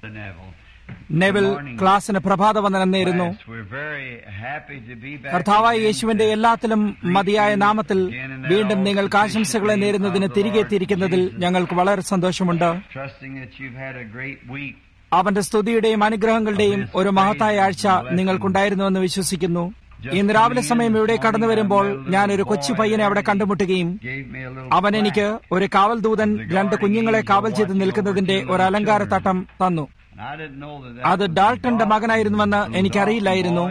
Neville ക്ലാസിന് പ്രഭാതവന്ദനം നേരുന്നു കർത്താവായ യേശുവിന്റെ എല്ലാത്തിലും മതിയായ നാമത്തിൽ വീണ്ടും നിങ്ങൾക്ക് ആശംസകളെ നേരുന്നതിന് തിരികെ എത്തിയിരിക്കുന്നതിൽ ഞങ്ങൾക്ക് വളരെ സന്തോഷമുണ്ട് അവന്റെ സ്തുതിയുടെയും അനുഗ്രഹങ്ങളുടെയും ഒരു മഹത്തായ ആഴ്ച നിങ്ങൾക്കുണ്ടായിരുന്നുവെന്ന് വിശ്വസിക്കുന്നു ഇന്ന് രാവിലെ സമയം ഇവിടെ കടന്നു വരുമ്പോൾ ഞാൻ ഒരു കൊച്ചു പയ്യനെ അവിടെ കണ്ടുമുട്ടുകയും അവൻ എനിക്ക് ഒരു കാവൽ ദൂതൻ രണ്ട് കുഞ്ഞുങ്ങളെ കാവൽ ചെയ്ത് നിൽക്കുന്നതിന്റെ ഒരു അലങ്കാര തട്ടം തന്നു അത് ഡാൾട്ടന്റെ മകനായിരുന്നുവെന്ന് എനിക്കറിയില്ലായിരുന്നു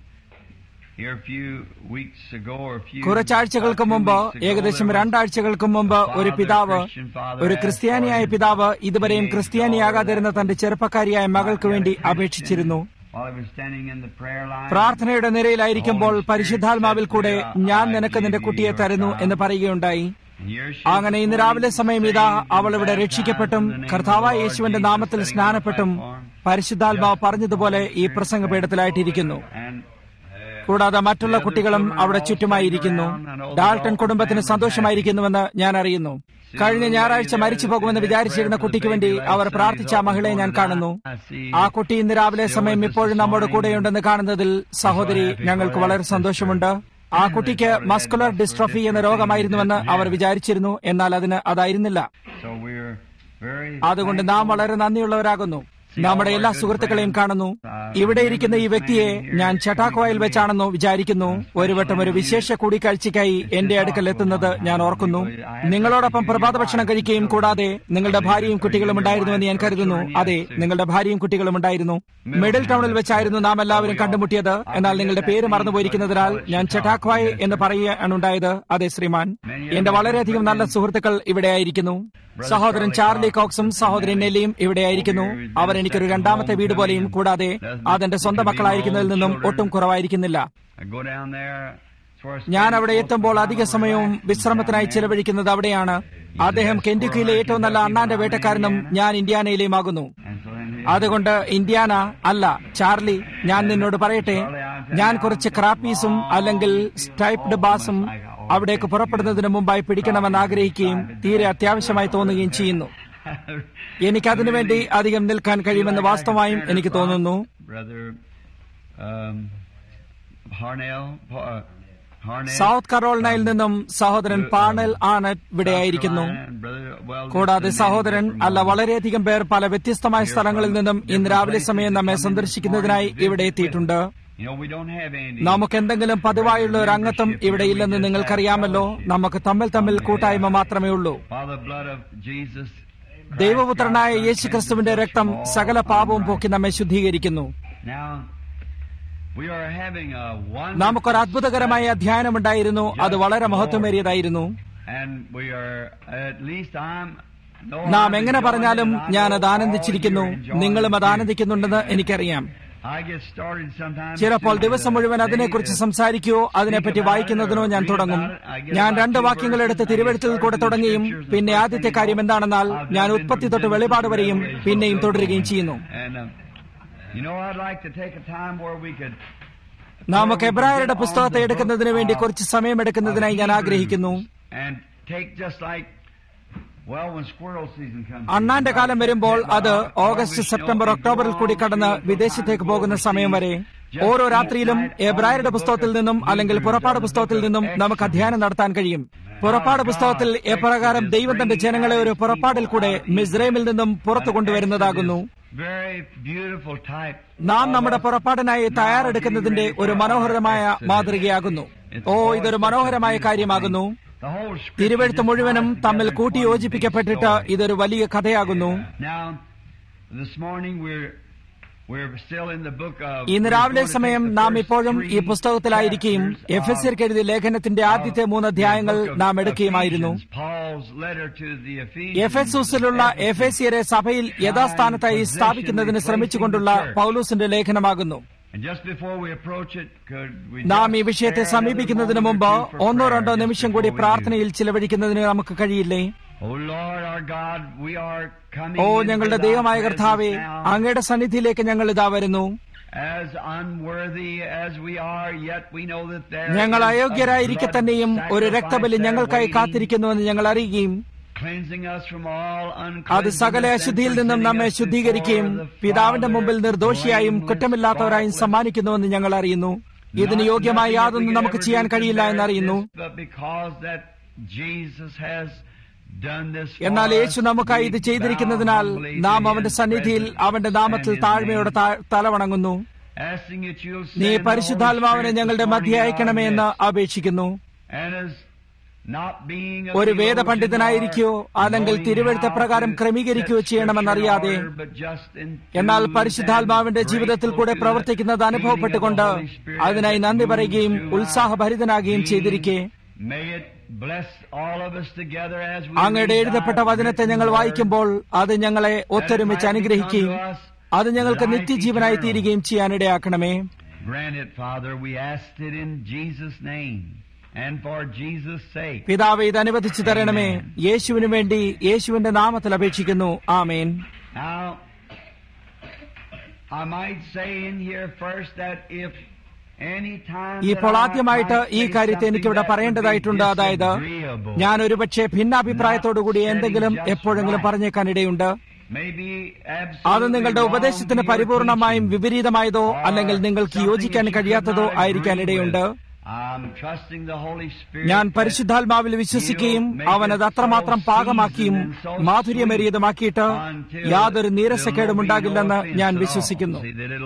കുറച്ചാഴ്ചകൾക്ക് മുമ്പ് ഏകദേശം രണ്ടാഴ്ചകൾക്ക് മുമ്പ് ഒരു പിതാവ് ഒരു ക്രിസ്ത്യാനിയായ പിതാവ് ഇതുവരെയും ക്രിസ്ത്യാനിയാകാതിരുന്ന തന്റെ ചെറുപ്പക്കാരിയായ മകൾക്ക് വേണ്ടി അപേക്ഷിച്ചിരുന്നു പ്രാർത്ഥനയുടെ നിരയിലായിരിക്കുമ്പോൾ പരിശുദ്ധാത്മാവിൽ കൂടെ ഞാൻ നിനക്ക് നിന്റെ കുട്ടിയെ തരുന്നു എന്ന് പറയുകയുണ്ടായി അങ്ങനെ ഇന്ന് രാവിലെ സമയം ഇതാ അവൾ ഇവിടെ രക്ഷിക്കപ്പെട്ടും കർത്താവായ യേശുവിന്റെ നാമത്തിൽ സ്നാനപ്പെട്ടും പരിശുദ്ധാത്മാവ് പറഞ്ഞതുപോലെ ഈ പ്രസംഗപീഠത്തിലായിട്ടിരിക്കുന്നു കൂടാതെ മറ്റുള്ള കുട്ടികളും അവിടെ ചുറ്റുമായിരിക്കുന്നു ഡാൾട്ടൺ കുടുംബത്തിന് സന്തോഷമായിരിക്കുന്നുവെന്ന് ഞാൻ അറിയുന്നു കഴിഞ്ഞ ഞായറാഴ്ച മരിച്ചു പോകുമെന്ന് വിചാരിച്ചിരുന്ന കുട്ടിക്ക് വേണ്ടി അവർ പ്രാർത്ഥിച്ച ആ മഹിളയെ ഞാൻ കാണുന്നു ആ കുട്ടി ഇന്ന് രാവിലെ സമയം ഇപ്പോഴും നമ്മോട് കൂടെയുണ്ടെന്ന് കാണുന്നതിൽ സഹോദരി ഞങ്ങൾക്ക് വളരെ സന്തോഷമുണ്ട് ആ കുട്ടിക്ക് മസ്കുലർ ഡിസ്ട്രോഫി എന്ന രോഗമായിരുന്നുവെന്ന് അവർ വിചാരിച്ചിരുന്നു എന്നാൽ അതിന് അതായിരുന്നില്ല അതുകൊണ്ട് നാം വളരെ നന്ദിയുള്ളവരാകുന്നു നമ്മുടെ എല്ലാ സുഹൃത്തുക്കളെയും കാണുന്നു ഇവിടെ ഇരിക്കുന്ന ഈ വ്യക്തിയെ ഞാൻ ചട്ടാക്കോയിൽ വെച്ചാണെന്ന് വിചാരിക്കുന്നു ഒരു വട്ടം ഒരു വിശേഷ കൂടിക്കാഴ്ചയ്ക്കായി എന്റെ അടുക്കൽ എത്തുന്നത് ഞാൻ ഓർക്കുന്നു നിങ്ങളോടൊപ്പം പ്രഭാത ഭക്ഷണം കഴിക്കുകയും കൂടാതെ നിങ്ങളുടെ ഭാര്യയും കുട്ടികളും ഉണ്ടായിരുന്നുവെന്ന് ഞാൻ കരുതുന്നു അതെ നിങ്ങളുടെ ഭാര്യയും കുട്ടികളും ഉണ്ടായിരുന്നു മിഡിൽ ടൗണിൽ വെച്ചായിരുന്നു നാം എല്ലാവരും കണ്ടുമുട്ടിയത് എന്നാൽ നിങ്ങളുടെ പേര് മറന്നുപോയിരിക്കുന്നതിനാൽ ഞാൻ ചട്ടാക്വായ് എന്ന് പറയുകയാണുണ്ടായത് അതെ ശ്രീമാൻ എന്റെ വളരെയധികം നല്ല സുഹൃത്തുക്കൾ ഇവിടെയായിരിക്കുന്നു സഹോദരൻ ചാർലി കോക്സും സഹോദരൻ നെല്ലിയും ഇവിടെയായിരിക്കുന്നു അവർ എനിക്കൊരു രണ്ടാമത്തെ വീട് പോലെയും കൂടാതെ അതെന്റെ സ്വന്തം മക്കളായിരിക്കുന്നതിൽ നിന്നും ഒട്ടും കുറവായിരിക്കുന്നില്ല ഞാൻ അവിടെ എത്തുമ്പോൾ അധിക സമയവും വിശ്രമത്തിനായി ചെലവഴിക്കുന്നത് അവിടെയാണ് അദ്ദേഹം കെൻഡുക്കിയിലെ ഏറ്റവും നല്ല അണ്ണാന്റെ വേട്ടക്കാരനും ഞാൻ ഇന്ത്യാനയിലെയുമാകുന്നു അതുകൊണ്ട് ഇന്ത്യാന അല്ല ചാർലി ഞാൻ നിന്നോട് പറയട്ടെ ഞാൻ കുറച്ച് ക്രാപ്പീസും അല്ലെങ്കിൽ സ്റ്റൈപ്ഡ് ബാസും അവിടേക്ക് പുറപ്പെടുന്നതിന് മുമ്പായി പിടിക്കണമെന്ന് ആഗ്രഹിക്കുകയും തീരെ അത്യാവശ്യമായി തോന്നുകയും ചെയ്യുന്നു എനിക്കതിനു വേണ്ടി അധികം നിൽക്കാൻ കഴിയുമെന്ന് വാസ്തവമായും എനിക്ക് തോന്നുന്നു സൗത്ത് കറോളിനയിൽ നിന്നും സഹോദരൻ പാണൽ ആനറ്റ് ഇവിടെയായിരിക്കുന്നു കൂടാതെ സഹോദരൻ അല്ല വളരെയധികം പേർ പല വ്യത്യസ്തമായ സ്ഥലങ്ങളിൽ നിന്നും ഇന്ന് രാവിലെ സമയം നമ്മെ സന്ദർശിക്കുന്നതിനായി ഇവിടെ എത്തിയിട്ടുണ്ട് നമുക്ക് എന്തെങ്കിലും പതിവായുള്ള ഒരു അംഗത്വം ഇവിടെ ഇല്ലെന്ന് നിങ്ങൾക്കറിയാമല്ലോ നമുക്ക് തമ്മിൽ തമ്മിൽ കൂട്ടായ്മ മാത്രമേ ഉള്ളൂ ദൈവപുത്രനായ യേശു ക്രിസ്തുവിന്റെ രക്തം സകല പാപവും പോക്കി നമ്മെ ശുദ്ധീകരിക്കുന്നു നമുക്കൊരു അത്ഭുതകരമായ അധ്യയനമുണ്ടായിരുന്നു അത് വളരെ മഹത്വമേറിയതായിരുന്നു നാം എങ്ങനെ പറഞ്ഞാലും ഞാൻ അത് ആനന്ദിച്ചിരിക്കുന്നു നിങ്ങളും അത് ആനന്ദിക്കുന്നുണ്ടെന്ന് എനിക്കറിയാം ചിലപ്പോൾ ദിവസം മുഴുവൻ അതിനെക്കുറിച്ച് സംസാരിക്കുകയോ അതിനെപ്പറ്റി വായിക്കുന്നതിനോ ഞാൻ തുടങ്ങും ഞാൻ രണ്ട് വാക്യങ്ങൾ എടുത്ത് തിരുവഴുത്തിൽ കൂടെ തുടങ്ങുകയും പിന്നെ ആദ്യത്തെ കാര്യം എന്താണെന്നാൽ ഞാൻ ഉത്പത്തി തൊട്ട് വെളിപാട് വരെയും പിന്നെയും തുടരുകയും ചെയ്യുന്നു നമുക്ക് എബ്രായരുടെ പുസ്തകത്തെ എടുക്കുന്നതിന് വേണ്ടി കുറച്ച് സമയമെടുക്കുന്നതിനായി ഞാൻ ആഗ്രഹിക്കുന്നു അണ്ണാന്റെ കാലം വരുമ്പോൾ അത് ഓഗസ്റ്റ് സെപ്റ്റംബർ ഒക്ടോബറിൽ കൂടി കടന്ന് വിദേശത്തേക്ക് പോകുന്ന സമയം വരെ ഓരോ രാത്രിയിലും എബ്രായരുടെ പുസ്തകത്തിൽ നിന്നും അല്ലെങ്കിൽ പുറപ്പാട് പുസ്തകത്തിൽ നിന്നും നമുക്ക് അധ്യയനം നടത്താൻ കഴിയും പുറപ്പാട് പുസ്തകത്തിൽ എപ്രകാരം ദൈവം തന്റെ ജനങ്ങളെ ഒരു പുറപ്പാടിൽ കൂടെ മിസ്രൈമിൽ നിന്നും പുറത്തു കൊണ്ടുവരുന്നതാകുന്നു നാം നമ്മുടെ പുറപ്പാടിനായി തയ്യാറെടുക്കുന്നതിന്റെ ഒരു മനോഹരമായ മാതൃകയാകുന്നു ഓ ഇതൊരു മനോഹരമായ കാര്യമാകുന്നു തിരുവഴുത്ത് മുഴുവനും തമ്മിൽ കൂട്ടിയോജിപ്പിക്കപ്പെട്ടിട്ട് ഇതൊരു വലിയ കഥയാകുന്നു ഇന്ന് രാവിലെ സമയം നാം ഇപ്പോഴും ഈ പുസ്തകത്തിലായിരിക്കുകയും എഫ് എസ് എഴുതിയ ലേഖനത്തിന്റെ ആദ്യത്തെ മൂന്ന് അധ്യായങ്ങൾ നാം എടുക്കുകയുമായിരുന്നു എഫ് എസ് ഉസിലുള്ള എഫ് എസിയരെ സഭയിൽ യഥാസ്ഥാനത്തായി സ്ഥാപിക്കുന്നതിന് ശ്രമിച്ചുകൊണ്ടുള്ള പൗലൂസിന്റെ ലേഖനമാകുന്നു നാം ഈ വിഷയത്തെ സമീപിക്കുന്നതിന് മുമ്പ് ഒന്നോ രണ്ടോ നിമിഷം കൂടി പ്രാർത്ഥനയിൽ ചിലവഴിക്കുന്നതിന് നമുക്ക് കഴിയില്ലേ ഓ ഞങ്ങളുടെ ദൈവമായ കർത്താവെ അങ്ങയുടെ സന്നിധിയിലേക്ക് ഞങ്ങൾ ഇതാ വരുന്നു ഞങ്ങൾ അയോഗ്യരായിരിക്കെ തന്നെയും ഒരു രക്തബലി ഞങ്ങൾക്കായി കാത്തിരിക്കുന്നുവെന്ന് ഞങ്ങൾ അറിയുകയും cleansing us from all അത് സകല uncleanness and അശുദ്ധിയിൽ നിന്നും നമ്മെ presenting us ശുദ്ധീകരിക്കുകയും before the പിതാവിന്റെ Father മുമ്പിൽ നിർദോഷിയായും blameless, കുറ്റമില്ലാത്തവരായും faultless. സമ്മാനിക്കുന്നുവെന്ന് ഞങ്ങൾ അറിയുന്നു ഇതിന് Not യോഗ്യമായ nothing that we യാതൊന്നും could നമുക്ക് ever ചെയ്യാൻ do to കഴിയില്ല merit എന്നറിയുന്നു this, but because that Jesus has done this for എന്നാൽ us, യേശു നമുക്കായി ഇത് we ചെയ്തിരിക്കുന്നതിനാൽ bow humbly നാം to അവന്റെ his സന്നിധിയിൽ presence അവന്റെ നാമത്തിൽ and his താഴ്മയോടെ name, താ- തലവണങ്ങുന്നു asking that you'll നീ send the Holy പരിശുദ്ധാത്മാവിനെ Spirit ഞങ്ങളുടെ this morning മധ്യ in our അയക്കണമേ എന്ന് midst. അപേക്ഷിക്കുന്നു And as not being a ഒരു theologian വേദപണ്ഡിതനായിരിക്കോ or അല്ലെങ്കിൽ knowing തിരുവഴുത്ത how പ്രകാരം to ക്രമീകരിക്കുകയോ set ചെയ്യണമെന്നറിയാതെ scripture in order, but just in എന്നാൽ truth പരിശുദ്ധാത്മാവിന്റെ and ജീവിതത്തിൽ കൂടെ grateful to പ്രവർത്തിക്കുന്നത് the അനുഭവപ്പെട്ടുകൊണ്ട് leading of the Holy Spirit അതിനായി as it നന്ദി moves പറയുകയും through our ഉത്സാഹഭരിതനാകുകയും being. ചെയ്തിരിക്കെ May it bless all of us together as we അങ്ങയുടെ read എഴുതപ്പെട്ട thy വചനത്തെ written ഞങ്ങൾ word. വായിക്കുമ്പോൾ അത് ഞങ്ങളെ ഒത്തൊരുമിച്ച് അനുഗ്രഹിക്കുകയും അത് ഞങ്ങൾക്ക് നിത്യജീവനായി തീരുകയും ചെയ്യാനിടയാക്കണമേ Grant it, Father. We asked it in Jesus' name and for Jesus' sake. പിതാവ് ഇത് അനുവദിച്ചു തരണമേ യേശുവിനു വേണ്ടി യേശുവിന്റെ നാമത്തിൽ അപേക്ഷിക്കുന്നു ആമേൻ Now, I might say in here first that if any time ഇപ്പോൾ that I ആദ്യമായിട്ട് might ഈ say കാര്യത്തെ something എനിക്കിവിടെ that would be പറയേണ്ടതായിട്ടുണ്ട് അതായത് disagreeable, ഞാൻ ഒരുപക്ഷെ ഭിന്നാഭിപ്രായത്തോടുകൂടി എന്തെങ്കിലും എപ്പോഴെങ്കിലും പറഞ്ഞേക്കാനിടയുണ്ട് maybe അത് absolutely നിങ്ങളുടെ wrong ഉപദേശത്തിന് to your പരിപൂർണമായും teaching, വിപരീതമായതോ or അല്ലെങ്കിൽ നിങ്ങൾക്ക് something യോജിക്കാൻ that you could കഴിയാത്തതോ not agree ആയിരിക്കാനിടയുണ്ട് with. I'm trusting the Holy Spirit ഞാൻ that പരിശുദ്ധാത്മാവിൽ വിശ്വസിക്കുകയും അവൻ അത് അത്രമാത്രം പാകമാക്കിയും മാധുര്യമേറിയതുമാക്കിയിട്ട് യാതൊരു നീരസക്കേടും ഉണ്ടാകില്ലെന്ന് ഞാൻ വിശ്വസിക്കുന്നു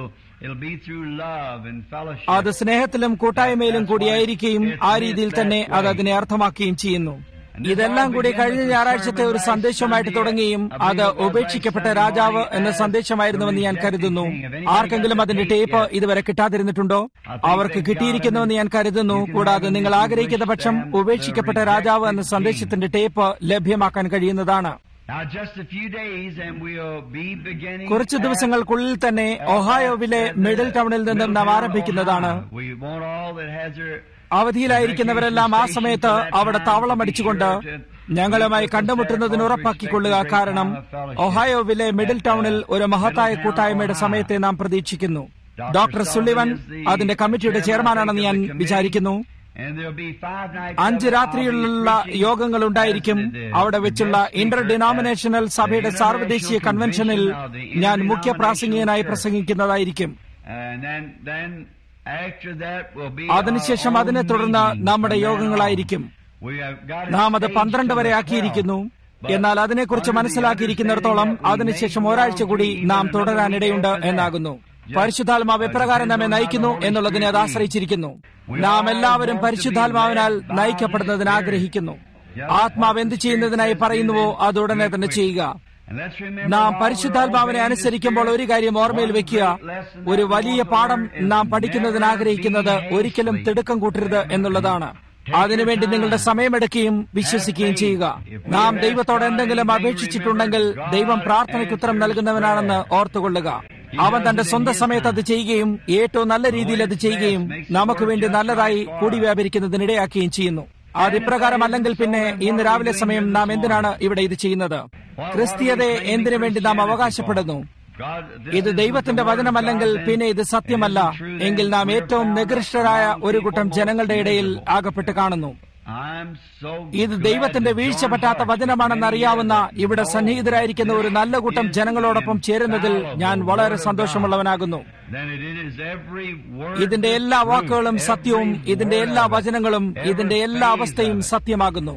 അത് സ്നേഹത്തിലും കൂട്ടായ്മയിലും കൂടിയായിരിക്കുകയും ആ രീതിയിൽ തന്നെ അത് അതിനെ അർത്ഥമാക്കുകയും ചെയ്യുന്നു ഇതെല്ലാം കൂടി കഴിഞ്ഞ ഞായറാഴ്ചത്തെ ഒരു സന്ദേശമായിട്ട് തുടങ്ങുകയും അത് ഉപേക്ഷിക്കപ്പെട്ട രാജാവ് എന്ന സന്ദേശമായിരുന്നുവെന്ന് ഞാൻ കരുതുന്നു ആർക്കെങ്കിലും അതിന്റെ ടേപ്പ് ഇതുവരെ കിട്ടാതിരുന്നിട്ടുണ്ടോ അവർക്ക് കിട്ടിയിരിക്കുന്നുവെന്ന് ഞാൻ കരുതുന്നു കൂടാതെ നിങ്ങൾ ആഗ്രഹിക്കുന്ന പക്ഷം ഉപേക്ഷിക്കപ്പെട്ട രാജാവ് എന്ന സന്ദേശത്തിന്റെ ടേപ്പ് ലഭ്യമാക്കാൻ കഴിയുന്നതാണ് കുറച്ചു ദിവസങ്ങൾക്കുള്ളിൽ തന്നെ ഒഹായോവിലെ മിഡിൽ ടൗണിൽ നിന്നും നാം ആരംഭിക്കുന്നതാണ് അവധിയിലായിരിക്കുന്നവരെല്ലാം ആ സമയത്ത് അവിടെ താവളം അടിച്ചുകൊണ്ട് ഞങ്ങളുമായി കണ്ടുമുട്ടുന്നതിന് ഉറപ്പാക്കിക്കൊള്ളുക കാരണം ഒഹായോവിലെ മിഡിൽ ടൗണിൽ ഒരു മഹത്തായ കൂട്ടായ്മയുടെ സമയത്തെ നാം പ്രതീക്ഷിക്കുന്നു ഡോക്ടർ സുള്ളിവൻ അതിന്റെ കമ്മിറ്റിയുടെ ചെയർമാനാണെന്ന് ഞാൻ വിചാരിക്കുന്നു അഞ്ച് രാത്രിയിലുള്ള യോഗങ്ങൾ ഉണ്ടായിരിക്കും അവിടെ വെച്ചുള്ള ഇന്റർ ഡിനോമിനേഷണൽ സഭയുടെ സാർവദേശീയ കൺവെൻഷനിൽ ഞാൻ മുഖ്യ പ്രാസംഗികനായി പ്രസംഗിക്കുന്നതായിരിക്കും അതിനുശേഷം അതിനെ തുടർന്ന് നമ്മുടെ യോഗങ്ങളായിരിക്കും നാം അത് പന്ത്രണ്ട് വരെ ആക്കിയിരിക്കുന്നു എന്നാൽ അതിനെക്കുറിച്ച് മനസ്സിലാക്കിയിരിക്കുന്നിടത്തോളം അതിനുശേഷം ഒരാഴ്ച കൂടി നാം തുടരാനിടയുണ്ട് എന്നാകുന്നു പരിശുദ്ധാത്മാവ് എപ്രകാരം നമ്മെ നയിക്കുന്നു എന്നുള്ളതിനെ അത് ആശ്രയിച്ചിരിക്കുന്നു നാം എല്ലാവരും പരിശുദ്ധാത്മാവിനാൽ നയിക്കപ്പെടുന്നതിന് ആഗ്രഹിക്കുന്നു ആത്മാവ് എന്ത് ചെയ്യുന്നതിനായി പറയുന്നുവോ അത് ഉടനെ തന്നെ ചെയ്യുക നാം പരിശുദ്ധാത്മാവിനെ അനുസരിക്കുമ്പോൾ ഒരു കാര്യം ഓർമ്മയിൽ വെക്കുക ഒരു വലിയ പാഠം നാം പഠിക്കുന്നതിന് ആഗ്രഹിക്കുന്നത് ഒരിക്കലും തിടുക്കം കൂട്ടരുത് എന്നുള്ളതാണ് അതിനുവേണ്ടി നിങ്ങളുടെ സമയമെടുക്കുകയും വിശ്വസിക്കുകയും ചെയ്യുക നാം ദൈവത്തോട് എന്തെങ്കിലും അപേക്ഷിച്ചിട്ടുണ്ടെങ്കിൽ ദൈവം പ്രാർത്ഥനയ്ക്ക് ഉത്തരം നൽകുന്നവനാണെന്ന് ഓർത്തുകൊള്ളുക അവൻ തന്റെ സ്വന്തം സമയത്ത് അത് ചെയ്യുകയും ഏറ്റവും നല്ല രീതിയിൽ അത് ചെയ്യുകയും നമുക്ക് വേണ്ടി നല്ലതായി കൂടി വ്യാപരിക്കുന്നതിനിടയാക്കുകയും ചെയ്യുന്നു അത് ഇപ്രകാരമല്ലെങ്കിൽ പിന്നെ ഇന്ന് രാവിലെ സമയം നാം എന്തിനാണ് ഇവിടെ ഇത് ചെയ്യുന്നത് ക്രിസ്തീയതയെ എന്തിനു വേണ്ടി നാം അവകാശപ്പെടുന്നു ഇത് ദൈവത്തിന്റെ വചനമല്ലെങ്കിൽ പിന്നെ ഇത് സത്യമല്ല എങ്കിൽ നാം ഏറ്റവും നികൃഷ്ടരായ ഒരു കൂട്ടം ജനങ്ങളുടെ ഇടയിൽ ആകപ്പെട്ട് കാണുന്നു ഇത് ദൈവത്തിന്റെ വീഴ്ച പറ്റാത്ത വചനമാണെന്ന് അറിയാവുന്ന ഇവിടെ സന്നിഹിതരായിരിക്കുന്ന ഒരു നല്ല കൂട്ടം ജനങ്ങളോടൊപ്പം ചേരുന്നതിൽ ഞാൻ വളരെ സന്തോഷമുള്ളവനാകുന്നു ഇതിന്റെ എല്ലാ വാക്കുകളും സത്യവും ഇതിന്റെ എല്ലാ വചനങ്ങളും ഇതിന്റെ എല്ലാ അവസ്ഥയും സത്യമാകുന്നു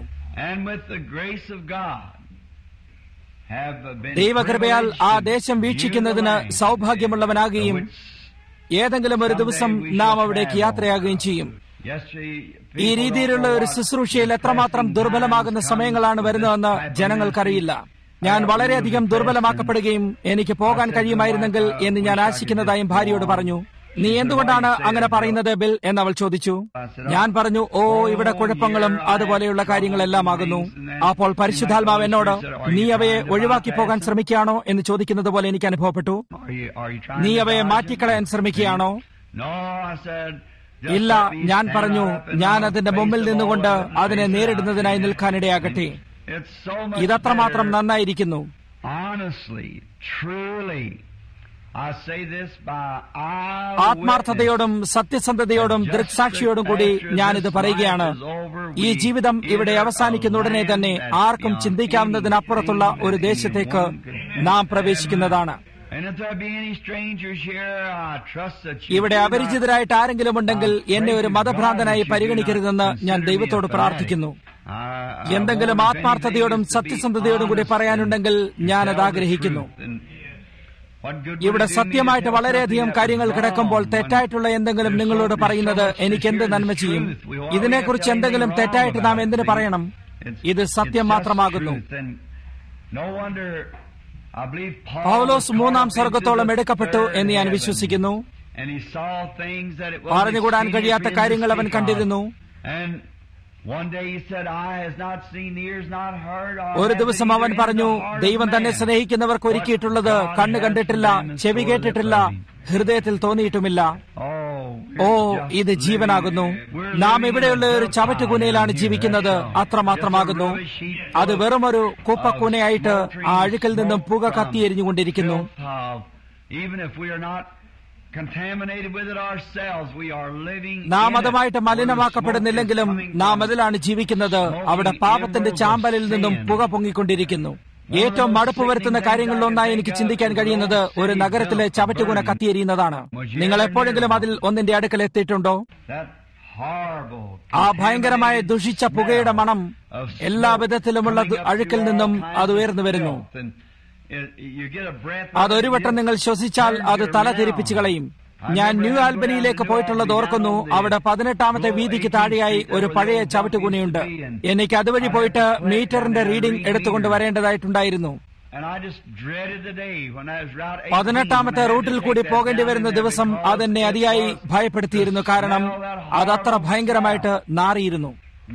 ദൈവകൃപയാൽ ആ ദേശം വീക്ഷിക്കുന്നതിന് സൗഭാഗ്യമുള്ളവനാകുകയും ഏതെങ്കിലും ഒരു ദിവസം നാം അവിടേക്ക് യാത്രയാകുകയും ചെയ്യും ഈ രീതിയിലുള്ള ഒരു ശുശ്രൂഷയിൽ എത്രമാത്രം ദുർബലമാകുന്ന സമയങ്ങളാണ് വരുന്നതെന്ന് ജനങ്ങൾക്കറിയില്ല ഞാൻ വളരെയധികം ദുർബലമാക്കപ്പെടുകയും എനിക്ക് പോകാൻ കഴിയുമായിരുന്നെങ്കിൽ എന്ന് ഞാൻ ആശിക്കുന്നതായും ഭാര്യയോട് പറഞ്ഞു നീ എന്തുകൊണ്ടാണ് അങ്ങനെ പറയുന്നത് ബിൽ എന്നവൾ ചോദിച്ചു ഞാൻ പറഞ്ഞു ഓ ഇവിടെ കുഴപ്പങ്ങളും അതുപോലെയുള്ള കാര്യങ്ങളെല്ലാം ആകുന്നു അപ്പോൾ പരിശുദ്ധാത്മാവ് എന്നോട് നീ അവയെ ഒഴിവാക്കി പോകാൻ ശ്രമിക്കുകയാണോ എന്ന് ചോദിക്കുന്നത് പോലെ എനിക്ക് അനുഭവപ്പെട്ടു നീ അവയെ മാറ്റിക്കളയാൻ ശ്രമിക്കുകയാണോ ഇല്ല ഞാൻ പറഞ്ഞു ഞാൻ അതിന്റെ മുമ്പിൽ നിന്നുകൊണ്ട് അതിനെ നേരിടുന്നതിനായി നിൽക്കാനിടയാകട്ടെ ഇതത്രമാത്രം നന്നായിരിക്കുന്നു I say this by eye ആത്മാർത്ഥതയോടും സത്യസന്ധതയോടും ദൃക്സാക്ഷിയോടും കൂടി ഞാനിത് പറയുകയാണ് ഈ ജീവിതം ഇവിടെ അവസാനിക്കുന്ന ഉടനെ തന്നെ ആർക്കും ചിന്തിക്കാവുന്നതിനപ്പുറത്തുള്ള ഒരു ദേശത്തേക്ക് നാം പ്രവേശിക്കുന്നതാണ് And if there be any strangers here, I trust that you ഇവിടെ do not അപരിചിതരായിട്ട് ആരെങ്കിലും ഉണ്ടെങ്കിൽ എന്നെ ഒരു മതഭ്രാന്തനായി പരിഗണിക്കരുതെന്ന് ഞാൻ ദൈവത്തോട് പ്രാർത്ഥിക്കുന്നു എന്തെങ്കിലും ആത്മാർത്ഥതയോടും സത്യസന്ധതയോടും കൂടി പറയാനുണ്ടെങ്കിൽ ഞാനത് ആഗ്രഹിക്കുന്നു ഇവിടെ സത്യമായിട്ട് വളരെയധികം കാര്യങ്ങൾ കിടക്കുമ്പോൾ തെറ്റായിട്ടുള്ള എന്തെങ്കിലും നിങ്ങളോട് പറയുന്നത് എനിക്ക് എന്ത് നന്മ ചെയ്യും ഇതിനെക്കുറിച്ച് എന്തെങ്കിലും തെറ്റായിട്ട് നാം എന്തിനു പറയണം ഇത് സത്യം മാത്രമാകുന്നു പൗലോസ് മൂന്നാം സ്വർഗത്തോളം എടുക്കപ്പെട്ടു എന്ന് ഞാൻ വിശ്വസിക്കുന്നു പറഞ്ഞുകൂടാൻ കഴിയാത്ത കാര്യങ്ങൾ അവൻ കണ്ടിരുന്നു ഒരു ദിവസം അവൻ പറഞ്ഞു ദൈവം തന്നെ സ്നേഹിക്കുന്നവർക്ക് ഒരുക്കിയിട്ടുള്ളത് കണ്ണു കണ്ടിട്ടില്ല ചെവി കേട്ടിട്ടില്ല ഹൃദയത്തിൽ തോന്നിയിട്ടുമില്ല ഓ ഇത് ജീവനാകുന്നു നാം ഇവിടെയുള്ള ഒരു ചവറ്റുകൂനയിലാണ് ജീവിക്കുന്നത് അത്രമാത്രമാകുന്നു അത് വെറുമൊരു കൂപ്പക്കൂനയായിട്ട് ആ അഴുക്കിൽ നിന്നും പുക കത്തിയെരിഞ്ഞുകൊണ്ടിരിക്കുന്നു നാം അതുമായിട്ട് മലിനമാക്കപ്പെടുന്നില്ലെങ്കിലും നാം അതിലാണ് ജീവിക്കുന്നത് അവിടെ പാപത്തിന്റെ ചാമ്പലിൽ നിന്നും പുക പൊങ്ങിക്കൊണ്ടിരിക്കുന്നു ഏറ്റവും മടുപ്പ് വരുത്തുന്ന കാര്യങ്ങളിലൊന്നായി എനിക്ക് ചിന്തിക്കാൻ കഴിയുന്നത് ഒരു നഗരത്തിലെ ചവറ്റുകുന കത്തിയെരിയുന്നതാണ് നിങ്ങൾ എപ്പോഴെങ്കിലും അതിൽ ഒന്നിന്റെ അടുക്കൽ എത്തിയിട്ടുണ്ടോ ആ ഭയങ്കരമായ ദുഷിച്ച പുകയുടെ മണം എല്ലാ വിധത്തിലുമുള്ള അഴുക്കിൽ നിന്നും അത് ഉയർന്നു വരുന്നു അതൊരു വട്ടം നിങ്ങൾ ശ്വസിച്ചാൽ അത് തല തിരിപ്പിച്ചു കളയും ഞാൻ ന്യൂ ആൽബനിയിലേക്ക് പോയിട്ടുള്ളത് ഓർക്കുന്നു അവിടെ പതിനെട്ടാമത്തെ വീതിക്ക് താഴെയായി ഒരു പഴയ ചവിട്ടുകുനിയുണ്ട് എനിക്ക് അതുവഴി പോയിട്ട് മീറ്ററിന്റെ റീഡിംഗ് എടുത്തുകൊണ്ട് വരേണ്ടതായിട്ടുണ്ടായിരുന്നു പതിനെട്ടാമത്തെ റൂട്ടിൽ കൂടി പോകേണ്ടി വരുന്ന ദിവസം അതെന്നെ അതിയായി ഭയപ്പെടുത്തിയിരുന്നു കാരണം അതത്ര ഭയങ്കരമായിട്ട് നാറിയിരുന്നു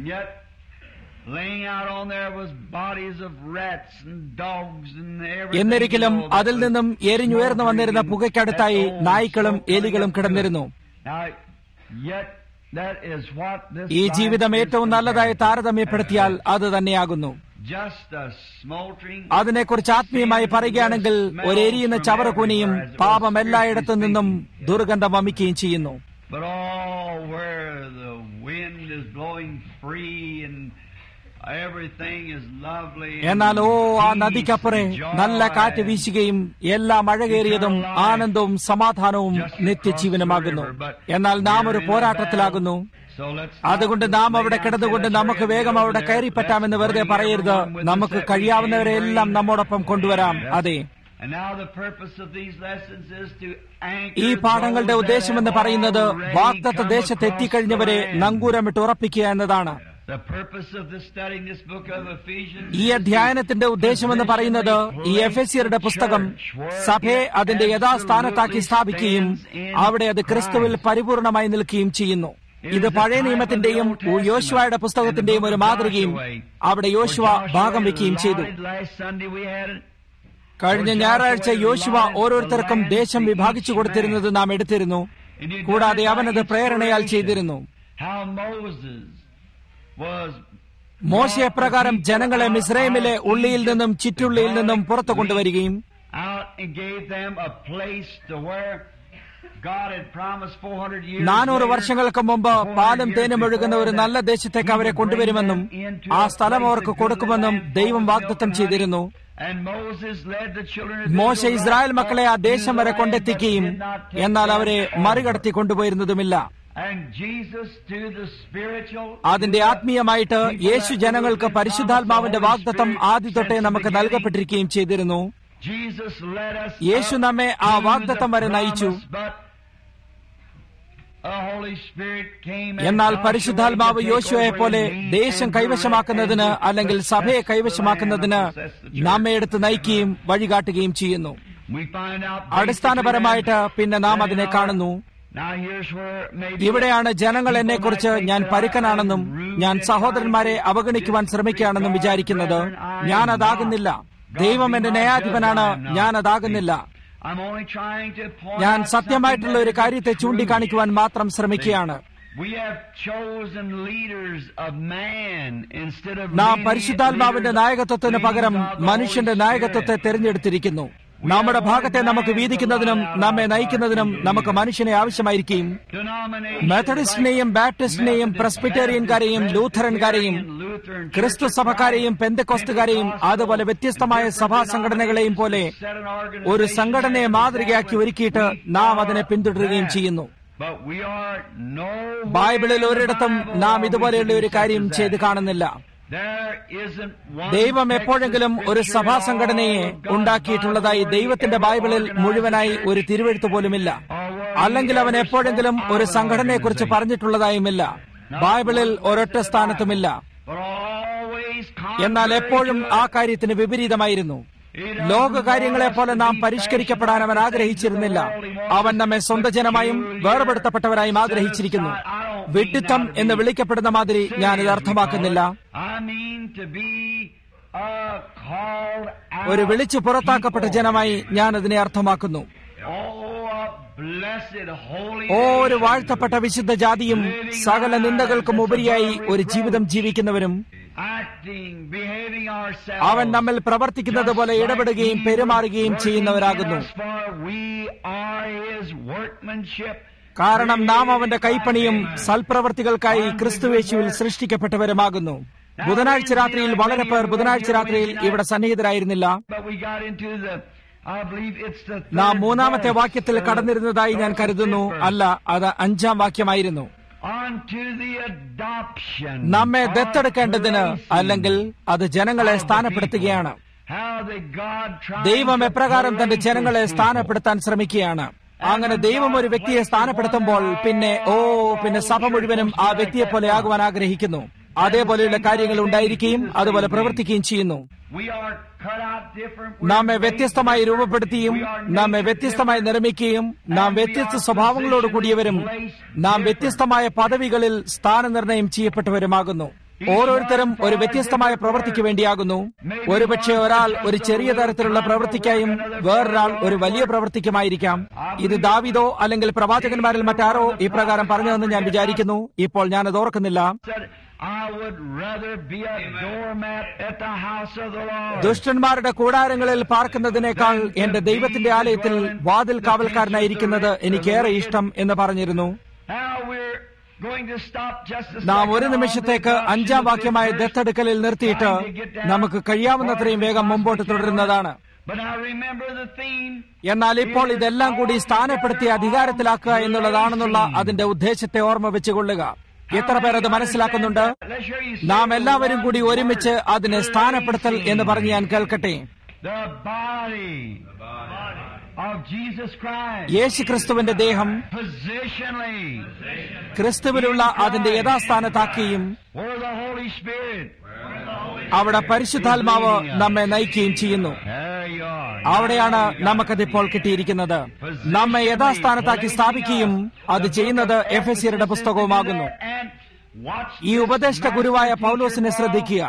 എന്നിരിക്കലും അതിൽ നിന്നും എരിഞ്ഞുയർന്നു വന്നിരുന്ന പുകയ്ക്കടുത്തായി നായ്ക്കളും എലികളും കിടന്നിരുന്നു ഈ ജീവിതം ഏറ്റവും നല്ലതായി താരതമ്യപ്പെടുത്തിയാൽ അത് തന്നെയാകുന്നു അതിനെക്കുറിച്ച് ആത്മീയമായി പറയുകയാണെങ്കിൽ ഒരു എരിയുന്ന ചവറകൂനിയും പാപം എല്ലായിടത്തു നിന്നും ദുർഗന്ധം വമിക്കുകയും ചെയ്യുന്നു എന്നാൽ ഓ ആ നദിക്കപ്പുറേ നല്ല കാറ്റ് വീശുകയും എല്ലാ മഴകേറിയതും ആനന്ദവും സമാധാനവും നിത്യജീവനമാകുന്നു എന്നാൽ നാം ഒരു പോരാട്ടത്തിലാകുന്നു അതുകൊണ്ട് നാം അവിടെ കിടന്നുകൊണ്ട് നമുക്ക് വേഗം അവിടെ കയറിപ്പറ്റാമെന്ന് വെറുതെ പറയരുത് നമുക്ക് കഴിയാവുന്നവരെല്ലാം നമ്മോടൊപ്പം കൊണ്ടുവരാം അതെ ഈ പാഠങ്ങളുടെ ഉദ്ദേശമെന്ന് പറയുന്നത് വാഗ്ദത്ത ദേശത്ത് എത്തിക്കഴിഞ്ഞവരെ നങ്കൂരമിട്ട് ഉറപ്പിക്കുക എന്നതാണ് ഈ അധ്യയനത്തിന്റെ ഉദ്ദേശമെന്ന് പറയുന്നത് ഈ എഫ് എസ് സിയുടെ പുസ്തകം സഭയെ അതിന്റെ യഥാസ്ഥാനത്താക്കി സ്ഥാപിക്കുകയും അവിടെ അത് ക്രിസ്തുവിൽ പരിപൂർണമായി നിൽക്കുകയും ചെയ്യുന്നു ഇത് പഴയ നിയമത്തിന്റെയും യോശുവയുടെ പുസ്തകത്തിന്റെയും ഒരു മാതൃകയും അവിടെ യോശുവ ഭാഗം വെക്കുകയും ചെയ്തു കഴിഞ്ഞ ഞായറാഴ്ച യോശുവ ഓരോരുത്തർക്കും ദേശം വിഭാഗിച്ചു കൊടുത്തിരുന്നത് നാം എടുത്തിരുന്നു കൂടാതെ അവനത് പ്രേരണയാൽ ചെയ്തിരുന്നു മോശ എപ്രകാരം ജനങ്ങളെ മിസ്രൈമിലെ ഉള്ളിയിൽ നിന്നും ചിറ്റുള്ളിയിൽ നിന്നും പുറത്തു കൊണ്ടുവരികയും നാനൂറ് വർഷങ്ങൾക്ക് മുമ്പ് പാലും തേനും ഒഴുകുന്ന ഒരു നല്ല ദേശത്തേക്ക് അവരെ കൊണ്ടുവരുമെന്നും ആ സ്ഥലം അവർക്ക് കൊടുക്കുമെന്നും ദൈവം വാഗ്ദത്തം ചെയ്തിരുന്നു മോശ ഇസ്രായേൽ മക്കളെ ആ ദേശം വരെ കൊണ്ടെത്തിക്കുകയും എന്നാൽ അവരെ മറികടത്തി കൊണ്ടുപോയിരുന്നതുമില്ല അതിന്റെ ആത്മീയമായിട്ട് യേശു ജനങ്ങൾക്ക് പരിശുദ്ധാത്മാവിന്റെ വാഗ്ദത്തം ആദ്യ തൊട്ടേ നമുക്ക് നൽകപ്പെട്ടിരിക്കുകയും ചെയ്തിരുന്നു യേശു നമ്മെ ആ വാഗ്ദത്തം വരെ നയിച്ചു എന്നാൽ പരിശുദ്ധാത്മാവ് യോശുവയെ പോലെ ദേശം കൈവശമാക്കുന്നതിന് അല്ലെങ്കിൽ സഭയെ കൈവശമാക്കുന്നതിന് നമ്മെ എടുത്ത് നയിക്കുകയും വഴികാട്ടുകയും ചെയ്യുന്നു അടിസ്ഥാനപരമായിട്ട് പിന്നെ നാം അതിനെ കാണുന്നു ഇവിടെയാണ് ജനങ്ങൾ എന്നെക്കുറിച്ച് ഞാൻ പരുക്കനാണെന്നും ഞാൻ സഹോദരന്മാരെ അവഗണിക്കുവാൻ ശ്രമിക്കുകയാണെന്നും വിചാരിക്കുന്നത് ഞാൻ അതാകുന്നില്ല ദൈവം എന്റെ ന്യായാധിപനാണ് ഞാൻ അതാകുന്നില്ല ഞാൻ സത്യമായിട്ടുള്ള ഒരു കാര്യത്തെ ചൂണ്ടിക്കാണിക്കുവാൻ മാത്രം ശ്രമിക്കുകയാണ് നാം പരിശുദ്ധാത്മാവിന്റെ നായകത്വത്തിന് പകരം മനുഷ്യന്റെ നായകത്വത്തെ തെരഞ്ഞെടുത്തിരിക്കുന്നു നമ്മുടെ ഭാഗത്തെ നമുക്ക് വീതിക്കുന്നതിനും നമ്മെ നയിക്കുന്നതിനും നമുക്ക് മനുഷ്യനെ ആവശ്യമായിരിക്കും മെത്തഡിസ്റ്റിനെയും ബാപ്റ്റിസ്റ്റിനെയും പ്രസ്ബിറ്റേറിയൻകാരെയും ലൂഥറൻകാരെയും ക്രിസ്തു സഭക്കാരെയും പെന്തക്കോസ്റ്റുകാരെയും അതുപോലെ വ്യത്യസ്തമായ സഭാ സംഘടനകളെയും പോലെ ഒരു സംഘടനയെ മാതൃകയാക്കി ഒരുക്കിയിട്ട് നാം അതിനെ പിന്തുടരുകയും ചെയ്യുന്നു ബൈബിളിൽ ഒരിടത്തും നാം ഇതുപോലെയുള്ള ഒരു കാര്യം ചെയ്ത് കാണുന്നില്ല ദൈവം എപ്പോഴെങ്കിലും ഒരു സഭാ സംഘടനയെ ഉണ്ടാക്കിയിട്ടുള്ളതായി ദൈവത്തിന്റെ ബൈബിളിൽ മുഴുവനായി ഒരു തിരുവെഴുത്ത് പോലുമില്ല അല്ലെങ്കിൽ അവൻ എപ്പോഴെങ്കിലും ഒരു സംഘടനയെക്കുറിച്ച് പറഞ്ഞിട്ടുള്ളതായുമില്ല ബൈബിളിൽ ഒരൊറ്റ സ്ഥാനത്തുമില്ല എന്നാൽ എപ്പോഴും ആ കാര്യത്തിന് വിപരീതമായിരുന്നു ലോക കാര്യങ്ങളെ പോലെ നാം പരിഷ്കരിക്കപ്പെടാൻ അവൻ ആഗ്രഹിച്ചിരുന്നില്ല അവൻ നമ്മെ സ്വന്തം ജനമായും വേർപെടുത്തപ്പെട്ടവരായും ആഗ്രഹിച്ചിരിക്കുന്നു വിഡിത്തം എന്ന് വിളിക്കപ്പെടുന്ന മാതിരി ഞാൻ ഇത് അർത്ഥമാക്കുന്നില്ല ഒരു വിളിച്ചു പുറത്താക്കപ്പെട്ട ജനമായി ഞാൻ അതിനെ അർത്ഥമാക്കുന്നു ഓ ഒരു വാഴ്ത്തപ്പെട്ട വിശുദ്ധ ജാതിയും സകല നിന്ദകൾക്കും ഉപരിയായി ഒരു ജീവിതം ജീവിക്കുന്നവരും അവൻ നമ്മിൽ പ്രവർത്തിക്കുന്നത് പോലെ ഇടപെടുകയും പെരുമാറുകയും ചെയ്യുന്നവരാകുന്നു കാരണം നാം അവന്റെ കൈപ്പണിയും സൽപ്രവർത്തികൾക്കായി ക്രിസ്തുവേശുവിൽ സൃഷ്ടിക്കപ്പെട്ടവരുമാകുന്നു ബുധനാഴ്ച രാത്രിയിൽ വളരെ പേർ ബുധനാഴ്ച രാത്രിയിൽ ഇവിടെ സന്നിഹിതരായിരുന്നില്ല നാം മൂന്നാമത്തെ വാക്യത്തിൽ കടന്നിരുന്നതായി ഞാൻ കരുതുന്നു അല്ല അത് അഞ്ചാം വാക്യമായിരുന്നു നമ്മെ ദത്തെടുക്കേണ്ടതിന് അല്ലെങ്കിൽ അത് ജനങ്ങളെ സ്ഥാനപ്പെടുത്തുകയാണ് ദൈവം എപ്രകാരം തന്റെ ജനങ്ങളെ സ്ഥാനപ്പെടുത്താൻ ശ്രമിക്കുകയാണ് അങ്ങനെ ദൈവം ഒരു വ്യക്തിയെ സ്ഥാനപ്പെടുത്തുമ്പോൾ പിന്നെ ഓ പിന്നെ സഭ മുഴുവനും ആ വ്യക്തിയെ പോലെ ആകുവാൻ ആഗ്രഹിക്കുന്നു അതേപോലെയുള്ള കാര്യങ്ങൾ ഉണ്ടായിരിക്കുകയും അതുപോലെ പ്രവർത്തിക്കുകയും ചെയ്യുന്നു നമ്മെ വ്യത്യസ്തമായി രൂപപ്പെടുത്തിയും നമ്മെ വ്യത്യസ്തമായി നിർമ്മിക്കുകയും നാം വ്യത്യസ്ത സ്വഭാവങ്ങളോട് കൂടിയവരും നാം വ്യത്യസ്തമായ പദവികളിൽ സ്ഥാനനിർണയം ചെയ്യപ്പെട്ടവരുമാകുന്നു ഓരോരുത്തരും ഒരു വ്യത്യസ്തമായ പ്രവൃത്തിക്ക് വേണ്ടിയാകുന്നു ഒരുപക്ഷെ ഒരാൾ ഒരു ചെറിയ തരത്തിലുള്ള പ്രവൃത്തിക്കായും വേറൊരാൾ ഒരു വലിയ പ്രവൃത്തിക്കുമായിരിക്കാം ഇത് ദാവിദോ അല്ലെങ്കിൽ പ്രവാചകന്മാരിൽ മറ്റാരോ ഇപ്രകാരം പറഞ്ഞതെന്ന് ഞാൻ വിചാരിക്കുന്നു ഇപ്പോൾ ഞാനത് ഓർക്കുന്നില്ല ദുഷ്ടന്മാരുടെ കൂടാരങ്ങളിൽ പാർക്കുന്നതിനേക്കാൾ എന്റെ ദൈവത്തിന്റെ ആലയത്തിൽ വാതിൽ കാവൽക്കാരനായിരിക്കുന്നത് എനിക്കേറെ ഇഷ്ടം എന്ന് പറഞ്ഞിരുന്നു നാം ഒരു നിമിഷത്തേക്ക് അഞ്ചാം വാക്യമായ ദത്തെടുക്കലിൽ നിർത്തിയിട്ട് നമുക്ക് കഴിയാവുന്നത്രയും വേഗം മുമ്പോട്ട് തുടരുന്നതാണ് എന്നാൽ ഇപ്പോൾ ഇതെല്ലാം കൂടി സ്ഥാനപ്പെടുത്തി അധികാരത്തിലാക്കുക എന്നുള്ളതാണെന്നുള്ള അതിന്റെ ഉദ്ദേശത്തെ ഓർമ്മ വെച്ചുകൊള്ളുക എത്ര പേർ അത് മനസ്സിലാക്കുന്നുണ്ട് നാം എല്ലാവരും കൂടി ഒരുമിച്ച് അതിനെ സ്ഥാനപ്പെടുത്തൽ എന്ന് പറഞ്ഞ് ഞാൻ കേൾക്കട്ടെ യേശു ക്രിസ്തുവിന്റെ ദേഹം ക്രിസ്തുവിലുള്ള അതിന്റെ യഥാസ്ഥാനത്താക്കുകയും അവിടെ പരിശുദ്ധാത്മാവ് നമ്മെ നയിക്കുകയും ചെയ്യുന്നു അവിടെയാണ് നമുക്കതിപ്പോൾ കിട്ടിയിരിക്കുന്നത് നമ്മെ യഥാസ്ഥാനത്താക്കി സ്ഥാപിക്കുകയും അത് ചെയ്യുന്നത് എഫ് എസ് സിയുടെ പുസ്തകവുമാകുന്നു ഈ ഉപദേഷ്ട ഗുരുവായ പൗലോസിനെ ശ്രദ്ധിക്കുക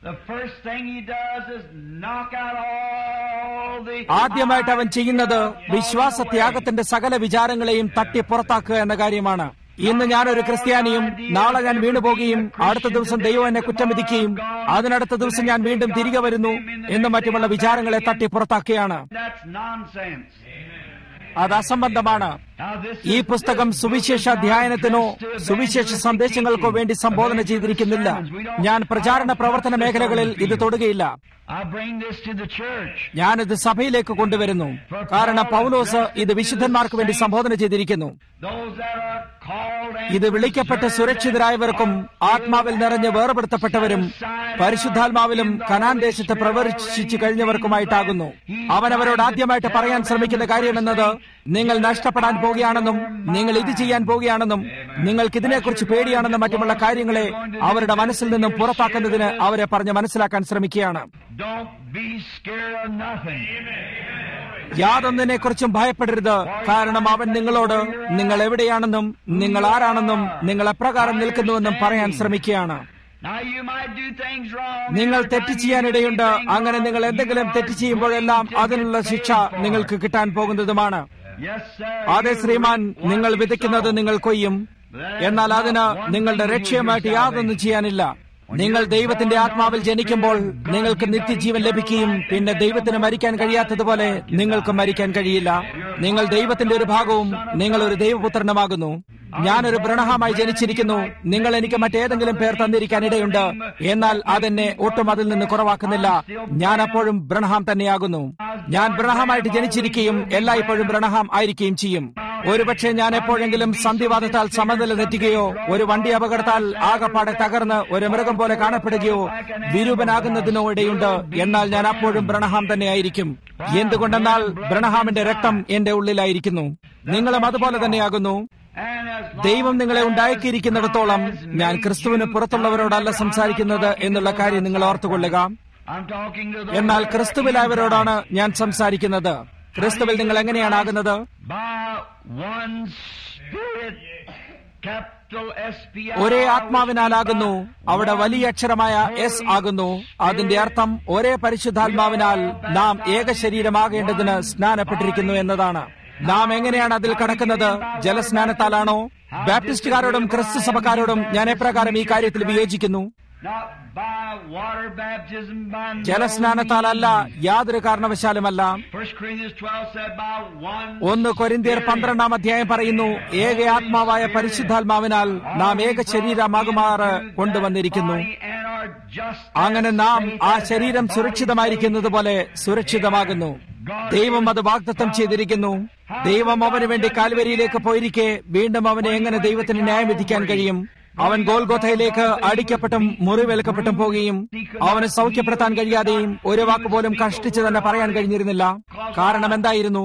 ആദ്യമായിട്ട് അവൻ ചെയ്യുന്നത് വിശ്വാസത്യാഗത്തിന്റെ സകല വിചാരങ്ങളെയും തട്ടി പുറത്താക്കുക എന്ന കാര്യമാണ് ഇന്ന് ഞാനൊരു ക്രിസ്ത്യാനിയും നാളെ ഞാൻ വീണുപോകുകയും അടുത്ത ദിവസം ദൈവം എന്നെ കുറ്റം വിധിക്കുകയും അതിനടുത്ത ദിവസം ഞാൻ വീണ്ടും തിരികെ വരുന്നു എന്നും മറ്റുമുള്ള വിചാരങ്ങളെ തട്ടി പുറത്താക്കുകയാണ് അത് അസംബന്ധമാണ് ഈ പുസ്തകം സുവിശേഷ അധ്യയനത്തിനോ സുവിശേഷ സന്ദേശങ്ങൾക്കോ വേണ്ടി സംബോധന ചെയ്തിരിക്കുന്നില്ല ഞാൻ പ്രചാരണ പ്രവർത്തന മേഖലകളിൽ ഇത് തൊടുകയില്ല ഞാനിത് സഭയിലേക്ക് കൊണ്ടുവരുന്നു കാരണം പൗലോസ് ഇത് വിശുദ്ധന്മാർക്ക് വേണ്ടി സംബോധന ചെയ്തിരിക്കുന്നു ഇത് വിളിക്കപ്പെട്ട് സുരക്ഷിതരായവർക്കും ആത്മാവിൽ നിറഞ്ഞ് വേർപെടുത്തപ്പെട്ടവരും പരിശുദ്ധാത്മാവിലും കനാൻ ദേശത്ത് പ്രവർത്തിച്ചു കഴിഞ്ഞവർക്കുമായിട്ടാകുന്നു അവൻ അവരോട് ആദ്യമായിട്ട് പറയാൻ ശ്രമിക്കുന്ന കാര്യമെന്നത് നിങ്ങൾ നഷ്ടപ്പെടാൻ പോകുകയാണെന്നും നിങ്ങൾ ഇത് ചെയ്യാൻ പോകുകയാണെന്നും നിങ്ങൾക്ക് ഇതിനെക്കുറിച്ച് പേടിയാണെന്നും മറ്റുമുള്ള കാര്യങ്ങളെ അവരുടെ മനസ്സിൽ നിന്നും പുറത്താക്കുന്നതിന് അവരെ പറഞ്ഞ് മനസ്സിലാക്കാൻ ശ്രമിക്കുകയാണ് യാതൊന്നിനെ കുറിച്ചും ഭയപ്പെടരുത് കാരണം അവൻ നിങ്ങളോട് നിങ്ങൾ എവിടെയാണെന്നും നിങ്ങൾ ആരാണെന്നും നിങ്ങൾ എപ്രകാരം നിൽക്കുന്നുവെന്നും പറയാൻ ശ്രമിക്കുകയാണ് നിങ്ങൾ തെറ്റ് ചെയ്യാനിടയുണ്ട് അങ്ങനെ നിങ്ങൾ എന്തെങ്കിലും തെറ്റ് ചെയ്യുമ്പോഴെല്ലാം അതിനുള്ള ശിക്ഷ നിങ്ങൾക്ക് കിട്ടാൻ പോകുന്നതുമാണ് അതെ ശ്രീമാൻ നിങ്ങൾ വിതയ്ക്കുന്നത് നിങ്ങൾ കൊയ്യും എന്നാൽ അതിന് നിങ്ങളുടെ രക്ഷയുമായിട്ട് യാതൊന്നും ചെയ്യാനില്ല നിങ്ങൾ ദൈവത്തിന്റെ ആത്മാവിൽ ജനിക്കുമ്പോൾ നിങ്ങൾക്ക് നിത്യജീവൻ ലഭിക്കുകയും പിന്നെ ദൈവത്തിന് മരിക്കാൻ കഴിയാത്തതുപോലെ നിങ്ങൾക്ക് മരിക്കാൻ കഴിയില്ല നിങ്ങൾ ദൈവത്തിന്റെ ഒരു ഭാഗവും നിങ്ങൾ ഒരു ദൈവപുത്രനുമാകുന്നു ഞാനൊരു ബ്രണഹമായി ജനിച്ചിരിക്കുന്നു നിങ്ങൾ എനിക്ക് മറ്റേതെങ്കിലും പേർ തന്നിരിക്കാൻ ഇടയുണ്ട് എന്നാൽ അതെന്നെ ഒട്ടും അതിൽ നിന്ന് കുറവാക്കുന്നില്ല ഞാൻ അപ്പോഴും ബ്രണഹാം തന്നെയാകുന്നു ഞാൻ ബ്രണഹാമായിട്ട് ജനിച്ചിരിക്കുകയും എല്ലായ്പ്പോഴും ബ്രണഹാം ആയിരിക്കുകയും ചെയ്യും ഒരുപക്ഷെ ഞാൻ എപ്പോഴെങ്കിലും സന്ധിവാദത്താൽ സമനില തെറ്റുകയോ ഒരു വണ്ടി അപകടത്താൽ ആകപ്പാടെ തകർന്ന് ഒരു മൃഗം പോലെ കാണപ്പെടുകയോ വിരൂപനാകുന്നതിനോ ഇടയുണ്ട് എന്നാൽ ഞാൻ അപ്പോഴും ബ്രണഹാം തന്നെയായിരിക്കും എന്തുകൊണ്ടെന്നാൽ ബ്രണഹാമിന്റെ രക്തം എന്റെ ഉള്ളിലായിരിക്കുന്നു നിങ്ങളും അതുപോലെ തന്നെയാകുന്നു ദൈവം നിങ്ങളെ ഉണ്ടാക്കിയിരിക്കുന്നിടത്തോളം ഞാൻ ക്രിസ്തുവിന് പുറത്തുള്ളവരോടല്ല സംസാരിക്കുന്നത് എന്നുള്ള കാര്യം നിങ്ങൾ ഓർത്തുകൊള്ളുക എന്നാൽ ക്രിസ്തുവിലായവരോടാണ് ഞാൻ സംസാരിക്കുന്നത് ക്രിസ്തുവിൽ നിങ്ങൾ എങ്ങനെയാണ് ആകുന്നത് ഒരേ ആത്മാവിനാലാകുന്നു അവിടെ വലിയ അക്ഷരമായ എസ് ആകുന്നു അതിന്റെ അർത്ഥം ഒരേ പരിശുദ്ധാത്മാവിനാൽ നാം ഏക ശരീരമാകേണ്ടതിന് സ്നാനപ്പെട്ടിരിക്കുന്നു എന്നതാണ് നാം എങ്ങനെയാണ് അതിൽ കടക്കുന്നത് ജലസ്നാനത്താലാണോ ബാപ്റ്റിസ്റ്റുകാരോടും ക്രിസ്തു സഭക്കാരോടും ഞാൻ എപ്രകാരം ഈ കാര്യത്തിൽ വിയോജിക്കുന്നു ജലസ്നാനത്താലല്ല യാതൊരു കാരണവശാലുമല്ല ഒന്ന് കൊരിന്തിയർ പന്ത്രണ്ടാം അധ്യായം പറയുന്നു ഏക ആത്മാവായ പരിശുദ്ധാത്മാവിനാൽ നാം ഏക ശരീരമാകുമാറ് കൊണ്ടുവന്നിരിക്കുന്നു അങ്ങനെ നാം ആ ശരീരം സുരക്ഷിതമായിരിക്കുന്നത് പോലെ സുരക്ഷിതമാകുന്നു ദൈവം അത് വാഗ്ദത്തം ചെയ്തിരിക്കുന്നു ദൈവം അവന് വേണ്ടി കാൽവരിയിലേക്ക് പോയിരിക്കെ വീണ്ടും അവനെ എങ്ങനെ ദൈവത്തിന് ന്യായം വിധിക്കാൻ കഴിയും അവൻ ഗോൽഗോഥയിലേക്ക് അടിക്കപ്പെട്ടും മുറിവേൽക്കപ്പെട്ടും പോകുകയും അവന് സൗഖ്യപ്പെടുത്താൻ കഴിയാതെയും ഒരു വാക്ക് പോലും കഷ്ടിച്ച് തന്നെ പറയാൻ കഴിഞ്ഞിരുന്നില്ല കാരണം എന്തായിരുന്നു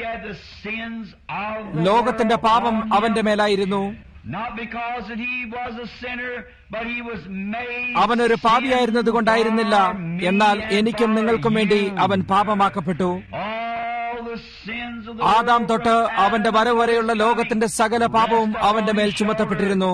ലോകത്തിന്റെ പാപം അവന്റെ മേലായിരുന്നു അവനൊരു പാപിയായിരുന്നത് കൊണ്ടായിരുന്നില്ല എന്നാൽ എനിക്കും നിങ്ങൾക്കും വേണ്ടി അവൻ പാപമാക്കപ്പെട്ടു ആദാം തൊട്ട് അവന്റെ വരവ് വരെയുള്ള ലോകത്തിന്റെ സകല പാപവും അവന്റെ മേൽ ചുമത്തപ്പെട്ടിരുന്നു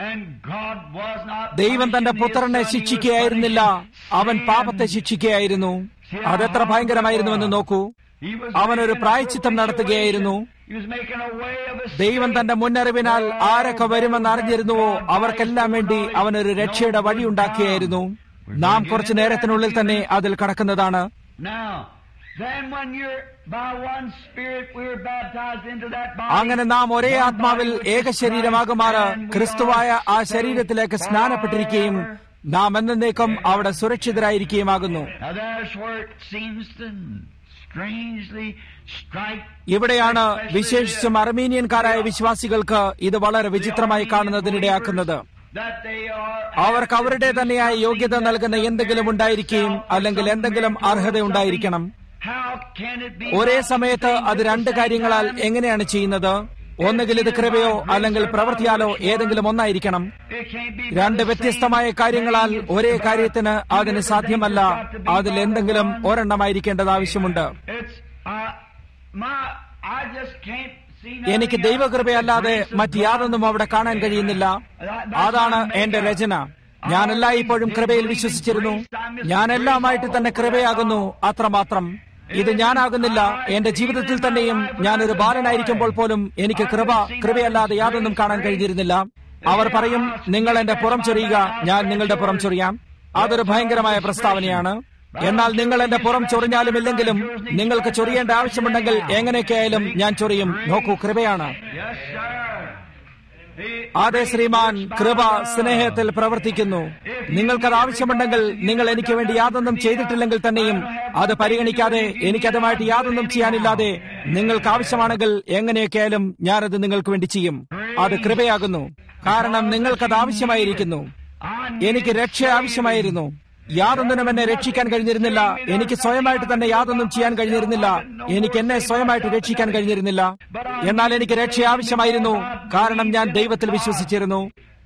ദൈവം തന്റെ പുത്രനെ ശിക്ഷിക്കുകയായിരുന്നില്ല അവൻ പാപത്തെ ശിക്ഷിക്കുകയായിരുന്നു അതെത്ര ഭയങ്കരമായിരുന്നുവെന്ന് നോക്കൂ അവനൊരു പ്രായച്ചിത്തം നടത്തുകയായിരുന്നു ദൈവം തന്റെ മുന്നറിവിനാൽ ആരൊക്കെ വരുമെന്ന് അറിഞ്ഞിരുന്നുവോ അവർക്കെല്ലാം വേണ്ടി അവനൊരു രക്ഷയുടെ വഴി ഉണ്ടാക്കിയായിരുന്നു നാം കുറച്ചു നേരത്തിനുള്ളിൽ തന്നെ അതിൽ കടക്കുന്നതാണ് അങ്ങനെ നാം ഒരേ ആത്മാവിൽ ഏക ശരീരമാകുമാറ് ക്രിസ്തുവായ ആ ശരീരത്തിലേക്ക് സ്നാനപ്പെട്ടിരിക്കുകയും നാം എന്നേക്കും അവിടെ സുരക്ഷിതരായിരിക്കുകയുമാകുന്നു ഇവിടെയാണ് വിശേഷിച്ചും അർമീനിയൻകാരായ വിശ്വാസികൾക്ക് ഇത് വളരെ വിചിത്രമായി കാണുന്നതിനിടയാക്കുന്നത് അവർക്ക് അവരുടെ തന്നെയായ യോഗ്യത നൽകുന്ന എന്തെങ്കിലും ഉണ്ടായിരിക്കുകയും അല്ലെങ്കിൽ എന്തെങ്കിലും അർഹത ഉണ്ടായിരിക്കണം ഒരേ സമയത്ത് അത് രണ്ട് കാര്യങ്ങളാൽ എങ്ങനെയാണ് ചെയ്യുന്നത് ഒന്നുകിൽ ഇത് കൃപയോ അല്ലെങ്കിൽ പ്രവൃത്തിയാലോ ഏതെങ്കിലും ഒന്നായിരിക്കണം രണ്ട് വ്യത്യസ്തമായ കാര്യങ്ങളാൽ ഒരേ കാര്യത്തിന് അതിന് സാധ്യമല്ല അതിൽ എന്തെങ്കിലും ഒരെണ്ണമായിരിക്കേണ്ടത് ആവശ്യമുണ്ട് എനിക്ക് ദൈവകൃപയല്ലാതെ മറ്റ് യാതൊന്നും അവിടെ കാണാൻ കഴിയുന്നില്ല അതാണ് എന്റെ രചന ഞാൻ എല്ലായ്പ്പോഴും കൃപയിൽ വിശ്വസിച്ചിരുന്നു ഞാൻ എല്ലാമായിട്ട് തന്നെ കൃപയാകുന്നു അത്രമാത്രം ഇത് ഞാനാകുന്നില്ല എന്റെ ജീവിതത്തിൽ തന്നെയും ഞാനൊരു ബാലനായിരിക്കുമ്പോൾ പോലും എനിക്ക് കൃപ കൃപയല്ലാതെ യാതൊന്നും കാണാൻ കഴിഞ്ഞിരുന്നില്ല അവർ പറയും നിങ്ങൾ എന്റെ പുറം ചൊറിയുക ഞാൻ നിങ്ങളുടെ പുറം ചൊറിയാം അതൊരു ഭയങ്കരമായ പ്രസ്താവനയാണ് എന്നാൽ നിങ്ങൾ എന്റെ പുറം ചൊറിഞ്ഞാലും ഇല്ലെങ്കിലും നിങ്ങൾക്ക് ചൊറിയേണ്ട ആവശ്യമുണ്ടെങ്കിൽ എങ്ങനെയൊക്കെയായാലും ഞാൻ ചൊറിയും നോക്കൂ കൃപയാണ് അതെ ശ്രീമാൻ കൃപ സ്നേഹത്തിൽ പ്രവർത്തിക്കുന്നു നിങ്ങൾക്കത് ആവശ്യമുണ്ടെങ്കിൽ നിങ്ങൾ എനിക്ക് വേണ്ടി യാതൊന്നും ചെയ്തിട്ടില്ലെങ്കിൽ തന്നെയും അത് പരിഗണിക്കാതെ എനിക്കതുമായിട്ട് യാതൊന്നും ചെയ്യാനില്ലാതെ നിങ്ങൾക്ക് ആവശ്യമാണെങ്കിൽ എങ്ങനെയൊക്കെയായാലും ഞാനത് നിങ്ങൾക്ക് വേണ്ടി ചെയ്യും അത് കൃപയാകുന്നു കാരണം നിങ്ങൾക്കത് ആവശ്യമായിരിക്കുന്നു എനിക്ക് രക്ഷ ആവശ്യമായിരുന്നു യാതൊന്നിനും എന്നെ രക്ഷിക്കാൻ കഴിഞ്ഞിരുന്നില്ല എനിക്ക് സ്വയമായിട്ട് തന്നെ യാതൊന്നും ചെയ്യാൻ കഴിഞ്ഞിരുന്നില്ല എനിക്ക് എന്നെ സ്വയമായിട്ട് രക്ഷിക്കാൻ കഴിഞ്ഞിരുന്നില്ല എന്നാൽ എനിക്ക് രക്ഷ ആവശ്യമായിരുന്നു കാരണം ഞാൻ ദൈവത്തിൽ വിശ്വസിച്ചിരുന്നു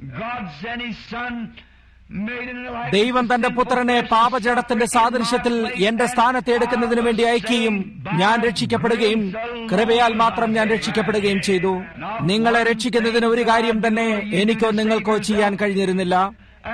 ദൈവം തന്റെ പുത്രനെ പാപജടത്തിന്റെ സാദൃശ്യത്തിൽ എന്റെ സ്ഥാനത്തെ എടുക്കുന്നതിന് വേണ്ടി അയക്കുകയും ഞാൻ രക്ഷിക്കപ്പെടുകയും കൃപയാൽ മാത്രം ഞാൻ രക്ഷിക്കപ്പെടുകയും ചെയ്തു നിങ്ങളെ രക്ഷിക്കുന്നതിന് ഒരു കാര്യം തന്നെ എനിക്കോ നിങ്ങൾക്കോ ചെയ്യാൻ കഴിഞ്ഞിരുന്നില്ല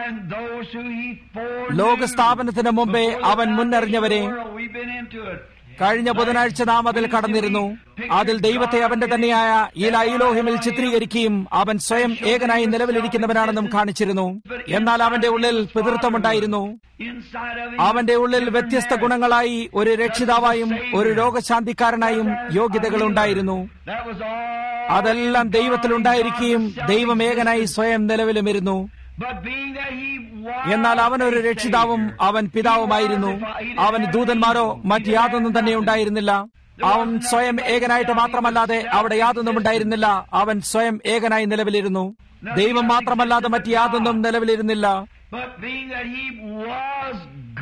ലോകസ്ഥാപനത്തിന് മുമ്പേ അവൻ മുന്നറിഞ്ഞവരെ കഴിഞ്ഞ ബുധനാഴ്ച നാം അതിൽ കടന്നിരുന്നു അതിൽ ദൈവത്തെ അവന്റെ തന്നെയായ ഈലോഹിമിൽ ചിത്രീകരിക്കുകയും അവൻ സ്വയം ഏകനായി നിലവിലിരിക്കുന്നവനാണെന്നും കാണിച്ചിരുന്നു എന്നാൽ അവന്റെ ഉള്ളിൽ പിതൃത്വമുണ്ടായിരുന്നു inside of him. അവന്റെ ഉള്ളിൽ വ്യത്യസ്ത ഗുണങ്ങളായി ഒരു രക്ഷിതാവായും ഒരു രോഗശാന്തിക്കാരനായും യോഗ്യതകൾ ഉണ്ടായിരുന്നു That was all. അതെല്ലാം ദൈവത്തിലുണ്ടായിരിക്കുകയും ദൈവം ഏകനായി സ്വയം നിലവിലുമിരുന്നു But being that he was എന്നാൽ അവൻ ഒരു രക്ഷിതാവും അവൻ പിതാവുമായിരുന്നു അവൻ ദൂതന്മാരോ മറ്റ് യാതൊന്നും തന്നെ ഉണ്ടായിരുന്നില്ല അവൻ സ്വയം ഏകനായിട്ട് മാത്രമല്ലാതെ അവിടെ യാതൊന്നും ഉണ്ടായിരുന്നില്ല അവൻ സ്വയം ഏകനായി നിലവിലിരുന്നു ദൈവം മാത്രമല്ലാതെ മറ്റ് യാതൊന്നും നിലവിലിരുന്നില്ല But being that he was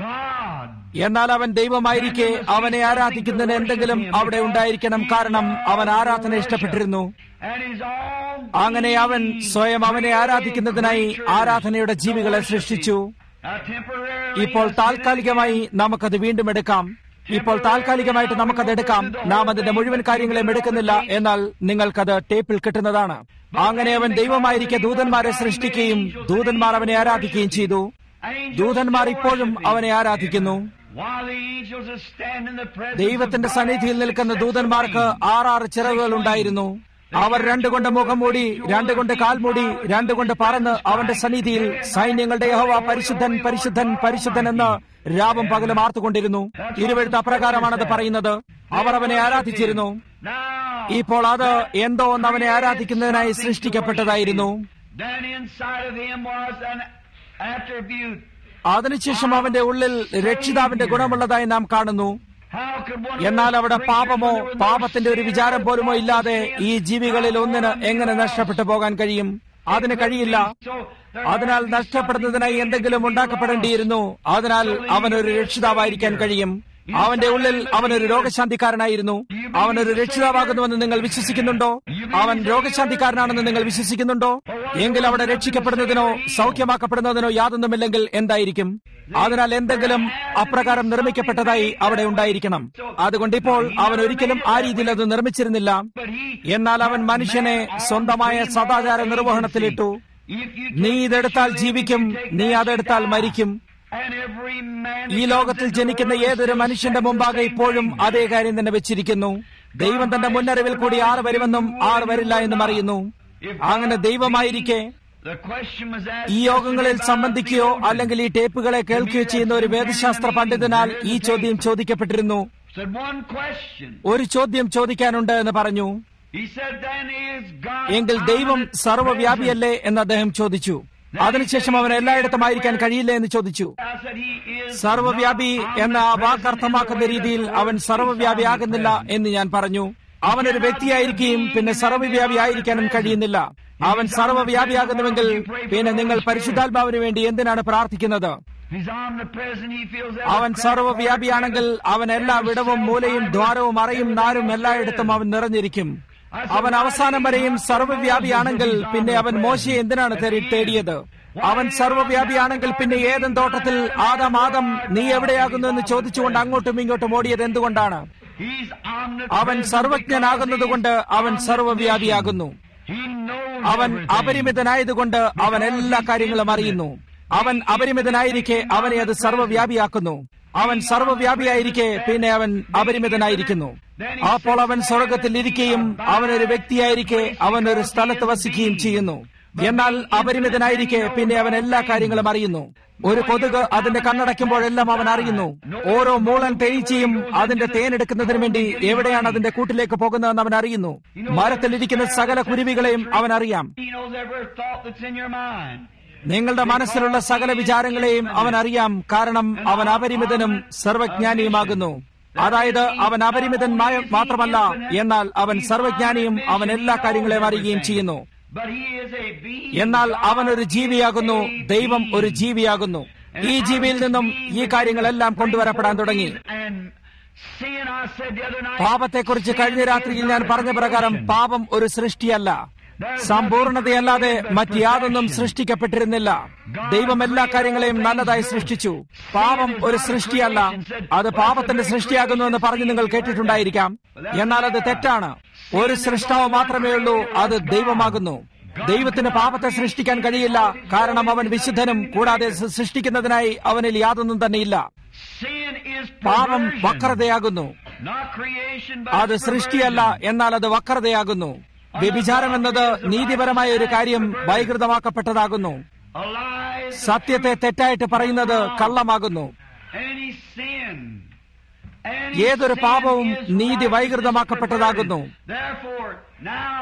God. എന്നാൽ അവൻ ദൈവമായിരിക്കെ അവനെ ആരാധിക്കുന്നതിന് എന്തെങ്കിലും അവിടെ ഉണ്ടായിരിക്കണം കാരണം അവൻ ആരാധന ഇഷ്ടപ്പെട്ടിരുന്നു And his own അങ്ങനെ അവൻ സ്വയം അവനെ ആരാധിക്കുന്നതിനായി ആരാധനയുടെ ജീവികളെ സൃഷ്ടിച്ചു Now, temporarily, ഇപ്പോൾ താൽക്കാലികമായി നമുക്കത് വീണ്ടും എടുക്കാം ഇപ്പോൾ താൽക്കാലികമായിട്ട് നമുക്കത് എടുക്കാം നാം അതിന്റെ മുഴുവൻ കാര്യങ്ങളെയും എടുക്കുന്നില്ല എന്നാൽ നിങ്ങൾക്കത് ടേപ്പിൽ കിട്ടുന്നതാണ് അങ്ങനെ അവൻ ദൈവമായിരിക്കെ ദൂതന്മാരെ സൃഷ്ടിക്കുകയും ദൂതന്മാർ അവനെ ആരാധിക്കുകയും ചെയ്തു angels ദൂതന്മാർ ഇപ്പോഴും അവനെ ആരാധിക്കുന്നു while the angels are standing in the presence ദൈവത്തിന്റെ of God, സന്നിധിയിൽ നിൽക്കുന്ന ദൂതന്മാർക്ക് ആറാറ് ചിറകുകൾ ഉണ്ടായിരുന്നു അവർ രണ്ടുകൊണ്ട് മുഖം മൂടി രണ്ടുകൊണ്ട് കാൽ മൂടി രണ്ടുകൊണ്ട് പറന്ന് അവന്റെ സന്നിധിയിൽ സൈന്യങ്ങളുടെ യഹോവ പരിശുദ്ധൻ പരിശുദ്ധൻ പരിശുദ്ധൻ എന്ന് രാവും പകലും ആർത്തുകൊണ്ടിരുന്നു ഇരുവഴുത്ത് അപ്രകാരമാണത് പറയുന്നത് അവർ അവനെ ആരാധിച്ചിരുന്നു Now, ഇപ്പോൾ അത് എന്തോ ഒന്ന് അവനെ ആരാധിക്കുന്നതിനായി സൃഷ്ടിക്കപ്പെട്ടതായിരുന്നു then inside of him was an attribute. അതിനുശേഷം അവന്റെ ഉള്ളിൽ രക്ഷിതാവിന്റെ ഗുണമുള്ളതായി നാം കാണുന്നു How could one എന്നാൽ അവിടെ creature പാപമോ when there was no പാപത്തിന്റെ ഒരു sin വിചാരം or പോലുമോ no ഇല്ലാതെ sin? ഈ ജീവികളിൽ ഒന്നിന് How എങ്ങനെ one നഷ്ടപ്പെട്ടു പോകാൻ കഴിയും അതിന് കഴിയില്ല So, there അതിനാൽ had to be നഷ്ടപ്പെടുന്നതിനായി something എന്തെങ്കിലും to be ഉണ്ടാക്കപ്പെടേണ്ടിയിരുന്നു അതിനാൽ അവനൊരു രക്ഷിതാവായിരിക്കാൻ കഴിയും അവന്റെ ഉള്ളിൽ അവനൊരു രോഗശാന്തിക്കാരനായിരുന്നു അവനൊരു രക്ഷിതാവാകുന്നുവെന്ന് നിങ്ങൾ വിശ്വസിക്കുന്നുണ്ടോ അവൻ രോഗശാന്തിക്കാരനാണെന്ന് നിങ്ങൾ വിശ്വസിക്കുന്നുണ്ടോ എങ്കിൽ അവിടെ രക്ഷിക്കപ്പെടുന്നതിനോ സൗഖ്യമാക്കപ്പെടുന്നതിനോ യാതൊന്നുമില്ലെങ്കിൽ എന്തായിരിക്കും അതിനാൽ എന്തെങ്കിലും അപ്രകാരം നിർമ്മിക്കപ്പെട്ടതായി അവിടെ ഉണ്ടായിരിക്കണം അതുകൊണ്ട് ഇപ്പോൾ അവൻ ഒരിക്കലും ആ രീതിയിൽ അത് നിർമ്മിച്ചിരുന്നില്ല But he, എന്നാൽ അവൻ മനുഷ്യനെ സ്വന്തമായ സദാചാര നിർവഹണത്തിലിട്ടു if you നീ ഇതെടുത്താൽ ജീവിക്കും നീ അതെടുത്താൽ മരിക്കും and every man ഈ ലോകത്തിൽ ജനിക്കുന്ന ഏതൊരു മനുഷ്യന്റെ മുമ്പാകെ ഇപ്പോഴും അതേ കാര്യം തന്നെ വെച്ചിരിക്കുന്നു ദൈവം തന്റെ മുന്നറിവിൽ കൂടി ആറ് വരുമെന്നും ആറ് വരില്ല എന്നും അറിയുന്നു അങ്ങനെ ദൈവമായിരിക്കെ the question was asked ഈ യോഗങ്ങളിൽ സംബന്ധിക്കുകയോ അല്ലെങ്കിൽ ഈ ടേപ്പുകളെ കേൾക്കുകയോ ചെയ്യുന്ന ഒരു വേദശാസ്ത്ര പണ്ഡിതനാൽ ഈ ചോദ്യം ചോദിക്കപ്പെട്ടിരുന്നു said one question. ഒരു ചോദ്യം ചോദിക്കാനുണ്ട് എന്ന് പറഞ്ഞു He said, then is God എങ്കിൽ ദൈവം omnipresent?" സർവ്വവ്യാപിയല്ലേ എന്ന് അദ്ദേഹം ചോദിച്ചു അതിനുശേഷം അവൻ എല്ലായിടത്തും ആയിരിക്കാൻ കഴിയില്ല എന്ന് ചോദിച്ചു I said, he is സർവവ്യാപി എന്ന ആ വാക്ക് അർത്ഥമാക്കുന്ന രീതിയിൽ അവൻ സർവവ്യാപിയാകുന്നില്ല എന്ന് ഞാൻ പറഞ്ഞു അവനൊരു വ്യക്തിയായിരിക്കുകയും പിന്നെ സർവ്വവ്യാപി ആയിരിക്കാനും കഴിയുന്നില്ല അവൻ സർവ്വവ്യാപിയാകുന്നുവെങ്കിൽ പിന്നെ നിങ്ങൾ പരിശുദ്ധാത്മാവിന് വേണ്ടി എന്തിനാണ് പ്രാർത്ഥിക്കുന്നത് He's omnipresent. He feels every അവൻ crack, സർവ്വവ്യാപിയാണെങ്കിൽ അവൻ എല്ലാ വിടവും മൂലയും ദ്വാരവും അറയും നാരും എല്ലായിടത്തും അവൻ നിറഞ്ഞിരിക്കും അവൻ അവസാനം വരെയും സർവ്വവ്യാപിയാണെങ്കിൽ പിന്നെ അവൻ മോശയെ എന്തിനാണ് തേടി- തേടിയത് അവൻ സർവ്വവ്യാപിയാണെങ്കിൽ പിന്നെ ഏതും തോട്ടത്തിൽ ആദം ആദം നീ എവിടെയാകുന്നു എന്ന് ചോദിച്ചുകൊണ്ട് അങ്ങോട്ടും ഇങ്ങോട്ടും ഓടിയത് എന്തുകൊണ്ടാണ് He's അവൻ omnipresent സർവജ്ഞനാകുന്നതുകൊണ്ട് അവൻ സർവ്വവ്യാപിയാകുന്നു He knows അവൻ everything. അപരിമിതനായതുകൊണ്ട് അവൻ എല്ലാ കാര്യങ്ങളും അറിയുന്നു അവൻ അപരിമിതനായിരിക്കെ അവനെ അത് സർവ്വവ്യാപിയാക്കുന്നു അവൻ സർവ്വവ്യാപിയായിരിക്കെ പിന്നെ അവൻ അപരിമിതനായിരിക്കുന്നു അപ്പോൾ അവൻ സ്വർഗത്തിൽ ഇരിക്കുകയും അവനൊരു വ്യക്തിയായിരിക്കെ അവൻ ഒരു സ്ഥലത്ത് വസിക്കുകയും ചെയ്യുന്നു എന്നാൽ അപരിമിതനായിരിക്കെ പിന്നെ അവൻ എല്ലാ കാര്യങ്ങളും അറിയുന്നു ഒരു കൊതുക് അതിന്റെ കണ്ണടയ്ക്കുമ്പോഴെല്ലാം അവൻ അറിയുന്നു ഓരോ മൂളൻ തേനീച്ചയും അതിന്റെ തേനെടുക്കുന്നതിന് വേണ്ടി എവിടെയാണ് അതിന്റെ കൂട്ടിലേക്ക് പോകുന്നതെന്ന് അവൻ അറിയുന്നു മരത്തിലിരിക്കുന്ന സകല കുരുവികളെയും അവൻ അറിയാം He knows every thought that's in your mind. നിങ്ങളുടെ മനസ്സിലുള്ള സകല വിചാരങ്ങളെയും അവൻ അറിയാം കാരണം അവൻ അപരിമിതനും സർവജ്ഞാനിയുമാകുന്നു അതായത് അവൻ അപരിമിതൻ മായ- മാത്രമല്ല എന്നാൽ അവൻ സർവജ്ഞാനിയും അവൻ എല്ലാ കാര്യങ്ങളെയും അറിയുകയും ചെയ്യുന്നു But he is a being. എന്നാൽ അവൻ ഒരു ജീവിയാകുന്നു ദൈവം ഒരു ജീവിയാകുന്നു ഈ ജീവിയിൽ നിന്നും ഈ കാര്യങ്ങളെല്ലാം കൊണ്ടുവരപ്പെടാൻ തുടങ്ങി And sin, I said the other night, പാപത്തെക്കുറിച്ച് കഴിഞ്ഞ രാത്രിയിൽ ഞാൻ പറഞ്ഞ പ്രകാരം പാപം ഒരു സൃഷ്ടിയല്ല സമ്പൂർണതയല്ലാതെ മറ്റ് യാതൊന്നും സൃഷ്ടിക്കപ്പെട്ടിരുന്നില്ല ദൈവം എല്ലാ കാര്യങ്ങളെയും നല്ലതായി സൃഷ്ടിച്ചു പാപം ഒരു സൃഷ്ടിയല്ല അത് പാപത്തിന്റെ സൃഷ്ടിയാകുന്നു എന്ന് പറഞ്ഞ് നിങ്ങൾ കേട്ടിട്ടുണ്ടായിരിക്കാം എന്നാൽ അത് തെറ്റാണ് ഒരു സൃഷ്ടാവ് മാത്രമേ ഉള്ളൂ അത് ദൈവമാകുന്നു ദൈവത്തിന് പാപത്തെ സൃഷ്ടിക്കാൻ കഴിയില്ല കാരണം അവൻ വിശുദ്ധനും കൂടാതെ സൃ- സൃഷ്ടിക്കുന്നതിനായി അവനിൽ യാതൊന്നും തന്നെയില്ല sin is പാപം perversion. വക്രതയാകുന്നു Not creation, but അത് it's സൃഷ്ടിയല്ല perversion. എന്നാൽ അത് വക്രതയാകുന്നു വ്യഭിചാരം എന്നത് നീതിപരമായ ഒരു കാര്യം വൈകൃതമാക്കപ്പെട്ടതാകുന്നു A lie is സത്യത്തെ തെറ്റായിട്ട് പറയുന്നത് കള്ളമാകുന്നു any sin. Any ഏതൊരു sin പാപവും is നീതി righteous വൈകൃതമാക്കപ്പെട്ടതാകുന്നു. perverted. Therefore, now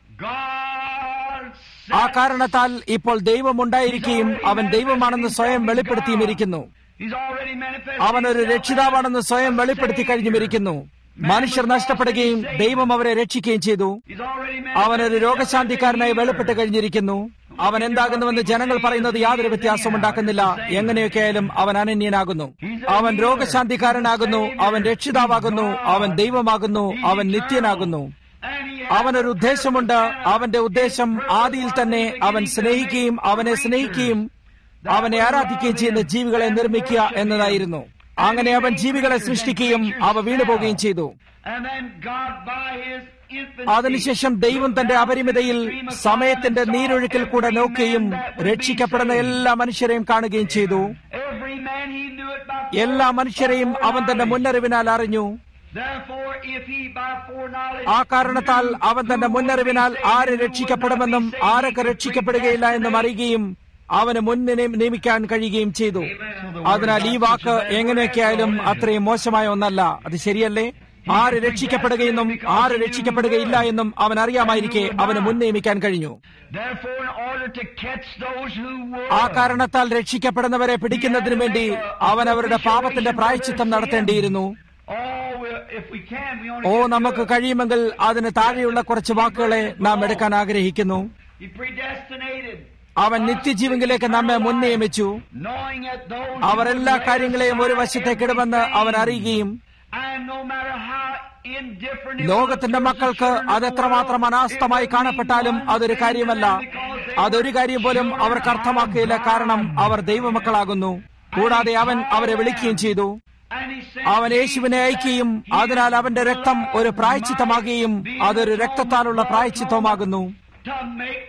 God ആ sets- കാരണത്താൽ ഇപ്പോൾ ദൈവമുണ്ടായിരിക്കുകയും അവൻ ദൈവമാണെന്ന് സ്വയം വെളിപ്പെടുത്തിയുമിരിക്കുന്നു He's already manifested അവൻ ഒരു himself രക്ഷിതാവാണെന്ന് as സ്വയം a വെളിപ്പെടുത്തി Savior. കഴിഞ്ഞുമിരിക്കുന്നു മനുഷ്യർ നഷ്ടപ്പെടുകയും ദൈവം അവരെ രക്ഷിക്കുകയും ചെയ്തു He's already അവൻ ഒരു manifested രോഗശാന്തിക്കാരനായി himself as a വെളിപ്പെട്ട് healer. കഴിഞ്ഞിരിക്കുന്നു അവൻ എന്താകുന്നുവെന്ന് ജനങ്ങൾ പറയുന്നത് യാതൊരു വ്യത്യാസവും ഉണ്ടാക്കുന്നില്ല എങ്ങനെയൊക്കെയായാലും അവൻ അനന്യനാകുന്നു അവൻ രോഗശാന്തിക്കാരനാകുന്നു അവൻ രക്ഷിതാവാകുന്നു അവൻ ദൈവമാകുന്നു അവൻ നിത്യനാകുന്നു And he അവനൊരു ഉദ്ദേശമുണ്ട് അവന്റെ ഉദ്ദേശം ആദിയിൽ തന്നെ അവൻ സ്നേഹിക്കുകയും അവനെ സ്നേഹിക്കുകയും അവനെ ആരാധിക്കുകയും ചെയ്യുന്ന ജീവികളെ നിർമ്മിക്കുക എന്നതായിരുന്നു അങ്ങനെ അവൻ ജീവികളെ സൃഷ്ടിക്കുകയും അവ വീണുപോകുകയും ചെയ്തു And then God by his infinite അതിനുശേഷം ദൈവം തന്റെ അപരിമിതയിൽ സമയത്തിന്റെ നീരൊഴുക്കിൽ കൂടെ നോക്കുകയും രക്ഷിക്കപ്പെടുന്ന എല്ലാ മനുഷ്യരെയും കാണുകയും ചെയ്തു Every man he knew it by എല്ലാ മനുഷ്യരെയും അവൻ തന്റെ മുന്നറിവിനാൽ അറിഞ്ഞു Therefore, if he by foreknowledge ആ കാരണത്താൽ അവൻ തന്റെ മുന്നറിവിനാൽ ആര് രക്ഷിക്കപ്പെടുമെന്നും ആരൊക്കെ രക്ഷിക്കപ്പെടുകയില്ല എന്നും അറിയുകയും അവന് മുന്നിനെ നിയമിക്കാൻ കഴിയുകയും ചെയ്തു അതിനാൽ ഈ വാക്ക് എങ്ങനെയൊക്കെയായാലും അത്രയും മോശമായ ഒന്നല്ല അത് ശരിയല്ലേ ആര് രക്ഷിക്കപ്പെടുകയെന്നും ആര് രക്ഷിക്കപ്പെടുകയില്ല എന്നും അവൻ അറിയാമായിരിക്കെ അവന് മുൻ നിയമിക്കാൻ കഴിഞ്ഞു Therefore, in order to catch those who ആ were കാരണത്താൽ രക്ഷിക്കപ്പെടുന്നവരെ പിടിക്കുന്നതിനു വേണ്ടി അവൻ അവരുടെ പാപത്തിന്റെ പ്രായച്ചിത്തം നടത്തേണ്ടിയിരുന്നു Oh, we- if we can, we only oh get to നമുക്ക് it. കഴിയുമെങ്കിൽ അതിന് താഴെയുള്ള കുറച്ച് വാക്കുകളെ നാം എടുക്കാൻ ആഗ്രഹിക്കുന്നു He predestinated, അവൻ നിത്യജീവങ്കിലേക്ക് നമ്മെ മുൻ നിയമിച്ചു knowing that those who അവർ എല്ലാ would കാര്യങ്ങളെയും ഒരു lay വശത്തേക്ക് aside ഇടുമെന്ന് അവൻ everything, അറിയുകയും and no matter how indifferent it ലോകത്തിന്റെ was to മക്കൾക്ക് children of അത് the എത്രമാത്രം world, അനാസ്ഥമായി it would കാണപ്പെട്ടാലും mean one അതൊരു thing കാര്യമല്ല to them because they അതൊരു കാര്യം പോലും were അവർക്ക് children അർത്ഥമാക്കുകയില്ല of കാരണം God. അവർ ദൈവമക്കളാകുന്നു കൂടാതെ അവൻ അവരെ വിളിക്കുകയും ചെയ്തു And he said, അവൻ യേശുവിനെ അയക്കുകയും അതിനാൽ അവന്റെ രക്തം ഒരു പ്രായച്ചിത്തമാകുകയും അതൊരു രക്തത്താലുള്ള പ്രായച്ചിത്തവുമാകുന്നു to make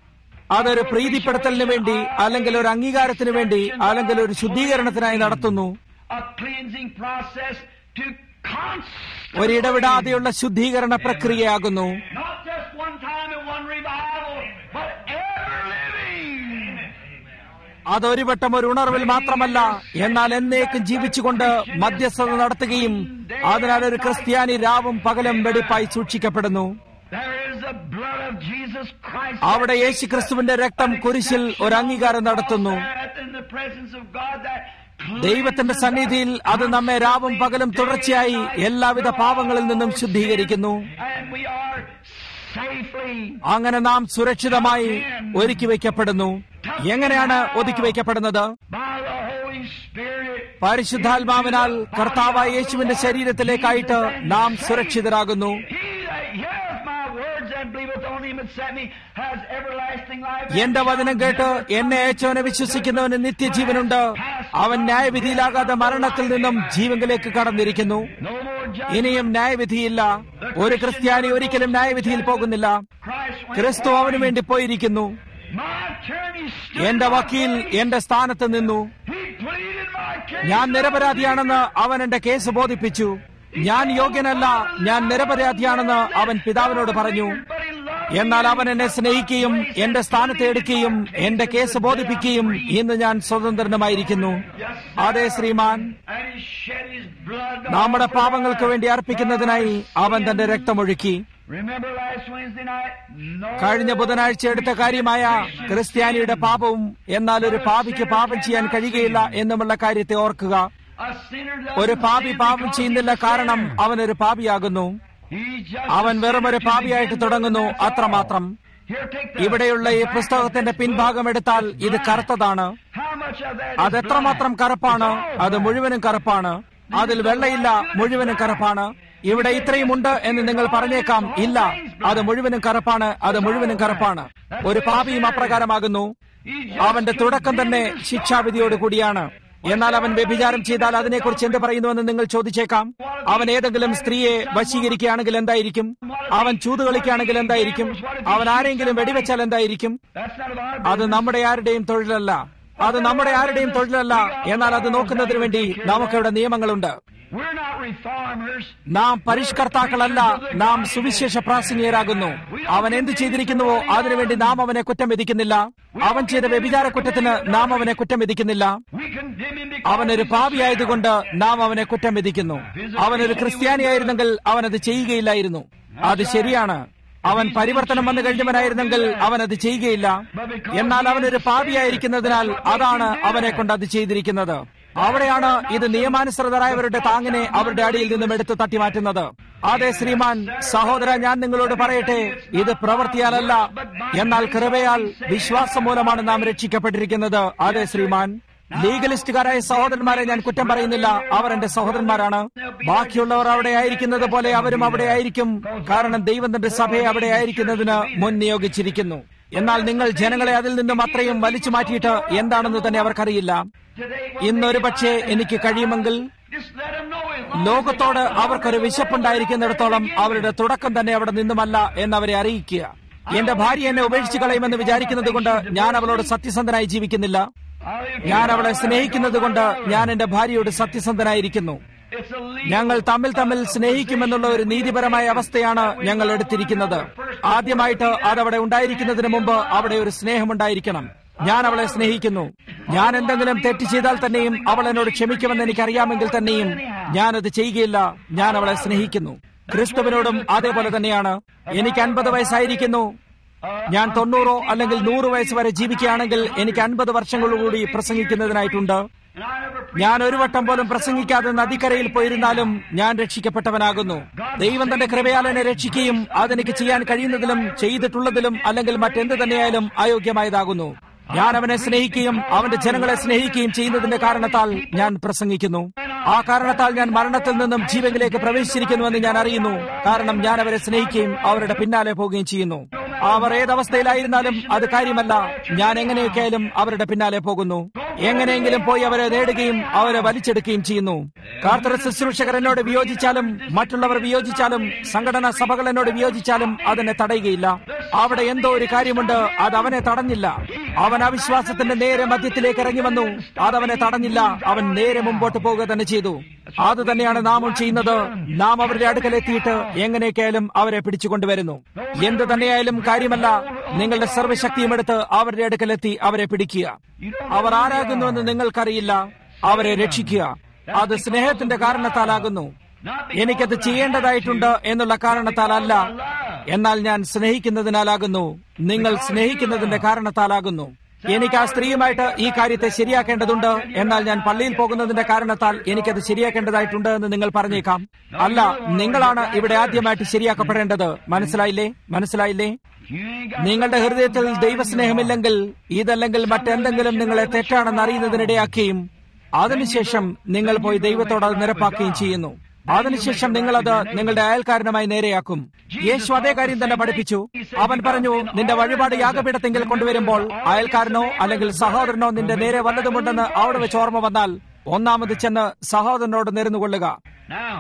അതൊരു പ്രീതിപ്പെടുത്തലിന് വേണ്ടി അല്ലെങ്കിൽ ഒരു അംഗീകാരത്തിന് വേണ്ടി അല്ലെങ്കിൽ ഒരു ശുദ്ധീകരണത്തിനായി നടത്തുന്നു a cleansing process to constantly, ഒരിടവിടാതെയുള്ള ശുദ്ധീകരണ പ്രക്രിയയാകുന്നു not just one time in one revival, but ever living. അതൊരു വട്ടം ഒരു ഉണർവിൽ മാത്രമല്ല എന്നാൽ എന്നേക്കും ജീവിച്ചുകൊണ്ട് മധ്യസ്ഥത നടത്തുകയും അതിനാൽ ഒരു ക്രിസ്ത്യാനി രാവും പകലും വെടിപ്പായി സൂക്ഷിക്കപ്പെടുന്നു There is the blood of Jesus Christ. അവിടെ യേശു ക്രിസ്തുവിന്റെ രക്തം കുരിശിൽ ഒരു അംഗീകാരം നടത്തുന്നു That in the presence of God that ദൈവത്തിന്റെ സന്നിധിയിൽ അത് നമ്മെ രാവും പകലും തുടർച്ചയായി എല്ലാവിധ പാപങ്ങളിൽ നിന്നും ശുദ്ധീകരിക്കുന്നു And we are safely അങ്ങനെ നാം സുരക്ഷിതമായി ഒരുക്കി വയ്ക്കപ്പെടുന്നു എങ്ങനെയാണ് ഒതുക്കി വയ്ക്കപ്പെടുന്നത് by the Holy Spirit. പരിശുദ്ധാത്മാവിനാൽ കർത്താവായ യേശുവിന്റെ ശരീരത്തിലേക്കായിട്ട് നാം സുരക്ഷിതരാകുന്നു He that heareth my words and believeth on him that sent me has everlasting life. എന്റെ വചനം കേട്ട് എന്നെ അയച്ചവനെ വിശ്വസിക്കുന്നവന് നിത്യജീവനുണ്ട് അവൻ ന്യായവിധിയിലാകാതെ മരണത്തിൽ നിന്നും ജീവങ്കിലേക്ക് കടന്നിരിക്കുന്നു No more judgment. ഇനിയും ന്യായവിധിയില്ല ഒരു ക്രിസ്ത്യാനി ഒരിക്കലും ന്യായവിധിയിൽ പോകുന്നില്ല Christ went ക്രിസ്തു അവനു വേണ്ടി പോയിരിക്കുന്നു My attorney stood എന്റെ in my വക്കീൽ place. എന്റെ സ്ഥാനത്ത് നിന്നു He pleaded my case. ഞാൻ നിരപരാധിയാണെന്ന് അവൻ എന്റെ കേസ് ബോധിപ്പിച്ചു ഞാൻ യോഗ്യനല്ല ഞാൻ നിരപരാധിയാണെന്ന് അവൻ പിതാവിനോട് പറഞ്ഞു But he loved എന്നാൽ അവൻ എന്നെ സ്നേഹിക്കുകയും എന്റെ സ്ഥാനത്ത് എടുക്കുകയും എന്റെ കേസ് ബോധിപ്പിക്കുകയും ഇന്ന് ഞാൻ സ്വതന്ത്രനുമായിരിക്കുന്നു അതെ ശ്രീമാൻ and he shed his blood. നമ്മുടെ പാപങ്ങൾക്ക് വേണ്ടി അർപ്പിക്കുന്നതിനായി അവൻ തന്റെ രക്തമൊഴുക്കി Remember last Wednesday night? No. കഴിഞ്ഞ ബുധനാഴ്ച എടുത്ത കാര്യമായ ക്രിസ്ത്യാനിയുടെ പാപവും എന്നാൽ ഒരു പാപിക്ക് പാപം ചെയ്യാൻ കഴിയുകയില്ല എന്നുമുള്ള കാര്യത്തെ ഓർക്കുക A sinner doesn't ഒരു പാപി sin പാപം because ചെയ്യുന്നില്ല he's a കാരണം sinner. അവനൊരു പാപിയാകുന്നു He's just അവൻ a വെറും ഒരു sinner to പാപിയായിട്ട് begin with, തുടങ്ങുന്നു and that's അത്രമാത്രം all. Here, take the- ഇവിടെയുള്ള ഈ the back പുസ്തകത്തിന്റെ of this പിൻഭാഗം book. എടുത്താൽ ഇത് It's കറുത്തതാണ് black. How much of that is അത് എത്രമാത്രം black? കറുപ്പാണ് It's all അത് black. മുഴുവനും കറുപ്പാണ് അതിൽ വെള്ളയില്ല മുഴുവനും കറുപ്പാണ് ഇവിടെ ഇത്രയും ഉണ്ട് എന്ന് നിങ്ങൾ പറഞ്ഞേക്കാം ഇല്ല അത് മുഴുവനും കറുപ്പാണ് അത് മുഴുവനും കറുപ്പാണ് ഒരു പാപിയും അപ്രകാരമാകുന്നു He's just അവന്റെ തുടക്കം തന്നെ condemned. ശിക്ഷാവിധിയോട് കൂടിയാണ് എന്നാൽ അവൻ വ്യഭിചാരം ചെയ്താൽ അതിനെക്കുറിച്ച് എന്ത് പറയുന്നുവെന്ന് നിങ്ങൾ ചോദിച്ചേക്കാം അവൻ ഏതെങ്കിലും സ്ത്രീയെ വശീകരിക്കുകയാണെങ്കിൽ എന്തായിരിക്കും അവൻ ചൂത് കളിക്കുകയാണെങ്കിൽ എന്തായിരിക്കും അവൻ ആരെങ്കിലും വെടിവെച്ചാൽ എന്തായിരിക്കും That's none of our അത് business. നമ്മുടെ ആരുടെയും തൊഴിലല്ല അത് നമ്മുടെ ആരുടെയും തൊഴിലല്ല എന്നാൽ അത് നോക്കുന്നതിന് വേണ്ടി നമുക്കിവിടെ നിയമങ്ങളുണ്ട് We're not reformers. നാം പരിഷ്കർത്താക്കളല്ല നാം സുവിശേഷ പ്രാസംഗികരാകുന്നു അവൻ എന്ത് ചെയ്തിരിക്കുന്നുവോ അതിനുവേണ്ടി നാം അവനെ കുറ്റം വിധിക്കുന്നില്ല അവൻ ചെയ്ത വ്യഭിചാര കുറ്റത്തിന് നാം അവനെ കുറ്റം വിധിക്കുന്നില്ല We condemn him because അവനൊരു പാപിയായതുകൊണ്ട് നാം അവനെ കുറ്റം വിധിക്കുന്നു അവനൊരു ക്രിസ്ത്യാനിയായിരുന്നെങ്കിൽ അവൻ അത് ചെയ്യുകയില്ലായിരുന്നു അത് ശരിയാണ് അവൻ പരിവർത്തനം വന്നു കഴിഞ്ഞവനായിരുന്നെങ്കിൽ അവൻ അത് ചെയ്യുകയില്ല എന്നാൽ അവനൊരു പാപിയായിരിക്കുന്നതിനാൽ അതാണ് അവനെ കൊണ്ട് അത് ചെയ്തിരിക്കുന്നത് അവിടെയാണ് ഇത് നിയമാനുസൃതരായവരുടെ താങ്ങിനെ അവരുടെ അടിയിൽ നിന്നും എടുത്ത് തട്ടിമാറ്റുന്നത് അതെ ശ്രീമാൻ സഹോദര ഞാൻ നിങ്ങളോട് പറയട്ടെ ഇത് പ്രവൃത്തിയാലല്ല എന്നാൽ കൃപയാൽ വിശ്വാസം മൂലമാണ് നാം രക്ഷിക്കപ്പെട്ടിരിക്കുന്നത് അതെ ശ്രീമാൻ ലീഗലിസ്റ്റുകാരായ സഹോദരന്മാരെ ഞാൻ കുറ്റം പറയുന്നില്ല അവർ എന്റെ സഹോദരന്മാരാണ് ബാക്കിയുള്ളവർ അവിടെ ആയിരിക്കുന്നത് പോലെ അവരും അവിടെ ആയിരിക്കും കാരണം ദൈവം തന്റെ സഭയെ അവിടെ ആയിരിക്കുന്നതിന് മുൻ നിയോഗിച്ചിരിക്കുന്നു എന്നാൽ നിങ്ങൾ ജനങ്ങളെ അതിൽ നിന്നും അത്രയും വലിച്ചു മാറ്റിയിട്ട് എന്താണെന്ന് തന്നെ അവർക്കറിയില്ല today, ഇന്നൊരു പക്ഷേ എനിക്ക് കഴിയുമെങ്കിൽ just let them know as long ലോകത്തോട് അവർക്കൊരു വിശപ്പുണ്ടായിരിക്കുന്നിടത്തോളം അവരുടെ തുടക്കം തന്നെ അവിടെ നിന്നുമല്ല എന്നവരെ അറിയിക്കുക എന്റെ ഭാര്യ എന്നെ ഉപേക്ഷിച്ച് കളയുമെന്ന് വിചാരിക്കുന്നത് കൊണ്ട് ഞാൻ അവളോട് സത്യസന്ധനായി ജീവിക്കുന്നില്ല ഞാൻ അവളെ സ്നേഹിക്കുന്നത് കൊണ്ട് ഞാൻ എന്റെ ഭാര്യയോട് സത്യസന്ധനായിരിക്കുന്നു it's a legal ഞങ്ങൾ തമ്മിൽ തമ്മിൽ സ്നേഹിക്കുമെന്നുള്ള ഒരു നീതിപരമായ അവസ്ഥയാണ് ഞങ്ങൾ എടുത്തിരിക്കുന്നത് ആദ്യമായിട്ട് അതവിടെ ഉണ്ടായിരിക്കുന്നതിന് മുമ്പ് അവിടെ ഒരു സ്നേഹമുണ്ടായിരിക്കണം ഞാൻ അവളെ സ്നേഹിക്കുന്നു ഞാൻ എന്തെങ്കിലും തെറ്റ് ചെയ്താൽ തന്നെയും അവൾ എന്നോട് ക്ഷമിക്കുമെന്ന് എനിക്കറിയാമെങ്കിൽ തന്നെയും ഞാനത് ചെയ്യുകയില്ല ഞാൻ അവളെ സ്നേഹിക്കുന്നു ക്രിസ്തുവിനോടും അതേപോലെ തന്നെയാണ് എനിക്ക് അൻപത് വയസ്സായിരിക്കുന്നു ഞാൻ തൊണ്ണൂറോ അല്ലെങ്കിൽ നൂറ് വയസ്സ് വരെ ജീവിക്കുകയാണെങ്കിൽ എനിക്ക് അൻപത് വർഷങ്ങളോടുകൂടി പ്രസംഗിക്കുന്നതിനായിട്ടുണ്ട് and I never ഞാൻ ഒരു വട്ടം പോലും പ്രസംഗിക്കാതെ നദിക്കരയിൽ പോയിരുന്നാലും ഞാൻ രക്ഷിക്കപ്പെട്ടവനാകുന്നു ദൈവം തന്റെ കൃപയാൽ എന്നെ രക്ഷിക്കുകയും അതെനിക്ക് ചെയ്യാൻ കഴിയുന്നതിലും ചെയ്തിട്ടുള്ളതിലും അല്ലെങ്കിൽ മറ്റെന്ത് തന്നെയായാലും അയോഗ്യമായതാകുന്നു ഞാൻ അവനെ സ്നേഹിക്കുകയും അവന്റെ ജനങ്ങളെ സ്നേഹിക്കുകയും ചെയ്യുന്നതിന്റെ കാരണത്താൽ ഞാൻ പ്രസംഗിക്കുന്നു ആ കാരണത്താൽ ഞാൻ മരണത്തിൽ നിന്നും ജീവനിലേക്ക് പ്രവേശിച്ചിരിക്കുന്നുവെന്ന് ഞാൻ അറിയുന്നു കാരണം ഞാൻ അവരെ സ്നേഹിക്കുകയും അവരുടെ പിന്നാലെ പോവുകയും ചെയ്യുന്നു അവർ ഏതവസ്ഥയിലായിരുന്നാലും അത് കാര്യമല്ല ഞാൻ എങ്ങനെയൊക്കെയായാലും അവരുടെ പിന്നാലെ പോകുന്നു എങ്ങനെയെങ്കിലും പോയി അവരെ നേടുകയും അവരെ വലിച്ചെടുക്കുകയും ചെയ്യുന്നു കാർത്തര ശുശ്രൂഷകർ എന്നോട് വിയോജിച്ചാലും മറ്റുള്ളവർ വിയോജിച്ചാലും സംഘടനാ സഭകൾ എന്നോട് വിയോജിച്ചാലും അതെന്നെ തടയുകയില്ല അവിടെ എന്തോ ഒരു കാര്യമുണ്ട് അത് അവനെ തടഞ്ഞില്ല അവൻ അവിശ്വാസത്തിന്റെ നേരെ മധ്യത്തിലേക്ക് ഇറങ്ങി വന്നു അതവനെ തടഞ്ഞില്ല അവൻ നേരെ മുമ്പോട്ട് പോവുക തന്നെ ചെയ്തു അത് തന്നെയാണ് നാമും ചെയ്യുന്നത് നാം അവരുടെ അടുക്കലെത്തിയിട്ട് എങ്ങനെയൊക്കെയായാലും അവരെ പിടിച്ചുകൊണ്ടുവരുന്നു എന്ത് തന്നെയായാലും കാര്യമല്ല നിങ്ങളുടെ സർവ്വശക്തിയും എടുത്ത് അവരുടെ അടുക്കലെത്തി അവരെ പിടിക്കുക അവർ ആരാകുന്നുവെന്ന് നിങ്ങൾക്കറിയില്ല അവരെ രക്ഷിക്കുക അത് സ്നേഹത്തിന്റെ കാരണത്താലാകുന്നു എനിക്കത് ചെയ്യേണ്ടതായിട്ടുണ്ട് എന്നുള്ള കാരണത്താലല്ല എന്നാൽ ഞാൻ സ്നേഹിക്കുന്നതിനാലാകുന്നു നിങ്ങൾ സ്നേഹിക്കുന്നതിന്റെ കാരണത്താലാകുന്നു എനിക്ക് ആ സ്ത്രീയുമായിട്ട് ഈ കാര്യത്തെ ശരിയാക്കേണ്ടതുണ്ട് എന്നാൽ ഞാൻ പള്ളിയിൽ പോകുന്നതിന്റെ കാരണത്താൽ എനിക്കത് ശരിയാക്കേണ്ടതായിട്ടുണ്ട് എന്ന് നിങ്ങൾ പറഞ്ഞേക്കാം അല്ല നിങ്ങളാണ് ഇവിടെ ആദ്യമായിട്ട് ശരിയാക്കപ്പെടേണ്ടത് മനസ്സിലായില്ലേ മനസ്സിലായില്ലേ you ain't got നിങ്ങളുടെ ഹൃദയത്തിൽ ദൈവസ്നേഹമില്ലെങ്കിൽ ഇതല്ലെങ്കിൽ മറ്റെന്തെങ്കിലും നിങ്ങളെ തെറ്റാണെന്ന് അറിയുന്നതിനിടയാക്കുകയും അതിനുശേഷം നിങ്ങൾ പോയി ദൈവത്തോട് അത് നിരപ്പാക്കുകയും ചെയ്യുന്നു അതിനുശേഷം നിങ്ങളത് നിങ്ങളുടെ അയൽക്കാരനുമായി നേരെയാക്കും യേശു അതേ കാര്യം തന്നെ പഠിപ്പിച്ചു അവൻ പറഞ്ഞു നിന്റെ വഴിപാട് യാഗപീഠത്തെങ്കിൽ കൊണ്ടുവരുമ്പോൾ അയൽക്കാരനോ അല്ലെങ്കിൽ സഹോദരനോ നിന്റെ നേരെ വല്ലതുമുണ്ടെന്ന് അവിടെ വെച്ച് ഓർമ്മ വന്നാൽ ഒന്നാമത് ചെന്ന് സഹോദരനോട് നേർന്നുകൊള്ളുക now.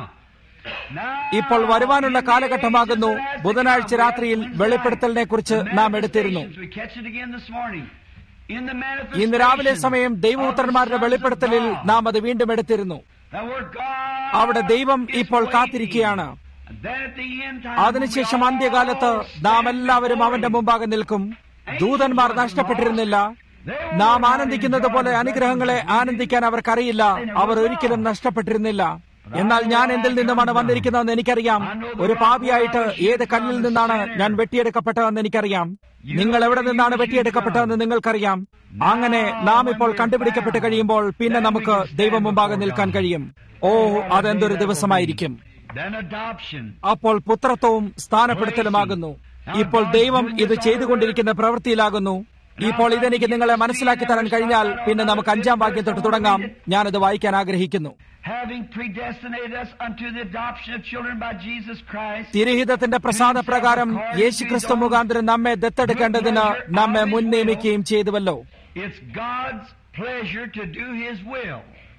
Now ഇപ്പോൾ വരുവാനുള്ള കാലഘട്ടമാകുന്നു ബുധനാഴ്ച രാത്രിയിൽ വെളിപ്പെടുത്തലിനെ കുറിച്ച് നാം എടുത്തിരുന്നു We catch it again this morning. In the ഇന്ന് രാവിലെ manifestation സമയം ദൈവപുത്രന്മാരുടെ വെളിപ്പെടുത്തലിൽ നാം അത് വീണ്ടും എടുത്തിരുന്നു that word God അവിടെ ദൈവം is ഇപ്പോൾ waiting. കാത്തിരിക്കുകയാണ് And then at the end time, അതിനുശേഷം we all അന്ത്യകാലത്ത് നാം stand എല്ലാവരും before അവന്റെ him. മുമ്പാകെ നിൽക്കും ദൂതന്മാർ നഷ്ടപ്പെട്ടിരുന്നില്ല നാം ആനന്ദിക്കുന്നത് പോലെ അനുഗ്രഹങ്ങളെ ആനന്ദിക്കാൻ അവർക്കറിയില്ല അവർ ഒരിക്കലും നഷ്ടപ്പെട്ടിരുന്നില്ല എന്നാൽ ഞാൻ എന്തിൽ നിന്നുമാണ് വന്നിരിക്കുന്നതെന്ന് എനിക്കറിയാം ഒരു പാപിയായിട്ട് ഏത് കല്ലിൽ നിന്നാണ് ഞാൻ വെട്ടിയെടുക്കപ്പെട്ടതെന്ന് എനിക്കറിയാം നിങ്ങൾ എവിടെ നിന്നാണ് വെട്ടിയെടുക്കപ്പെട്ടതെന്ന് നിങ്ങൾക്കറിയാം അങ്ങനെ നാം ഇപ്പോൾ കണ്ടുപിടിക്കപ്പെട്ട് കഴിയുമ്പോൾ പിന്നെ നമുക്ക് ദൈവം മുമ്പാകെ നിൽക്കാൻ കഴിയും ഓ അതെന്തൊരു ദിവസമായിരിക്കും Then adoption. അപ്പോൾ പുത്രത്വവും സ്ഥാനപ്പെടുത്തലുമാകുന്നു ഇപ്പോൾ ദൈവം ഇത് ചെയ്തുകൊണ്ടിരിക്കുന്ന പ്രവൃത്തിയിലാകുന്നു ഇപ്പോൾ ഇതെനിക്ക് നിങ്ങളെ മനസ്സിലാക്കി തരാൻ കഴിഞ്ഞാൽ പിന്നെ നമുക്ക് അഞ്ചാം വാക്യം തൊട്ട് തുടങ്ങാം ഞാനത് വായിക്കാൻ ആഗ്രഹിക്കുന്നു Having predestinated us unto the adoption of children by Jesus Christ. തിരഹിതത്തിന്റെ പ്രസാദപ്രകാരം യേശുക്രിസ്തു മുഖാന്തരം നമ്മെ ദത്തെടുക്കേണ്ടതിന് നമ്മെ മുൻ നിയമിക്കുകയും ചെയ്തുവല്ലോ It's God's pleasure to do His will.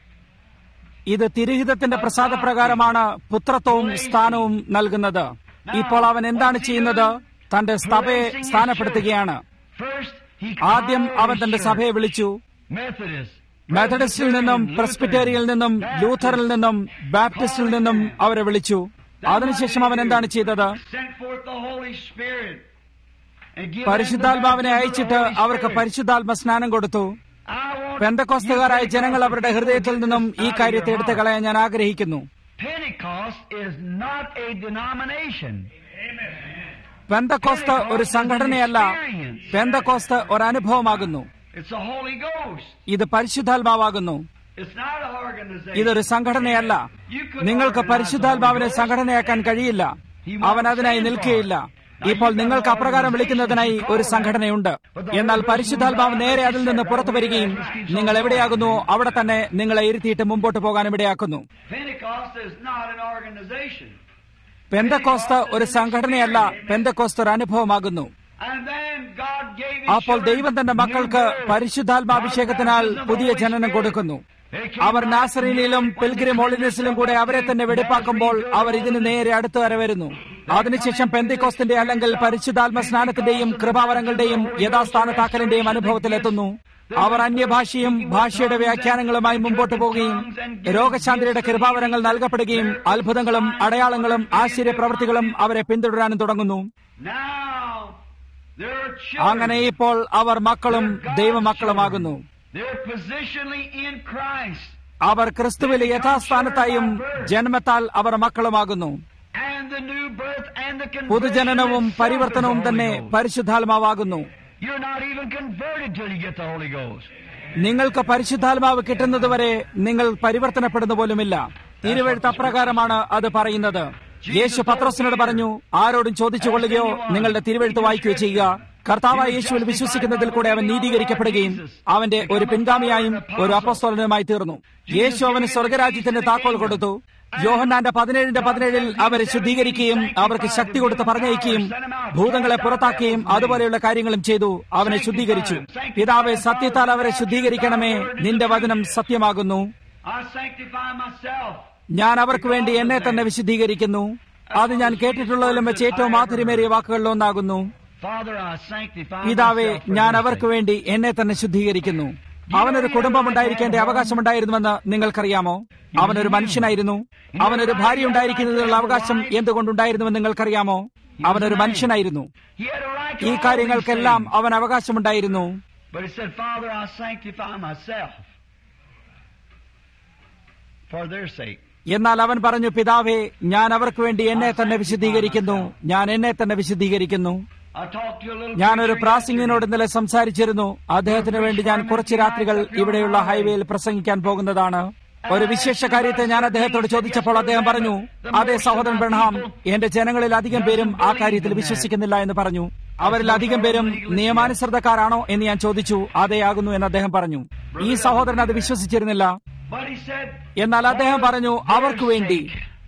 ഇത് തിരഹിതത്തിന്റെ പ്രസാദപ്രകാരമാണ് പുത്രത്വവും സ്ഥാനവും നൽകുന്നത് ഇപ്പോൾ അവൻ എന്താണ് ചെയ്യുന്നത് തന്റെ സഭയെ സ്ഥാനപ്പെടുത്തുകയാണ് First, He ആദ്യം called അവൻ His തന്റെ church. സഭയെ വിളിച്ചു Methodist, മെത്തഡിസ്റ്റിൽ നിന്നും പ്രസ്പിറ്റേറിയിൽ നിന്നും ലൂഥറിൽ നിന്നും ബാപ്റ്റിസ്റ്റിൽ നിന്നും അവരെ വിളിച്ചു അതിനുശേഷം അവൻ എന്താണ് ചെയ്തത് Sent forth the Holy Spirit and give പരിശുദ്ധാത്മാവിനെ അയച്ചിട്ട് അവർക്ക് പരിശുദ്ധാത്മ സ്നാനം കൊടുത്തു I want പെന്തക്കോസ്തുകാരായ ജനങ്ങൾ അവരുടെ ഹൃദയത്തിൽ നിന്നും ഈ കാര്യത്തെ എടുത്തു കളയാൻ ഞാൻ ആഗ്രഹിക്കുന്നു Pentecost is not a denomination. Pentecost ഒരു സംഘടനയല്ല പെന്തക്കോസ്ത് ഒരു അനുഭവമാകുന്നു It's the Holy Ghost. ഇത് പരിശുദ്ധാത്മാവാകുന്നു It's not an organization. ഇതൊരു സംഘടനയല്ല നിങ്ങൾക്ക് പരിശുദ്ധാത്മാവിനെ സംഘടനയാക്കാൻ കഴിയില്ല അവൻ അതിനായി നിൽക്കുകയില്ല ഇപ്പോൾ നിങ്ങൾക്ക് അപ്രകാരം വിളിക്കുന്നതിനായി ഒരു സംഘടനയുണ്ട് എന്നാൽ പരിശുദ്ധാത്മാവ് നേരെ അതിൽ നിന്ന് പുറത്തു വരികയും നിങ്ങൾ എവിടെയാകുന്നുവോ അവിടെ തന്നെ നിങ്ങളെ ഇരുത്തിയിട്ട് മുമ്പോട്ട് പോകാൻ ഇടയാക്കുന്നു Pentecost is not an organization. Pentecost ഒരു സംഘടനയല്ല പെന്തക്കോസ്ത് ഒരു അനുഭവമാകുന്നു And then God gave his അപ്പോൾ children ദൈവം തന്റെ മക്കൾക്ക് new birth. പരിശുദ്ധാത്മാഭിഷേകത്തിനാൽ പുതിയ ജനനം കൊടുക്കുന്നു അവർ നാസറിനിലും പിൽഗ്രിം ഹോളിനസിലും കൂടെ അവരെ തന്നെ വെടിപ്പാക്കുമ്പോൾ അവർ ഇതിന് നേരെ അടുത്ത് വരെ വരുന്നു അതിനുശേഷം പെന്തിക്കോസ്തിന്റെ അല്ലെങ്കിൽ പരിശുദ്ധാത്മ സ്നാനത്തിന്റെയും കൃപാവരങ്ങളുടെയും യഥാസ്ഥാനത്താക്കലിന്റെയും അനുഭവത്തിലെത്തുന്നു അവർ അന്യഭാഷയും ഭാഷയുടെ വ്യാഖ്യാനങ്ങളുമായി മുമ്പോട്ട് പോവുകയും രോഗശാന്തിയുടെ കൃപാവരങ്ങൾ നൽകപ്പെടുകയും അത്ഭുതങ്ങളും അടയാളങ്ങളും ആശ്ചര്യപ്രവൃത്തികളും അവരെ പിന്തുടരാനും തുടങ്ങുന്നു Now, they're അങ്ങനെ children. ഇപ്പോൾ അവർ മക്കളും ദൈവമക്കളുമാകുന്നു They're positionally in Christ. അവർ ക്രിസ്തുവിൽ യഥാസ്ഥാനത്തായും ജന്മത്താൽ അവർ മക്കളുമാകുന്നു And the new birth and the conversion പുതുജനനവും itself is പരിവർത്തനവും the തന്നെ Holy Ghost. പരിശുദ്ധാത്മാവാകുന്നു You're not even converted till you get the Holy Ghost. നിങ്ങൾക്ക് പരിശുദ്ധാത്മാവ് കിട്ടുന്നതുവരെ നിങ്ങൾ പരിവർത്തനപ്പെടുന്ന പോലുമില്ല തിരുവഴുത്ത് അപ്രകാരമാണ് അത് പറയുന്നത് യേശു പത്രോസിനോട് പറഞ്ഞു ആരോടും ചോദിച്ചു കൊള്ളുകയോ നിങ്ങളുടെ തിരുവഴുത്ത് വായിക്കുകയോ ചെയ്യുക കർത്താവായ യേശുവിൽ വിശ്വസിക്കുന്നതിൽ കൂടെ അവൻ നീതീകരിക്കപ്പെടുകയും അവന്റെ ഒരു പിൻഗാമിയായും ഒരു അപ്പസ്തോലനുമായി തീർന്നു യേശു അവന് സ്വർഗരാജ്യത്തിന്റെ താക്കോൽ കൊടുത്തു യോഹന്നാന്റെ പതിനേഴിന്റെ പതിനേഴിൽ അവരെ ശുദ്ധീകരിക്കുകയും അവർക്ക് ശക്തി കൊടുത്ത് പറഞ്ഞയക്കുകയും ഭൂതങ്ങളെ പുറത്താക്കുകയും അതുപോലെയുള്ള കാര്യങ്ങളും ചെയ്തു അവനെ ശുദ്ധീകരിച്ചു പിതാവെ സത്യത്താൽ അവരെ ശുദ്ധീകരിക്കണമേ നിന്റെ വചനം സത്യമാകുന്നു I sanctify myself. ഞാൻ അവർക്ക് വേണ്ടി എന്നെ തന്നെ വിശുദ്ധീകരിക്കുന്നു അത് ഞാൻ കേട്ടിട്ടുള്ളതിലും വെച്ച് ഏറ്റവും മാധുര്യമേറിയ വാക്കുകളിൽ ഒന്നാകുന്നു Father, I sanctify പിതാവെ myself for ഞാൻ your അവർക്ക് sake. വേണ്ടി എന്നെ തന്നെ ശുദ്ധീകരിക്കുന്നു അവനൊരു കുടുംബമുണ്ടായിരിക്കേണ്ട അവകാശമുണ്ടായിരുന്നുവെന്ന് നിങ്ങൾക്കറിയാമോ അവനൊരു മനുഷ്യനായിരുന്നു അവനൊരു ഭാര്യ ഉണ്ടായിരിക്കുന്നതിനുള്ള അവകാശം എന്തുകൊണ്ടുണ്ടായിരുന്നുവെന്ന് നിങ്ങൾക്കറിയാമോ അവനൊരു മനുഷ്യനായിരുന്നു He had a right to ഈ all these കാര്യങ്ങൾക്കെല്ലാം things. അവൻ അവകാശമുണ്ടായിരുന്നു But he said, Father, I sanctify myself for their sake. എന്നാൽ അവൻ പറഞ്ഞു പിതാവേ ഞാൻ അവർക്ക് വേണ്ടി എന്നെ തന്നെ വിശദീകരിക്കുന്നു ഞാൻ എന്നെ തന്നെ വിശദീകരിക്കുന്നു I talked to a little ഞാനൊരു preacher പ്രാസംഗികനോട് ഇന്നലെ സംസാരിച്ചിരുന്നു അദ്ദേഹത്തിന് വേണ്ടി ഞാൻ കുറച്ച് രാത്രികൾ ഇവിടെയുള്ള ഹൈവേയിൽ പ്രസംഗിക്കാൻ പോകുന്നതാണ് ഒരു വിശേഷ കാര്യത്തെ ഞാൻ അദ്ദേഹത്തോട് ചോദിച്ചപ്പോൾ അദ്ദേഹം പറഞ്ഞു അതെ സഹോദരൻ ബ്രഹാം എന്റെ ജനങ്ങളിൽ അധികം പേരും ആ കാര്യത്തിൽ വിശ്വസിക്കുന്നില്ല എന്ന് പറഞ്ഞു അവരിൽ അധികം പേരും നിയമാനുസൃതക്കാരാണോ എന്ന് ഞാൻ ചോദിച്ചു അതേ ആകുന്നു എന്ന് അദ്ദേഹം പറഞ്ഞു ഈ സഹോദരൻ അത് വിശ്വസിച്ചിരുന്നില്ല But he said, എന്നാൽ അദ്ദേഹം പറഞ്ഞു അവർക്ക് വേണ്ടി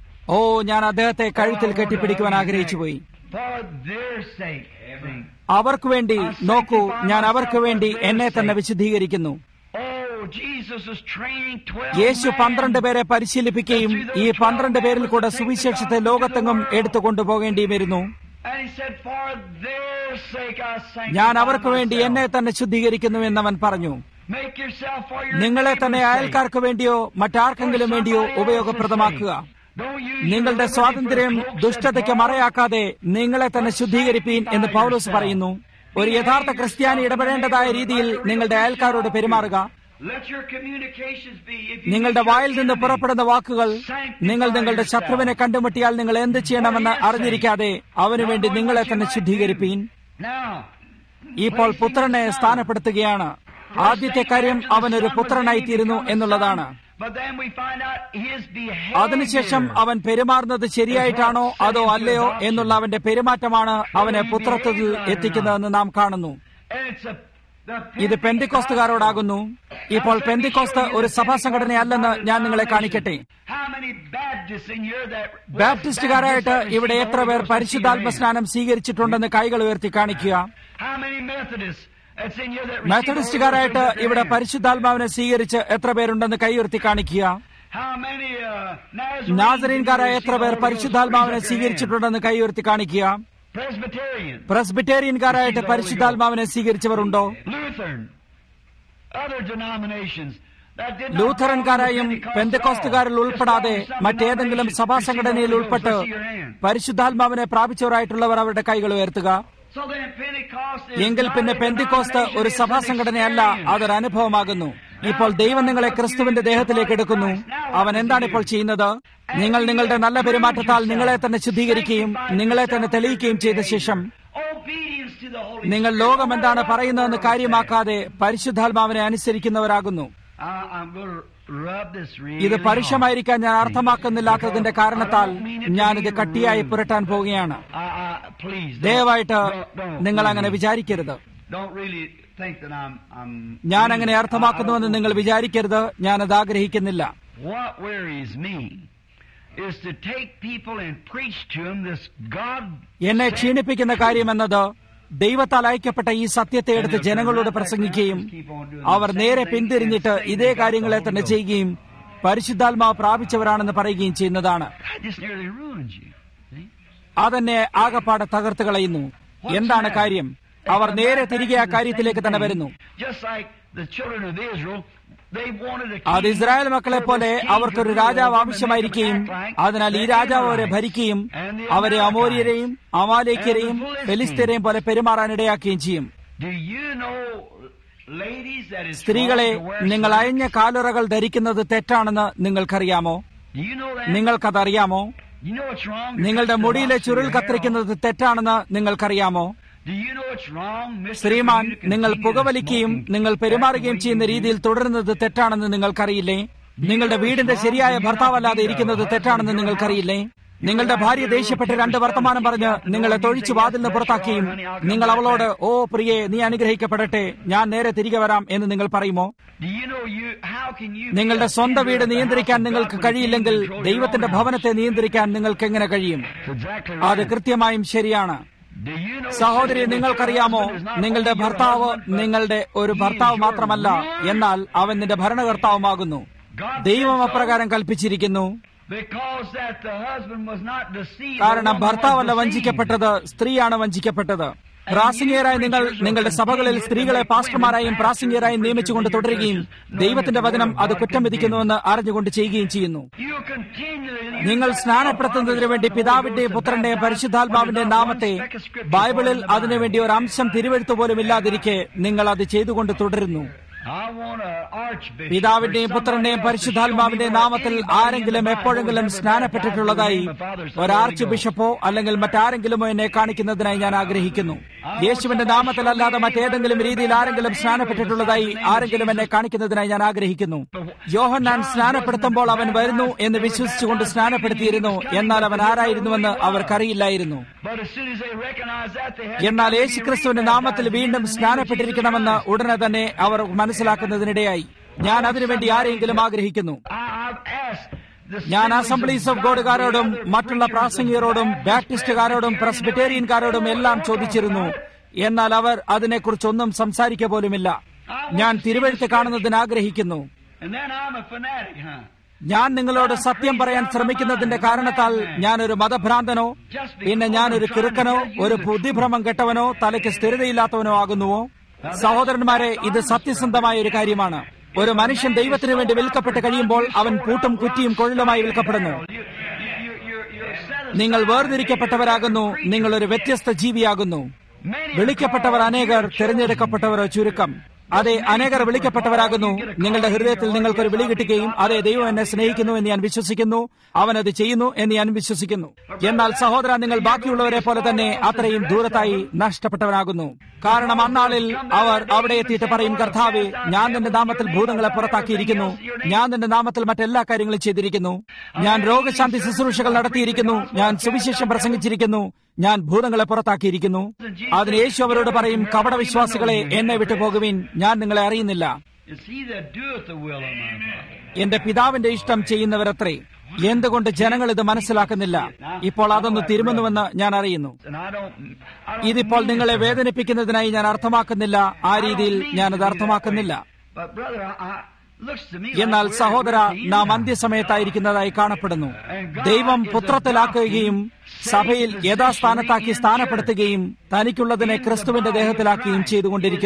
ഓ ഞാൻ അദ്ദേഹത്തെ കഴുത്തിൽ കെട്ടിപ്പിടിക്കുവാൻ ആഗ്രഹിച്ചു പോയി for their sake. See? അവർക്ക് വേണ്ടി നോക്കൂ ഞാൻ അവർക്ക് വേണ്ടി എന്നെ തന്നെ വിശദീകരിക്കുന്നു Oh, Jesus is training 12 Yeshu men. പന്ത്രണ്ട് പേരെ പരിശീലിപ്പിക്കുകയും ഈ പന്ത്രണ്ട് പേരിൽ കൂടെ സുവിശേഷത്തെ ലോകത്തെങ്ങും എടുത്തു കൊണ്ടുപോകേണ്ടിയും വരുന്നു And he said, for their sake I sanctify ഞാൻ അവർക്ക് വേണ്ടി myself. എന്നെ തന്നെ ശുദ്ധീകരിക്കുന്നു എന്നവൻ പറഞ്ഞു Make yourself for your നിങ്ങളെ തന്നെ neighbor's sake. അയൽക്കാർക്ക് വേണ്ടിയോ മറ്റാർക്കെങ്കിലും വേണ്ടിയോ ഉപയോഗപ്രദമാക്കുക Don't use നിങ്ങളുടെ your സ്വാതന്ത്ര്യം liberty for cloaks ദുഷ്ടതയ്ക്ക് and bars. മറയാക്കാതെ നിങ്ങളെ തന്നെ ശുദ്ധീകരിപ്പീൻ എന്ന് പൗലോസ് പറയുന്നു ഒരു യഥാർത്ഥ ക്രിസ്ത്യാനി ഇടപെടേണ്ടതായ രീതിയിൽ നിങ്ങളുടെ അയൽക്കാരോട് പെരുമാറുക Let your communications be, if you നിങ്ങളുടെ meet വായിൽ your നിന്ന് enemy, പുറപ്പെടുന്ന വാക്കുകൾ നിങ്ങൾ നിങ്ങളുടെ ശത്രുവിനെ കണ്ടുമുട്ടിയാൽ നിങ്ങൾ എന്ത് ചെയ്യണമെന്ന് അറിഞ്ഞിരിക്കാതെ അവനു വേണ്ടി നിങ്ങളെ തന്നെ ശുദ്ധീകരിപ്പീൻ Now, ഇപ്പോൾ പുത്രനെ സ്ഥാനപ്പെടുത്തുകയാണ് ആദ്യത്തെ കാര്യം അവനൊരു പുത്രനായിത്തീരുന്നു എന്നുള്ളതാണ് but then we find out his അതിനുശേഷം behavior. അവൻ പെരുമാറുന്നത് ശരിയായിട്ടാണോ അതോ അല്ലയോ എന്നുള്ള അവന്റെ പെരുമാറ്റമാണ് അവനെ പുത്രത്വത്തിൽ എത്തിക്കുന്നതെന്ന് നാം കാണുന്നു And it's a, the ഇത് പെന്തിക്കോസ്തുകാരോടാകുന്നു ഇപ്പോൾ പെന്തിക്കോസ്ത് ഒരു സഭാ സംഘടനയല്ലെന്ന് ഞാൻ നിങ്ങളെ കാണിക്കട്ടെ How many Baptists in here that ബാപ്റ്റിസ്റ്റുകാരായിട്ട് ഇവിടെ എത്ര പേർ പരിശുദ്ധാത്മ സ്നാനം സ്വീകരിച്ചിട്ടുണ്ടെന്ന് കൈകൾ ഉയർത്തി കാണിക്കുക How many Methodists that's in here that received മെത്തഡിസ്റ്റുകാരായിട്ട് Holy Ghost ഇവിടെ in their hand? പരിശുദ്ധാത്മാവിനെ സ്വീകരിച്ച് എത്ര പേരുണ്ടെന്ന് കൈ ഉയർത്തി കാണിക്കുക How many uh, Nazarenes നാസറീൻകാരായ in here എത്ര received പേർ the Holy Ghost? പരിശുദ്ധാത്മാവിനെ Raise up your hand. സ്വീകരിച്ചിട്ടുണ്ടെന്ന് കൈ ഉയർത്തി കാണിക്കുക Presbyterian, പ്രസ്ബിറ്റേറിയൻകാരായിട്ട് പരിശുദ്ധാത്മാവിനെ സ്വീകരിച്ചവർ ഉണ്ടോ Lutheran, other denominations that did not ലൂഥറൻകാരായും belong to the പെന്തക്കോസ്തുകാരിൽ Pentecostals. ഉൾപ്പെടാതെ Just some മറ്റേതെങ്കിലും denomination, സഭാ Christian സംഘടനയിൽ Holy ഉൾപ്പെട്ട് Ghost, see your hand. പരിശുദ്ധാത്മാവിനെ പ്രാപിച്ചവരായിട്ടുള്ളവർ അവരുടെ കൈകൾ ഉയർത്തുക So then Pentecost is എങ്കിൽ not പിന്നെ a പെന്തിക്കോസ്ത് denomination, ഒരു it's സഭാ an സംഘടനയല്ല experience. അതൊരു അനുഭവമാകുന്നു ഇപ്പോൾ ദൈവം നിങ്ങളെ ക്രിസ്തുവിന്റെ ദേഹത്തിലേക്ക് എടുക്കുന്നു അവൻ എന്താണ് ഇപ്പോൾ ചെയ്യുന്നത് നിങ്ങൾ നിങ്ങളുടെ നല്ല പെരുമാറ്റത്താൽ നിങ്ങളെ തന്നെ ശുദ്ധീകരിക്കുകയും നിങ്ങളെ തന്നെ തെളിയിക്കുകയും ചെയ്ത ശേഷം Obedience to the Holy നിങ്ങൾ Spirit. ലോകം എന്താണ് പറയുന്നതെന്ന് കാര്യമാക്കാതെ പരിശുദ്ധാത്മാവിനെ അനുസരിക്കുന്നവരാകുന്നു I- I'm going to rub this really ഇത് hard. പരുഷമായിരിക്കാൻ ഞാൻ അർത്ഥമാക്കുന്നില്ലാത്തതിന്റെ കാരണത്താൽ ഞാനിത് കട്ടിയായി പുരട്ടാൻ പോവുകയാണ് I- I- please, don't- ദയവായിട്ട് don't- don't നിങ്ങൾ really- അങ്ങനെ വിചാരിക്കരുത് Don't really think that I'm. I'm ഞാൻ അങ്ങനെ I- I അർത്ഥമാക്കുന്നുവെന്ന് don't- നിങ്ങൾ വിചാരിക്കരുത് ഞാനത് ആഗ്രഹിക്കുന്നില്ല What worries me is to take people and preach to them this God. എന്നെ ക്ഷീണിപ്പിക്കുന്ന കാര്യമെന്നത് ദൈവത്താൽ അയക്കപ്പെട്ട ഈ സത്യത്തെ എടുത്ത് ജനങ്ങളോട് പ്രസംഗിക്കുകയും അവർ നേരെ പിന്തിരിഞ്ഞിട്ട് ഇതേ കാര്യങ്ങളെ തന്നെ ചെയ്യുകയും പരിശുദ്ധാത്മാവ് പ്രാപിച്ചവരാണെന്ന് പറയുകയും ചെയ്യുന്നതാണ് That just nearly ruins you. See? അതെന്നെ ആകപ്പാടെ തകർത്ത് കളയുന്നു എന്താണ് കാര്യം അവർ നേരെ തിരികെ ആ കാര്യത്തിലേക്ക് തന്നെ വരുന്നു Just like the children of Israel, they wanted a അത് king ഇസ്രായേൽ മക്കളെ പോലെ for this king അവർക്കൊരു to rule രാജാവ് over them and ആവശ്യമായിരിക്കുകയും make them act like അതിനാൽ ഈ the രാജാവ് അവരെ Israelites ഭരിക്കുകയും and the അവരെ Amalekites. അമോര്യരെയും അമാലേക്കരെയും ഫെലിസ്തീരെയും പോലെ പെരുമാറാൻ ഇടയാക്കുകയും ചെയ്യും Do you know, ladies, that it's സ്ത്രീകളെ wrong to wear നിങ്ങൾ slacks? അയഞ്ഞ കാലുറകൾ ധരിക്കുന്നത് തെറ്റാണെന്ന് നിങ്ങൾക്കറിയാമോ Do you know that? നിങ്ങൾക്കതറിയാമോ You know what's wrong? to നിങ്ങളുടെ cut the മുടിയിലെ locks of ചുരുൾ your hair കത്തിരിക്കുന്നത് തെറ്റാണെന്ന് നിങ്ങൾക്കറിയാമോ off? Do you know what's wrong, Mr. Shriman for you to നിങ്ങൾ continue പുകവലിക്കുകയും to smoke നിങ്ങൾ and പെരുമാറുകയും act the way ചെയ്യുന്ന you do? രീതിയിൽ തുടരുന്നത് തെറ്റാണെന്ന് നിങ്ങൾക്കറിയില്ലേ നിങ്ങളുടെ വീടിന്റെ ശരിയായ ഭർത്താവല്ലാതെ ഇരിക്കുന്നത് തെറ്റാണെന്ന് നിങ്ങൾക്കറിയില്ലേ നിങ്ങളുടെ ഭാര്യ ദേഷ്യപ്പെട്ട് രണ്ട് വർത്തമാനം പറഞ്ഞ് നിങ്ങളെ തൊഴിച്ചു വാതിലിന് പുറത്താക്കിയും നിങ്ങൾ അവളോട് ഓ പ്രിയെ നീ അനുഗ്രഹിക്കപ്പെടട്ടെ ഞാൻ നേരെ തിരികെ വരാം എന്ന് നിങ്ങൾ പറയുമോ Do you know you? How can you? be നിങ്ങളുടെ a സ്വന്തം tender വീട് of the നിയന്ത്രിക്കാൻ house of നിങ്ങൾക്ക് God when you കഴിയില്ലെങ്കിൽ can't control your ദൈവത്തിന്റെ own house? ഭവനത്തെ നിയന്ത്രിക്കാൻ നിങ്ങൾക്ക് എങ്ങനെ കഴിയും That's exactly അത് right. കൃത്യമായും ശരിയാണ് Do you know, സഹോദരി sister, that your നിങ്ങൾക്കറിയാമോ husband is not നിങ്ങളുടെ only your ഭർത്താവ് husband, but നിങ്ങളുടെ ഒരു he is ഭർത്താവ് your മാത്രമല്ല ruler? എന്നാൽ അവൻ നിന്റെ ഭരണകർത്താവുമാകുന്നു God ദൈവം said so അപ്രകാരം കൽപ്പിച്ചിരിക്കുന്നു because that the husband was not deceived. കാരണം the woman was ഭർത്താവല്ല deceived. വഞ്ചിക്കപ്പെട്ടത് സ്ത്രീയാണ് വഞ്ചിക്കപ്പെട്ടത് പ്രാസംഗികരായ നിങ്ങൾ നിങ്ങളുടെ സഭകളിൽ സ്ത്രീകളെ പാസ്റ്റർമാരായും പ്രാസംഗികരായും നിയമിച്ചുകൊണ്ട് തുടരുകയും ദൈവത്തിന്റെ വചനം അത് കുറ്റം വിധിക്കുന്നുവെന്ന് അറിഞ്ഞുകൊണ്ട് ചെയ്യുകയും ചെയ്യുന്നു You continually നിങ്ങൾ സ്നാനപ്പെടുത്തുന്നതിന് വേണ്ടി പിതാവിന്റെയും പുത്രന്റെയും പരിശുദ്ധാത്മാവിന്റെയും നാമത്തെ ബൈബിളിൽ അതിനുവേണ്ടി ഒരു അംശം തിരുവെഴുത്തു പോലും ഇല്ലാതിരിക്കെ നിങ്ങൾ അത് ചെയ്തുകൊണ്ട് തുടരുന്നു I want an archbishop പിതാവിന്റെയും or പുത്രന്റെയും somebody else to പരിശുദ്ധാത്മാവിന്റെ show me നാമത്തിൽ where anybody ആരെങ്കിലും in the Bible എപ്പോഴെങ്കിലും has ever സ്നാനപ്പെട്ടിട്ടുള്ളതായി baptized in the name of Father, Son, ഒരു Holy ആർച്ച് Ghost. ബിഷപ്പോ അല്ലെങ്കിൽ മറ്റാരെങ്കിലുമോ എന്നെ കാണിക്കുന്നതിനായി ഞാൻ ആഗ്രഹിക്കുന്നു യേശുവിന്റെ നാമത്തിലല്ലാതെ മറ്റേതെങ്കിലും രീതിയിൽ ആരെങ്കിലും സ്നാനപ്പെട്ടിട്ടുള്ളതായി ആരെങ്കിലും എന്നെ കാണിക്കുന്നതിനായി ഞാൻ ആഗ്രഹിക്കുന്നു യോഹന്നാൻ സ്നാനപ്പെടുത്തുമ്പോൾ അവൻ വരുന്നു എന്ന് വിശ്വസിച്ചുകൊണ്ട് സ്നാനപ്പെടുത്തിയിരുന്നു എന്നാൽ അവൻ ആരായിരുന്നുവെന്ന് അവർക്കറിയില്ലായിരുന്നു But as soon as they recognized that, they had to എന്നാൽ come and be യേശുക്രിസ്തുവിന്റെ rebaptized നാമത്തിൽ in the വീണ്ടും name of സ്നാനപ്പെട്ടിരിക്കണമെന്ന് Jesus Christ. ഉടനെ തന്നെ അവർ മനസ്സിലാക്കുന്നതിനിടയായി ഞാൻ അതിനുവേണ്ടി ആരെങ്കിലും ആഗ്രഹിക്കുന്നു I- I've asked the ഞാൻ assemblies അസംബ്ലീസ് ഓഫ് God, ഗോഡുകാരോടും the other മറ്റുള്ള preachers, പ്രാസംഗികരോടും the Baptist, ബാപ്റ്റിസ്റ്റുകാരോടും Presbyterian, പ്രസ്ബിറ്റേറിയൻകാരോടും എല്ലാം everything. ചോദിച്ചിരുന്നു എന്നാൽ അവർ അതിനെക്കുറിച്ചൊന്നും സംസാരിക്കുക പോലുമില്ല ഞാൻ തിരുവഴുത്ത് കാണുന്നതിന് ആഗ്രഹിക്കുന്നു And then I'm a fanatic, huh? ഞാൻ നിങ്ങളോട് സത്യം പറയാൻ ശ്രമിക്കുന്നതിന്റെ കാരണത്താൽ ഞാനൊരു മതഭ്രാന്തനോ പിന്നെ ഞാനൊരു കിറുക്കനോ ഒരു ബുദ്ധിഭ്രമം കെട്ടവനോ തലയ്ക്ക് സ്ഥിരതയില്ലാത്തവനോ ആകുന്നുവോ സഹോദരന്മാരെ ഇത് സത്യസന്ധമായ ഒരു കാര്യമാണ് ഒരു മനുഷ്യൻ ദൈവത്തിനു വേണ്ടി വിൽക്കപ്പെട്ട് കഴിയുമ്പോൾ അവൻ പൂട്ടും കുറ്റിയും കൊള്ളുമായി വിൽക്കപ്പെടുന്നു You, you, you, you're, you're set നിങ്ങൾ വേർതിരിക്കപ്പെട്ടവരാകുന്നു നിങ്ങൾ ഒരു വ്യത്യസ്ത ജീവിയാകുന്നു വിളിക്കപ്പെട്ടവർ അനേകർ തിരഞ്ഞെടുക്കപ്പെട്ടവർ ചുരുക്കം അതെ അനേകർ വിളിക്കപ്പെട്ടവരാകുന്നു നിങ്ങളുടെ ഹൃദയത്തിൽ നിങ്ങൾക്കൊരു വിളി കിട്ടുകയും അതെ ദൈവം എന്നെ സ്നേഹിക്കുന്നു എന്ന് ഞാൻ വിശ്വസിക്കുന്നു അവൻ അത് ചെയ്യുന്നു എന്ന് ഞാൻ വിശ്വസിക്കുന്നു എന്നാൽ സഹോദര നിങ്ങൾ ബാക്കിയുള്ളവരെ പോലെ തന്നെ അത്രയും ദൂരത്തായി നഷ്ടപ്പെട്ടവരാകുന്നു കാരണം അന്നാളിൽ അവർ അവിടെ എത്തിയിട്ട് പറയും കർത്താവെ ഞാൻ നിന്റെ നാമത്തിൽ ഭൂതങ്ങളെ പുറത്താക്കിയിരിക്കുന്നു ഞാൻ നിന്റെ നാമത്തിൽ മറ്റെല്ലാ കാര്യങ്ങളും ചെയ്തിരിക്കുന്നു ഞാൻ രോഗശാന്തി ശുശ്രൂഷകൾ നടത്തിയിരിക്കുന്നു ഞാൻ സുവിശേഷം പ്രസംഗിച്ചിരിക്കുന്നു ഞാൻ ഭൂതങ്ങളെ പുറത്താക്കിയിരിക്കുന്നു അതിന് യേശു അവരോട് പറയും കപട വിശ്വാസികളെ എന്നെ വിട്ടു പോകുവിൻ ഞാൻ നിങ്ങളെ അറിയുന്നില്ല It's he that doeth the will of my Father. എന്റെ പിതാവിന്റെ ഇഷ്ടം ചെയ്യുന്നവരത്രേ എന്തുകൊണ്ട് ജനങ്ങൾ ഇത് മനസ്സിലാക്കുന്നില്ല ഇപ്പോൾ അതൊന്ന് തിരുമുന്നുവെന്ന് ഞാൻ അറിയുന്നു And I don't, I don't ഇതിപ്പോൾ mean നിങ്ങളെ it. വേദനിപ്പിക്കുന്നതിനായി ഞാൻ അർത്ഥമാക്കുന്നില്ല ആ രീതിയിൽ ഞാനത് അർത്ഥമാക്കുന്നില്ല But brother, I, I, looks to me എന്നാൽ like we're- സഹോദര we're at the നാം end. അന്ത്യസമയത്തായിരിക്കുന്നതായി കാണപ്പെടുന്നു ദൈവം പുത്രത്തിലാക്കുകയും സഭയിൽ യഥാസ്ഥാനത്താക്കി സ്ഥാനപ്പെടുത്തുകയും തനിക്കുള്ളതിനെ ക്രിസ്തുവിന്റെ ദേഹത്തിലാക്കുകയും ചെയ്തുകൊണ്ടിരിക്കുന്നു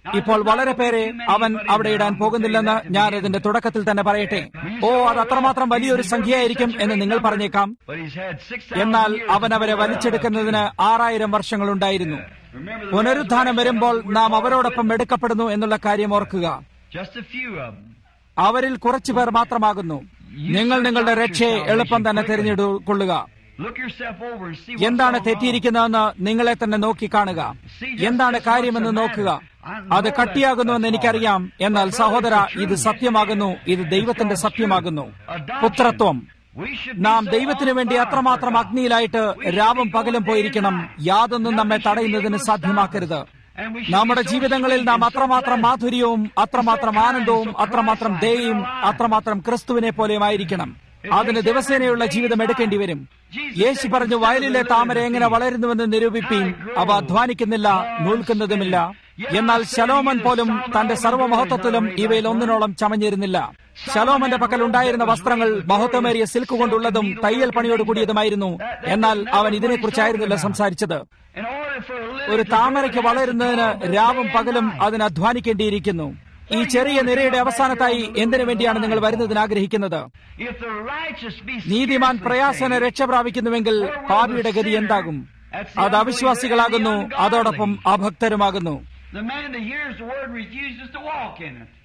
ഇപ്പോൾ വളരെ പേരെ അവൻ അവിടെ ഇടാൻ പോകുന്നില്ലെന്ന് ഞാൻ ഇതിന്റെ തുടക്കത്തിൽ തന്നെ പറയട്ടെ ഓ അത് അത്രമാത്രം വലിയൊരു സംഖ്യയായിരിക്കും എന്ന് നിങ്ങൾ പറഞ്ഞേക്കാം But he's had 6,000 എന്നാൽ years അവൻ അവരെ വലിച്ചെടുക്കുന്നതിന് ആറായിരം വർഷങ്ങളുണ്ടായിരുന്നു പുനരുത്ഥാനം വരുമ്പോൾ നാം അവരോടൊപ്പം എടുക്കപ്പെടുന്നു എന്നുള്ള കാര്യം ഓർക്കുക Just a few of them. അവരിൽ കുറച്ചു പേർ മാത്രമാകുന്നു നിങ്ങൾ നിങ്ങളുടെ രക്ഷയെ എളുപ്പം തന്നെ തിരഞ്ഞെടുക്കൊള്ളുക Look yourself over and see എന്താണ് what's going on. തെറ്റിയിരിക്കുന്നതെന്ന് നിങ്ങളെ തന്നെ നോക്കി കാണുക എന്താണ് കാര്യമെന്ന് നോക്കുക അത് കട്ടിയാകുന്നുവെന്ന് എനിക്കറിയാം എന്നാൽ സഹോദര ഇത് സത്യമാകുന്നു ഇത് ദൈവത്തിന്റെ സത്യമാകുന്നു പുത്രത്വം We should നാം be so ദൈവത്തിനു വേണ്ടി on fire അത്രമാത്രം for God. അഗ്നിയിലായിട്ട് രാവും പകലും പോയിരിക്കണം യാതൊന്നും നമ്മെ തടയുന്നതിന് സാധ്യമാക്കരുത് നമ്മുടെ ജീവിതങ്ങളിൽ നാം അത്രമാത്രം മാധുര്യവും അത്രമാത്രം ആനന്ദവും അത്രമാത്രം ദയയും അത്രമാത്രം ക്രിസ്തുവിനെ പോലെയുമായിരിക്കണം അതിന് ദിവസേനയുള്ള ജീവിതം എടുക്കേണ്ടി വരും യേശു പറഞ്ഞു വയലിലെ താമര എങ്ങനെ വളരുന്നുവെന്ന് നിരൂപിപ്പീൻ അവ അധ്വാനിക്കുന്നില്ല നൂൽക്കുന്നതുമില്ല എന്നാൽ ശലോമൻ പോലും തന്റെ സർവ്വമഹത്വത്തിലും ഇവയിൽ ഒന്നിനോളം ചമഞ്ഞിരുന്നില്ല ശലോമന്റെ പക്കൽ ഉണ്ടായിരുന്ന വസ്ത്രങ്ങൾ മഹത്വമേറിയ സിൽക്ക് കൊണ്ടുള്ളതും തയ്യൽ പണിയോട് കൂടിയതുമായിരുന്നു എന്നാൽ അവൻ ഇതിനെക്കുറിച്ചായിരുന്നില്ല സംസാരിച്ചത് In order for a lily ഒരു to താമരയ്ക്ക് grow, it has to വളരുന്നതിന് toil രാവും day and പകലും night. അതിന് അധ്വാനിക്കേണ്ടിയിരിക്കുന്നു ഈ ചെറിയ നിരയുടെ അവസാനത്തായി എന്തിനു വേണ്ടിയാണ് നിങ്ങൾ വരുന്നതിന് ആഗ്രഹിക്കുന്നത് If the righteous be നീതിമാൻ scarcely പ്രയാസന saved, രക്ഷ പ്രാപിക്കുന്നുവെങ്കിൽ പാപിയുടെ ഗതി എന്താകും അത് അവിശ്വാസികളാകുന്നു അതോടൊപ്പം അഭക്തരുമാകുന്നു The man that hears the word refuses to walk in it.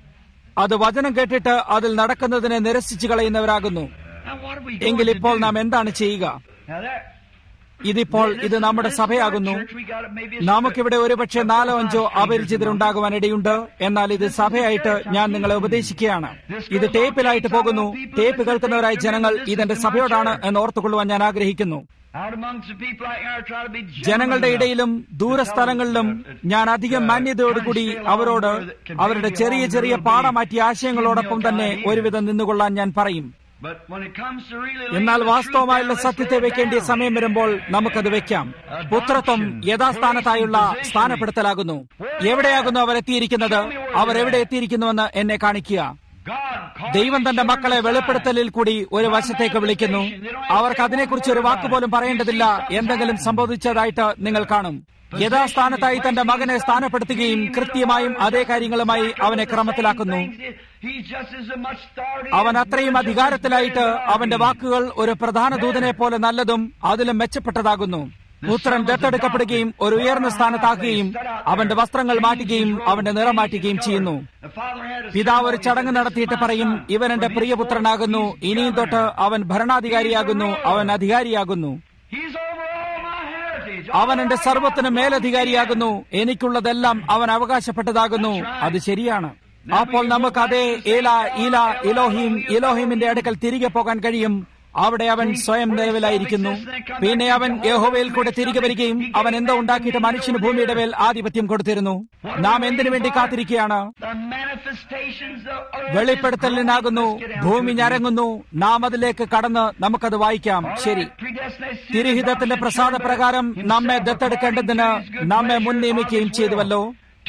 അത് വചനം കേട്ടിട്ട് അതിൽ നടക്കുന്നതിനെ നിരസിച്ചു കളയുന്നവരാകുന്നു Now what are we എങ്കിൽ going to ഇപ്പോൾ do? നാം എന്താണ് ചെയ്യുക Now that, ഇതിപ്പോൾ ഇത് നമ്മുടെ this is our സഭയാകുന്നു church. We got maybe a നമുക്കിവിടെ ഒരുപക്ഷെ നാലോ അഞ്ചോ അപരിചിതരുണ്ടാകുവാൻ ഇടയുണ്ട് എന്നാൽ ഇത് സഭയായിട്ട് ഞാൻ നിങ്ങളെ ഉപദേശിക്കുകയാണ് ഇത് ടേപ്പിലായിട്ട് പോകുന്നു ടേപ്പ് കേൾക്കുന്നവരായ ജനങ്ങൾ ഇതെന്റെ സഭയോടാണ് എന്ന് ഓർത്തുകൊള്ളുവാൻ ഞാൻ ആഗ്രഹിക്കുന്നു out amongst the people out here, I try to be ജനങ്ങളുടെ gentleman ഇടയിലും ദൂരസ്ഥലങ്ങളിലും ഞാൻ അധികം മാന്യതയോടുകൂടി അവരോട് അവരുടെ ചെറിയ ചെറിയ പാടമാറ്റിയ ആശയങ്ങളോടൊപ്പം തന്നെ ഒരുവിധം നിന്നുകൊള്ളാൻ ഞാൻ പറയും But when it comes to really എന്നാൽ laying the വാസ്തവമായുള്ള truth down, let's സത്യത്തെ lay it വെക്കേണ്ടിയ down. സമയം വരുമ്പോൾ നമുക്കത് വെക്കാം പുത്രത്വം യഥാസ്ഥാനത്തായുള്ള സ്ഥാനപ്പെടുത്തലാകുന്നു എവിടെയാകുന്നു അവർ എത്തിയിരിക്കുന്നത് അവർ എവിടെ എത്തിയിരിക്കുന്നുവെന്ന് എന്നെ കാണിക്കുക God called ദൈവം തന്റെ his മക്കളെ servants വെളിപ്പെടുത്തലിൽ കൂടി ഒരു വശത്തേക്ക് വിളിക്കുന്നു അവർക്ക് അതിനെക്കുറിച്ച് ഒരു വാക്കുപോലും പറയേണ്ടതില്ല എന്തെങ്കിലും സംഭവിച്ചതായിട്ട് നിങ്ങൾ കാണും യഥാസ്ഥാനത്തായി തന്റെ മകനെ സ്ഥാനപ്പെടുത്തുകയും കൃത്യമായും അതേ കാര്യങ്ങളുമായി അവനെ ക്രമത്തിലാക്കുന്നു He's just as much authority അവൻ as അത്രയും Moses അധികാരത്തിലായിട്ട് was അവന്റെ വാക്കുകൾ ഒരു പ്രധാന ദൂതനെ പോലെ നല്ലതും അതിലും മെച്ചപ്പെട്ടതാകുന്നു പുത്രൻ ദത്തെടുക്കപ്പെടുകയും ഒരു ഉയർന്ന സ്ഥാനത്താക്കുകയും അവന്റെ വസ്ത്രങ്ങൾ മാറ്റുകയും അവന്റെ നിറം മാറ്റുകയും ചെയ്യുന്നു The father had a പിതാവ് ഒരു ceremony. ചടങ്ങ് നടത്തിയിട്ട് പറയും ഇവൻ എന്റെ പ്രിയപുത്രനാകുന്നു ഇനിയും തൊട്ട് അവൻ ഭരണാധികാരിയാകുന്നു അവൻ അധികാരിയാകുന്നു He's over all my heritage. അവൻ എന്റെ സർവത്തിനും മേലധികാരിയാകുന്നു എനിക്കുള്ളതെല്ലാം അവൻ അവകാശപ്പെട്ടതാകുന്നു അത് ശരിയാണ് അപ്പോൾ നമുക്ക് അതേ ഏല ഈല ഇലോഹിം ഇലോഹിമിന്റെ അടുക്കൽ തിരികെ പോകാൻ കഴിയും അവിടെ അവൻ സ്വയം നിലവിലായിരിക്കുന്നു പിന്നെ അവൻ യഹോവയിൽ കൂടെ തിരികെ വരികയും അവൻ എന്തോ ഉണ്ടാക്കിയിട്ട് മനുഷ്യന് ഭൂമിയുടെ മേൽ ആധിപത്യം കൊടുത്തിരുന്നു നാം എന്തിനു വേണ്ടി കാത്തിരിക്കുകയാണ് The manifestations of earth വെളിപ്പെടുത്തലിനാകുന്നു is growing. ഭൂമി ഞരങ്ങുന്നു നാം അതിലേക്ക് കടന്ന് നമുക്കത് വായിക്കാം ശരി തിരുഹിതത്തിന്റെ പ്രസാദപ്രകാരം നമ്മെ ദത്തെടുക്കേണ്ടതിന് നമ്മെ മുൻ നിയമിക്കുകയും ചെയ്തുവല്ലോ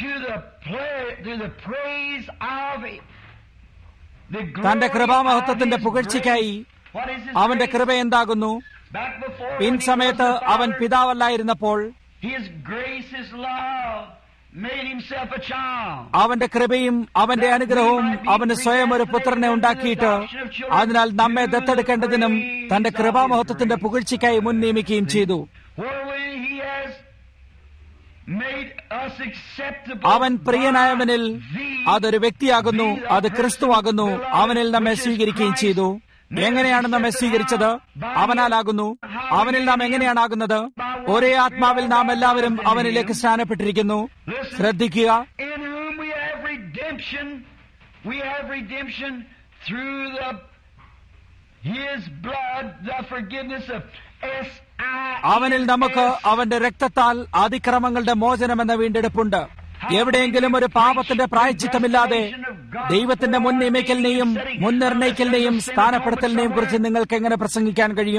തന്റെ കൃപാമഹത്വത്തിന്റെ പുകഴ്ചയ്ക്കായി അവന്റെ കൃപ എന്താകുന്നു പിൻ സമയത്ത് അവൻ പിതാവല്ലായിരുന്നപ്പോൾ അവന്റെ കൃപയും അവന്റെ അനുഗ്രഹവും അവന് സ്വയം ഒരു പുത്രനെ ഉണ്ടാക്കിയിട്ട് അതിനാൽ നമ്മെ ദത്തെടുക്കേണ്ടതിനും തന്റെ കൃപാമഹത്വത്തിന്റെ പുകഴ്ചയ്ക്കായി മുൻ നിയമിക്കുകയും ചെയ്തു അവൻ പ്രിയനായവനിൽ അതൊരു വ്യക്തിയാകുന്നു അത് ക്രിസ്തുവാകുന്നു അവനിൽ നമ്മെ സ്വീകരിക്കുകയും ചെയ്തു എങ്ങനെയാണ് നമ്മെ സ്വീകരിച്ചത് അവനാലാകുന്നു അവനിൽ നാം എങ്ങനെയാണാകുന്നത് ഒരേ ആത്മാവിൽ നാം എല്ലാവരും അവനിലേക്ക് സ്നാനപ്പെട്ടിരിക്കുന്നു ശ്രദ്ധിക്കുക in whom we have redemption. We have redemption through the His blood, the forgiveness of S I. അവനിൽ നമുക്ക് അവന്റെ രക്തത്താൽ അതിക്രമങ്ങളുടെ മോചനം എന്ന വീണ്ടെടുപ്പുണ്ട് എവിടെയെങ്കിലും ഒരു പാപത്തിന്റെ പ്രായച്ചിത്തമില്ലാതെ ദൈവത്തിന്റെ മുൻ നിയമിക്കലിനെയും മുൻ നിർണയിക്കലിനെയും സ്ഥാനപ്പെടുത്തലിനെയും കുറിച്ച് നിങ്ങൾക്ക് എങ്ങനെ പ്രസംഗിക്കാൻ കഴിയും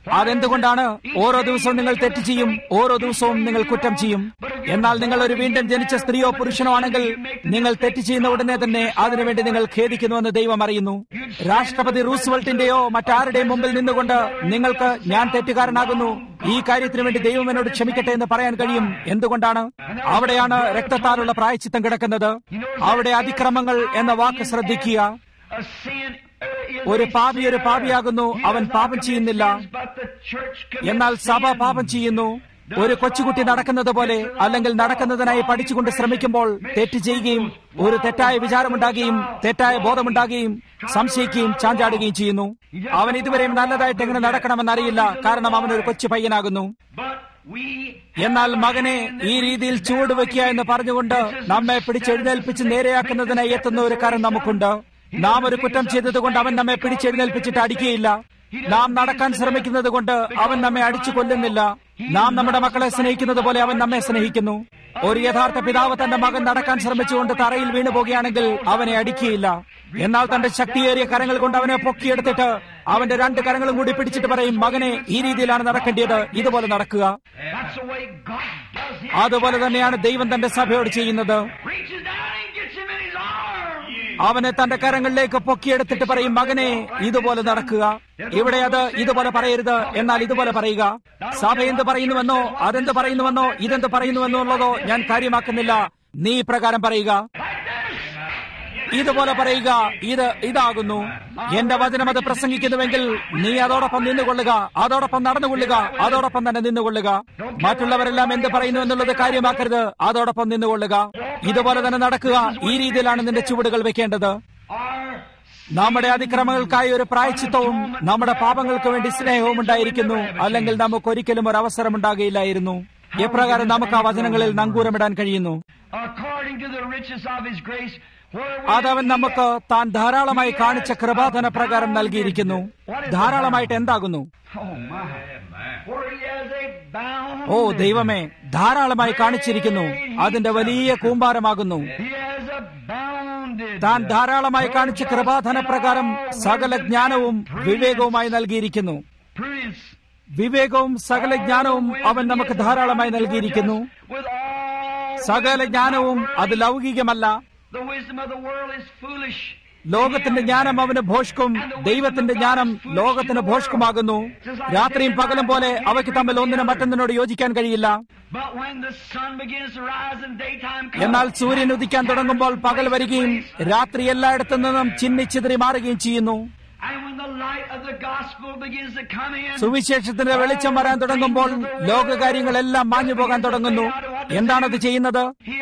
അതെന്തുകൊണ്ടാണ് ഓരോ ദിവസവും നിങ്ങൾ തെറ്റ് ചെയ്യും ഓരോ ദിവസവും നിങ്ങൾ കുറ്റം ചെയ്യും എന്നാൽ നിങ്ങൾ ഒരു വീണ്ടും ജനിച്ച സ്ത്രീയോ പുരുഷനോ ആണെങ്കിൽ നിങ്ങൾ തെറ്റ് ചെയ്യുന്ന ഉടനെ തന്നെ അതിനുവേണ്ടി നിങ്ങൾ ഖേദിക്കുന്നുവെന്ന് ദൈവം അറിയുന്നു രാഷ്ട്രപതി റൂസ്വെൽറ്റിന്റെയോ മറ്റാരുടെയും മുമ്പിൽ നിന്നുകൊണ്ട് നിങ്ങൾക്ക് ഞാൻ തെറ്റുകാരനാകുന്നു ഈ കാര്യത്തിന് വേണ്ടി ദൈവം എന്നോട് ക്ഷമിക്കട്ടെ എന്ന് പറയാൻ കഴിയും എന്തുകൊണ്ടാണ് അവിടെയാണ് രക്തത്താലുള്ള പ്രായച്ചിത്തം കിടക്കുന്നത് അവിടെ അതിക്രമങ്ങൾ എന്ന വാക്ക് ശ്രദ്ധിക്കുക A sin uh, is ഒരു a പാപി ഒരു sinner. പാപിയാകുന്നു He അവൻ does not പാപം commit ചെയ്യുന്നില്ല sins, but the church commits എന്നാൽ സഭ sin. പാപം ചെയ്യുന്നു ഒരു കൊച്ചുകുട്ടി നടക്കുന്നത് പോലെ അല്ലെങ്കിൽ നടക്കുന്നതിനായി പഠിച്ചുകൊണ്ട് ശ്രമിക്കുമ്പോൾ തെറ്റ് ചെയ്യുകയും ഒരു തെറ്റായ വിചാരമുണ്ടാകുകയും തെറ്റായ ബോധമുണ്ടാകുകയും സംശയിക്കുകയും ചാഞ്ചാടുകയും ചെയ്യുന്നു അവൻ ഇതുവരെയും നല്ലതായിട്ട് എങ്ങനെ നടക്കണമെന്ന് അറിയില്ല കാരണം അവൻ ഒരു കൊച്ചു പയ്യനാകുന്നു But we എന്നാൽ മകനെ ഈ രീതിയിൽ ചൂട് വെക്കുക എന്ന് പറഞ്ഞുകൊണ്ട് നമ്മെ പിടിച്ചെഴുന്നേൽപ്പിച്ച് നേരെയാക്കുന്നതിനായി എത്തുന്ന ഒരു കാര്യം നമുക്കുണ്ട് നാം ഒരു കുറ്റം ചെയ്തതുകൊണ്ട് അവൻ നമ്മെ പിടിച്ചെഴുന്നേൽപ്പിച്ചിട്ട് അടിക്കുകയില്ല നാം നടക്കാൻ ശ്രമിക്കുന്നത് കൊണ്ട് അവൻ നമ്മെ അടിച്ചു കൊല്ലുന്നില്ല നാം നമ്മുടെ മക്കളെ സ്നേഹിക്കുന്നത് പോലെ അവൻ നമ്മെ സ്നേഹിക്കുന്നു ഒരു യഥാർത്ഥ പിതാവ് തന്റെ മകൻ നടക്കാൻ ശ്രമിച്ചുകൊണ്ട് തറയിൽ വീണു പോകുകയാണെങ്കിൽ അവനെ അടിക്കുകയില്ല എന്നാൽ തന്റെ ശക്തിയേറിയ കരങ്ങൾ കൊണ്ട് അവനെ പൊക്കിയെടുത്തിട്ട് അവന്റെ രണ്ട് കരങ്ങളും കൂടി പിടിച്ചിട്ട് പറയും മകനെ ഈ രീതിയിലാണ് നടക്കേണ്ടത് ഇതുപോലെ നടക്കുക That's the way God does it. അതുപോലെ തന്നെയാണ് ദൈവം തന്റെ സഭയോട് ചെയ്യുന്നത് Reaches down and gets him in his arms. അവനെ തന്റെ കരങ്ങളിലേക്ക് പൊക്കിയെടുത്തിട്ട് പറയും മകനെ ഇതുപോലെ നടക്കുക ഇവിടെ അത് ഇതുപോലെ പറയരുത് എന്നാൽ ഇതുപോലെ പറയുക സഭ എന്ത് പറയുന്നുവെന്നോ അതെന്ത് പറയുന്നുവെന്നോ ഇതെന്ത് പറയുന്നുവെന്നോ ഉള്ളതോ ഞാൻ കാര്യമാക്കുന്നില്ല നീ പ്രകാരം പറയുക ഇതുപോലെ പറയുക ഇത് ഇതാകുന്നു എന്റെ വചനം അത് പ്രസംഗിക്കുന്നുവെങ്കിൽ നീ അതോടൊപ്പം നിന്നുകൊള്ളുക അതോടൊപ്പം നടന്നുകൊള്ളുക അതോടൊപ്പം തന്നെ നിന്നുകൊള്ളുക മറ്റുള്ളവരെല്ലാം എന്ത് പറയുന്നു എന്നുള്ളത് കാര്യമാക്കരുത് അതോടൊപ്പം നിന്നുകൊള്ളുക ഇതുപോലെ തന്നെ നടക്കുക ഈ രീതിയിലാണ് നിന്റെ ചുവടുകൾ വെക്കേണ്ടത് Our നമ്മുടെ അതിക്രമങ്ങൾക്കായി ഒരു പ്രായച്ചിത്തവും നമ്മുടെ പാപങ്ങൾക്ക് വേണ്ടി സ്നേഹവും ഉണ്ടായിരിക്കുന്നു അല്ലെങ്കിൽ നമുക്ക് ഒരിക്കലും ഒരു അവസരം ഉണ്ടാകുകയില്ലായിരുന്നു എപ്രകാരം നമുക്ക് ആ വചനങ്ങളിൽ നങ്കൂരമിടാൻ കഴിയുന്നു according to the riches of his grace, where അതവൻ നമുക്ക് താൻ ധാരാളമായി കാണിച്ച കൃപാധന പ്രകാരം നൽകിയിരിക്കുന്നു ധാരാളമായിട്ട് എന്താകുന്നു Oh my. Where he has a bound. ഓ ദൈവമേ ധാരാളമായി കാണിച്ചിരിക്കുന്നു അതിന്റെ വലിയ കൂമ്പാരമാകുന്നു He has abounded. താൻ ധാരാളമായി കാണിച്ച കൃപാധന പ്രകാരം സകല ജ്ഞാനവും വിവേകവുമായി നൽകിയിരിക്കുന്നു Prudence. വിവേകവും സകല ജ്ഞാനവും അവൻ നമുക്ക് ധാരാളമായി നൽകിയിരിക്കുന്നു With all സകല ജ്ഞാനവും അത് ലൗകികമല്ല the wisdom of the world is foolish. ലോകത്തിന്റെ ജ്ഞാനം അവന് ഭോഷ്കും ദൈവത്തിന്റെ ജ്ഞാനം ലോകത്തിന് ഭോഷ്കുമാകുന്നു രാത്രിയും പകലും പോലെ അവയ്ക്ക് തമ്മിൽ ഒന്നിനും മറ്റൊന്നിനോട് യോജിക്കാൻ കഴിയില്ല But when the sun begins to rise and daytime comes, എന്നാൽ സൂര്യൻ ഉദിക്കാൻ തുടങ്ങുമ്പോൾ പകൽ വരികയും രാത്രി എല്ലായിടത്തു നിന്നും ചിന്നിച്ചിതറി മാറുകയും ചെയ്യുന്നു and when the light of the gospel begins to come in, സുവിശേഷത്തിന്റെ വെളിച്ചം വരാൻ തുടങ്ങുമ്പോൾ ലോകകാര്യങ്ങളെല്ലാം മാഞ്ഞു പോകാൻ തുടങ്ങുന്നു എന്താണത് ചെയ്യുന്നത് he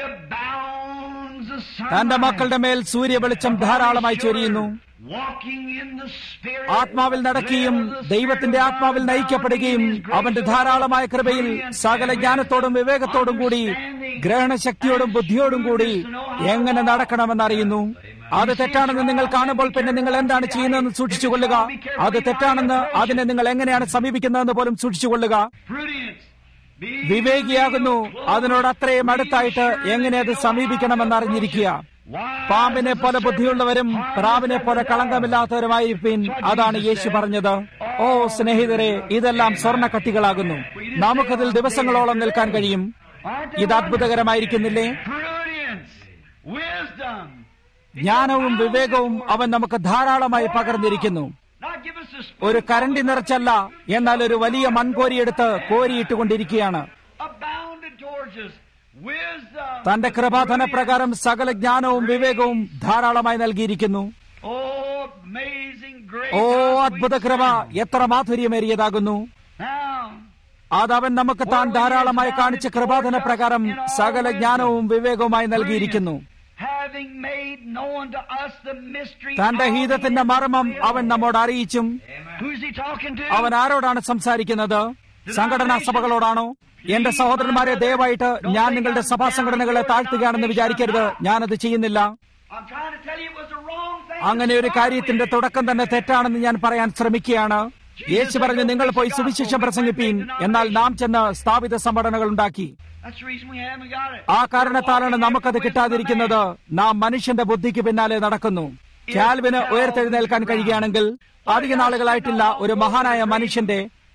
abounds the sun. തന്റെ മക്കളുടെ മേൽ സൂര്യ വെളിച്ചം ധാരാളമായി ചൊരിയുന്നു Walking in the spirit. ആത്മാവിൽ നടക്കുകയും ദൈവത്തിന്റെ ആത്മാവിൽ നയിക്കപ്പെടുകയും അവന്റെ ധാരാളമായ കൃപയിൽ സകല ജ്ഞാനത്തോടും വിവേകത്തോടും കൂടി ഗ്രഹണശക്തിയോടും ബുദ്ധിയോടും കൂടി എങ്ങനെ നടക്കണമെന്നറിയുന്നു അത് തെറ്റാണെന്ന് നിങ്ങൾ കാണുമ്പോൾ പിന്നെ നിങ്ങൾ എന്താണ് ചെയ്യുന്നതെന്ന് സൂക്ഷിച്ചുകൊള്ളുക അത് തെറ്റാണെന്ന് അതിനെ നിങ്ങൾ എങ്ങനെയാണ് സമീപിക്കുന്നതെന്ന് പോലും സൂക്ഷിച്ചുകൊള്ളുക Prudence. Be വിവേകിയാകുന്നു അതിനോട് അത്രയും അടുത്തായിട്ട് എങ്ങനെ അത് സമീപിക്കണമെന്ന് അറിഞ്ഞിരിക്കുക പാമ്പിനെ പോലെ ബുദ്ധിയുള്ളവരും പ്രാവിനെ പോലെ കളങ്കമില്ലാത്തവരുമായിരിക്കും അതാണ് യേശു പറഞ്ഞത് ഓ സ്നേഹിതരെ ഇതെല്ലാം സ്വർണ്ണക്കട്ടികളാകുന്നു നമുക്കതിൽ ദിവസങ്ങളോളം നിൽക്കാൻ കഴിയും Aren't ഇത് അത്ഭുതകരമായിരിക്കുന്നില്ലേ Prudence. Wisdom. ജ്ഞാനവും വിവേകവും അവൻ നമുക്ക് ധാരാളമായി പകർന്നിരിക്കുന്നു Not give us a ഒരു കരണ്ടി നിറച്ചല്ല എന്നാൽ ഒരു വലിയ മൺകോരിയെടുത്ത് കോരിയിട്ടുകൊണ്ടിരിക്കുകയാണ് abounded towards us. Wisdom. തന്റെ കൃപാധന പ്രകാരം സകല ജ്ഞാനവും വിവേകവും ധാരാളമായി നൽകിയിരിക്കുന്നു Oh, amazing grace. Oh How sweet അത്ഭുത കൃപ എത്ര മാധുര്യമേറിയതാകുന്നു Now, അതവൻ നമുക്ക് താൻ ധാരാളമായി കാണിച്ച കൃപാധന പ്രകാരം സകല ജ്ഞാനവും വിവേകവുമായി നൽകിയിരിക്കുന്നു having made known to us the mystery തന്റെ of ഹീതത്തിന്റെ മർമ്മം അവൻ നമ്മോട് അറിയിച്ചും Who's he talking to? അവൻ ആരോടാണ് സംസാരിക്കുന്നത് സംഘടനാ സഭകളോടാണോ എന്റെ സഹോദരന്മാരെ ദയവായിട്ട് ഞാൻ നിങ്ങളുടെ സഭാ സംഘടനകളെ താഴ്ത്തുകയാണെന്ന് വിചാരിക്കരുത് ഞാനത് ചെയ്യുന്നില്ല I'm trying to tell you it was the wrong thing. അങ്ങനെ ഒരു കാര്യത്തിന്റെ തുടക്കം തന്നെ തെറ്റാണെന്ന് ഞാൻ പറയാൻ ശ്രമിക്കുകയാണ് യേശു പറഞ്ഞു നിങ്ങൾ പോയി സുവിശേഷം പ്രസംഗിപ്പീൻ എന്നാൽ നാം ചെന്ന് സ്ഥാപിത സംഘടനകൾ ഉണ്ടാക്കി That's the reason we haven't got it. ആ കാരണത്താലാണ് നമുക്കത് കിട്ടാതിരിക്കുന്നത് നാം മനുഷ്യന്റെ ബുദ്ധിക്ക് പിന്നാലെ നടക്കുന്നു കാൽവിന് ഉയർത്തെഴുന്നേൽക്കാൻ കഴിയുകയാണെങ്കിൽ അധിക നാളുകളായിട്ടില്ല ഒരു മഹാനായ മനുഷ്യന്റെ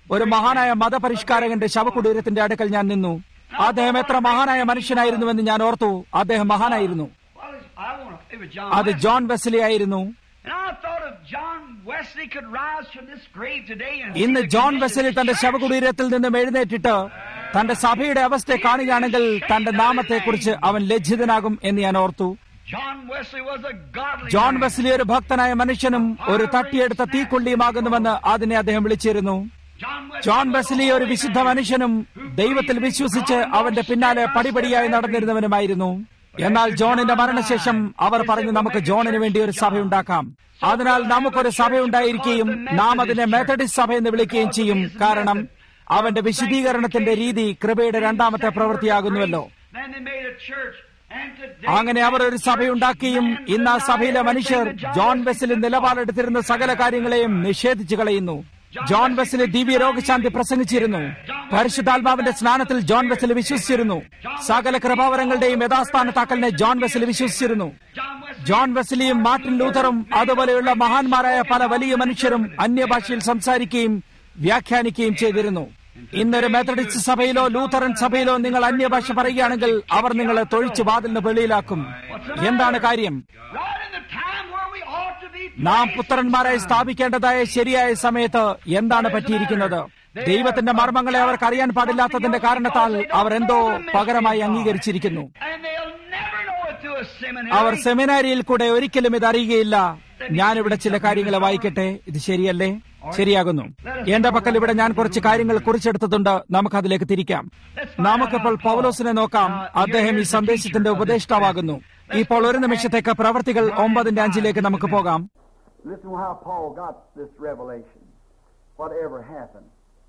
ഒരു മഹാനായ മതപരിഷ്കാരകന്റെ ശവകുടീരത്തിന്റെ അടുക്കൽ ഞാൻ നിന്നു അദ്ദേഹം എത്ര മഹാനായ മനുഷ്യനായിരുന്നുവെന്ന് ഞാൻ ഓർത്തു അദ്ദേഹം മഹാനായിരുന്നു Well, it's- I wanna, it was John അത് Wesley. ജോൺ വെസ്ലി ആയിരുന്നു And I thought if John Wesley could rise from this grave today and ഇന്ന് see the John condition Wesley of the തന്റെ church, ശവകുടീരത്തിൽ നിന്നും എഴുന്നേറ്റിട്ട് തന്റെ സഭയുടെ അവസ്ഥയെ കാണുകയാണെങ്കിൽ തന്റെ നാമത്തെക്കുറിച്ച് അവൻ ലജ്ജിതനാകും എന്ന് ഞാൻ ഓർത്തു John Wesley was a godly John man. Wesley ഒരു ഭക്തനായ മനുഷ്യനും ഒരു തട്ടിയെടുത്ത തീക്കൊള്ളിയുമാകുന്നുവെന്ന് അതിനെ അദ്ദേഹം വിളിച്ചിരുന്നു John Wesley John was a Wesley ഒരു holy വിശുദ്ധ man. മനുഷ്യനും ദൈവത്തിൽ വിശ്വസിച്ച് അവന്റെ പിന്നാലെ പടിപടിയായി നടന്നിരുന്നവനുമായിരുന്നു എന്നാൽ ജോണിന്റെ മരണശേഷം അവർ പറഞ്ഞു നമുക്ക് ജോണിന് വേണ്ടി ഒരു സഭയുണ്ടാക്കാം അതിനാൽ നമുക്കൊരു സഭയുണ്ടായിരിക്കുകയും നാം അതിനെ മെത്തഡിസ്റ്റ് സഭ എന്ന് വിളിക്കുകയും ചെയ്യും കാരണം അവന്റെ വിശദീകരണത്തിന്റെ രീതി കൃപയുടെ രണ്ടാമത്തെ പ്രവൃത്തിയാകുന്നുവല്ലോ Then they made a church. And today, അങ്ങനെ അവർ ഒരു സഭയുണ്ടാക്കുകയും ഇന്ന് ആ സഭയിലെ മനുഷ്യർ ജോൺ വെസ്ലി നിലപാടെടുത്തിരുന്ന സകല കാര്യങ്ങളെയും നിഷേധിച്ചു കളയുന്നു ജോൺ വെസ്ലി ദിവ്യ രോഗശാന്തി പ്രസംഗിച്ചിരുന്നു പരിശുദ്ധാത്മാവിന്റെ സ്നാനത്തിൽ ജോൺ വെസ്ലി വിശ്വസിച്ചിരുന്നു സകല കൃപാവരങ്ങളുടെയും യഥാസ്ഥാനത്താക്കലിനെ ജോൺ വെസ്ലി വിശ്വസിച്ചിരുന്നു John Wesley ജോൺ വെസ്ലിയും മാർട്ടിൻ ലൂഥറും അതുപോലെയുള്ള മഹാന്മാരായ പല വലിയ മനുഷ്യരും അന്യഭാഷയിൽ സംസാരിക്കുകയും വ്യാഖ്യാനിക്കുകയും ചെയ്തിരുന്നു ഇന്നൊരു മെത്തഡിസ്റ്റ് സഭയിലോ ലൂഥറൻ സഭയിലോ നിങ്ങൾ അന്യഭാഷ പറയുകയാണെങ്കിൽ അവർ നിങ്ങളെ തൊഴിച്ച് വാതിലിന് വെളിയിലാക്കും എന്താണ് കാര്യം right in the time where we ought to be നാം placed. പുത്രന്മാരായി സ്ഥാപിക്കേണ്ടതായ ശരിയായ സമയത്ത് എന്താണ് പറ്റിയിരിക്കുന്നത് ദൈവത്തിന്റെ മർമ്മങ്ങളെ അവർക്ക് അറിയാൻ പാടില്ലാത്തതിന്റെ കാരണത്താൽ അവർ എന്തോ പകരമായി അംഗീകരിച്ചിരിക്കുന്നു And they'll never know it through a seminary. അവർ സെമിനാരിയിൽ കൂടെ ഒരിക്കലും ഇത് അറിയുകയില്ല ഞാനിവിടെ ചില കാര്യങ്ങൾ വായിക്കട്ടെ ഇത് ശരിയല്ലേ ശരിയാകുന്നു എന്റെ പക്കൽ ഇവിടെ ഞാൻ കുറച്ച് കാര്യങ്ങൾ കുറിച്ചെടുത്തിട്ടുണ്ട് നമുക്കതിലേക്ക് തിരിക്കാം നമുക്കിപ്പോൾ പൗലോസിനെ നോക്കാം അദ്ദേഹം ഈ സന്ദേശത്തിന്റെ ഉപദേഷ്ടാവാകുന്നു ഇപ്പോൾ ഒരു നിമിഷത്തേക്ക് പ്രവർത്തികൾ ഒമ്പതിന്റെ അഞ്ചിലേക്ക് നമുക്ക് പോകാം Listen to how Paul got this revelation. Whatever happened.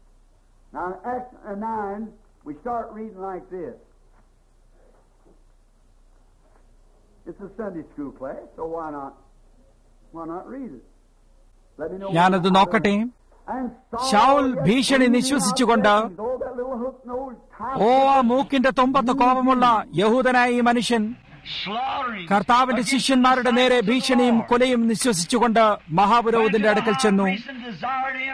Now in Acts 9, we start reading like this. It's a Sunday school class, so why not? Why not read it? Let me know. ഞാനത് നോക്കട്ടെ And Saul Saul yet ഭീഷണി breathing out നിശ്വസിച്ചുകൊണ്ട് blessings. Oh, that little hook-nosed oh type. ആ മൂക്കിന്റെ തുമ്പത്ത് കോപമുള്ള യഹൂദനായ ഈ മനുഷ്യൻ slaughtering കർത്താവിന്റെ against ശിഷ്യന്മാരുടെ the നേരെ disciples of the ഭീഷണിയും Lord. കൊലയും നിശ്വസിച്ചുകൊണ്ട് മഹാപുരോഹിതന്റെ അടുക്കൽ ചെന്നു Went to the high priest and desired him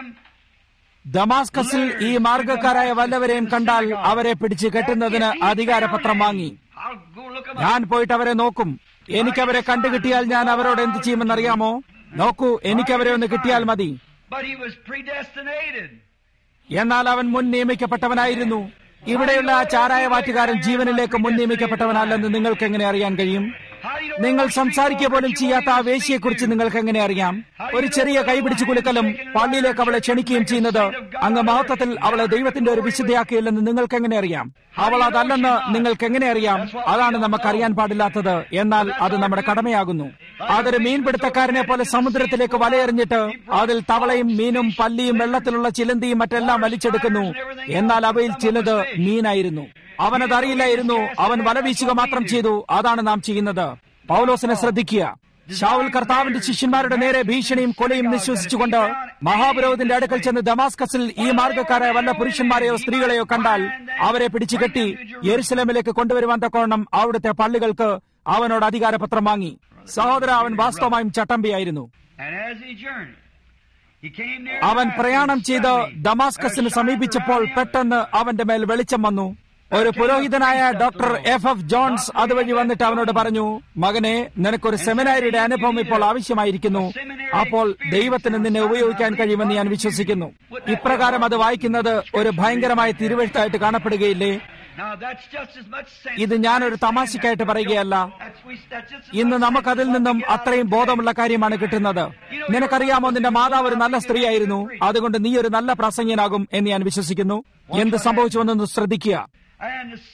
ദമാസ്കസിൽ ഈ മാർഗക്കാരായ വല്ലവരെയും കണ്ടാൽ അവരെ പിടിച്ച് കെട്ടുന്നതിന് അധികാരപത്രം വാങ്ങി I'll go look at ഞാൻ പോയിട്ട് അവരെ നോക്കും എനിക്കവരെ കണ്ടുകിട്ടിയാൽ ഞാൻ അവരോട് എന്ത് ചെയ്യുമെന്നറിയാമോ നോക്കൂ എനിക്കവരെ ഒന്ന് കിട്ടിയാൽ മതി But he was predestinated. എന്നാൽ അവൻ മുൻ നിയമിക്കപ്പെട്ടവനായിരുന്നു ഇവിടെയുള്ള ആ ചാരായ വാറ്റുകാരൻ ജീവനിലേക്ക് മുൻ നിയമിക്കപ്പെട്ടവനല്ലെന്ന് നിങ്ങൾക്ക് എങ്ങനെ അറിയാൻ കഴിയും How do you know നിങ്ങൾ those സംസാരിക്കുക people പോലും that you ചെയ്യാത്ത ആ want me to വേശ്യയെക്കുറിച്ച് speak to? നിങ്ങൾക്ക് എങ്ങനെ അറിയാം ഒരു ചെറിയ കൈപിടിച്ച് കുലുക്കലും പള്ളിയിലേക്ക് അവളെ ക്ഷണിക്കുകയും ചെയ്യുന്നത് അങ്ങ് മഹത്വത്തിൽ അവളെ ദൈവത്തിന്റെ ഒരു വിശുദ്ധയാക്കിയില്ലെന്ന് നിങ്ങൾക്ക് എങ്ങനെ അറിയാം അവൾ അതല്ലെന്ന് നിങ്ങൾക്ക് എങ്ങനെ അറിയാം അതാണ് നമുക്ക് അറിയാൻ പാടില്ലാത്തത് എന്നാൽ അത് നമ്മുടെ കടമയാകുന്നു അതൊരു മീൻപിടുത്തക്കാരനെ പോലെ സമുദ്രത്തിലേക്ക് വലയെറിഞ്ഞിട്ട് അതിൽ തവളയും മീനും പല്ലിയും വെള്ളത്തിലുള്ള ചിലന്തിയും മറ്റെല്ലാം വലിച്ചെടുക്കുന്നു എന്നാൽ അവയിൽ ചിലത് മീനായിരുന്നു അവനതറിയില്ലായിരുന്നു അവൻ വല വീശുക മാത്രം ചെയ്തു അതാണ് നാം ചെയ്യുന്നത് പൗലോസിനെ ശ്രദ്ധിക്കുക ഷാവുൽ കർത്താവിന്റെ ശിഷ്യന്മാരുടെ നേരെ ഭീഷണിയും കൊലയും നിശ്വസിച്ചുകൊണ്ട് മഹാപുരോഹിതന്റെ അടുക്കൽ ചെന്ന് ദമാസ്കസിൽ ഈ മാർഗക്കാരായ വല്ല പുരുഷന്മാരെയോ സ്ത്രീകളെയോ കണ്ടാൽ അവരെ പിടിച്ചു കെട്ടി യെരുസലേമിലേക്ക് കൊണ്ടുവരുവാൻ തക്കോണം അവിടുത്തെ പള്ളികൾക്ക് അവനോട് അധികാരപത്രം വാങ്ങി സഹോദര അവൻ വാസ്തവമായും ചട്ടമ്പിയായിരുന്നു And as he journeyed, he came near അവൻ Damascus, പ്രയാണം ചെയ്ത് suddenly, ദമാസ്കസിന് there shone സമീപിച്ചപ്പോൾ around him പെട്ടെന്ന് അവന്റെ മേൽ വെളിച്ചം വന്നു ഒരു പുരോഹിതനായ ഡോക്ടർ എഫ് എഫ് ജോൺസ് അതുവഴി വന്നിട്ട് അവനോട് പറഞ്ഞു മകനെ നിനക്കൊരു സെമിനാരിയുടെ അനുഭവം ഇപ്പോൾ ആവശ്യമായിരിക്കുന്നു അപ്പോൾ ദൈവത്തിന് നിന്നെ ഉപയോഗിക്കാൻ കഴിയുമെന്ന് ഞാൻ വിശ്വസിക്കുന്നു ഇപ്രകാരം അത് വായിക്കുന്നത് ഒരു ഭയങ്കരമായ തിരുവഴുത്തായിട്ട് കാണപ്പെടുകയില്ലേ Now that's just as much sense. ഇത് ഞാനൊരു തമാശയ്ക്കായിട്ട് പറയുകയല്ല That's we, that's just as ഇന്ന് much നമുക്കതിൽ sense as നിന്നും what we get out അത്രയും of ബോധമുള്ള കാര്യമാണ് കിട്ടുന്നത് നിനക്കറിയാമോ നിന്റെ മാതാവ് ഒരു നല്ല സ്ത്രീയായിരുന്നു അതുകൊണ്ട് നീ ഒരു നല്ല പ്രസംഗനാകും എന്ന് ഞാൻ വിശ്വസിക്കുന്നു എന്ത് സംഭവിച്ചുവെന്നൊന്ന് ശ്രദ്ധിക്കുക And, this,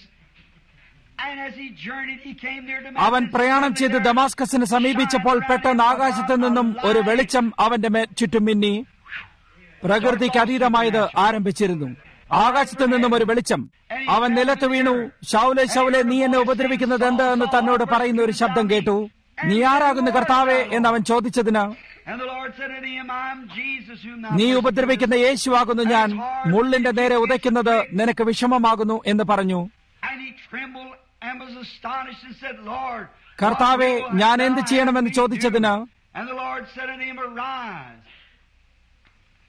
and as he journeyed, he came near അവൻ Damascus. പ്രയാണം ചെയ്ത് ദമാസ്കസിന് സമീപിച്ചപ്പോൾ പെട്ടെന്ന് ആകാശത്തു നിന്നും ഒരു വെളിച്ചം അവന്റെ മേ ചുറ്റും മിന്നി പ്രകൃതിക്ക് അതീതമായത് ആരംഭിച്ചിരുന്നു ആകാശത്തു നിന്നും ഒരു വെളിച്ചം അവൻ നിലത്ത് വീണു ഷൗലെ ഷൗലെ നീ എന്നെ ഉപദ്രവിക്കുന്നത് എന്ത് എന്ന് തന്നോട് പറയുന്ന ഒരു ശബ്ദം കേട്ടു നീ ആരാകുന്നു കർത്താവേ എന്ന് അവൻ ചോദിച്ചതിന് And the Lord said unto him, I am Jesus whom thou നീ persecutest." ഉപദ്രവിക്കുന്ന യേശുവാകുന്നു ഞാൻ മുള്ളിന്റെ നേരെ ഉதைക്കുന്നത് നിനക്ക് വിഷമമാകുന്നു എന്ന് പറഞ്ഞു And he trembled and was astonished and said, Lord, കർത്താവെ what will ഞാൻ I എന്ത് have ചെയ്യണമെന്ന് thee do?" ചോദിച്ചതിന് And the Lord said unto him, Arise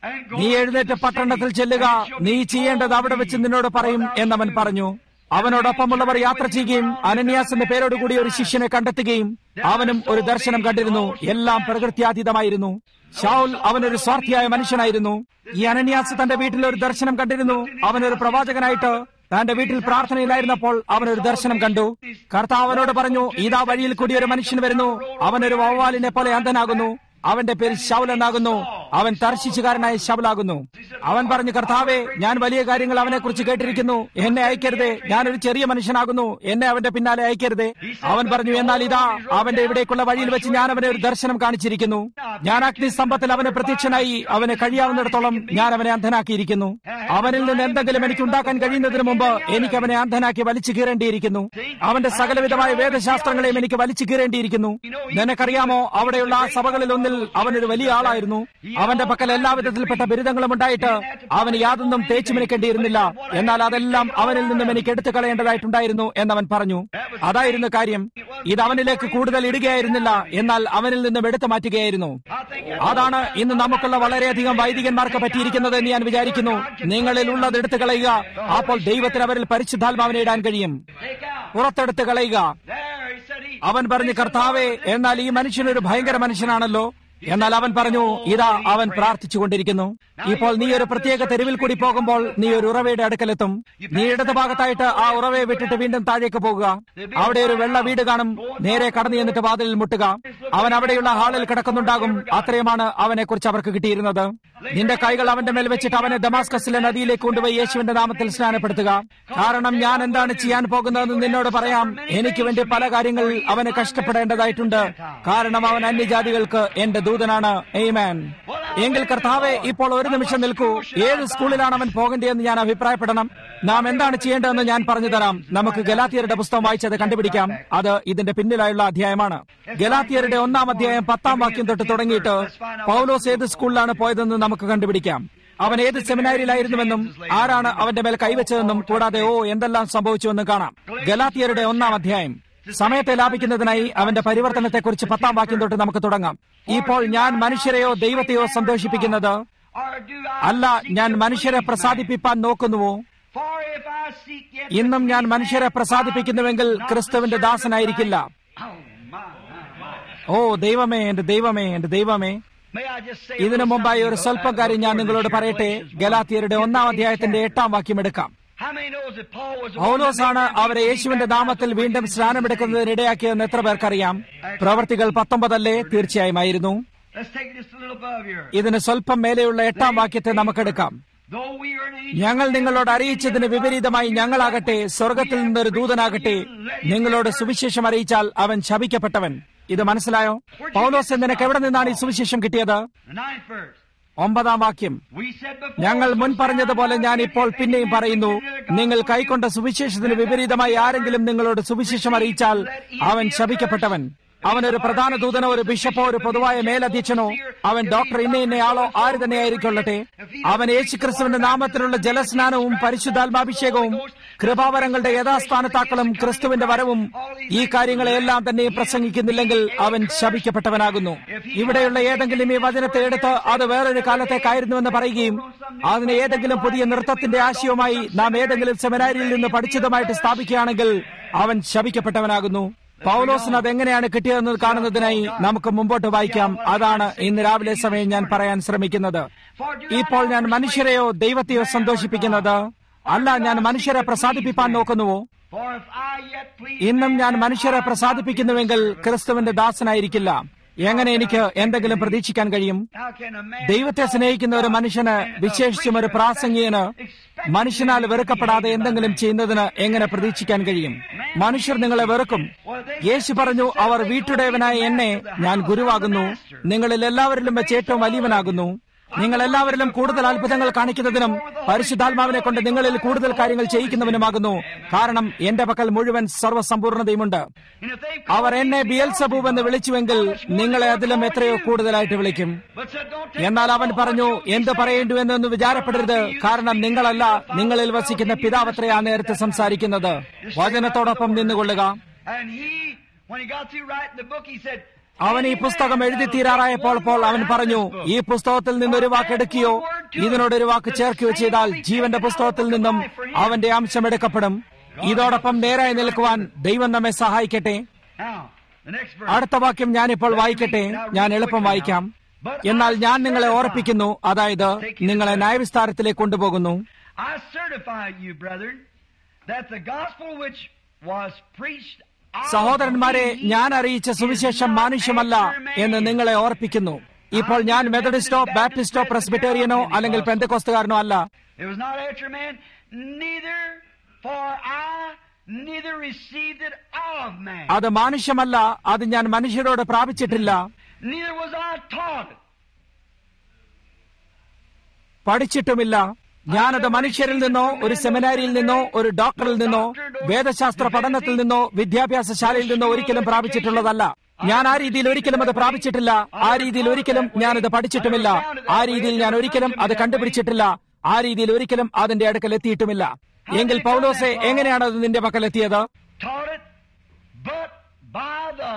നീ എഴുന്നേറ്റ് പട്ടണത്തിൽ ചെല്ലുക നീ ചെയ്യേണ്ടത് അവിടെ വെച്ച് നിന്നോട് പറയും എന്നവൻ പറഞ്ഞു അവനോടൊപ്പമുള്ളവർ യാത്ര ചെയ്യുകയും അനന്യാസിന്റെ പേരോടുകൂടി ഒരു ശിഷ്യനെ കണ്ടെത്തുകയും അവനും ഒരു ദർശനം കണ്ടിരുന്നു എല്ലാം പ്രകൃത്യാതീതമായിരുന്നു ഷാവുൽ അവനൊരു സ്വാർത്ഥിയായ മനുഷ്യനായിരുന്നു ഈ അനന്യാസ് തന്റെ വീട്ടിൽ ഒരു ദർശനം കണ്ടിരുന്നു അവനൊരു പ്രവാചകനായിട്ട് തന്റെ വീട്ടിൽ പ്രാർത്ഥനയിലായിരുന്നപ്പോൾ അവനൊരു ദർശനം കണ്ടു കർത്താവ് അവനോട് പറഞ്ഞു ഇതാ വഴിയിൽ കൂടി ഒരു മനുഷ്യൻ വരുന്നു അവനൊരു വവ്വാലിനെ പോലെ അന്ധനാകുന്നു അവന്റെ പേര് ശൗൽ എന്നാകുന്നു അവൻ തർശിച്ചുകാരനായ ശൗലാകുന്നു അവൻ പറഞ്ഞു കർത്താവെ ഞാൻ വലിയ കാര്യങ്ങൾ അവനെ കുറിച്ച് കേട്ടിരിക്കുന്നു എന്നെ അയക്കരുതേ ഞാനൊരു ചെറിയ മനുഷ്യനാകുന്നു എന്നെ അവന്റെ പിന്നാലെ അയക്കരുതേ അവൻ പറഞ്ഞു എന്നാൽ ഇതാ അവന്റെ ഇവിടേക്കുള്ള വഴിയിൽ വെച്ച് ഞാൻ അവനെ ഒരു ദർശനം കാണിച്ചിരിക്കുന്നു ഞാൻ അഗ്നിസ്തംഭത്തിൽ അവന് പ്രത്യക്ഷനായി അവന് കഴിയാവുന്നിടത്തോളം ഞാൻ അവനെ അന്ധനാക്കിയിരിക്കുന്നു അവനിൽ നിന്ന് എന്തെങ്കിലും എനിക്ക് ഉണ്ടാക്കാൻ കഴിയുന്നതിന് മുമ്പ് എനിക്ക് അവനെ അന്ധനാക്കി വലിച്ചു കീറേണ്ടിയിരിക്കുന്നു അവന്റെ സകലവിധമായ വേദശാസ്ത്രങ്ങളെയും എനിക്ക് വലിച്ചു കീറേണ്ടിയിരിക്കുന്നു നിനക്കറിയാമോ അവിടെയുള്ള ആ സഭകളിൽ ഒന്നിൽ അവനൊരു വലിയ ആളായിരുന്നു അവന്റെ പക്കൽ എല്ലാവിധത്തിൽപ്പെട്ട ബിരുദങ്ങളും ഉണ്ടായിട്ട് അവന് യാതൊന്നും തേച്ചു മിനുക്കേണ്ടിയിരുന്നില്ല എന്നാൽ അതെല്ലാം അവനിൽ നിന്നും എനിക്ക് എടുത്തു കളയേണ്ടതായിട്ടുണ്ടായിരുന്നു എന്നവൻ പറഞ്ഞു അതായിരുന്നു കാര്യം ഇത് അവനിലേക്ക് കൂടുതൽ ഇടുകയായിരുന്നില്ല എന്നാൽ അവനിൽ നിന്നും എടുത്തു മാറ്റുകയായിരുന്നു അതാണ് ഇന്ന് നമുക്കുള്ള വളരെയധികം വൈദികന്മാർക്ക് പറ്റിയിരിക്കുന്നത് എന്ന് ഞാൻ വിചാരിക്കുന്നു നിങ്ങളിൽ ഉള്ളത് എടുത്തു കളയുക അപ്പോൾ ദൈവത്തിന് അവരിൽ പരിശുദ്ധാത്മാവിനെ ഇടാൻ കഴിയും പുറത്തെടുത്ത് കളയുക അവൻ പറഞ്ഞു കർത്താവേ എന്നാൽ ഈ മനുഷ്യനൊരു ഭയങ്കര മനുഷ്യനാണല്ലോ എന്നാൽ അവൻ പറഞ്ഞു ഇതാ അവൻ പ്രാർത്ഥിച്ചുകൊണ്ടിരിക്കുന്നു ഇപ്പോൾ നീ ഒരു പ്രത്യേക തെരുവിൽ കൂടി പോകുമ്പോൾ നീ ഒരു ഉറവയുടെ അടുക്കലെത്തും നീ ഇടത് ഭാഗത്തായിട്ട് ആ ഉറവയെ വിട്ടിട്ട് വീണ്ടും താഴേക്ക് പോകുക അവിടെ ഒരു വെള്ള വീട് കാണും നേരെ കടന്നു ചെന്നിട്ട് വാതിലിൽ മുട്ടുക അവൻ അവിടെയുള്ള ഹാളിൽ കിടക്കുന്നുണ്ടാകും അത്രയുമാണ് അവനെ കുറിച്ച് അവർക്ക് കിട്ടിയിരുന്നത് നിന്റെ കൈകൾ അവന്റെ മേൽ വെച്ചിട്ട് അവനെ ദമാസ്കസിലെ നദിയിലേക്ക് കൊണ്ടുപോയി യേശുവിന്റെ നാമത്തിൽ സ്നാനപ്പെടുത്തുക കാരണം ഞാൻ എന്താണ് ചെയ്യാൻ പോകുന്നതെന്ന് നിന്നോട് പറയാം എനിക്ക് വേണ്ടി പല കാര്യങ്ങൾ അവന് കഷ്ടപ്പെടേണ്ടതായിട്ടുണ്ട് കാരണം അവൻ അന്യജാതികൾക്ക് എന്റെ ദൂതനാണ് എയ്മാൻ എങ്കിൽ കർത്താവെ ഇപ്പോൾ ഒരു നിമിഷം നിൽക്കൂ ഏത് സ്കൂളിലാണ് അവൻ പോകേണ്ടതെന്ന് ഞാൻ അഭിപ്രായപ്പെടണം നാം എന്താണ് ചെയ്യേണ്ടതെന്ന് ഞാൻ പറഞ്ഞു തരാം നമുക്ക് ഗലാത്തിയരുടെ പുസ്തകം വായിച്ചത് കണ്ടുപിടിക്കാം അത് ഇതിന്റെ പിന്നിലായുള്ള അധ്യായമാണ് ഗലാത്തിയരുടെ ഒന്നാം അധ്യായം പത്താം വാക്യം തൊട്ട് തുടങ്ങിയിട്ട് പൗലോസ് ഏത് സ്കൂളിലാണ് പോയതെന്ന് നമുക്ക് കണ്ടുപിടിക്കാം അവൻ ഏത് സെമിനാരിയിലായിരുന്നുവെന്നും ആരാണ് അവന്റെ മേൽ കൈവച്ചതെന്നും കൂടാതെ ഓ എന്തെല്ലാം സംഭവിച്ചുവെന്നും കാണാം ഗലാത്തിയരുടെ ഒന്നാം അധ്യായം സമയത്തെ ലാഭിക്കുന്നതിനായി അവന്റെ പരിവർത്തനത്തെക്കുറിച്ച് പത്താം വാക്യം തൊട്ട് നമുക്ക് തുടങ്ങാം ഇപ്പോൾ ഞാൻ മനുഷ്യരെയോ ദൈവത്തെയോ സന്തോഷിപ്പിക്കുന്നത് അല്ല ഞാൻ മനുഷ്യരെ പ്രസാദിപ്പിപ്പാൻ നോക്കുന്നുവോ ഇന്നും ഞാൻ മനുഷ്യരെ പ്രസാദിപ്പിക്കുന്നുവെങ്കിൽ ക്രിസ്തുവിന്റെ ദാസനായിരിക്കില്ല ഓ ദൈവമേ എന്റെ ദൈവമേ എന്റെ ദൈവമേ ഇതിനു മുമ്പായി ഒരു സ്വല്പം കാര്യം ഞാൻ നിങ്ങളോട് പറയട്ടെ ഗലാത്തിയരുടെ ഒന്നാം അധ്യായത്തിന്റെ എട്ടാം വാക്യം എടുക്കാം പൗലോസാണ് അവരെ യേശുവിന്റെ നാമത്തിൽ വീണ്ടും സ്നാനമെടുക്കുന്നതിന് ഇടയാക്കിയതെന്ന് എത്ര പേർക്കറിയാം പ്രവർത്തികൾ പത്തൊമ്പതല്ലേ തീർച്ചയായും ആയിരുന്നു ഇതിന് സ്വല്പം മേലെയുള്ള എട്ടാം വാക്യത്തെ നമുക്കെടുക്കാം ഞങ്ങൾ നിങ്ങളോട് അറിയിച്ചതിന് വിപരീതമായി ഞങ്ങളാകട്ടെ സ്വർഗത്തിൽ നിന്നൊരു ദൂതനാകട്ടെ നിങ്ങളോട് സുവിശേഷം അറിയിച്ചാൽ അവൻ ശപിക്കപ്പെട്ടവൻ ഇത് മനസ്സിലായോ പൗലോസ് നിനക്ക് എവിടെ നിന്നാണ് ഈ സുവിശേഷം കിട്ടിയത് ഒമ്പതാം വാക്യം ഞങ്ങൾ മുൻ പറഞ്ഞതുപോലെ ഞാൻ ഇപ്പോൾ പിന്നെയും പറയുന്നു നിങ്ങൾ കൈക്കൊണ്ട സുവിശേഷത്തിന് വിപരീതമായി ആരെങ്കിലും നിങ്ങളോട് സുവിശേഷം അറിയിച്ചാൽ അവൻ ശപിക്കപ്പെട്ടവൻ അവനൊരു പ്രധാന ദൂതനോ ഒരു ബിഷപ്പോ ഒരു പൊതുവായ മേലധ്യക്ഷനോ അവൻ ഡോക്ടർ ഇന്ന ഇന്ന ആളോ ആര് തന്നെ ആയിരിക്കൊള്ളട്ടെ അവൻ യേശുക്രിസ്തുവിന്റെ നാമത്തിലുള്ള ജലസ്നാനവും പരിശുദ്ധാത്മാഭിഷേകവും കൃപാവരങ്ങളുടെ യഥാസ്ഥാനത്താക്കളും ക്രിസ്തുവിന്റെ വരവും ഈ കാര്യങ്ങളെല്ലാം തന്നെ പ്രസംഗിക്കുന്നില്ലെങ്കിൽ അവൻ ശപിക്കപ്പെട്ടവനാകുന്നു ഇവിടെയുള്ള ഏതെങ്കിലും ഈ വചനത്തെ എടുത്ത് അത് വേറൊരു കാലത്തേക്കായിരുന്നുവെന്ന് പറയുകയും അതിന് ഏതെങ്കിലും പുതിയ നൃത്തത്തിന്റെ ആശയവുമായി നാം ഏതെങ്കിലും സെമിനാരിയിൽ നിന്ന് പഠിച്ചതുമായിട്ട് സ്ഥാപിക്കുകയാണെങ്കിൽ അവൻ ശപിക്കപ്പെട്ടവനാകുന്നു പൗലോസിന് അതെങ്ങനെയാണ് കിട്ടിയതെന്ന് കാണുന്നതിനായി നമുക്ക് മുമ്പോട്ട് വായിക്കാം അതാണ് ഇന്ന് രാവിലെ സമയം ഞാൻ പറയാൻ ശ്രമിക്കുന്നത് ഇപ്പോൾ ഞാൻ മനുഷ്യരെയോ ദൈവത്തെയോ സന്തോഷിപ്പിക്കുന്നത് അല്ല ഞാൻ മനുഷ്യരെ പ്രസാദിപ്പിക്കാൻ നോക്കുന്നുവോ ഇന്നും ഞാൻ മനുഷ്യരെ പ്രസാദിപ്പിക്കുന്നുവെങ്കിൽ ക്രിസ്തുവിന്റെ ദാസനായിരിക്കില്ല എങ്ങനെ എനിക്ക് എന്തെങ്കിലും പ്രതീക്ഷിക്കാൻ കഴിയും ദൈവത്തെ സ്നേഹിക്കുന്ന ഒരു മനുഷ്യന് വിശേഷിച്ചും ഒരു പ്രാസംഗികന് മനുഷ്യനാൽ വെറുക്കപ്പെടാതെ എന്തെങ്കിലും ചെയ്യുന്നതിന് എങ്ങനെ പ്രതീക്ഷിക്കാൻ കഴിയും മനുഷ്യർ നിങ്ങളെ വെറുക്കും യേശു പറഞ്ഞു അവർ വീട്ടുടേവനായ എന്നെ ഞാൻ ഗുരുവാകുന്നു നിങ്ങളിൽ എല്ലാവരിലും വെച്ച് ഏറ്റവും വലിയവനാകുന്നു നിങ്ങൾ എല്ലാവരിലും കൂടുതൽ അത്ഭുതങ്ങൾ കാണിക്കുന്നതിനും പരിശുദ്ധാത്മാവിനെ കൊണ്ട് നിങ്ങളിൽ കൂടുതൽ കാര്യങ്ങൾ ചെയ്യിക്കുന്നവനുമാകുന്നു കാരണം എന്റെ പക്കൽ മുഴുവൻ സർവ്വസമ്പൂർണതയുമുണ്ട് അവർ എന്നെ ബിയൽസബൂബ് എന്ന് വിളിച്ചുവെങ്കിൽ നിങ്ങളെ അതിലും എത്രയോ കൂടുതലായിട്ട് വിളിക്കും എന്നാൽ അവൻ പറഞ്ഞു എന്ത് പറയേണ്ടു എന്നൊന്ന് വിചാരപ്പെടരുത് കാരണം നിങ്ങളല്ല നിങ്ങളിൽ വസിക്കുന്ന പിതാവത്രേ ആ നേരത്തെ സംസാരിക്കുന്നത് വചനത്തോടൊപ്പം നിന്നുകൊള്ളുക അവൻ ഈ പുസ്തകം എഴുതി തീരാറായപ്പോൾ പോൾ അവൻ പറഞ്ഞു ഈ പുസ്തകത്തിൽ നിന്ന് ഒരു വാക്ക് എടുക്കുകയോ ഇതിനോട് ഒരു വാക്ക് ചേർക്കുകയോ ചെയ്താൽ ജീവന്റെ പുസ്തകത്തിൽ നിന്നും അവന്റെ അംശം എടുക്കപ്പെടും ഇതോടൊപ്പം നേരായി നിൽക്കുവാൻ ദൈവം നമ്മെ സഹായിക്കട്ടെ Now, the next verse. അടുത്ത വാക്യം ഞാനിപ്പോൾ വായിക്കട്ടെ ഞാൻ എളുപ്പം വായിക്കാം എന്നാൽ ഞാൻ നിങ്ങളെ ഓർപ്പിക്കുന്നു അതായത് നിങ്ങളെ ന്യായവിസ്താരത്തിലേക്ക് കൊണ്ടുപോകുന്നു I certify you, brethren, that the gospel which was preached of സഹോദരന്മാരെ me ഞാൻ അറിയിച്ച സുവിശേഷം is not മാനുഷ്യമല്ല after man. എന്ന് നിങ്ങളെ ഓർപ്പിക്കുന്നു ഇപ്പോൾ ഞാൻ മെത്തഡിസ്റ്റോ ബാപ്റ്റിസ്റ്റോ പ്രസ്ബിറ്റേറിയനോ അല്ലെങ്കിൽ പെന്തക്കോസ്തുകാരനോ അല്ല It was not after man, neither for I neither received it of man. അത് മാനുഷ്യമല്ല അത് ഞാൻ മനുഷ്യരോട് പ്രാപിച്ചിട്ടില്ല Neither was I taught it. പഠിച്ചിട്ടുമില്ല ഞാനത് മനുഷ്യരിൽ നിന്നോ ഒരു സെമിനാരിയിൽ നിന്നോ ഒരു ഡോക്ടറിൽ നിന്നോ വേദശാസ്ത്ര പഠനത്തിൽ നിന്നോ വിദ്യാഭ്യാസശാലയിൽ നിന്നോ ഒരിക്കലും പ്രാപിച്ചിട്ടുള്ളതല്ല ഞാൻ ആ രീതിയിൽ ഒരിക്കലും അത് പ്രാപിച്ചിട്ടില്ല ആ രീതിയിൽ ഒരിക്കലും ഞാനത് പഠിച്ചിട്ടുമില്ല ആ രീതിയിൽ ഞാൻ ഒരിക്കലും അത് കണ്ടുപിടിച്ചിട്ടില്ല ആ രീതിയിൽ ഒരിക്കലും അതിന്റെ അടുക്കൽ എത്തിയിട്ടുമില്ല എങ്കിൽ പൗലോസെ എങ്ങനെയാണ് അത് നിന്റെ പക്കൽ എത്തിയത് Taught it, but by the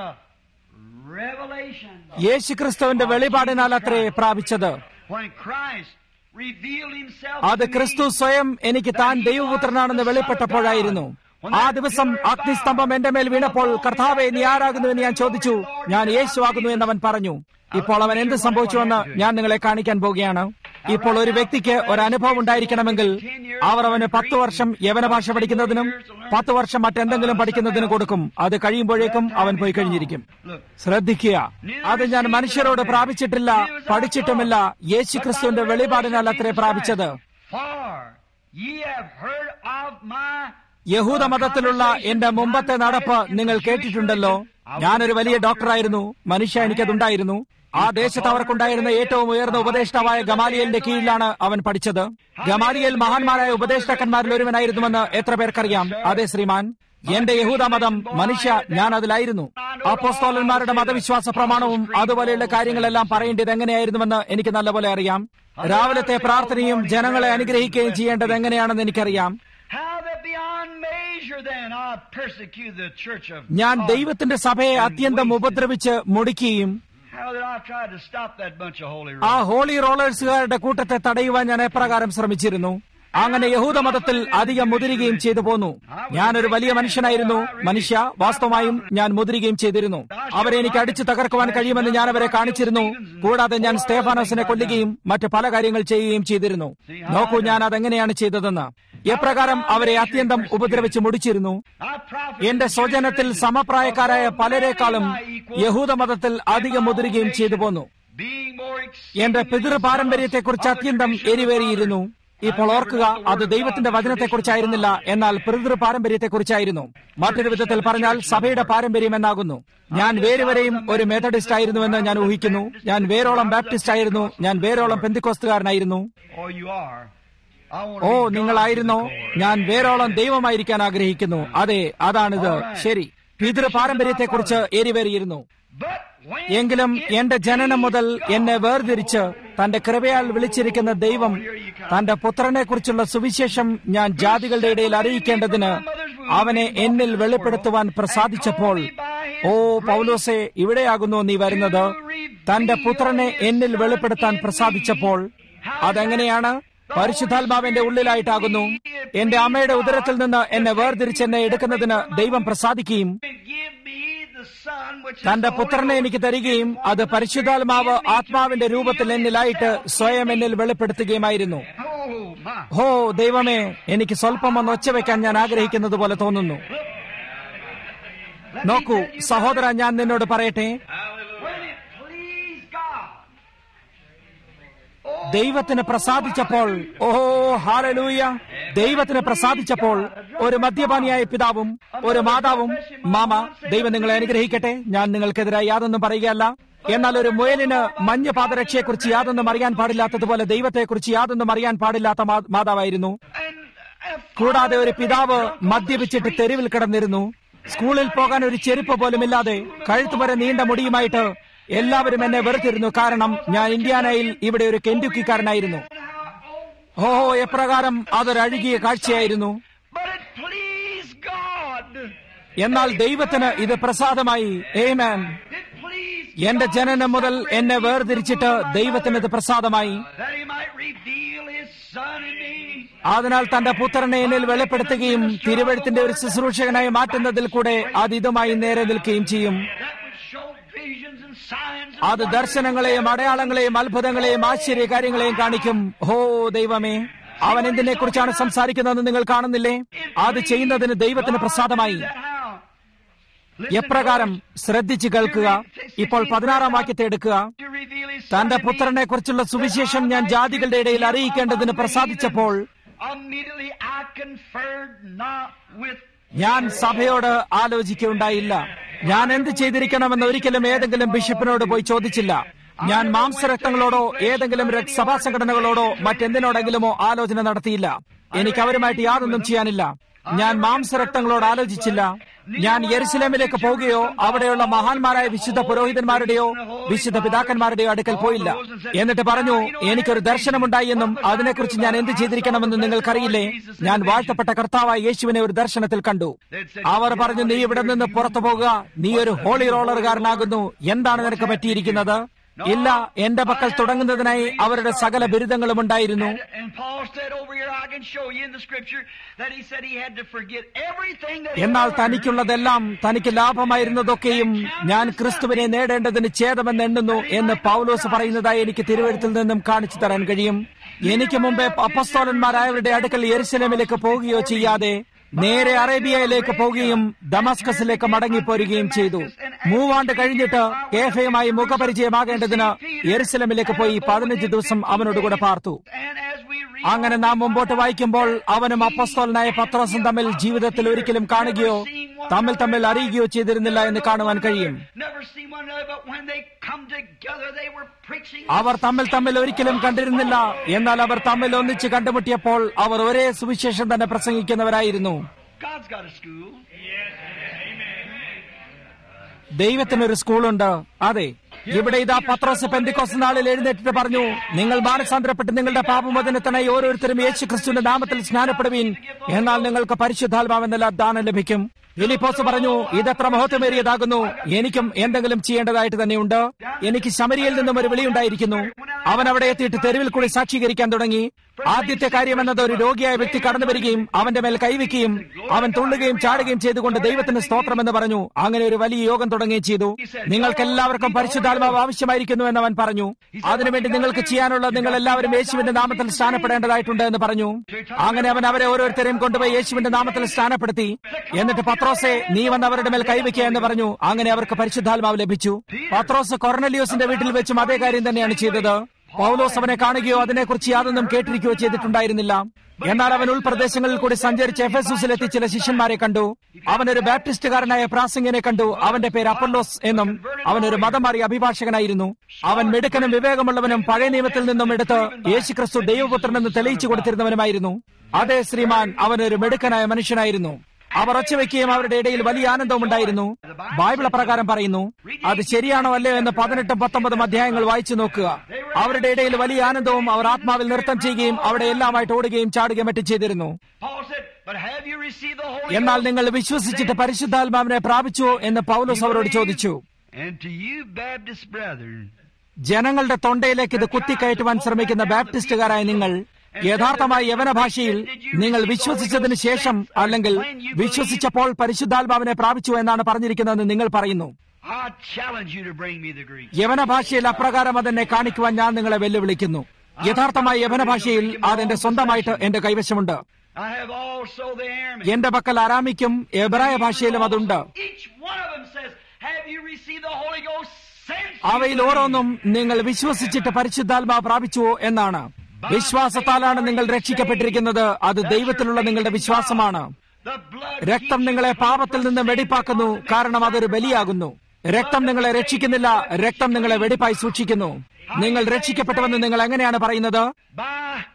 revelation. യേശുക്രിസ്തുവിന്റെ വെളിപാടിനാൽ അത്രേ പ്രാപിച്ചത് When Christ revealed himself അത് to me, ക്രിസ്തു സ്വയം എനിക്ക് താൻ ദൈവപുത്രനാണെന്ന് വെളിപ്പെട്ടപ്പോഴായിരുന്നു ആ ദിവസം അഗ്നിസ്തംഭം എന്റെ മേൽ വീണപ്പോൾ കർത്താവെ നീ ആരാകുന്നു എന്ന് ഞാൻ ചോദിച്ചു ഞാൻ യേശു ആകുന്നു എന്നവൻ പറഞ്ഞു ഇപ്പോൾ അവൻ എന്ത് സംഭവിച്ചുവെന്ന് ഞാൻ നിങ്ങളെ കാണിക്കാൻ പോവുകയാണ് ഇപ്പോൾ ഒരു വ്യക്തിക്ക് ഒരു അനുഭവം ഉണ്ടായിരിക്കണമെങ്കിൽ അവർ അവന് പത്ത് വർഷം യവന ഭാഷ പഠിക്കുന്നതിനും പത്ത് വർഷം മറ്റെന്തെങ്കിലും പഠിക്കുന്നതിനും കൊടുക്കും അത് കഴിയുമ്പോഴേക്കും അവൻ പോയി കഴിഞ്ഞിരിക്കും Look, ശ്രദ്ധിക്കുക അത് ഞാൻ മനുഷ്യരോട് പ്രാപിച്ചിട്ടില്ല പഠിച്ചിട്ടുമില്ല യേശുക്രിസ്തുവിന്റെ വെളിപാടിനാൽ അത്രേ പ്രാപിച്ചത് for ye have heard of my യഹൂദ മതത്തിലുള്ള എന്റെ മുമ്പത്തെ നടപ്പ് നിങ്ങൾ കേട്ടിട്ടുണ്ടല്ലോ ഞാനൊരു വലിയ ഡോക്ടറായിരുന്നു മനുഷ്യ എനിക്കതുണ്ടായിരുന്നു ആ ദേശത്ത് അവർക്കുണ്ടായിരുന്ന ഏറ്റവും ഉയർന്ന ഉപദേഷ്ടാവായ ഗമാലിയലിന്റെ കീഴിലാണ് അവൻ പഠിച്ചത് ഗമാലിയൽ മഹാന്മാരായ ഉപദേഷ്ടാക്കന്മാരിൽ ഒരുവനായിരുന്നുവെന്ന് എത്ര പേർക്കറിയാം അതെ ശ്രീമാൻ എന്റെ യഹൂദ മതം മനുഷ്യ ഞാൻ അതിലായിരുന്നു അപ്പോസ്തോലന്മാരുടെ മതവിശ്വാസ പ്രമാണവും അതുപോലെയുള്ള കാര്യങ്ങളെല്ലാം പറയേണ്ടത് എങ്ങനെയായിരുന്നുവെന്ന് എനിക്ക് നല്ലപോലെ അറിയാം രാവിലത്തെ പ്രാർത്ഥനയും ജനങ്ങളെ അനുഗ്രഹിക്കുകയും ചെയ്യേണ്ടത് എങ്ങനെയാണെന്ന് എനിക്കറിയാം how that beyond measure then I persecute the church of ഞാൻ God. ദൈവത്തിന്റെ സഭയെ അത്യന്തം ഉപദ്രവിച്ച് മുടിക്കുകയും How that I tried to stop that bunch of holy ആ rollers. ഹോളി റോളേഴ്സുകാരുടെ കൂട്ടത്തെ തടയുവാൻ ഞാൻ എപ്രകാരം ശ്രമിച്ചിരുന്നു അങ്ങനെ യഹൂദ മതത്തിൽ അധികം മുതിരുകയും ചെയ്തു പോന്നു ഞാനൊരു വലിയ മനുഷ്യനായിരുന്നു മനുഷ്യ വാസ്തവമായും ഞാൻ മുതിരുകയും ചെയ്തിരുന്നു അവരെ എനിക്ക് അടിച്ചു തകർക്കുവാൻ കഴിയുമെന്ന് ഞാൻ അവരെ കാണിച്ചിരുന്നു കൂടാതെ ഞാൻ സ്റ്റേഫാനോസിനെ കൊല്ലുകയും മറ്റു പല കാര്യങ്ങൾ ചെയ്യുകയും ചെയ്തിരുന്നു നോക്കൂ ഞാൻ അതെങ്ങനെയാണ് ചെയ്തതെന്ന് എപ്രകാരം അവരെ അത്യന്തം ഉപദ്രവിച്ച് മുടിച്ചിരുന്നു I profit എന്റെ സ്വജനത്തിൽ സമപ്രായക്കാരായ പലരെക്കാളും യഹൂദ മതത്തിൽ അധികം മുതിരുകയും ചെയ്തു പോന്നു being more എന്റെ exceedingly പിതൃ പാരമ്പര്യത്തെക്കുറിച്ച് അത്യന്തം എരിവേറിയിരുന്നു ഇപ്പോൾ ഓർക്കുക അത് ദൈവത്തിന്റെ വചനത്തെക്കുറിച്ചായിരുന്നില്ല എന്നാൽ പിതൃ പാരമ്പര്യത്തെക്കുറിച്ചായിരുന്നു മറ്റൊരു വിധത്തിൽ പറഞ്ഞാൽ സഭയുടെ പാരമ്പര്യം എന്നാകുന്നു ഞാൻ വേരുവരെയും ഒരു മെത്തഡിസ്റ്റ് ആയിരുന്നുവെന്ന് ഞാൻ ഊഹിക്കുന്നു ഞാൻ വേരോളം ബാപ്റ്റിസ്റ്റ് ആയിരുന്നു ഞാൻ വേരോളം പെന്തിക്കോസ്തുകാരനായിരുന്നു Oh, you are. I want oh to be God നിങ്ങളായിരുന്നോ to the core. ഞാൻ വേരോളം ദൈവമായിരിക്കാൻ ആഗ്രഹിക്കുന്നു അതെ അതാണിത് ശരി പിതൃ പാരമ്പര്യത്തെക്കുറിച്ച് എരിവേറിയിരുന്നു But when എങ്കിലും എന്റെ ജനനം മുതൽ എന്നെ വേർതിരിച്ച് തന്റെ കൃപയാൽ വിളിച്ചിരിക്കുന്ന ദൈവം തന്റെ പുത്രനെ കുറിച്ചുള്ള സുവിശേഷം ഞാൻ ജാതികളുടെ ഇടയിൽ അറിയിക്കേണ്ടതിന് അവനെ എന്നിൽ വെളിപ്പെടുത്തുവാൻ പ്രസാദിച്ചപ്പോൾ ഓ പൗലോസെ ഇവിടെയാകുന്നു നീ വരുന്നത് തന്റെ പുത്രനെ എന്നിൽ വെളിപ്പെടുത്താൻ പ്രസാദിച്ചപ്പോൾ അതെങ്ങനെയാണ് പരിശുദ്ധാത്മാവിന്റെ ഉള്ളിലായിട്ടാകുന്നു എന്റെ അമ്മയുടെ ഉദരത്തിൽ നിന്ന് എന്നെ വേർതിരിച്ച് എന്നെ എടുക്കുന്നതിന് ദൈവം പ്രസാദിക്കുകയും give me the Son which is തന്റെ the Holy പുത്രനെ Ghost, എനിക്ക് തരികയും അത് പരിശുദ്ധാത്മാവ് ആത്മാവിന്റെ രൂപത്തിൽ എന്നിലായിട്ട് സ്വയം എന്നിൽ വെളിപ്പെടുത്തുകയുമായിരുന്നു Oh, my. ഹോ ദൈവമേ എനിക്ക് സ്വല്പം ഒന്ന് ഒച്ചവെക്കാൻ ഞാൻ ആഗ്രഹിക്കുന്നത് പോലെ തോന്നുന്നു Let me നോക്കൂ tell you, സഹോദര ഞാൻ നിന്നോട് പറയട്ടെ when it pleased God. Oh, ദൈവത്തിന് പ്രസാദിച്ചപ്പോൾ ഓഹോ ഹാലലൂയ ദൈവത്തിന് പ്രസാദിച്ചപ്പോൾ ഒരു മദ്യപാനിയായ പിതാവും ഒരു മാതാവും മാമ ദൈവം നിങ്ങളെ അനുഗ്രഹിക്കട്ടെ ഞാൻ നിങ്ങൾക്കെതിരായി യാതൊന്നും പറയുകയല്ല എന്നാൽ ഒരു മുയലിന് മഞ്ഞ പാദരക്ഷയെക്കുറിച്ച് യാതൊന്നും അറിയാൻ പാടില്ലാത്തതുപോലെ ദൈവത്തെക്കുറിച്ച് യാതൊന്നും അറിയാൻ പാടില്ലാത്ത മാ- മാതാവായിരുന്നു and if കൂടാതെ ഒരു പിതാവ് മദ്യപിച്ചിട്ട് തെരുവിൽ കിടന്നിരുന്നു സ്കൂളിൽ പോകാൻ ഒരു ചെരുപ്പ് പോലുമില്ലാതെ കഴുത്ത് വരെ നീണ്ട മുടിയുമായിട്ട് എല്ലാവരും എന്നെ വെറുത്തിരുന്നു കാരണം ഞാൻ ഇന്ത്യാനയിൽ ഇവിടെ ഒരു കെന്റുക്കിക്കാരനായിരുന്നു ഓ എപ്രകാരം അതൊരു അഴുകിയ കാഴ്ചയായിരുന്നു But it pleased God. എന്നാൽ ദൈവത്തിന് ഇത് പ്രസാദമായി ഏമാൻ It pleased എന്റെ ജനനം മുതൽ എന്നെ വേർതിരിച്ചിട്ട് ദൈവത്തിനത് പ്രസാദമായി that he might reveal his son in me. അതിനാൽ തന്റെ പുത്രനെ എന്നിൽ വെളിപ്പെടുത്തുകയും തിരുവഴുത്തിന്റെ ഒരു ശുശ്രൂഷകനായി മാറ്റുന്നതിൽ കൂടെ അത് ഇതുമായി നേരെ നിൽക്കുകയും ചെയ്യും That would show visions and signs and അത് ദർശനങ്ങളെയും അടയാളങ്ങളെയും അത്ഭുതങ്ങളെയും ആശ്ചര്യ കാര്യങ്ങളെയും കാണിക്കും ഹോ ദൈവമേ അവൻ എന്തിനെ കുറിച്ചാണ് സംസാരിക്കുന്നതെന്ന് നിങ്ങൾ കാണുന്നില്ലേ അത് ചെയ്യുന്നതിന് ദൈവത്തിന് പ്രസാദമായി that how? എപ്രകാരം ശ്രദ്ധിച്ചു കേൾക്കുക ഇപ്പോൾ പതിനാറാം വാക്യത്തെ എടുക്കുക To reveal his son തന്റെ in me, പുത്രനെ കുറിച്ചുള്ള സുവിശേഷം ഞാൻ ജാതികളുടെ ഇടയിൽ അറിയിക്കേണ്ടതിന് പ്രസാദിച്ചപ്പോൾ Immediately I conferred not with ഞാൻ സഭയോട് ആലോചിക്കുകയുണ്ടായില്ല ഞാൻ എന്ത് ചെയ്തിരിക്കണമെന്ന് ഒരിക്കലും ഏതെങ്കിലും ബിഷപ്പിനോട് പോയി ചോദിച്ചില്ല ഞാൻ മാംസരക്തങ്ങളോടോ ഏതെങ്കിലും രക്- സഭാ സംഘടനകളോടോ മറ്റെന്തിനോടെങ്കിലുമോ ആലോചന നടത്തിയില്ല എനിക്ക് അവരുമായിട്ട് യാതൊന്നും ചെയ്യാനില്ല ഞാൻ മാംസരക്തങ്ങളോട് ആലോചിച്ചില്ല ഞാൻ യെരുസലേമിലേക്ക് പോവുകയോ അവിടെയുള്ള മഹാന്മാരായ വിശുദ്ധ പുരോഹിതന്മാരുടെയോ വിശുദ്ധ പിതാക്കന്മാരുടെയോ അടുക്കൽ പോയില്ല എന്നിട്ട് പറഞ്ഞു എനിക്കൊരു ദർശനമുണ്ടായി എന്നും അതിനെക്കുറിച്ച് ഞാൻ എന്ത് ചെയ്തിരിക്കണമെന്ന് നിങ്ങൾക്കറിയില്ലേ ഞാൻ വാഴ്ത്തപ്പെട്ട കർത്താവായ യേശുവിനെ ഒരു ദർശനത്തിൽ കണ്ടു അവർ പറഞ്ഞു നീ ഇവിടെ നിന്ന് പുറത്തു പോകുക നീ ഒരു ഹോളി റോളറുകാരനാകുന്നു എന്താണ് നിനക്ക് പറ്റിയിരിക്കുന്നത് ഇല്ല എന്റെ പക്കൽ തുടങ്ങുന്നതിനായി അവരുടെ സകല ബിരുദങ്ങളും ഉണ്ടായിരുന്നു And, and Paul said over here, I can show you in the scripture that he said he had to forget everything that he എന്നാൽ ever തനിക്കുള്ളതെല്ലാം തനിക്ക് ലാഭമായിരുന്നതൊക്കെയും ഞാൻ ക്രിസ്തുവിനെ നേടേണ്ടതിന് ഛേദമെന്ന് എണ്ണുന്നു എന്ന് പൗലോസ് പറയുന്നതായി എനിക്ക് തിരുവഴുത്തിൽ നിന്നും കാണിച്ചു തരാൻ കഴിയും എനിക്ക് മുമ്പേ അപ്പസ്തോലന്മാരായവരുടെ അടുക്കൽ യെരുസലേമിലേക്ക് പോവുകയോ ചെയ്യാതെ നേരെ അറേബ്യയിലേക്ക് പോവുകയും ദമസ്കസിലേക്ക് മടങ്ങിപ്പോരുകയും ചെയ്തു മൂവാണ്ട് കഴിഞ്ഞിട്ട് കേഫയുമായി മുഖപരിചയമാകേണ്ടതിന് യെരുസലേമിലേക്ക് പോയി പതിനഞ്ച് ദിവസം അവനോട് കൂടെ പാർത്തു And as we read അങ്ങനെ നാം മുമ്പോട്ട് വായിക്കുമ്പോൾ അവനും അപ്പസ്തോലനായ പത്രോസും തമ്മിൽ ജീവിതത്തിൽ ഒരിക്കലും കാണുകയോ തമ്മിൽ തമ്മിൽ അറിയുകയോ ചെയ്തിരുന്നില്ല എന്ന് കാണുവാൻ കഴിയും never seen one another, but when they come together, they were preaching. അവർ തമ്മിൽ തമ്മിൽ ഒരിക്കലും കണ്ടിരുന്നില്ല എന്നാൽ അവർ തമ്മിൽ ഒന്നിച്ച് കണ്ടുമുട്ടിയപ്പോൾ അവർ ഒരേ സുവിശേഷം തന്നെ പ്രസംഗിക്കുന്നവരായിരുന്നു God's got a school. ദൈവത്തിനൊരു സ്കൂളുണ്ട് അതെ ഇവിടെ ഇതാ പത്രോസ് പെന്തിക്കോസ് നാളിൽ എഴുന്നേറ്റിട്ട് പറഞ്ഞു നിങ്ങൾ മാനസാന്തരപ്പെട്ട് നിങ്ങളുടെ പാപമോചനത്തിനായി ഓരോരുത്തരും യേശു ക്രിസ്തുവിന്റെ നാമത്തിൽ സ്നാനപ്പെടുവീൻ എന്നാൽ നിങ്ങൾക്ക് പരിശുദ്ധാത്മാവെന്നല്ല ദാനം ലഭിക്കും ഫിലിപ്പോസ് പറഞ്ഞു ഇതെത്ര മഹത്വമേറിയതാകുന്നു എനിക്കും എന്തെങ്കിലും ചെയ്യേണ്ടതായിട്ട് തന്നെയുണ്ട് എനിക്ക് ശമരിയിൽ നിന്നും ഒരു വിളിയുണ്ടായിരിക്കുന്നു അവൻ അവിടെ എത്തിയിട്ട് തെരുവിൽ കൂടി സാക്ഷീകരിക്കാൻ തുടങ്ങി ആദ്യത്തെ കാര്യം എന്നത് ഒരു രോഗിയായ വ്യക്തി കടന്നു വരികയും അവന്റെ മേൽ കൈവയ്ക്കുകയും അവൻ തുള്ളുകയും ചാടുകയും ചെയ്തുകൊണ്ട് ദൈവത്തിന് സ്തോത്രമെന്ന് പറഞ്ഞു അങ്ങനെ ഒരു വലിയ യോഗം തുടങ്ങുകയും ചെയ്തു നിങ്ങൾക്ക് എല്ലാവർക്കും പരിശുദ്ധാത്മാവ് ആവശ്യമായിരിക്കുന്നു എന്ന് അവൻ പറഞ്ഞു അതിനുവേണ്ടി നിങ്ങൾക്ക് ചെയ്യാനുള്ള നിങ്ങൾ എല്ലാവരും യേശുവിന്റെ നാമത്തിൽ സ്ഥാനപ്പെടേണ്ടതായിട്ടുണ്ട് എന്ന് പറഞ്ഞു അങ്ങനെ അവൻ അവരെ ഓരോരുത്തരെയും കൊണ്ടുപോയി യേശുവിന്റെ നാമത്തിൽ സ്ഥാനപ്പെടുത്തി എന്നിട്ട് പത്രോസെ നീ വന്ന് അവരുടെ മേൽ കൈവയ്ക്കുക എന്ന് പറഞ്ഞു അങ്ങനെ അവർക്ക് പരിശുദ്ധാത്മാവ് ലഭിച്ചു പത്രോസ് കൊർണലിയോസിന്റെ വീട്ടിൽ വെച്ചും അതേ കാര്യം തന്നെയാണ് ചെയ്തത് പൗലോസ് അവനെ കാണുകയോ അതിനെക്കുറിച്ച് യാതൊന്നും കേട്ടിരിക്കുകയോ ചെയ്തിട്ടുണ്ടായിരുന്നില്ല എന്നാൽ അവൻ ഉൾപ്രദേശങ്ങളിൽ കൂടി സഞ്ചരിച്ച് എഫെസൂസിലെത്തി ചില ശിഷ്യന്മാരെ കണ്ടു അവനൊരു ബാപ്റ്റിസ്റ്റുകാരനായ പ്രാസിംഗിനെ കണ്ടു അവന്റെ പേര് അപ്പല്ലോസ് എന്നും അവനൊരു മതം മാറിയ അഭിഭാഷകനായിരുന്നു അവൻ മിടുക്കനും വിവേകമുള്ളവനും പഴയ നിയമത്തിൽ നിന്നും എടുത്ത് യേശുക്രിസ്തു ദൈവപുത്രനെന്ന് തെളിയിച്ചു കൊടുത്തിരുന്നവനുമായിരുന്നു അതെ ശ്രീമാൻ അവനൊരു മിടുക്കനായ മനുഷ്യനായിരുന്നു അവർ ഒച്ചവെക്കുകയും അവരുടെ ഇടയിൽ വലിയ ആനന്ദവും ഉണ്ടായിരുന്നു ബൈബിൾ പ്രകാരം പറയുന്നു അത് ശരിയാണോ അല്ലയോ എന്ന് പതിനെട്ടും പത്തൊമ്പതും അധ്യായങ്ങൾ വായിച്ചു നോക്കുക അവരുടെ ഇടയിൽ വലിയ ആനന്ദവും അവർ ആത്മാവിൽ നൃത്തം ചെയ്യുകയും അവിടെ എല്ലാമായിട്ട് ഓടുകയും ചാടുകയും മറ്റും ചെയ്തിരുന്നു Paul said, But have you received the Holy എന്നാൽ Ghost? നിങ്ങൾ വിശ്വസിച്ചിട്ട് പരിശുദ്ധാത്മാവിനെ പ്രാപിച്ചുവോ എന്ന് പൗലോസ് അവരോട് ചോദിച്ചു And to you, Baptist brethren, ജനങ്ങളുടെ തൊണ്ടയിലേക്ക് ഇത് കുത്തിക്കയറ്റുവാൻ ശ്രമിക്കുന്ന ബാപ്റ്റിസ്റ്റുകാരായ നിങ്ങൾ യഥാർത്ഥമായ യവന ഭാഷയിൽ നിങ്ങൾ വിശ്വസിച്ചതിന് ശേഷം അല്ലെങ്കിൽ വിശ്വസിച്ചപ്പോൾ പരിശുദ്ധാത്മാവിനെ പ്രാപിച്ചു എന്നാണ് പറഞ്ഞിരിക്കുന്നതെന്ന് നിങ്ങൾ പറയുന്നു I challenge you to bring me the Greek. യവന ഭാഷയിൽ അപ്രകാരം അതെന്നെ കാണിക്കുവാൻ ഞാൻ നിങ്ങളെ വെല്ലുവിളിക്കുന്നു യഥാർത്ഥമായ യവന ഭാഷയിൽ അതെന്റെ സ്വന്തമായിട്ട് എന്റെ കൈവശമുണ്ട് I have also the Aramaic. എന്റെ പക്കൽ അറാമിക്കും എബ്രായ ഭാഷയിലും അതുണ്ട് Each one of them says, Have you received the Holy Ghost since you അവയിൽ ഓരോന്നും നിങ്ങൾ വിശ്വസിച്ചിട്ട് പരിശുദ്ധാത്മാ പ്രാപിച്ചുവോ എന്നാണ് വിശ്വാസത്താലാണ് നിങ്ങൾ രക്ഷിക്കപ്പെട്ടിരിക്കുന്നത് അത് ദൈവത്തിലുള്ള നിങ്ങളുടെ വിശ്വാസമാണ് The blood രക്തം നിങ്ങളെ പാപത്തിൽ നിന്ന് വെടിപ്പാക്കുന്നു കാരണം അതൊരു ബലിയാകുന്നു രക്തം നിങ്ങളെ രക്ഷിക്കുന്നില്ല രക്തം നിങ്ങളെ വെടിപ്പായി സൂക്ഷിക്കുന്നു നിങ്ങൾ രക്ഷിക്കപ്പെട്ടുവെന്ന് നിങ്ങൾ എങ്ങനെയാണ് പറയുന്നത് by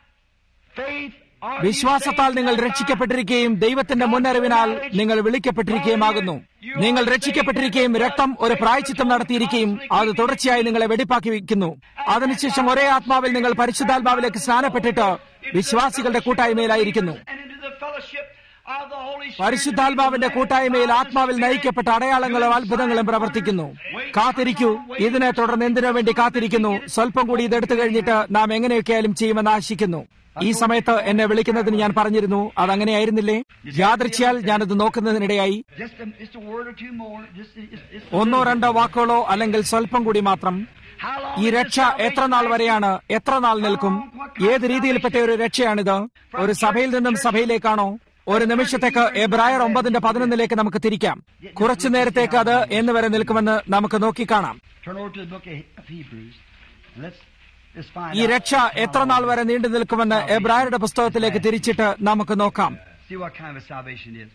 faith are you വിശ്വാസത്താൽ saved നിങ്ങൾ by രക്ഷിക്കപ്പെട്ടിരിക്കുകയും ദൈവത്തിന്റെ മുന്നറിവിനാൽ നിങ്ങൾ വിളിക്കപ്പെട്ടിരിക്കുകയുമാകുന്നു നിങ്ങൾ രക്ഷിക്കപ്പെട്ടിരിക്കുകയും രക്തം ഒരു പ്രായച്ചിത്തം നടത്തിയിരിക്കുകയും അത് തുടർച്ചയായി നിങ്ങളെ വെടിപ്പാക്കി വയ്ക്കുന്നു അതിനുശേഷം ഒരേ ആത്മാവിൽ നിങ്ങൾ പരിശുദ്ധാത്മാവിലേക്ക് സ്നാനപ്പെട്ടിട്ട് വിശ്വാസികളുടെ കൂട്ടായ്മയിലായിരിക്കുന്നു and into the fellowship of the Holy Spirit. പരിശുദ്ധാത്മാവിന്റെ കൂട്ടായ്മയിൽ ആത്മാവിൽ നയിക്കപ്പെട്ട അടയാളങ്ങളും അത്ഭുതങ്ങളും പ്രവർത്തിക്കുന്നു കാത്തിരിക്കൂ ഇതിനെ തുടർന്ന് എന്തിനു വേണ്ടി കാത്തിരിക്കുന്നു സ്വല്പം കൂടി ഇതെടുത്തു കഴിഞ്ഞിട്ട് നാം എങ്ങനെയൊക്കെയായാലും ചെയ്യുമെന്ന് ആശിക്കുന്നു ഈ സമയത്ത് എന്നെ വിളിക്കുന്നതിന് ഞാൻ പറഞ്ഞിരുന്നു അതങ്ങനെയായിരുന്നില്ലേ യാദൃച്ഛയാൽ ഞാനത് നോക്കുന്നതിനിടയായി Just a, just a word or two more. Just, it's, it's ഒന്നോ രണ്ടോ വാക്കുകളോ അല്ലെങ്കിൽ സ്വല്പം കൂടി മാത്രം how long ഈ is രക്ഷ this എത്ര നാൾ salvation വരെയാണ് എത്ര നാൾ നിൽക്കും ഏത് രീതിയിൽപ്പെട്ട ഒരു രക്ഷയാണിത് ഒരു സഭയിൽ നിന്നും സഭയിലേക്കാണോ ഒരു നിമിഷത്തേക്ക് എബ്രായർ ഒമ്പതിന്റെ പതിനൊന്നിലേക്ക് നമുക്ക് തിരിക്കാം കുറച്ചു നേരത്തേക്ക് അത് എന്ന് വരെ നിൽക്കുമെന്ന് നമുക്ക് നോക്കിക്കാണാം Turn over to the book of Hebrews. And let's just find ഈ out രക്ഷ എത്ര നാൾ വരെ നീണ്ടു നിൽക്കുമെന്ന് എബ്രായരുടെ പുസ്തകത്തിലേക്ക് തിരിച്ചിട്ട് നമുക്ക് നോക്കാം See what kind of a salvation is.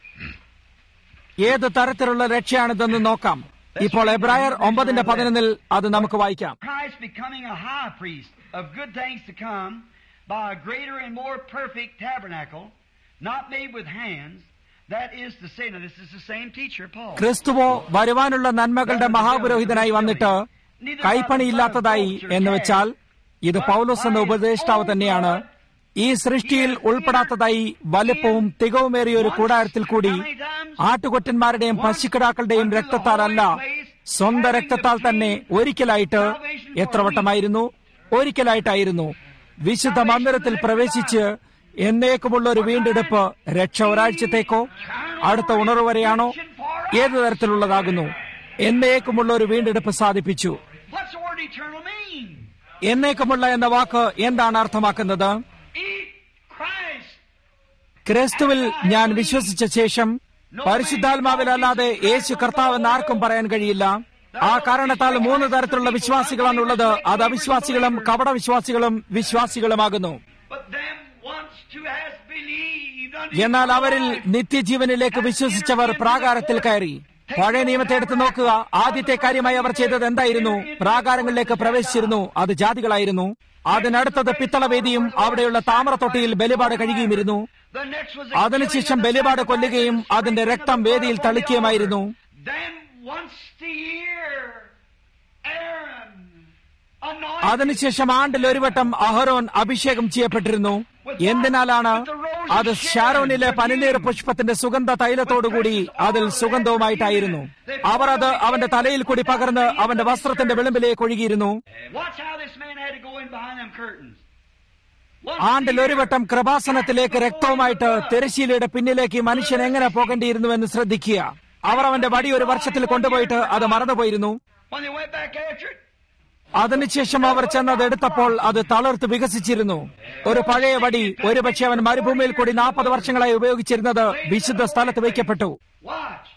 ഏത് തരത്തിലുള്ള രക്ഷയാണിതെന്ന് നോക്കാം ഇപ്പോൾ എബ്രായർ ഒമ്പതിന്റെ പതിനൊന്നിൽ അത് നമുക്ക് വായിക്കാം Christ becoming a high priest of good things to come by a greater and more perfect tabernacle, not made with hands. That is to say, now this is the same teacher, Paul. ക്രിസ്തുവോ വരുവാനുള്ള നന്മകളുടെ മഹാപുരോഹിതനായി വന്നിട്ട് കൈപ്പണിയില്ലാത്തതായി എന്ന് വെച്ചാൽ ഇത് പൗലോസ് എന്ന ഉപദേഷ്ടാവ് തന്നെയാണ് ഈ സൃഷ്ടിയിൽ ഉൾപ്പെടാത്തതായി വലുപ്പവും തികവുമേറിയ ഒരു കൂടാരത്തിൽ കൂടി ആട്ടുകൊറ്റന്മാരുടെയും പശുക്കിടാക്കളുടെയും രക്തത്താലല്ല സ്വന്തം രക്തത്താൽ തന്നെ ഒരിക്കലായിട്ട് എത്ര വട്ടമായിരുന്നു ഒരിക്കലായിട്ടായിരുന്നു വിശുദ്ധ മന്ദിരത്തിൽ പ്രവേശിച്ച് എന്നേക്കുമുള്ള ഒരു വീണ്ടെടുപ്പ് രക്ഷ ഒരാഴ്ചത്തേക്കോ അടുത്ത ഉണർവ് വരെയാണോ ഏതു തരത്തിലുള്ളതാകുന്നു എന്നേക്കുമുള്ള ഒരു വീണ്ടെടുപ്പ് സാധിപ്പിച്ചു What's the word eternal mean? എന്നേക്കുമുള്ള എന്ന വാക്ക് എന്താണ് അർത്ഥമാക്കുന്നത് Eat Christ. ക്രിസ്തുവിൽ ഞാൻ വിശ്വസിച്ച ശേഷം പരിശുദ്ധാത്മാവിലല്ലാതെ യേശു കർത്താവെന്ന് ആർക്കും പറയാൻ കഴിയില്ല ആ കാരണത്താൽ മൂന്ന് തരത്തിലുള്ള വിശ്വാസികളാണുള്ളത് അത് അവിശ്വാസികളും കപട വിശ്വാസികളും വിശ്വാസികളുമാകുന്നു But them once who has believed unto എന്നാൽ അവരിൽ നിത്യജീവനിലേക്ക് വിശ്വസിച്ചവർ പ്രാകാരത്തിൽ കയറി പഴയ നിയമത്തെ എടുത്തു നോക്കുക ആദ്യത്തെ കാര്യമായി അവർ ചെയ്തത് എന്തായിരുന്നു പ്രാകാരങ്ങളിലേക്ക് പ്രവേശിച്ചിരുന്നു അത് ജാതികളായിരുന്നു അതിനടുത്തത് പിത്തളവേദിയും അവിടെയുള്ള താമരത്തൊട്ടിയിൽ ബലിപാട് കഴിയുകയുമിരുന്നു The next was അതിനുശേഷം ബലിപാട് കൊല്ലുകയും അതിന്റെ രക്തം വേദിയിൽ തളിക്കുകയുമായിരുന്നു Then once a year, Aaron anointed അതിനുശേഷം ആണ്ടിൽ ഒരു വട്ടം അഹരോൻ അഭിഷേകം ചെയ്യപ്പെട്ടിരുന്നു എന്തിനാലാണ് അത് ഷാരോനിലെ പനിനീർ പുഷ്പത്തിന്റെ സുഗന്ധ തൈലത്തോടുകൂടി അതിൽ സുഗന്ധവുമായിട്ടായിരുന്നു അവർ അത് അവന്റെ തലയിൽ കൂടി പകർന്ന് അവന്റെ വസ്ത്രത്തിന്റെ വിളിമ്പിലേക്ക് ഒഴുകിയിരുന്നു Watch how this man had to go in behind them curtains. Once ആണ്ടിൽ ഒരു വട്ടം കൃപാസനത്തിലേക്ക് രക്തവുമായിട്ട് തെരശീലയുടെ പിന്നിലേക്ക് ഈ മനുഷ്യൻ എങ്ങനെ പോകേണ്ടിയിരുന്നുവെന്ന് ശ്രദ്ധിക്കുക അവർ അവന്റെ വടി ഒരു വർഷത്തിൽ കൊണ്ടുപോയിട്ട് അത് മറന്നുപോയിരുന്നു when they went back after it, അതിനുശേഷം അവർ ചെന്നത് എടുത്തപ്പോൾ അത് തളർത്ത് വികസിച്ചിരുന്നു ഒരു പഴയ വടി ഒരുപക്ഷെ അവൻ മരുഭൂമിയിൽ കൂടി നാൽപ്പത് വർഷങ്ങളായി ഉപയോഗിച്ചിരുന്നത് വിശുദ്ധ സ്ഥലത്ത് വയ്ക്കപ്പെട്ടു watch.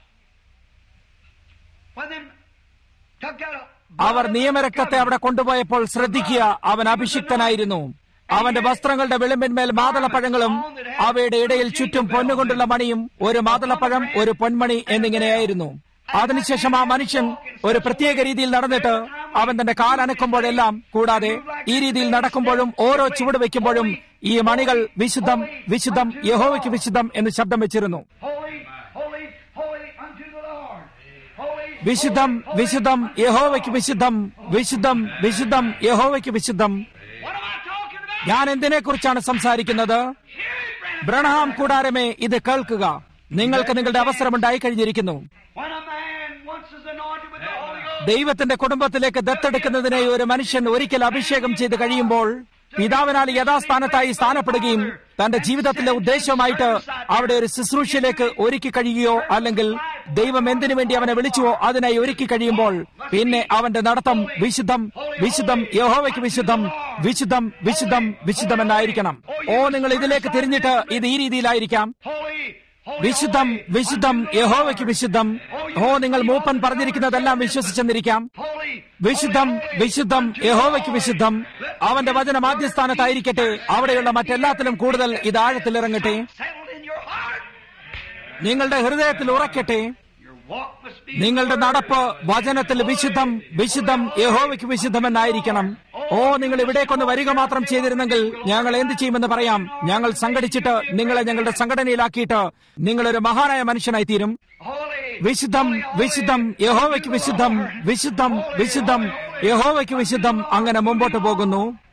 When them took out a അവർ നിയമരക്തത്തെ അവിടെ കൊണ്ടുപോയപ്പോൾ ശ്രദ്ധിക്കുക അവൻ അഭിഷിക്തനായിരുന്നു അവന്റെ വസ്ത്രങ്ങളുടെ വിളിമ്പിന്മേൽ മാതളപ്പഴങ്ങളും അവയുടെ ഇടയിൽ ചുറ്റും പൊന്നുകൊണ്ടുള്ള മണിയും ഒരു മാതളപ്പഴം ഒരു പൊന്മണി എന്നിങ്ങനെയായിരുന്നു അതിനുശേഷം ആ മനുഷ്യൻ ഒരു പ്രത്യേക രീതിയിൽ നടന്നിട്ട് അവൻ തന്റെ കാലനക്കുമ്പോഴെല്ലാം കൂടാതെ ഈ രീതിയിൽ നടക്കുമ്പോഴും ഓരോ ചുവട് വയ്ക്കുമ്പോഴും ഈ മണികൾ വിശുദ്ധം വിശുദ്ധം യഹോവയ്ക്ക് വിശുദ്ധം എന്ന് ശബ്ദം വെച്ചിരുന്നു holy, holy, holy unto the Lord. Holy, വിശുദ്ധം വിശുദ്ധം യഹോവയ്ക്ക് വിശുദ്ധം വിശുദ്ധം വിശുദ്ധം യഹോവയ്ക്ക് വിശുദ്ധം what am I talking about? ഞാൻ എന്തിനെ കുറിച്ചാണ് സംസാരിക്കുന്നത് Hear it, Brandon. ബ്രണഹാം കൂടാരമേ ഇത് കേൾക്കുക നിങ്ങൾക്ക് നിങ്ങളുടെ അവസരമുണ്ടായി കഴിഞ്ഞിരിക്കുന്നു When a man once is anointed with the Holy Ghost, ദൈവത്തിന്റെ കുടുംബത്തിലേക്ക് ദത്തെടുക്കുന്നതിനെ ഒരു മനുഷ്യൻ ഒരിക്കൽ അഭിഷേകം ചെയ്ത് കഴിയുമ്പോൾ പിതാവിനാൽ യഥാസ്ഥാനത്തായി സ്ഥാനപ്പെടുകയും തന്റെ ജീവിതത്തിലെ ഉദ്ദേശവുമായിട്ട് അവിടെ ഒരു ശുശ്രൂഷയിലേക്ക് ഒരുക്കി കഴിയുകയോ അല്ലെങ്കിൽ ദൈവം എന്തിനു വേണ്ടി അവനെ വിളിച്ചുവോ അതിനായി ഒരുക്കി കഴിയുമ്പോൾ പിന്നെ അവന്റെ നടത്തം വിശുദ്ധം വിശുദ്ധം യഹോവയ്ക്ക് വിശുദ്ധം വിശുദ്ധം വിശുദ്ധം വിശുദ്ധം എന്നായിരിക്കണം ഓ നിങ്ങൾ ഇതിലേക്ക് തിരിഞ്ഞിട്ട് ഇത് ഈ രീതിയിലായിരിക്കാം holy, holy, വിശുദ്ധം വിശുദ്ധം യഹോവയ്ക്ക് വിശുദ്ധം ഓ നിങ്ങൾ മൂപ്പൻ പറഞ്ഞിരിക്കുന്നതെല്ലാം വിശ്വസിച്ചെന്നിരിക്കാം holy, വിശുദ്ധം വിശുദ്ധം യഹോവയ്ക്ക് വിശുദ്ധം അവന്റെ വചനം ആദ്യസ്ഥാനത്തായിരിക്കട്ടെ അവിടെയുള്ള മറ്റെല്ലാത്തിലും കൂടുതൽ ഇത് ആഴത്തിലിറങ്ങട്ടെ settled in your heart. നിങ്ങളുടെ ഹൃദയത്തിൽ ഉറക്കട്ടെ Your walk must be നിങ്ങളുടെ നടപ്പ് വചനത്തിൽ വിശുദ്ധം വിശുദ്ധം യഹോവയ്ക്ക് വിശുദ്ധമെന്നായിരിക്കണം ഓ നിങ്ങൾ ഇവിടേക്കൊന്ന് വരിക മാത്രം ചെയ്തിരുന്നെങ്കിൽ ഞങ്ങൾ എന്ത് ചെയ്യുമെന്ന് പറയാം ഞങ്ങൾ സംഘടിച്ചിട്ട് നിങ്ങളെ ഞങ്ങളുടെ സംഘടനയിലാക്കിയിട്ട് നിങ്ങളൊരു മഹാനായ മനുഷ്യനായി തീരും holy. വിശുദ്ധം വിശുദ്ധം യഹോവയ്ക്ക് വിശുദ്ധം വിശുദ്ധം വിശുദ്ധം യഹോവയ്ക്ക് വിശുദ്ധം അങ്ങനെ മുമ്പോട്ട് പോകുന്നു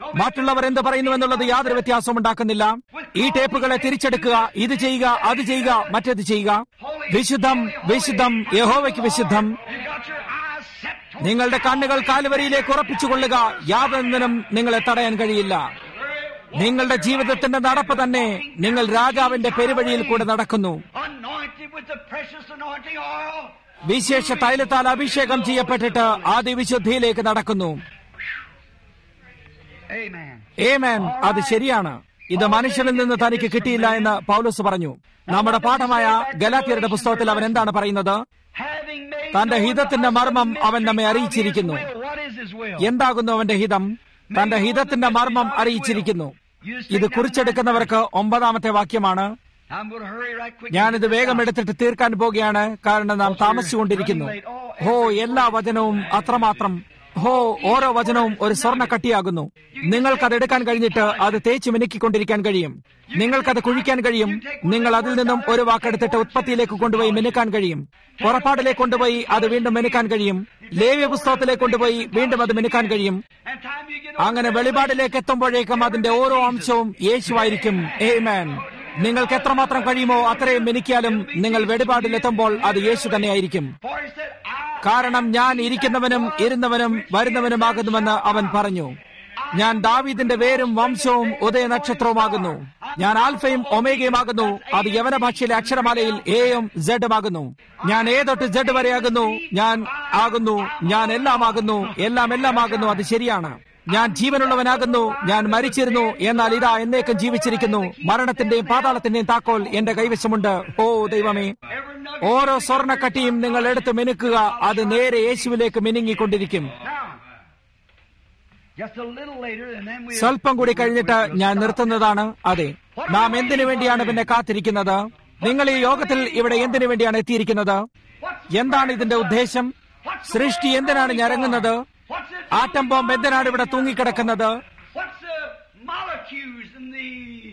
മറ്റുള്ളവർ എന്ത് പറയുന്നു എന്നുള്ളത് യാതൊരു വ്യത്യാസവും ഉണ്ടാക്കുന്നില്ല ഈ ടേപ്പുകളെ തിരിച്ചെടുക്കുക ഇത് ചെയ്യുക അത് ചെയ്യുക മറ്റേത് ചെയ്യുക വിശുദ്ധം വിശുദ്ധം യഹോവയ്ക്ക് വിശുദ്ധം You got your eyes set toward നിങ്ങളുടെ കണ്ണുകൾ കാലുവരിയിലേക്ക് ഉറപ്പിച്ചുകൊള്ളുക യാതൊന്നിനും നിങ്ങളെ തടയാൻ കഴിയില്ല നിങ്ങളുടെ ജീവിതത്തിന്റെ നടപ്പ് തന്നെ നിങ്ങൾ രാജാവിന്റെ പെരുവഴിയിൽ കൂടെ നടക്കുന്നു anointed with the precious anointing oil. വിശേഷ തൈലത്താൽ അഭിഷേകം ചെയ്യപ്പെട്ടിട്ട് ആദിവിശുദ്ധിയിലേക്ക് നടക്കുന്നു Amen. ഏമേൻ അത് ശരിയാണ് ഇത് മനുഷ്യനിൽ നിന്ന് തനിക്ക് കിട്ടിയില്ല എന്ന് പൗലോസ് പറഞ്ഞു നമ്മുടെ പാഠമായ ഗലാത്യരുടെ പുസ്തകത്തിൽ അവൻ എന്താണ് പറയുന്നത് Having made തന്റെ known ഹിതത്തിന്റെ to us മർമ്മം the അവൻ നമ്മെ mystery of അറിയിച്ചിരിക്കുന്നു his will. What is his will? എന്താകുന്നു അവന്റെ ഹിതം തന്റെ ഹിതത്തിന്റെ മർമ്മം അറിയിച്ചിരിക്കുന്നു ഇത് കുറിച്ചെടുക്കുന്നവർക്ക് ഒമ്പതാമത്തെ വാക്യമാണ് I'm going to hurry right quick. ഞാനിത് വേഗം എടുത്തിട്ട് തീർക്കാൻ പോകുകയാണ് കാരണം നാം താമസിച്ചുകൊണ്ടിരിക്കുന്നു ഹോ എല്ലാ വചനവും അത്രമാത്രം ഹോ ഓരോ വചനവും ഒരു സ്വർണ്ണ കട്ടിയാകുന്നു നിങ്ങൾക്കത് എടുക്കാൻ കഴിഞ്ഞിട്ട് അത് തേച്ച് മിനുക്കിക്കൊണ്ടിരിക്കാൻ കഴിയും നിങ്ങൾക്കത് കുഴിക്കാൻ കഴിയും നിങ്ങൾ അതിൽ നിന്നും ഒരു വാക്കെടുത്തിട്ട് ഉത്പത്തിയിലേക്ക് കൊണ്ടുപോയി മിനുക്കാൻ കഴിയും പുറപ്പാടിലേക്ക് കൊണ്ടുപോയി അത് വീണ്ടും മിനുക്കാൻ കഴിയും ലേവ്യ പുസ്തകത്തിലേക്ക് കൊണ്ടുപോയി വീണ്ടും അത് മിനുക്കാൻ കഴിയും And time you get അങ്ങനെ വെളിപാടിലേക്ക് എത്തുമ്പോഴേക്കും അതിന്റെ ഓരോ അംശവും യേശുവായിരിക്കും ഏമാൻ നിങ്ങൾക്ക് എത്രമാത്രം കഴിയുമോ അത്രയും മിനിക്കാലും നിങ്ങൾ വെളിപാടിലെത്തുമ്പോൾ അത് യേശു തന്നെയായിരിക്കും For he said, I കാരണം ഞാൻ ഇരിക്കുന്നവനും ഇരുന്നവനും വരുന്നവനുമാകുന്നുവെന്ന് അവൻ പറഞ്ഞു ഞാൻ ദാവീദിന്റെ വേരും വംശവും ഉദയ നക്ഷത്രവുമാകുന്നു ഞാൻ ആൽഫയും ഒമേഗയുമാകുന്നു അത് യവന ഭാഷയിലെ അക്ഷരമാലയിൽ എയും സെഡുമാകുന്നു ഞാൻ എ തൊട്ട് ജഡ് വരെയാകുന്നു ഞാൻ ആകുന്നു ഞാൻ എല്ലാമാകുന്നു എല്ലാം എല്ലാമാകുന്നു അത് ശരിയാണ് ഞാൻ ജീവനുള്ളവനാകുന്നു ഞാൻ മരിച്ചിരുന്നു എന്നാൽ ഇതാ എന്നേക്കും ജീവിച്ചിരിക്കുന്നു മരണത്തിന്റെയും പാതാളത്തിന്റെയും താക്കോൽ എന്റെ കൈവശമുണ്ട് ഓ ദൈവമേ every nugget. ഓരോ സ്വർണ്ണക്കട്ടിയും നിങ്ങൾ എടുത്ത് മിനുക്കുക അത് നേരെ യേശുവിലേക്ക് മിനുങ്ങിക്കൊണ്ടിരിക്കും Now, just a little later, and then we. സ്വല്പം കൂടി കഴിഞ്ഞിട്ട് ഞാൻ നിർത്തുന്നതാണ് അതെ നാം എന്തിനു വേണ്ടിയാണ് പിന്നെ കാത്തിരിക്കുന്നത് നിങ്ങൾ ഈ യോഗത്തിൽ ഇവിടെ എന്തിനു വേണ്ടിയാണ് എത്തിയിരിക്കുന്നത് എന്താണ് ഇതിന്റെ ഉദ്ദേശം സൃഷ്ടി എന്തിനാണ് ഞരങ്ങുന്നത് What's it? ആറ്റം ബോംബ് എന്തിനാണ് ഇവിടെ തൂങ്ങിക്കിടക്കുന്നത് What's the molecules and the.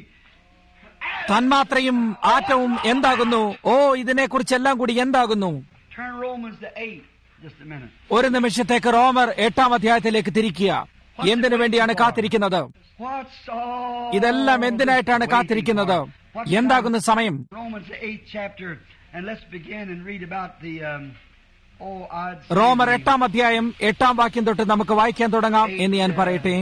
തന്മാത്രയും ആറ്റവും എന്താകുന്നു ഓ ഇതിനെക്കുറിച്ചെല്ലാം കൂടി എന്താകുന്നു Turn Romans to 8, just a minute. ഒരു നിമിഷത്തേക്ക് റോമർ എട്ടാം അധ്യായത്തിലേക്ക് തിരിക്കുക എന്തിനു വേണ്ടിയാണ് കാത്തിരിക്കുന്നത് What's all. ഇതെല്ലാം എന്തിനായിട്ടാണ് കാത്തിരിക്കുന്നത് എന്താകുന്ന സമയം Romans the 8th chapter, and let's begin and read about the. Um, oh, I'd say റോമർ the- എട്ടാം അധ്യായം എട്ടാം വാക്യം തൊട്ട് നമുക്ക് വായിക്കാൻ തുടങ്ങാം എന്ന് ഞാൻ പറയട്ടെ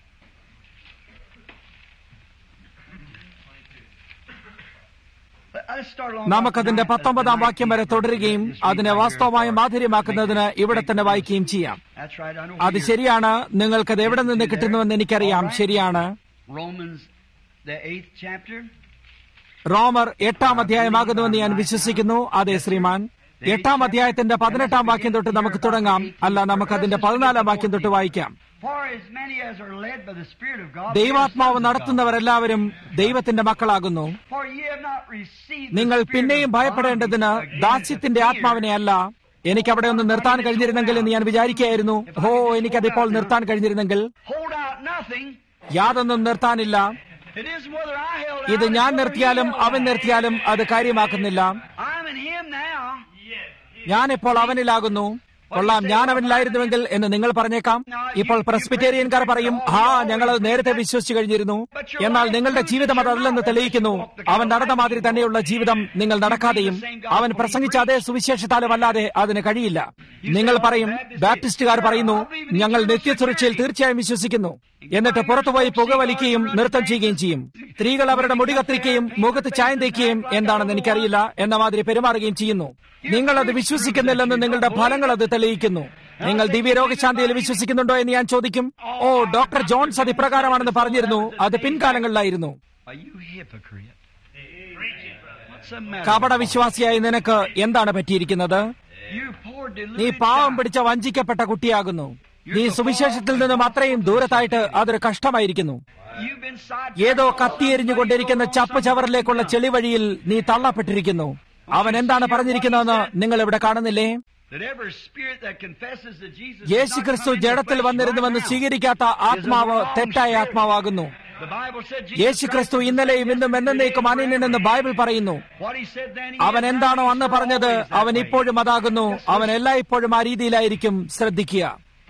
Let's start along നമുക്കതിന്റെ പത്തൊമ്പതാം വാക്യം വരെ തുടരുകയും അതിനെ വാസ്തവമായി മാധുര്യമാക്കുന്നതിന് ഇവിടെ തന്നെ വായിക്കുകയും ചെയ്യാം That's right. I know. അത് here. ശരിയാണ് നിങ്ങൾക്കത് എവിടെ നിന്ന് കിട്ടുന്നുവെന്ന് എനിക്കറിയാം ശരിയാണ് Romans the 8th chapter. റോമർ എട്ടാം അധ്യായമാകുന്നുവെന്ന് ഞാൻ വിശ്വസിക്കുന്നു അതെ ശ്രീമാൻ എട്ടാം അധ്യായത്തിന്റെ പതിനെട്ടാം വാക്യം തൊട്ട് നമുക്ക് തുടങ്ങാം അല്ല നമുക്കതിന്റെ പതിനാലാം വാക്യം തൊട്ട് വായിക്കാം For as many as are led by the Spirit of God. ദൈവാത്മാവ് they are sons of നടത്തുന്നവരെല്ലാവരും ദൈവത്തിന്റെ മക്കളാകുന്നു God. For ye have not received the നിങ്ങൾ spirit പിന്നെയും of ഭയപ്പെടേണ്ടതിന് bondage again to ദാസ്യത്തിന്റെ fear. ആത്മാവിനെ അല്ല എനിക്ക് അവിടെ ഒന്ന് നിർത്താൻ കഴിഞ്ഞിരുന്നെങ്കിൽ എന്ന് ഞാൻ വിചാരിക്കുകയായിരുന്നു ഓ എനിക്കതിപ്പോൾ നിർത്താൻ കഴിഞ്ഞിരുന്നെങ്കിൽ Hold out nothing. യാതൊന്നും നിർത്താനില്ല It isn't whether I held ഇത് out, ഞാൻ it's whether നിർത്തിയാലും he held അവൻ out. നിർത്തിയാലും അത് കാര്യമാക്കുന്നില്ല I'm in him now. ഞാനിപ്പോൾ അവനിലാകുന്നു കൊള്ളാം ഞാൻ അവനിലായിരുന്നുവെങ്കിൽ എന്ന് നിങ്ങൾ പറഞ്ഞേക്കാം ഇപ്പോൾ പ്രസ്ബിറ്റേറിയൻകാർ പറയും ആ ഞങ്ങൾ അത് നേരത്തെ വിശ്വസിച്ചു കഴിഞ്ഞിരുന്നു എന്നാൽ നിങ്ങളുടെ ജീവിതം അതല്ലെന്ന് തെളിയിക്കുന്നു അവൻ നടന്ന മാതിരി തന്നെയുള്ള ജീവിതം നിങ്ങൾ നടക്കാതെയും അവൻ പ്രസംഗിച്ച അതേ സുവിശേഷത്താലും അല്ലാതെ അതിന് കഴിയില്ല നിങ്ങൾ പറയും ബാപ്റ്റിസ്റ്റുകാർ പറയുന്നു ഞങ്ങൾ നിത്യസുരക്ഷയിൽ തീർച്ചയായും വിശ്വസിക്കുന്നു എന്നിട്ട് പുറത്തുപോയി പുകവലിക്കുകയും നൃത്തം ചെയ്യുകയും ചെയ്യും സ്ത്രീകൾ അവരുടെ മുടി കത്തിരിക്കുകയും മുഖത്ത് ചായം തേക്കുകയും എന്താണെന്ന് എനിക്കറിയില്ല എന്ന മാതിരി പെരുമാറുകയും ചെയ്യുന്നു നിങ്ങൾ അത് വിശ്വസിക്കുന്നില്ലെന്ന് നിങ്ങളുടെ ഫലങ്ങൾ അത് തെളിയിക്കുന്നു നിങ്ങൾ ദിവ്യരോഗശാന്തിയിൽ വിശ്വസിക്കുന്നുണ്ടോ എന്ന് ഞാൻ ചോദിക്കും ഓ ഡോക്ടർ ജോൺസ് അത് ഇപ്രകാരമാണെന്ന് പറഞ്ഞിരുന്നു അത് പിൻകാലങ്ങളിലായിരുന്നു Are you hypocrite? What's the matter? കപട വിശ്വാസിയായി നിനക്ക് എന്താണ് പറ്റിയിരിക്കുന്നത് You poor നീ deluded പാവം child. പിടിച്ച വഞ്ചിക്കപ്പെട്ട കുട്ടിയാകുന്നു നീ സുവിശേഷത്തിൽ നിന്നും അത്രയും ദൂരത്തായിട്ട് അതൊരു കഷ്ടമായിരിക്കുന്നു You've been sidetracked ഏതോ all കത്തിയെരിഞ്ഞുകൊണ്ടിരിക്കുന്ന over ചപ്പ് ചവറിലേക്കുള്ള ചെളി വഴിയിൽ നീ തള്ളപ്പെട്ടിരിക്കുന്നു അവൻ എന്താണ് പറഞ്ഞിരിക്കുന്നതെന്ന് നിങ്ങൾ ഇവിടെ കാണുന്നില്ലേ That every spirit that confesses that Jesus is Yeshu not ക്രിസ്തു come into ജഡത്തിൽ flesh വന്നിരുന്നുവെന്ന് right now സ്വീകരിക്കാത്ത is a ആത്മാവ് wrong തെറ്റായ spirit. ആത്മാവാകുന്നു The Bible said Jesus യേശു ക്രിസ്തു Christ is the ഇന്നലെയും same ഇന്നും yesterday, എന്നേക്കും today, അനിയനെന്ന് forever. ബൈബിൾ പറയുന്നു What he said then, he അവൻ is now, എന്താണോ he അന്ന് is പറഞ്ഞത് always that അവൻ way. ഇപ്പോഴും അതാകുന്നു അവൻ എല്ലായ്പ്പോഴും ആ രീതിയിലായിരിക്കും ശ്രദ്ധിക്കുക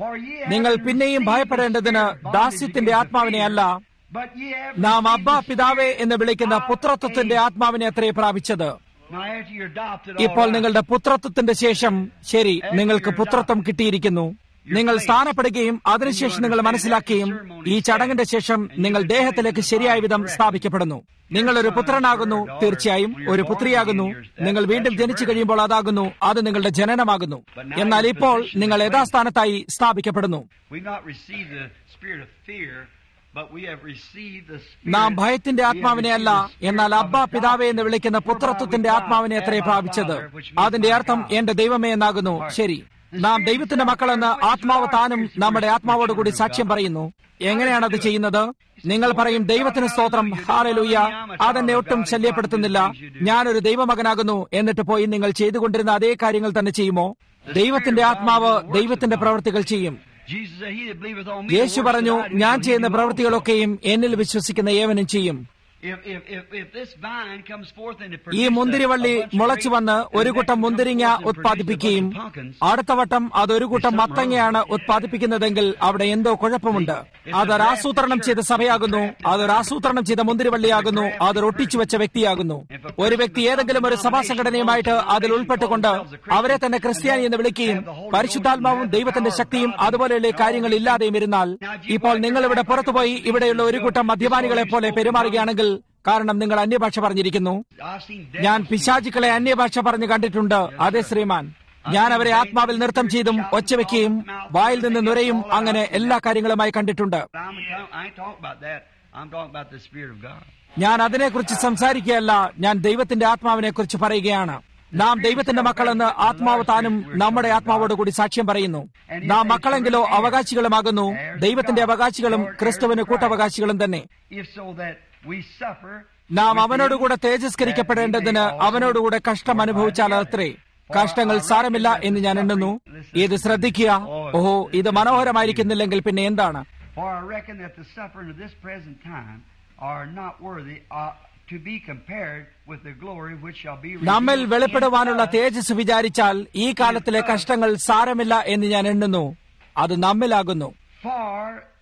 For ye have നിങ്ങൾ പിന്നെയും received the ഭയപ്പെടേണ്ടതിന് spirit of bondage ദാസ്യത്തിന്റെ against ആത്മാവിനെ fear, അല്ല but ye have നാം received അബ്ബ the പിതാവേ spirit എന്ന് വിളിക്കുന്ന of പുത്രത്വത്തിന്റെ faith. ആത്മാവിനെ അത്രേ പ്രാപിച്ചത് Now, after you're adopted, ഇപ്പോൾ all right. നിങ്ങളുടെ പുത്രത്വത്തിന്റെ ശേഷം ശരി നിങ്ങൾക്ക് പുത്രത്വം കിട്ടിയിരിക്കുന്നു നിങ്ങൾ സ്ഥാനപ്പെടുകയും അതിനുശേഷം നിങ്ങൾ മനസ്സിലാക്കുകയും ഈ ചടങ്ങിന്റെ ശേഷം നിങ്ങൾ ദേഹത്തിലേക്ക് ശരിയായ വിധം സ്ഥാപിക്കപ്പെടുന്നു നിങ്ങൾ ഒരു പുത്രനാകുന്നു തീർച്ചയായും ഒരു പുത്രിയാകുന്നു നിങ്ങൾ വീണ്ടും ജനിച്ചു കഴിയുമ്പോൾ അതാകുന്നു അത് നിങ്ങളുടെ ജനനമാകുന്നു എന്നാൽ ഇപ്പോൾ നിങ്ങൾ യഥാസ്ഥാനത്തായി സ്ഥാപിക്കപ്പെടുന്നു We've not received the spirit of fear, but we have received the spirit. നാം ഭയത്തിന്റെ we have ആത്മാവിനെ received അല്ല the spirit എന്നാൽ of അബ്ബ പിതാവേ എന്ന് വിളിക്കുന്ന പുത്രത്വത്തിന്റെ ആത്മാവിനെ അത്രേ പ്രാപിച്ചത് അതിന്റെ അർത്ഥം എന്റെ ദൈവമേ എന്നാകുന്നു ശരി നാം ദൈവത്തിന്റെ മക്കളെന്ന് ആത്മാവ് താനും നമ്മുടെ ആത്മാവോട് കൂടി സാക്ഷ്യം പറയുന്നു എങ്ങനെയാണ് അത് ചെയ്യുന്നത് നിങ്ങൾ പറയും ദൈവത്തിന് സ്തോത്രം ഹാരലൂയ അതെന്നെ ഒട്ടും ശല്യപ്പെടുത്തുന്നില്ല ഞാനൊരു ദൈവമകനാകുന്നു എന്നിട്ട് പോയി നിങ്ങൾ ചെയ്തുകൊണ്ടിരുന്ന അതേ കാര്യങ്ങൾ തന്നെ ചെയ്യുമോ ദൈവത്തിന്റെ ആത്മാവ് ദൈവത്തിന്റെ പ്രവൃത്തികൾ ചെയ്യും Jesus said, He that believeth on me, the Yeshu works പറഞ്ഞു that I do ഞാൻ shall he ചെയ്യുന്ന do also." പ്രവൃത്തികളൊക്കെയും എന്നിൽ വിശ്വസിക്കുന്ന ഏവനും ചെയ്യും If, if, if, if this vine comes forth and it ഈ produces a- മുന്തിരിവള്ളി a bunch of മുളച്ചു grapes, വന്ന് and ഒരു the കൂട്ടം next one മുന്തിരിങ്ങ comes forth and ഉത്പാദിപ്പിക്കുകയും produces a bunch of pumpkins, അടുത്ത വട്ടം അതൊരു കൂട്ടം മത്തങ്ങയാണ് ഉത്പാദിപ്പിക്കുന്നതെങ്കിൽ അവിടെ എന്തോ കുഴപ്പമുണ്ട് അതൊരു ആസൂത്രണം ചെയ്ത സഭയാകുന്നു അതൊരു ആസൂത്രണം ചെയ്ത മുന്തിരിവള്ളിയാകുന്നു അതൊരു ഒട്ടിച്ചു വെച്ച വ്യക്തിയാകുന്നു ഒരു വ്യക്തി ഏതെങ്കിലും ഒരു സഭാ സംഘടനയുമായിട്ട് അതിൽ ഉൾപ്പെട്ടുകൊണ്ട് അവരെ തന്നെ ക്രിസ്ത്യാനി എന്ന് വിളിക്കുകയും പരിശുദ്ധാത്മാവും ദൈവത്തിന്റെ ശക്തിയും അതുപോലെയുള്ള കാര്യങ്ങൾ ഇല്ലാതെയും ഇരുന്നാൽ ഇപ്പോൾ നിങ്ങൾ ഇവിടെ പുറത്തുപോയി ഇവിടെയുള്ള ഒരു കൂട്ടം മദ്യപാനികളെ പോലെ പെരുമാറുകയാണെങ്കിൽ കാരണം നിങ്ങൾ അന്യഭാഷ പറഞ്ഞിരിക്കുന്നു I've seen ഞാൻ devils പിശാചുക്കളെ അന്യഭാഷ പറഞ്ഞു കണ്ടിട്ടുണ്ട് അതെ ശ്രീമാൻ ഞാൻ അവരെ ആത്മാവിൽ നൃത്തം ചെയ്തും ഒച്ചവെക്കുകയും വായിൽ നിന്ന് നുരയും അങ്ങനെ എല്ലാ കാര്യങ്ങളുമായി കണ്ടിട്ടുണ്ട് I'm, I ain't talking about that. I'm talking about the Spirit of God. ഞാൻ അതിനെക്കുറിച്ച് സംസാരിക്കുകയല്ല ഞാൻ ദൈവത്തിന്റെ ആത്മാവിനെ കുറിച്ച് പറയുകയാണ് നാം ദൈവത്തിന്റെ മക്കളെന്ന് ആത്മാവ് താനും നമ്മുടെ ആത്മാവോട് കൂടി സാക്ഷ്യം പറയുന്നു നാം മക്കളെങ്കിലോ അവകാശികളുമാകുന്നു ദൈവത്തിന്റെ അവകാശികളും ക്രിസ്തുവിന് കൂട്ടവകാശികളും തന്നെ If so that we suffer, നാം with അവനോടുകൂടെ him, തേജസ്കരിക്കപ്പെടേണ്ടതിന് that we may also അവനോടുകൂടെ കഷ്ടം അനുഭവിച്ചാൽ അത്രേ കഷ്ടങ്ങൾ സാരമില്ല എന്ന് ഞാൻ എണ്ണുന്നു ഇത് ശ്രദ്ധിക്കുക ഓഹോ ഇത് മനോഹരമായിരിക്കുന്നില്ലെങ്കിൽ പിന്നെ എന്താണ് For I reckon that the suffering of this present time are not worthy uh, to be compared with the glory which shall be നമ്മിൽ revealed വെളിപ്പെടുവാനുള്ള in us. തേജസ് വിചാരിച്ചാൽ ഈ കാലത്തിലെ കഷ്ടങ്ങൾ സാരമില്ല എന്ന് ഞാൻ എണ്ണുന്നു അത് നമ്മിലാകുന്നു For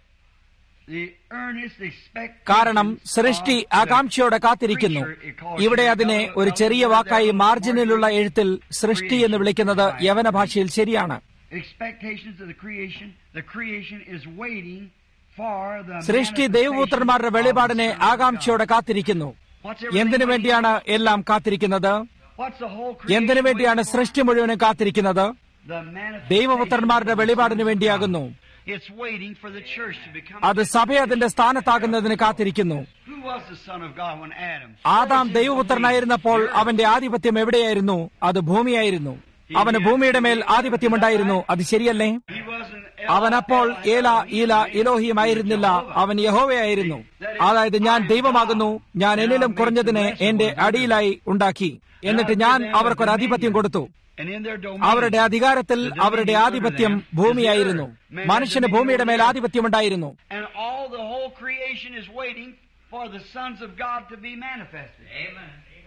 the earnest expectation കാരണം സൃഷ്ടി of the ആകാംക്ഷയോടെ കാത്തിരിക്കുന്നു creature, it calls ഇവിടെ it അതിനെ another- ഒരു ചെറിയ another വാക്കായി word മാർജിനിലുള്ള there, എഴുത്തിൽ സൃഷ്ടി എന്ന് വിളിക്കുന്നത് യവന ഭാഷയിൽ ശരിയാണ് expectations of the creation. The creation is waiting for the സൃഷ്ടി manifestation ദൈവപുത്രന്മാരുടെ of the വെളിപാടിനെ Son of God. ആകാംക്ഷയോടെ കാത്തിരിക്കുന്നു What's everything എന്തിനു waiting വേണ്ടിയാണ് എല്ലാം കാത്തിരിക്കുന്നത് for? What's the whole creation എന്തിനു വേണ്ടിയാണ് waiting for? സൃഷ്ടി മുഴുവനും കാത്തിരിക്കുന്നത് The manifestation ദൈവപുത്രന്മാരുടെ of the വെളിപാടിന് Son of വേണ്ടിയാകുന്നു God. It's waiting for the church to become അത് സഭ അതിന്റെ സ്ഥാനത്താകുന്നതിന് കാത്തിരിക്കുന്നു Who was the Son of God when Adam? Adam ദൈവപുത്രനായിരുന്നപ്പോൾ അവന്റെ ആധിപത്യം എവിടെയായിരുന്നു അത് ഭൂമിയായിരുന്നു അവന് ഭൂമിയുടെ മേൽ ആധിപത്യമുണ്ടായിരുന്നു അത് ശരിയല്ലേ He wasn't അവനപ്പോൾ ഏല ഈല ഇലോഹിയുമായിരുന്നില്ല അവൻ യഹോവയായിരുന്നു അതായത് ഞാൻ ദൈവമാകുന്നു ഞാൻ എന്നിലും കുറഞ്ഞതിനെ എന്റെ അടിയിലായി ഉണ്ടാക്കി എന്നിട്ട് ഞാൻ അവർക്കൊരു ആധിപത്യം കൊടുത്തു And in their domain, അവരുടെ അധികാരത്തിൽ അവരുടെ ആധിപത്യം ഭൂമിയായിരുന്നു മനുഷ്യന് ഭൂമിയുടെ മേൽ ആധിപത്യമുണ്ടായിരുന്നു and all the whole creation is waiting for the sons of God to be manifested. Amen.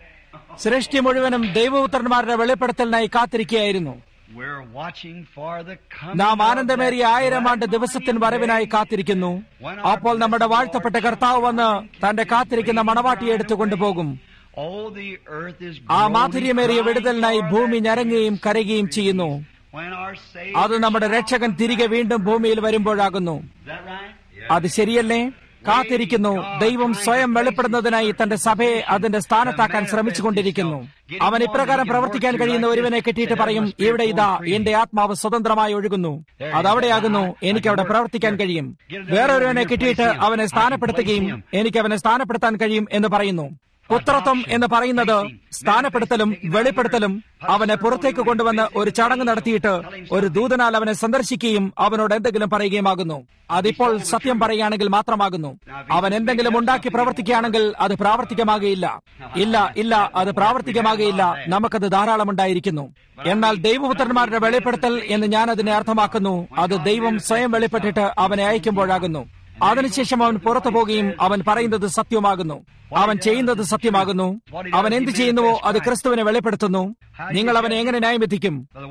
സൃഷ്ടി മുഴുവനും ദൈവപുത്രന്മാരുടെ വെളിപ്പെടുത്തലിനായി കാത്തിരിക്കുകയായിരുന്നു We're watching for the coming നാം of ആനന്ദമേറിയ that ആയിരം ആണ്ട് glad ദിവസത്തിന് morning വരവിനായി day. കാത്തിരിക്കുന്നു അപ്പോൾ നമ്മുടെ വാഴ്ത്തപ്പെട്ട കർത്താവ് വന്ന് തന്റെ കാത്തിരിക്കുന്ന മണവാട്ടിയെ എടുത്തുകൊണ്ടു പോകും Oh, the earth is ആ groaning, മാധുര്യമേറിയ crying വിടുതലിനായി for ഭൂമി that ഞരങ്ങുകയും കരയുകയും ചെയ്യുന്നു when our Savior അത് നമ്മുടെ shall രക്ഷകൻ come തിരികെ back. വീണ്ടും ഭൂമിയിൽ വരുമ്പോഴാകുന്നു Is that right? അത് ശരിയല്ലേ കാത്തിരിക്കുന്നു ദൈവം സ്വയം വെളിപ്പെടുന്നതിനായി തന്റെ സഭയെ അതിന്റെ സ്ഥാനത്താക്കാൻ ശ്രമിച്ചുകൊണ്ടിരിക്കുന്നു അവൻ ഇപ്രകാരം പ്രവർത്തിക്കാൻ കഴിയുന്ന ഒരുവനെ കിട്ടിയിട്ട് പറയും ഇവിടെ ഇതാ എന്റെ ആത്മാവ് സ്വതന്ത്രമായി ഒഴുകുന്നു അതവിടെയാകുന്നു എനിക്ക് അവിടെ പ്രവർത്തിക്കാൻ കഴിയും വേറൊരുവനെ കിട്ടിയിട്ട് അവനെ സ്ഥാനപ്പെടുത്തുകയും എനിക്ക് അവനെ സ്ഥാനപ്പെടുത്താൻ കഴിയും എന്ന് പറയുന്നു പുത്രത്വം എന്ന് പറയുന്നത് സ്ഥാനപ്പെടുത്തലും വെളിപ്പെടുത്തലും അവനെ പുറത്തേക്ക് കൊണ്ടുവന്ന് ഒരു ചടങ്ങ് നടത്തിയിട്ട് ഒരു ദൂതനാൽ അവനെ സന്ദർശിക്കുകയും അവനോട് എന്തെങ്കിലും പറയുകയുമാകുന്നു അതിപ്പോൾ സത്യം പറയുകയാണെങ്കിൽ മാത്രമാകുന്നു അവൻ എന്തെങ്കിലും ഉണ്ടാക്കി പ്രവർത്തിക്കുകയാണെങ്കിൽ അത് പ്രാവർത്തികമാകുകയില്ല ഇല്ല ഇല്ല അത് പ്രാവർത്തികമാകുകയില്ല നമുക്കത് ധാരാളം ഉണ്ടായിരിക്കുന്നു എന്നാൽ ദൈവപുത്രന്മാരുടെ വെളിപ്പെടുത്തൽ എന്ന് ഞാൻ അതിനെ അർത്ഥമാക്കുന്നു അത് ദൈവം സ്വയം വെളിപ്പെട്ടിട്ട് അവനെ അയക്കുമ്പോഴാകുന്നു അതിനുശേഷം അവൻ പുറത്തു പോകുകയും അവൻ പറയുന്നത് സത്യമാകുന്നു അവൻ ചെയ്യുന്നത് സത്യമാകുന്നു അവൻ എന്ത് ചെയ്യുന്നുവോ അത് ക്രിസ്തുവിനെ വെളിപ്പെടുത്തുന്നു നിങ്ങൾ അവനെ എങ്ങനെ ന്യായം വിധിക്കും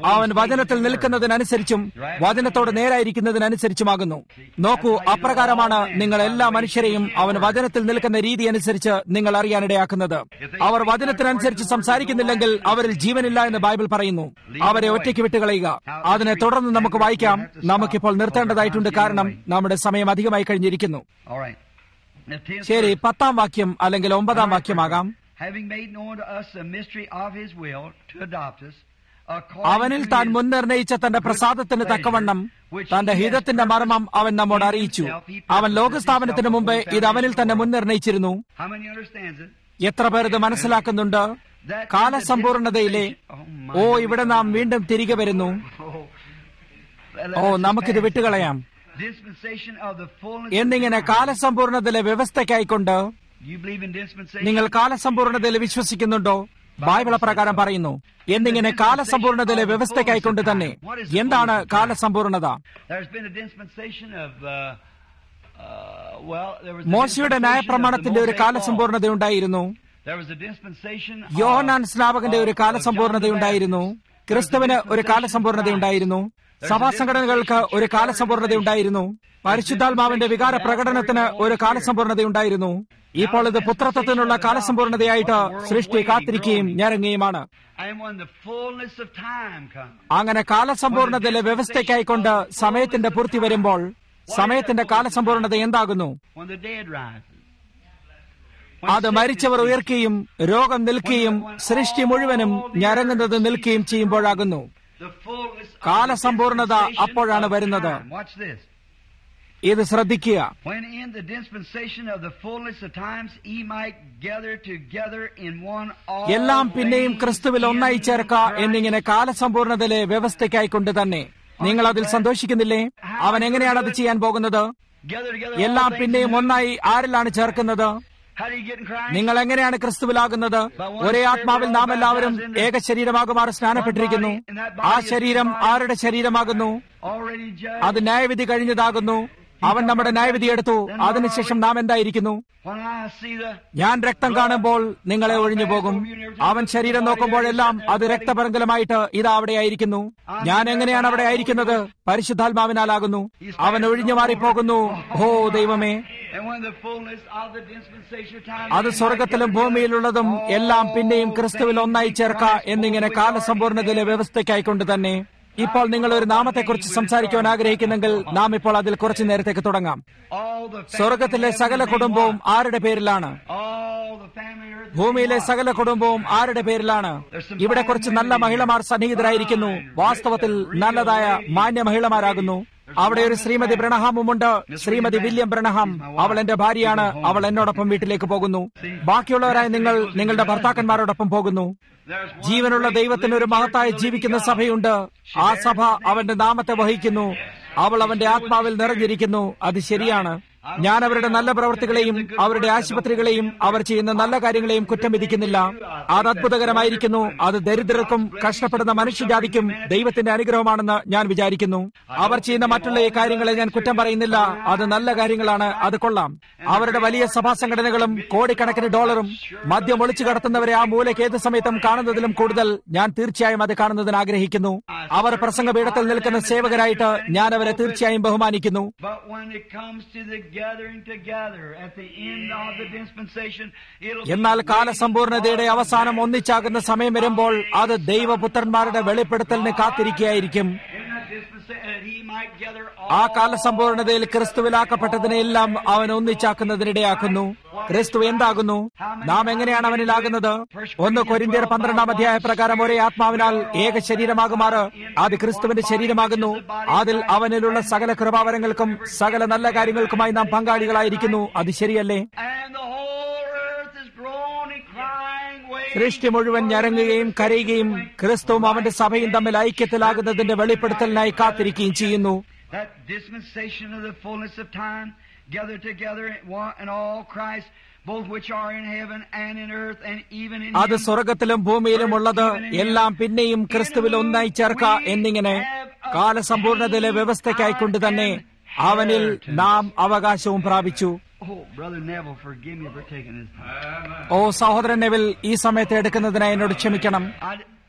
അവൻ വചനത്തിൽ നിൽക്കുന്നതിനനുസരിച്ചും വചനത്തോട് നേരായിരിക്കുന്നതിനനുസരിച്ചുമാകുന്നു നോക്കൂ അപ്രകാരമാണ് നിങ്ങൾ എല്ലാ മനുഷ്യരെയും അവൻ വചനത്തിൽ നിൽക്കുന്ന രീതി അനുസരിച്ച് നിങ്ങൾ അറിയാനിടയാക്കുന്നത് അവർ വചനത്തിനനുസരിച്ച് സംസാരിക്കുന്നില്ലെങ്കിൽ അവരിൽ ജീവനില്ല എന്ന് ബൈബിൾ പറയുന്നു അവരെ ഒറ്റയ്ക്ക് വിട്ടുകളയുക അതിനെ തുടർന്ന് നമുക്ക് വായിക്കാം നമുക്കിപ്പോൾ നിർത്തേണ്ടതായിട്ടുണ്ട് കാരണം നമ്മുടെ സമയം അധികമായി കഴിഞ്ഞിരിക്കുന്നു All right. The tenth ശരി verse. പത്താം വാക്യം അല്ലെങ്കിൽ ഒമ്പതാം വാക്യമാകാം Having made known to us the mystery of his will to adopt us, according അവനിൽ to താൻ his മുൻനിർണയിച്ച തന്റെ പ്രസാദത്തിന് തക്കവണ്ണം തന്റെ ഹിതത്തിന്റെ മർമ്മം അവൻ നമ്മോട് അറിയിച്ചു അവൻ ലോകസ്ഥാപനത്തിന് മുമ്പ് ഇത് അവനിൽ തന്നെ മുൻനിർണയിച്ചിരുന്നു How many understands it? എത്ര പേർ ഇത് മനസ്സിലാക്കുന്നുണ്ട് കാലസമ്പൂർണതയിലെ ഓ ഇവിടെ നാം വീണ്ടും തിരികെ വരുന്നു Oh. ഓ നമുക്കിത് വിട്ടുകളയാം Dispensation of the fullness. എന്നിങ്ങനെ കാലസമ്പൂർണതയിലെ വ്യവസ്ഥയ്ക്കായിക്കൊണ്ട് You believe in dispensation? നിങ്ങൾ കാലസമ്പൂർണതയിൽ വിശ്വസിക്കുന്നുണ്ടോ ബൈബിൾ പ്രകാരം പറയുന്നു എന്നിങ്ങനെ കാലസമ്പൂർണതയിലെ വ്യവസ്ഥയ്ക്കായിക്കൊണ്ട് തന്നെ എന്താണ് കാലസമ്പൂർണത There's been a dispensation of. Uh, uh, well, there was. a മോശയുടെ dispensation ന്യായപ്രമാണത്തിന്റെ of ഒരു the Mosaic law. കാലസമ്പൂർണതയുണ്ടായിരുന്നു There was a dispensation of- Yohanan സ്നാപകന്റെ ഒരു of- of കാലസമ്പൂർണതയുണ്ടായിരുന്നു John the Baptist. ക്രിസ്തുവിന് There was a ഒരു dispensation കാലസമ്പൂർണതയുണ്ടായിരുന്നു സഭാ സംഘടനകൾക്ക് ഒരു കാലസമ്പൂർണതയുണ്ടായിരുന്നു പരിശുദ്ധാത്മാവിന്റെ വികാര പ്രകടനത്തിന് ഒരു കാലസമ്പൂർണതയുണ്ടായിരുന്നു ഇപ്പോൾ ഇത് പുത്രത്വത്തിനുള്ള കാലസമ്പൂർണതയായിട്ട് സൃഷ്ടി കാത്തിരിക്കുകയും ഞരങ്ങുകയുമാണ് And when the fullness of time comes, അങ്ങനെ കാലസമ്പൂർണതയിലെ വ്യവസ്ഥയ്ക്കായിക്കൊണ്ട് സമയത്തിന്റെ പൂർത്തി വരുമ്പോൾ സമയത്തിന്റെ കാലസമ്പൂർണത എന്താകുന്നു when the dead rises, അത് മരിച്ചവർ ഉയർക്കുകയും രോഗം നിൽക്കുകയും സൃഷ്ടി മുഴുവനും ഞരങ്ങുന്നത് നിൽക്കുകയും ചെയ്യുമ്പോഴാകുന്നു the fullness of the കാലസമ്പൂർണത dispensation അപ്പോഴാണ് of വരുന്നത്. time. Watch this. ഇത് ശ്രദ്ധിക്കുക When in the dispensation of the fullness of times he might gather together in one all എല്ലാം പിന്നെയും things ക്രിസ്തുവിൽ ഒന്നായി in ചേർക്ക Christ. എന്നിങ്ങനെ കാലസമ്പൂർണതയിലെ വ്യവസ്ഥയ്ക്കായിക്കൊണ്ട് തന്നെ നിങ്ങൾ അതിൽ സന്തോഷിക്കുന്നില്ലേ അവൻ എങ്ങനെയാണ് അത് ചെയ്യാൻ പോകുന്നത് Gather together എല്ലാം all things പിന്നെയും in- ഒന്നായി ആരിലാണ് ചേർക്കുന്നത് How do you get in Christ? നിങ്ങൾ എങ്ങനെയാണ് ക്രിസ്തുവിലാകുന്നത് ഒരേ ആത്മാവിൽ നാം എല്ലാവരും ഏക ശരീരമാകുമാർ സ്നാനപ്പെട്ടിരിക്കുന്നു ആ ശരീരം ആരുടെ ശരീരമാകുന്നു Already judged. അത് ന്യായവിധി കഴിഞ്ഞതാകുന്നു അവൻ നമ്മുടെ ന്യായവിധി എടുത്തു അതിനുശേഷം നാം എന്തായിരിക്കുന്നു When I see the ഞാൻ രക്തം കാണുമ്പോൾ നിങ്ങളെ ഒഴിഞ്ഞു പോകും അവൻ ശരീരം നോക്കുമ്പോഴെല്ലാം അത് രക്തപരങ്കലമായിട്ട് ഇത് അവിടെയായിരിക്കുന്നു ഞാൻ എങ്ങനെയാണ് അവിടെ ആയിരിക്കുന്നത് പരിശുദ്ധാത്മാവിനാലാകുന്നു അവൻ ഒഴിഞ്ഞു മാറിപ്പോകുന്നു ഹോ ദൈവമേ and when the fullness of the dispensation of time അത് സ്വർഗത്തിലും ഭൂമിയിലുള്ളതും എല്ലാം പിന്നെയും ക്രിസ്തുവിൽ ഒന്നായി ചേർക്ക എന്നിങ്ങനെ കാലസമ്പൂർണതയിലെ വ്യവസ്ഥയ്ക്കായിക്കൊണ്ട് തന്നെ ഇപ്പോൾ നിങ്ങൾ ഒരു നാമത്തെക്കുറിച്ച് സംസാരിക്കുവാൻ ആഗ്രഹിക്കുന്നെങ്കിൽ നാം ഇപ്പോൾ അതിൽ കുറച്ചു നേരത്തേക്ക് തുടങ്ങാം all the family സ്വർഗത്തിലെ in സകല heaven കുടുംബവും name ആരുടെ പേരിലാണ് what? all the family in earth ഭൂമിയിലെ name what? സകല കുടുംബവും ആരുടെ പേരിലാണ് ഇവിടെ കുറച്ച് നല്ല മഹിളമാർ സന്നിഹിതരായിരിക്കുന്നു വാസ്തവത്തിൽ നല്ലതായ മാന്യ മഹിളമാരാകുന്നു അവിടെ ഒരു ശ്രീമതി ബ്രണഹാമുമുണ്ട് ശ്രീമതി വില്യം ബ്രണഹാം അവൾ എന്റെ ഭാര്യയാണ് അവൾ എന്നോടൊപ്പം വീട്ടിലേക്ക് പോകുന്നു ബാക്കിയുള്ളവരായി നിങ്ങൾ നിങ്ങളുടെ ഭർത്താക്കന്മാരോടൊപ്പം പോകുന്നു There's one ജീവനുള്ള great ദൈവത്തിന് ഒരു living മഹത്തായ church, ജീവിക്കുന്ന living God. സഭയുണ്ട് ആ സഭ അവന്റെ നാമത്തെ വഹിക്കുന്നു അവൾ അവന്റെ ആത്മാവിൽ നിറഞ്ഞിരിക്കുന്നു അത് ശരിയാണ് ഞാൻ അവരുടെ നല്ല പ്രവൃത്തികളെയും അവരുടെ ആശുപത്രികളെയും അവർ ചെയ്യുന്ന നല്ല കാര്യങ്ങളെയും കുറ്റം വിധിക്കുന്നില്ല അത് അത്ഭുതകരമായിരിക്കുന്നു അത് ദരിദ്രർക്കും കഷ്ടപ്പെടുന്ന മനുഷ്യജാതിക്കും ദൈവത്തിന്റെ അനുഗ്രഹമാണെന്ന് ഞാൻ വിചാരിക്കുന്നു അവർ ചെയ്യുന്ന മറ്റുള്ള ഈ കാര്യങ്ങളെ ഞാൻ കുറ്റം പറയുന്നില്ല അത് നല്ല കാര്യങ്ങളാണ് അത് കൊള്ളാം അവരുടെ വലിയ സഭാ സംഘടനകളും കോടിക്കണക്കിന് ഡോളറും മദ്യം ഒളിച്ചു കടത്തുന്നവരെ ആ മൂലയ്ക്ക് ഏത് സമയത്തും കാണുന്നതിലും കൂടുതൽ ഞാൻ തീർച്ചയായും അത് കാണുന്നതിന് ആഗ്രഹിക്കുന്നു അവർ പ്രസംഗപീഠത്തിൽ നിൽക്കുന്ന സേവകരായിട്ട് ഞാൻ അവരെ തീർച്ചയായും ബഹുമാനിക്കുന്നു But when it comes to the gathering together at the end of the dispensation, it'll എന്നാൽ കാലസമ്പൂർണതയുടെ അവസാനം ഒന്നിച്ചാകുന്ന സമയം വരുമ്പോൾ അത് ദൈവപുത്രന്മാരുടെ വെളിപ്പെടുത്തലിന് കാത്തിരിക്കുകയായിരിക്കും in that dispensation that he might gather ആ all കാലസമ്പൂർണതയിൽ ക്രിസ്തുവിലാക്കപ്പെട്ടതിനെല്ലാം അവൻ ഒന്നിച്ചാക്കുന്നതിനിടയാക്കുന്നു ക്രിസ്തു എന്താകുന്നു നാം എങ്ങനെയാണ് അവനിലാകുന്നത് ഒന്ന് കൊരിന്തിയർ പന്ത്രണ്ടാം അധ്യായ പ്രകാരം ഒരേ ആത്മാവിനാൽ ഏക ശരീരമാകുമാറ് അത് ക്രിസ്തുവിന്റെ ശരീരമാകുന്നു അതിൽ അവനിലുള്ള സകല കൃപാവരങ്ങൾക്കും സകല നല്ല കാര്യങ്ങൾക്കുമായി നാം പങ്കാളികളായിരിക്കുന്നു അത് ശരിയല്ലേ and the whole earth is groaning, crying, waiting. സൃഷ്ടി മുഴുവൻ ഞരങ്ങുകയും കരയുകയും ക്രിസ്തുവും അവന്റെ സഭയും തമ്മിൽ ഐക്യത്തിലാകുന്നതിന്റെ വെളിപ്പെടുത്തലിനായി കാത്തിരിക്കുകയും ചെയ്യുന്നു That dispensation of the fullness of time, gathered together in one and all Christ, both which are in heaven and in earth and even in അത് him. സ്വർഗത്തിലും ഭൂമിയിലും ഉള്ളത് എല്ലാം പിന്നെയും ക്രിസ്തുവിൽ ഒന്നായി ചേർക്ക എന്നിങ്ങനെ കാലസമ്പൂർണതയിലെ വ്യവസ്ഥയ്ക്കായിക്കൊണ്ട് തന്നെ അവനിൽ നാം അവകാശവും പ്രാപിച്ചു Oh, Brother Neville, forgive me for taking this time. ഓ സഹോദരൻ നെവിൽ ഈ സമയത്ത് എടുക്കുന്നതിനായി എന്നോട് ക്ഷമിക്കണം I,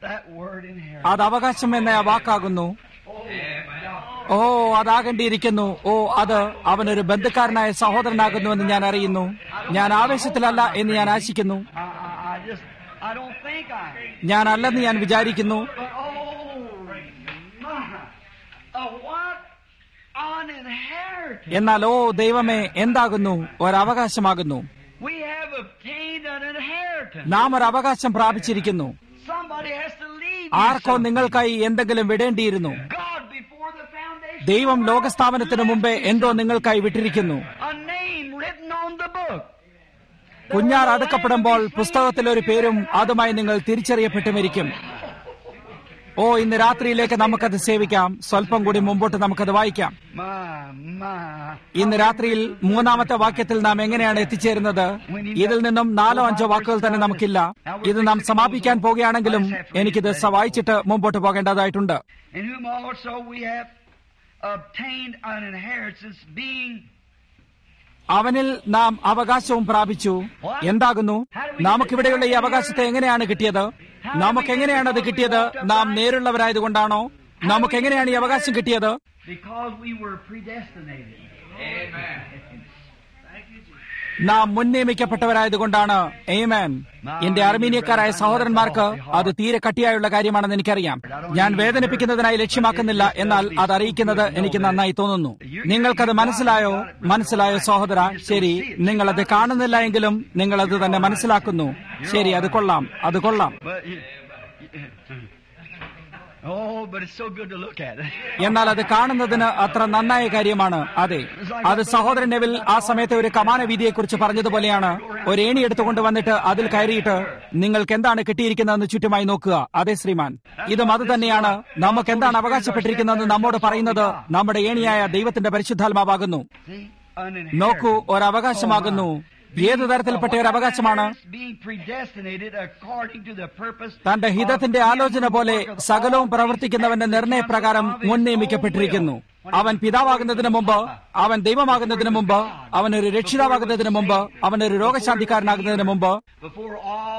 that word inherit. അത് അവകാശം എന്ന ആ വാക്കാകുന്നു ഓ അതാകേണ്ടിയിരിക്കുന്നു ഓ അത് അവനൊരു ബന്ധുക്കാരനായ സഹോദരനാകുന്നുവെന്ന് ഞാൻ അറിയുന്നു ഞാൻ ആവേശത്തിലല്ല എന്ന് ഞാൻ ആശിക്കുന്നു I, I, I just, I don't think I am. ഞാൻ അല്ലെന്ന് ഞാൻ വിചാരിക്കുന്നു But oh, my. Uh, what an inheritance. എന്നാൽ ഓ ദൈവമേ എന്താകുന്നു ഒരവകാശമാകുന്നു We have obtained an inheritance. നാം ഒരു അവകാശം പ്രാപിച്ചിരിക്കുന്നു Somebody has to leave you ആർക്കോ something. നിങ്ങൾക്കായി എന്തെങ്കിലും വിടേണ്ടിയിരുന്നു God before the foundation. ദൈവം of the world ലോകസ്ഥാപനത്തിന് മുമ്പേ left you എന്തോ നിങ്ങൾക്കായി വിട്ടിരിക്കുന്നു A name written on the book. കുഞ്ഞാർ അടുക്കപ്പെടുമ്പോൾ പുസ്തകത്തിൽ ഒരു പേരും അതുമായി നിങ്ങൾ തിരിച്ചറിയപ്പെട്ടുമിരിക്കും ഓ ഇന്ന് രാത്രിയിലേക്ക് നമുക്കത് സേവിക്കാം സ്വല്പം കൂടി മുമ്പോട്ട് നമുക്കത് വായിക്കാം My, my. ഇന്ന് രാത്രിയിൽ മൂന്നാമത്തെ വാക്യത്തിൽ നാം എങ്ങനെയാണ് എത്തിച്ചേരുന്നത് ഇതിൽ നിന്നും നാലോ അഞ്ചോ വാക്കുകൾ തന്നെ നമുക്കില്ല ഇത് നാം സമാപിക്കാൻ പോകുകയാണെങ്കിലും എനിക്കിത് സ- വായിച്ചിട്ട് മുമ്പോട്ട് പോകേണ്ടതായിട്ടുണ്ട് In whom also we have obtained an inheritance, being അവനിൽ നാം അവകാശവും പ്രാപിച്ചു എന്താകുന്നു നമുക്കിവിടെയുള്ള ഈ അവകാശത്തെ എങ്ങനെയാണ് കിട്ടിയത് നമുക്ക് എങ്ങനെയാണ് അത് കിട്ടിയത് നാം നേരുള്ളവരായതുകൊണ്ടാണോ നമുക്ക് എങ്ങനെയാണ് ഈ അവകാശം കിട്ടിയത് because we were predestinated. നാം മുൻനിയമിക്കപ്പെട്ടവരായതുകൊണ്ടാണ് ഏമേൻ എന്റെ അർമീനിയക്കാരായ സഹോദരന്മാർക്ക് അത് തീരെ കട്ടിയായുള്ള കാര്യമാണെന്ന് എനിക്കറിയാം ഞാൻ വേദനിപ്പിക്കുന്നതിനായി ലക്ഷ്യമാക്കുന്നില്ല എന്നാൽ അത് അറിയിക്കുന്നത് എനിക്ക് നന്നായി തോന്നുന്നു നിങ്ങൾക്കത് മനസ്സിലായോ മനസ്സിലായോ സഹോദര ശരി നിങ്ങളത് കാണുന്നില്ല എങ്കിലും നിങ്ങളത് തന്നെ മനസ്സിലാക്കുന്നു ശരി അത് കൊള്ളാം അത് കൊള്ളാം But you, oh, but it's so good to look at it. എന്നാൽ അത് കാണുന്നതിന് അത്ര നന്നായ കാര്യമാണ് അതെ അത് സഹോദരൻ നെവിൽ ആ സമയത്തെ ഒരു കമാന വീതിയെക്കുറിച്ച് പറഞ്ഞതുപോലെയാണ് ഒരു ഏണി എടുത്തുകൊണ്ട് വന്നിട്ട് അതിൽ കയറിയിട്ട് നിങ്ങൾക്ക് എന്താണ് കിട്ടിയിരിക്കുന്നതെന്ന് ചുറ്റുമായി നോക്കുക അതെ ശ്രീമാൻ ഇതും അത് തന്നെയാണ് നമുക്ക് എന്താണ് അവകാശപ്പെട്ടിരിക്കുന്നതെന്ന് നമ്മോട് പറയുന്നത് നമ്മുടെ ഏണിയായ ദൈവത്തിന്റെ പരിശുദ്ധാത്മാവാകുന്നു See? An നോക്കൂ inheritance. ഒരവകാശമാകുന്നു ഏത് തരത്തിൽപ്പെട്ട ഒരു അവകാശമാണ് Being predestinated according to the purpose തന്റെ ഹിതത്തിന്റെ ആലോചന പോലെ സകലവും പ്രവർത്തിക്കുന്നവന്റെ നിർണയപ്രകാരം മുൻ നിയമിക്കപ്പെട്ടിരിക്കുന്നു അവൻ പിതാവാകുന്നതിന് മുമ്പ് അവൻ ദൈവമാകുന്നതിന് മുമ്പ് അവനൊരു രക്ഷിതാവാകുന്നതിന് മുമ്പ് അവനൊരു രോഗശാന്തിക്കാരനാകുന്നതിന് മുമ്പ് before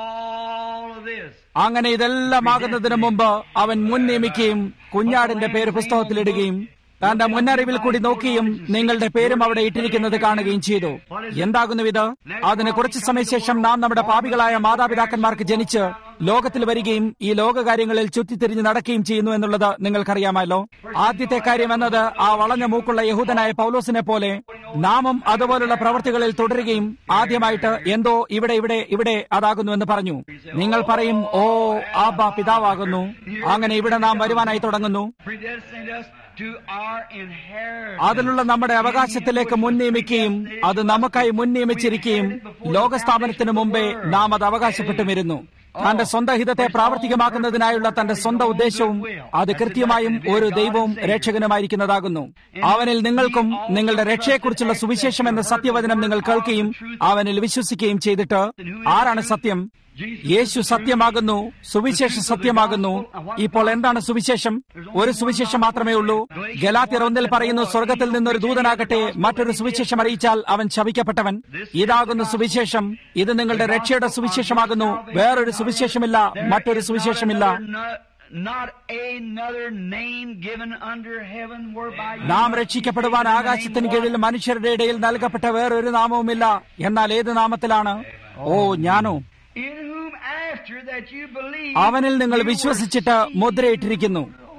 all of this. അങ്ങനെ ഇതെല്ലാം ആകുന്നതിന് മുമ്പ് അവൻ മുൻ നിയമിക്കുകയും കുഞ്ഞാടിന്റെ പേര് പുസ്തകത്തിലിടുകയും തന്റെ മുന്നറിവിൽ കൂടി നോക്കിയും നിങ്ങളുടെ പേരും അവിടെ ഇട്ടിരിക്കുന്നത് കാണുകയും ചെയ്തു എന്താകുന്നു ഇത് അതിന് കുറച്ചു സമയശേഷം നാം നമ്മുടെ പാപികളായ മാതാപിതാക്കന്മാർക്ക് ജനിച്ച് ലോകത്തിൽ വരികയും ഈ ലോകകാര്യങ്ങളിൽ ചുറ്റിത്തിരിഞ്ഞ് നടക്കുകയും ചെയ്യുന്നു എന്നുള്ളത് നിങ്ങൾക്കറിയാമല്ലോ ആദ്യത്തെ കാര്യം എന്നത് ആ വളഞ്ഞ മൂക്കുള്ള യഹൂദനായ പൗലോസിനെ പോലെ നാമും അതുപോലുള്ള പ്രവൃത്തികളിൽ തുടരുകയും ആദ്യമായിട്ട് എന്തോ ഇവിടെ ഇവിടെ ഇവിടെ അതാകുന്നു എന്ന് പറഞ്ഞു നിങ്ങൾ പറയും ഓ ആബ പിതാവാകുന്നു അങ്ങനെ ഇവിടെ നാം വരുവാനായി തുടങ്ങുന്നു Predestinate us to our inheritance. അതിലുള്ള നമ്മുടെ അവകാശത്തിലേക്ക് മുൻ നിയമിക്കുകയും അത് നമുക്കായി മുൻ നിയമിച്ചിരിക്കുകയും ലോകസ്ഥാപനത്തിന് മുമ്പേ നാം അത് അവകാശപ്പെട്ടുമിരുന്നു തന്റെ സ്വന്തം ഹിതത്തെ പ്രാവർത്തികമാക്കുന്നതിനായുള്ള തന്റെ സ്വന്തം ഉദ്ദേശവും അത് കൃത്യമായും ഒരു ദൈവവും രക്ഷകനുമായിരിക്കുന്നതാകുന്നു അവനിൽ നിങ്ങൾക്കും നിങ്ങളുടെ രക്ഷയെക്കുറിച്ചുള്ള സുവിശേഷം എന്ന സത്യവചനം നിങ്ങൾ കേൾക്കുകയും അവനിൽ വിശ്വസിക്കുകയും ചെയ്തിട്ട് ആരാണ് സത്യം യേശു സത്യമാകുന്നു സുവിശേഷ സത്യമാകുന്നു ഇപ്പോൾ എന്താണ് സുവിശേഷം ഒരു സുവിശേഷം മാത്രമേ ഉള്ളൂ ഗലാത്തിയർ ഒന്നിൽ പറയുന്നു സ്വർഗത്തിൽ നിന്നൊരു ദൂതനാകട്ടെ മറ്റൊരു സുവിശേഷം അറിയിച്ചാൽ അവൻ ശപിക്കപ്പെട്ടവൻ ഇതാകുന്നു സുവിശേഷം ഇത് നിങ്ങളുടെ രക്ഷയുടെ സുവിശേഷമാകുന്നു വേറൊരു സുവിശേഷമില്ല മറ്റൊരു സുവിശേഷമില്ല Not, not another name given under heaven whereby you നാം must രക്ഷിക്കപ്പെടുവാൻ be saved in the ആകാശത്തിന് name കീഴിൽ of മനുഷ്യരുടെ ഇടയിൽ നൽകപ്പെട്ട വേറൊരു നാമവുമില്ല എന്നാൽ ഏത് നാമത്തിലാണ് ഓ ഞാനോ In whom after that you believe അവനിൽ നിങ്ങൾ you were വിശ്വസിച്ചിട്ട് മുദ്രയിട്ടിരിക്കുന്നു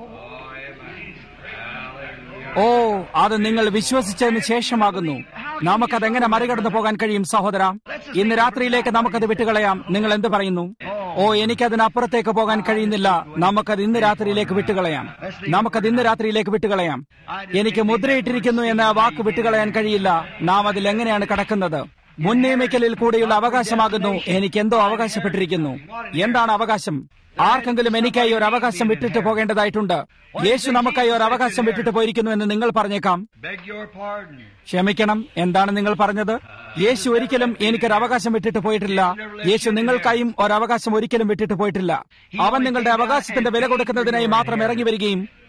ഓ അത് നിങ്ങൾ വിശ്വസിച്ചതിന് ശേഷമാകുന്നു നമുക്കതെങ്ങനെ മറികടന്നു പോകാൻ കഴിയും സഹോദര ഇന്ന് രാത്രിയിലേക്ക് നമുക്കത് വിട്ടുകളയാം നിങ്ങൾ എന്ത് പറയുന്നു ഓ എനിക്കതിനപ്പുറത്തേക്ക് പോകാൻ കഴിയുന്നില്ല നമുക്കത് ഇന്ന് രാത്രിയിലേക്ക് വിട്ടുകളയാം നമുക്കത് ഇന്ന് രാത്രിയിലേക്ക് വിട്ടുകളയാം എനിക്ക് മുദ്രയിട്ടിരിക്കുന്നു എന്ന വാക്ക് വിട്ടുകളയാൻ കഴിയില്ല നാം അതിൽ എങ്ങനെയാണ് കടക്കുന്നത് മുൻ നിയമിക്കലിൽ കൂടിയുള്ള അവകാശമാകുന്നു എനിക്ക് എന്തോ അവകാശപ്പെട്ടിരിക്കുന്നു എന്താണ് അവകാശം ആർക്കെങ്കിലും എനിക്കായി ഒരു അവകാശം വിട്ടിട്ട് പോകേണ്ടതായിട്ടുണ്ട് യേശു നമുക്കായി ഒരു അവകാശം വിട്ടിട്ട് പോയിരിക്കുന്നു എന്ന് നിങ്ങൾ പറഞ്ഞേക്കാം beg your pardon. ക്ഷമിക്കണം എന്താണ് നിങ്ങൾ പറഞ്ഞത് യേശു ഒരിക്കലും എനിക്കൊരു അവകാശം വിട്ടിട്ട് പോയിട്ടില്ല യേശു നിങ്ങൾക്കായും ഒരു അവകാശം ഒരിക്കലും വിട്ടിട്ട് പോയിട്ടില്ല അവൻ നിങ്ങളുടെ അവകാശത്തിന്റെ വില കൊടുക്കുന്നതിനായി മാത്രം ഇറങ്ങി വരികയും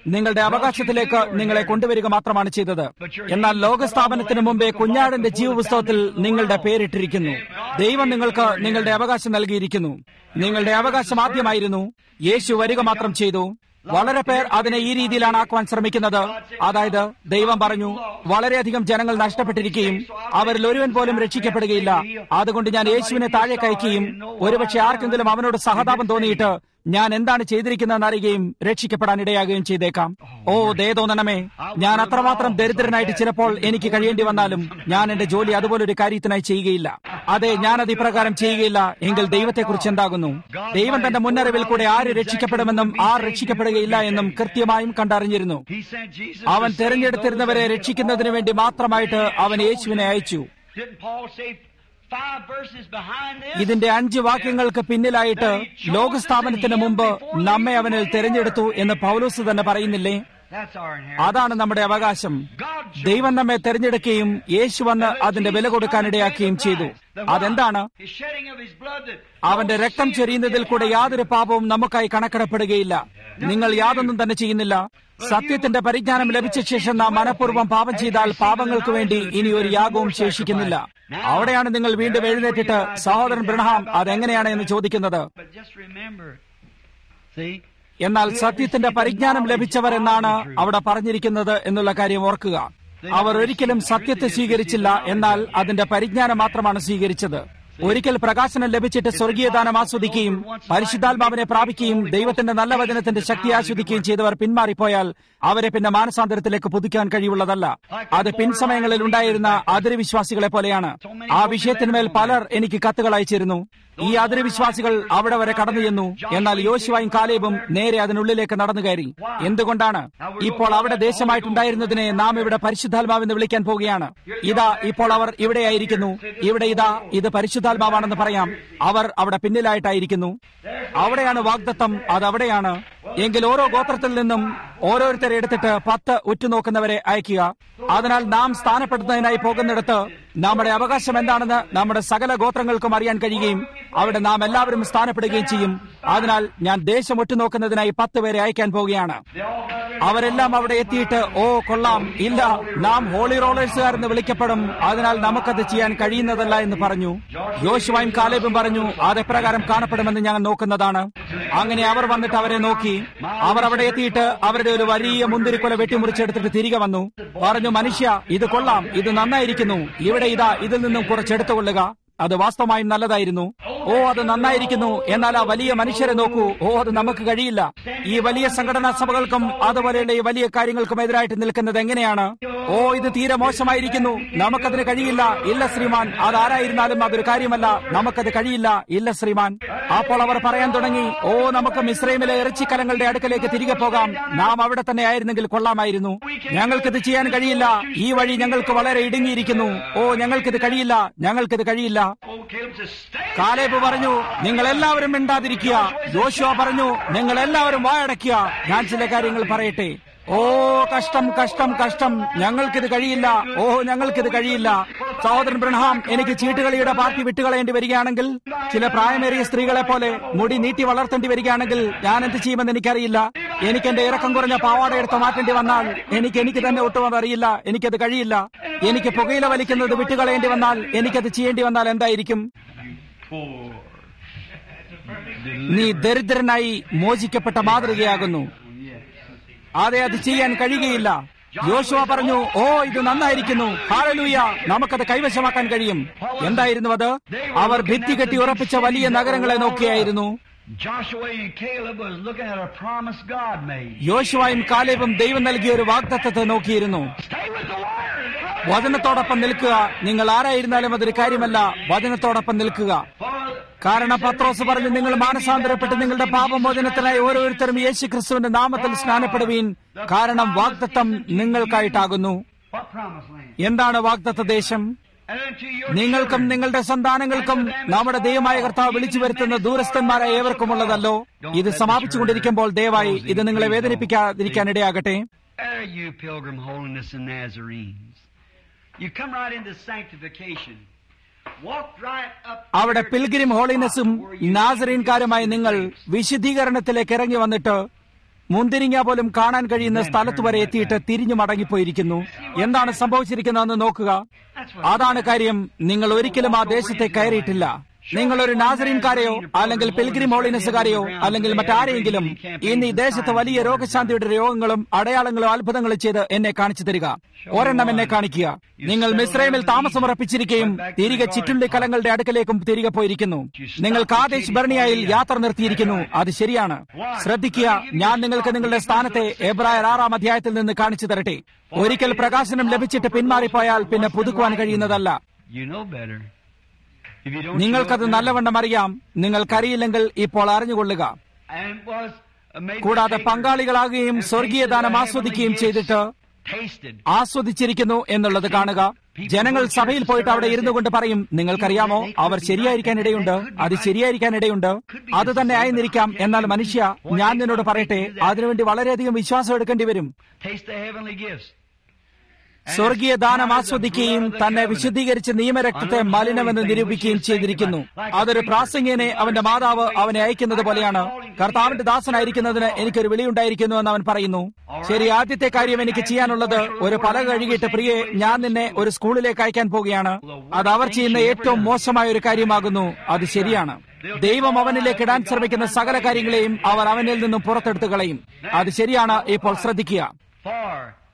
നിങ്ങളുടെ അവകാശത്തിലേക്ക് നിങ്ങളെ കൊണ്ടുവരിക മാത്രമാണ് ചെയ്തത് എന്നാൽ ലോകസ്ഥാപനത്തിന് മുമ്പേ കുഞ്ഞാടിന്റെ ജീവപുസ്തകത്തിൽ നിങ്ങളുടെ പേരിട്ടിരിക്കുന്നു ദൈവം നിങ്ങൾക്ക് നിങ്ങളുടെ അവകാശം നൽകിയിരിക്കുന്നു നിങ്ങളുടെ അവകാശം ആദ്യമായിരുന്നു യേശു വരിക മാത്രം ചെയ്തു വളരെ പേർ അതിനെ ഈ രീതിയിലാണ് ആക്കുവാൻ ശ്രമിക്കുന്നത് അതായത് ദൈവം പറഞ്ഞു വളരെയധികം ജനങ്ങൾ നഷ്ടപ്പെട്ടിരിക്കുകയും അവരിൽ ഒരുവൻ പോലും രക്ഷിക്കപ്പെടുകയില്ല അതുകൊണ്ട് ഞാൻ യേശുവിനെ താഴെ കയക്കുകയും ഒരുപക്ഷെ ആർക്കെങ്കിലും അവനോട് സഹതാപം തോന്നിയിട്ട് ഞാൻ എന്താണ് ചെയ്തിരിക്കുന്നതെന്ന് അറിയുകയും രക്ഷിക്കപ്പെടാൻ ഇടയാകുകയും ചെയ്തേക്കാം ഓ ദേതോന്നണമേ ഞാൻ അത്രമാത്രം ദരിദ്രനായിട്ട് ചിലപ്പോൾ എനിക്ക് കഴിയേണ്ടി വന്നാലും ഞാൻ എന്റെ ജോലി അതുപോലൊരു കാര്യത്തിനായി ചെയ്യുകയില്ല അതെ ഞാനത് ഇപ്രകാരം ചെയ്യുകയില്ല എങ്കിൽ ദൈവത്തെക്കുറിച്ച് എന്താകുന്നു ദൈവം തന്റെ മുന്നറിവിൽ കൂടെ ആര് രക്ഷിക്കപ്പെടുമെന്നും ആർ രക്ഷിക്കപ്പെടുകയില്ല എന്നും കൃത്യമായും കണ്ടറിഞ്ഞിരുന്നു He sent Jesus. അവൻ to save തെരഞ്ഞെടുത്തിരുന്നവരെ those that രക്ഷിക്കുന്നതിന് വേണ്ടി മാത്രമായിട്ട് അവൻ യേശുവിനെ അയച്ചു Didn't Paul say five verses behind this? ഇതിന്റെ അഞ്ച് വാക്യങ്ങൾക്ക് പിന്നിലായിട്ട് ലോകസ്ഥാപനത്തിന് മുമ്പ് നമ്മെ അവനിൽ തെരഞ്ഞെടുത്തു എന്ന് പൗലോസ് തന്നെ പറയുന്നില്ലേ That's our inheritance. അതാണ് നമ്മുടെ അവകാശം ദൈവം നമ്മെ തെരഞ്ഞെടുക്കുകയും യേശു വന്ന് അതിന്റെ വില കൊടുക്കാനിടയാക്കുകയും ചെയ്തു അതെന്താണ് His shedding of his blood that അവന്റെ രക്തം ചൊരിയുന്നതിൽ കൂടെ യാതൊരു പാപവും നമുക്കായി കണക്കിടപ്പെടുകയില്ല നിങ്ങൾ യാതൊന്നും തന്നെ ചെയ്യുന്നില്ല സത്യത്തിന്റെ പരിജ്ഞാനം ലഭിച്ച ശേഷം നാം മനഃപൂർവ്വം പാപം ചെയ്താൽ പാപങ്ങൾക്ക് വേണ്ടി ഇനി ഒരു യാഗവും ശേഷിക്കുന്നില്ല അവിടെയാണ് നിങ്ങൾ വീണ്ടും എഴുന്നേറ്റിട്ട് സഹോദരൻ ബ്രഹ്ഹാം അതെങ്ങനെയാണ് എന്ന് ചോദിക്കുന്നത് But just remember, see, എന്നാൽ സത്യത്തിന്റെ പരിജ്ഞാനം ലഭിച്ചവർ എന്നാണ് അവിടെ പറഞ്ഞിരിക്കുന്നത് എന്നുള്ള കാര്യം ഓർക്കുക അവർ ഒരിക്കലും സത്യത്തെ സ്വീകരിച്ചില്ല എന്നാൽ അതിന്റെ പരിജ്ഞാനം മാത്രമാണ് സ്വീകരിച്ചത് ഒരിക്കൽ പ്രകാശനം ലഭിച്ചിട്ട് സ്വർഗീയദാനം ആസ്വദിക്കുകയും പരിശുദ്ധാത്മാവിനെ പ്രാപിക്കുകയും ദൈവത്തിന്റെ നല്ല വചനത്തിന്റെ ശക്തി ആസ്വദിക്കുകയും ചെയ്തവർ പിന്മാറിപ്പോയാൽ അവരെ പിന്നെ മാനസാന്തരത്തിലേക്ക് പുതുക്കാൻ കഴിവുള്ളതല്ല അത് പിൻസമയങ്ങളിൽ ഉണ്ടായിരുന്ന അതിർവിശ്വാസികളെ പോലെയാണ് ആ വിഷയത്തിന്മേൽ പലർ എനിക്ക് കത്തുകൾ അയച്ചിരുന്നു ഈ അതിർവിശ്വാസികൾ അവിടെ വരെ കടന്നു ചെന്നു എന്നാൽ യോശുവായും കാലേബും നേരെ അതിനുള്ളിലേക്ക് നടന്നു കയറി എന്തുകൊണ്ടാണ് ഇപ്പോൾ അവിടെ ദേശമായിട്ടുണ്ടായിരുന്നതിനെ നാം ഇവിടെ പരിശുദ്ധാത്മാവെന്ന് വിളിക്കാൻ പോവുകയാണ് ഇതാ ഇപ്പോൾ അവർ ഇവിടെയായിരിക്കുന്നു ഇവിടെ ഇതാ ഇത് പരിശുദ്ധാത്മാവാണെന്ന് പറയാം അവർ അവിടെ പിന്നിലായിട്ടായിരിക്കുന്നു അവിടെയാണ് വാഗ്ദത്തം അത് അവിടെയാണ് എങ്കിൽ ഓരോ ഗോത്രത്തിൽ നിന്നും ഓരോരുത്തരെ എടുത്തിട്ട് പത്ത് ഉറ്റുനോക്കുന്നവരെ അയക്കുക അതിനാൽ നാം സ്ഥാനപ്പെടുത്തുന്നതിനായി പോകുന്നിടത്ത് നമ്മുടെ അവകാശം എന്താണെന്ന് നമ്മുടെ സകല ഗോത്രങ്ങൾക്കും അറിയാൻ കഴിയുകയും അവിടെ നാം എല്ലാവരും സ്ഥാനപ്പെടുകയും ചെയ്യും അതിനാൽ ഞാൻ ദേശം ഒറ്റുനോക്കുന്നതിനായി പത്ത് പേരെ അയക്കാൻ പോവുകയാണ് അവരെല്ലാം അവിടെ എത്തിയിട്ട് ഓ കൊള്ളാം ഇല്ല നാം ഹോളി റോളേഴ്സുകാരെന്ന് വിളിക്കപ്പെടും അതിനാൽ നമുക്കത് ചെയ്യാൻ കഴിയുന്നതല്ല എന്ന് പറഞ്ഞു യോശുവായും കാലേബും പറഞ്ഞു അതെപ്രകാരം കാണപ്പെടുമെന്ന് ഞാൻ നോക്കുന്നതാണ് അങ്ങനെ അവർ വന്നിട്ട് അവരെ നോക്കി അവർ അവിടെ എത്തിയിട്ട് അവരുടെ ഒരു വലിയ മുന്തിരിക്കൊല വെട്ടിമുറിച്ചെടുത്തിട്ട് തിരികെ വന്നു പറഞ്ഞു മനുഷ്യ ഇത് കൊള്ളാം ഇത് നന്നായിരിക്കുന്നു ഇവിടെ ഇതാ ഇതിൽ നിന്നും കുറച്ചെടുത്തുകൊള്ളുക അത് വാസ്തവമായും നല്ലതായിരുന്നു ഓ അത് നന്നായിരിക്കുന്നു എന്നാൽ ആ വലിയ മനുഷ്യരെ നോക്കൂ ഓ അത് നമുക്ക് കഴിയില്ല ഈ വലിയ സംഘടനാ സഭകൾക്കും അതുപോലെയുള്ള ഈ വലിയ കാര്യങ്ങൾക്കും എതിരായിട്ട് നിൽക്കുന്നത് എങ്ങനെയാണ് ഓ ഇത് തീരെ മോശമായിരിക്കുന്നു നമുക്കതിന് കഴിയില്ല ഇല്ല ശ്രീമാൻ അതാരായിരുന്നാലും അതൊരു കാര്യമല്ല നമുക്കത് കഴിയില്ല ഇല്ല ശ്രീമാൻ അപ്പോൾ അവർ പറയാൻ തുടങ്ങി ഓ നമുക്ക് മിശ്രൈമിലെ ഇറച്ചിക്കലങ്ങളുടെ അടുക്കലേക്ക് തിരികെ പോകാം നാം അവിടെ തന്നെ ആയിരുന്നെങ്കിൽ കൊള്ളാമായിരുന്നു ഞങ്ങൾക്കിത് ചെയ്യാൻ കഴിയില്ല ഈ വഴി ഞങ്ങൾക്ക് വളരെ ഇടുങ്ങിയിരിക്കുന്നു ഓ ഞങ്ങൾക്കിത് കഴിയില്ല ഞങ്ങൾക്കിത് കഴിയില്ല old Caleb says, stay. Caleb പറഞ്ഞു നിങ്ങൾ എല്ലാവരും മിണ്ടാതിരിക്കുക യോശുവ പറഞ്ഞു നിങ്ങൾ എല്ലാവരും വായടയ്ക്കുക ഞാൻ ചില കാര്യങ്ങൾ പറയട്ടെ ഓ കഷ്ടം കഷ്ടം കഷ്ടം ഞങ്ങൾക്കിത് കഴിയില്ല ഓ ഞങ്ങൾക്കിത് കഴിയില്ല സഹോദരൻ ബ്രഹ്ഹാം എനിക്ക് ചീട്ടുകളിയുടെ പാർട്ടി വിട്ടുകളയേണ്ടി വരികയാണെങ്കിൽ ചില പ്രായമേറിയ സ്ത്രീകളെ പോലെ മുടി നീട്ടി വളർത്തേണ്ടി വരികയാണെങ്കിൽ ഞാൻ എന്ത് ചെയ്യുമെന്ന് എനിക്കറിയില്ല എനിക്ക് എന്റെ ഇറക്കം കുറഞ്ഞ പാവാട എടുത്ത് മാറ്റേണ്ടി വന്നാൽ എനിക്ക് എനിക്ക് തന്നെ ഒട്ടും അറിയില്ല എനിക്കത് കഴിയില്ല എനിക്ക് പുകയില വലിക്കുന്നത് വിട്ടുകളയേണ്ടി വന്നാൽ എനിക്കത് ചെയ്യേണ്ടി വന്നാൽ എന്തായിരിക്കും Poor. നീ ദരിദ്രനായി മോചിക്കപ്പെട്ട മാതൃകയാകുന്നു അതെ അത് ചെയ്യാൻ കഴിയുകയില്ല യോശുവ പറഞ്ഞു ഓ ഇത് നന്നായിരിക്കുന്നു ഹാലലൂയ നമുക്കത് കൈവശമാക്കാൻ കഴിയും എന്തായിരുന്നു അത് അവർ ഭിത്തി കെട്ടി ഉറപ്പിച്ച വലിയ നഗരങ്ങളെ നോക്കിയായിരുന്നു Joshua and Caleb was looking at a promise God made. യോശുവായും കാലേബും ദൈവം നൽകിയ ഒരു വാഗ്ദത്തത്തെ നോക്കിയിരുന്നു Stay with the word. വചനത്തോടൊപ്പം നിൽക്കുക നിങ്ങൾ ആരായിരുന്നാലും അതൊരു കാര്യമല്ല വചനത്തോടൊപ്പം നിൽക്കുക For കാരണം പത്രോസ് പറഞ്ഞു നിങ്ങൾ മാനസാന്തരപ്പെട്ട് നിങ്ങളുടെ പാപമോചനത്തിനായി ഓരോരുത്തരും യേശു ക്രിസ്തുവിന്റെ നാമത്തിൽ സ്നാനപ്പെടുവീൻ കാരണം വാഗ്ദത്തം നിങ്ങൾക്കായിട്ടാകുന്നു what promised land? എന്താണ് വാഗ്ദത്ത ദേശം And unto your നിങ്ങൾക്കും children. നിങ്ങളുടെ സന്താനങ്ങൾക്കും നമ്മുടെ ദൈവമായ കർത്താവ് വിളിച്ചു വരുത്തുന്ന ദൂരസ്ഥന്മാരായ ഏവർക്കുമുള്ളതല്ലോ ഇത് സമാപിച്ചുകൊണ്ടിരിക്കുമ്പോൾ ദയവായി ഇത് നിങ്ങളെ വേദനിപ്പിക്കാതിരിക്കാൻ ഇടയാകട്ടെ There you pilgrim holiness and Nazarenes. You come right into sanctification. Walk right up അവിടെ here പിൽഗ്രിം to the ഹോളിനെസ്സും spot where you നാസറീൻകാരുമായി see the നിങ്ങൾ grapes. വിശുദ്ധീകരണത്തിലേക്ക് ഇറങ്ങി വന്നിട്ട് മുന്തിരിങ്ങ പോലും കാണാൻ കഴിയുന്ന സ്ഥലത്ത് വരെ എത്തിയിട്ട് തിരിഞ്ഞു മടങ്ങിപ്പോയിരിക്കുന്നു എന്താണ് സംഭവിച്ചിരിക്കുന്നതെന്ന് നോക്കുക അതാണ് കാര്യം നിങ്ങൾ ഒരിക്കലും ആ ദേശത്തെ കയറിയിട്ടില്ല നിങ്ങൾ ഒരു നാസറിൻകാരെയോ അല്ലെങ്കിൽ പിൽഗ്രിം ഹോളിനസുകാരെയോ അല്ലെങ്കിൽ മറ്റാരെയെങ്കിലും ഇന്ന് ഈ ദേശത്ത് വലിയ രോഗശാന്തിയുടെ രോഗങ്ങളും അടയാളങ്ങളും അത്ഭുതങ്ങളും ചെയ്ത് എന്നെ കാണിച്ചു തരിക ഒരെണ്ണം എന്നെ കാണിക്കുക നിങ്ങൾ മിസ്രൈമിൽ താമസമുറപ്പിച്ചിരിക്കുകയും തിരികെ ചിറ്റുള്ളി കലങ്ങളുടെ അടുക്കലേക്കും തിരികെ പോയിരിക്കുന്നു നിങ്ങൾ കാദേശ് ബർണിയായിൽ യാത്ര നിർത്തിയിരിക്കുന്നു അത് ശരിയാണ് ശ്രദ്ധിക്കുക ഞാൻ നിങ്ങൾക്ക് നിങ്ങളുടെ സ്ഥാനത്തെ എബ്രായർ ആറാം അധ്യായത്തിൽ നിന്ന് കാണിച്ചു തരട്ടെ ഒരിക്കൽ പ്രകാശനം ലഭിച്ചിട്ട് പിന്മാറിപ്പോയാൽ പിന്നെ പുതുക്കുവാൻ കഴിയുന്നതല്ല You know better. If you don't, നിങ്ങൾക്കത് you know നല്ലവണ്ണം അറിയാം നിങ്ങൾക്കറിയില്ലെങ്കിൽ ഇപ്പോൾ അറിഞ്ഞുകൊള്ളുക better. And was made കൂടാതെ partakers പങ്കാളികളാകുകയും and സ്വർഗീയ tasted ദാനം the ആസ്വദിക്കുകയും heavenly ചെയ്തിട്ട് gifts, tasted. ആസ്വദിച്ചിരിക്കുന്നു എന്നുള്ളത് കാണുക ജനങ്ങൾ സഭയിൽ പോയിട്ട് അവിടെ ഇരുന്നു കൊണ്ട് പറയും നിങ്ങൾക്കറിയാമോ അവർ ശരിയായിരിക്കാൻ ഇടയുണ്ട് അത് ശരിയായിരിക്കാൻ ഇടയുണ്ട് അത് തന്നെ ആയിരുന്നിരിക്കാം എന്നാൽ മനുഷ്യ ഞാൻ നിന്നോട് പറയട്ടെ അതിനുവേണ്ടി വളരെയധികം വിശ്വാസം എടുക്കേണ്ടി വരും Taste the heavenly gifts. സ്വർഗീയ ദാനം ആസ്വദിക്കുകയും തന്നെ വിശുദ്ധീകരിച്ച് നിയമരക്തത്തെ മലിനമെന്ന് നിരൂപിക്കുകയും ചെയ്തിരിക്കുന്നു അതൊരു പ്രാസംഗികനെ അവന്റെ മാതാവ് അവനെ അയക്കുന്നത് പോലെയാണ് കർത്താവിന്റെ ദാസനായിരിക്കുന്നതിന് എനിക്കൊരു വിളിയുണ്ടായിരിക്കുന്നു എന്ന് അവൻ പറയുന്നു ശരി ആദ്യത്തെ കാര്യം എനിക്ക് ചെയ്യാനുള്ളത് ഒരു പല കഴുകിയിട്ട് പ്രിയെ ഞാൻ നിന്നെ ഒരു സ്കൂളിലേക്ക് അയക്കാൻ പോവുകയാണ് അത് അവർ ചെയ്യുന്ന ഏറ്റവും മോശമായ ഒരു കാര്യമാകുന്നു അത് ശരിയാണ് ദൈവം അവനിലേക്ക് ഇടാൻ ശ്രമിക്കുന്ന സകല കാര്യങ്ങളെയും അവർ അവനിൽ നിന്നും പുറത്തെടുത്തു കളയും അത് ശരിയാണ് ഇപ്പോൾ ശ്രദ്ധിക്കുക For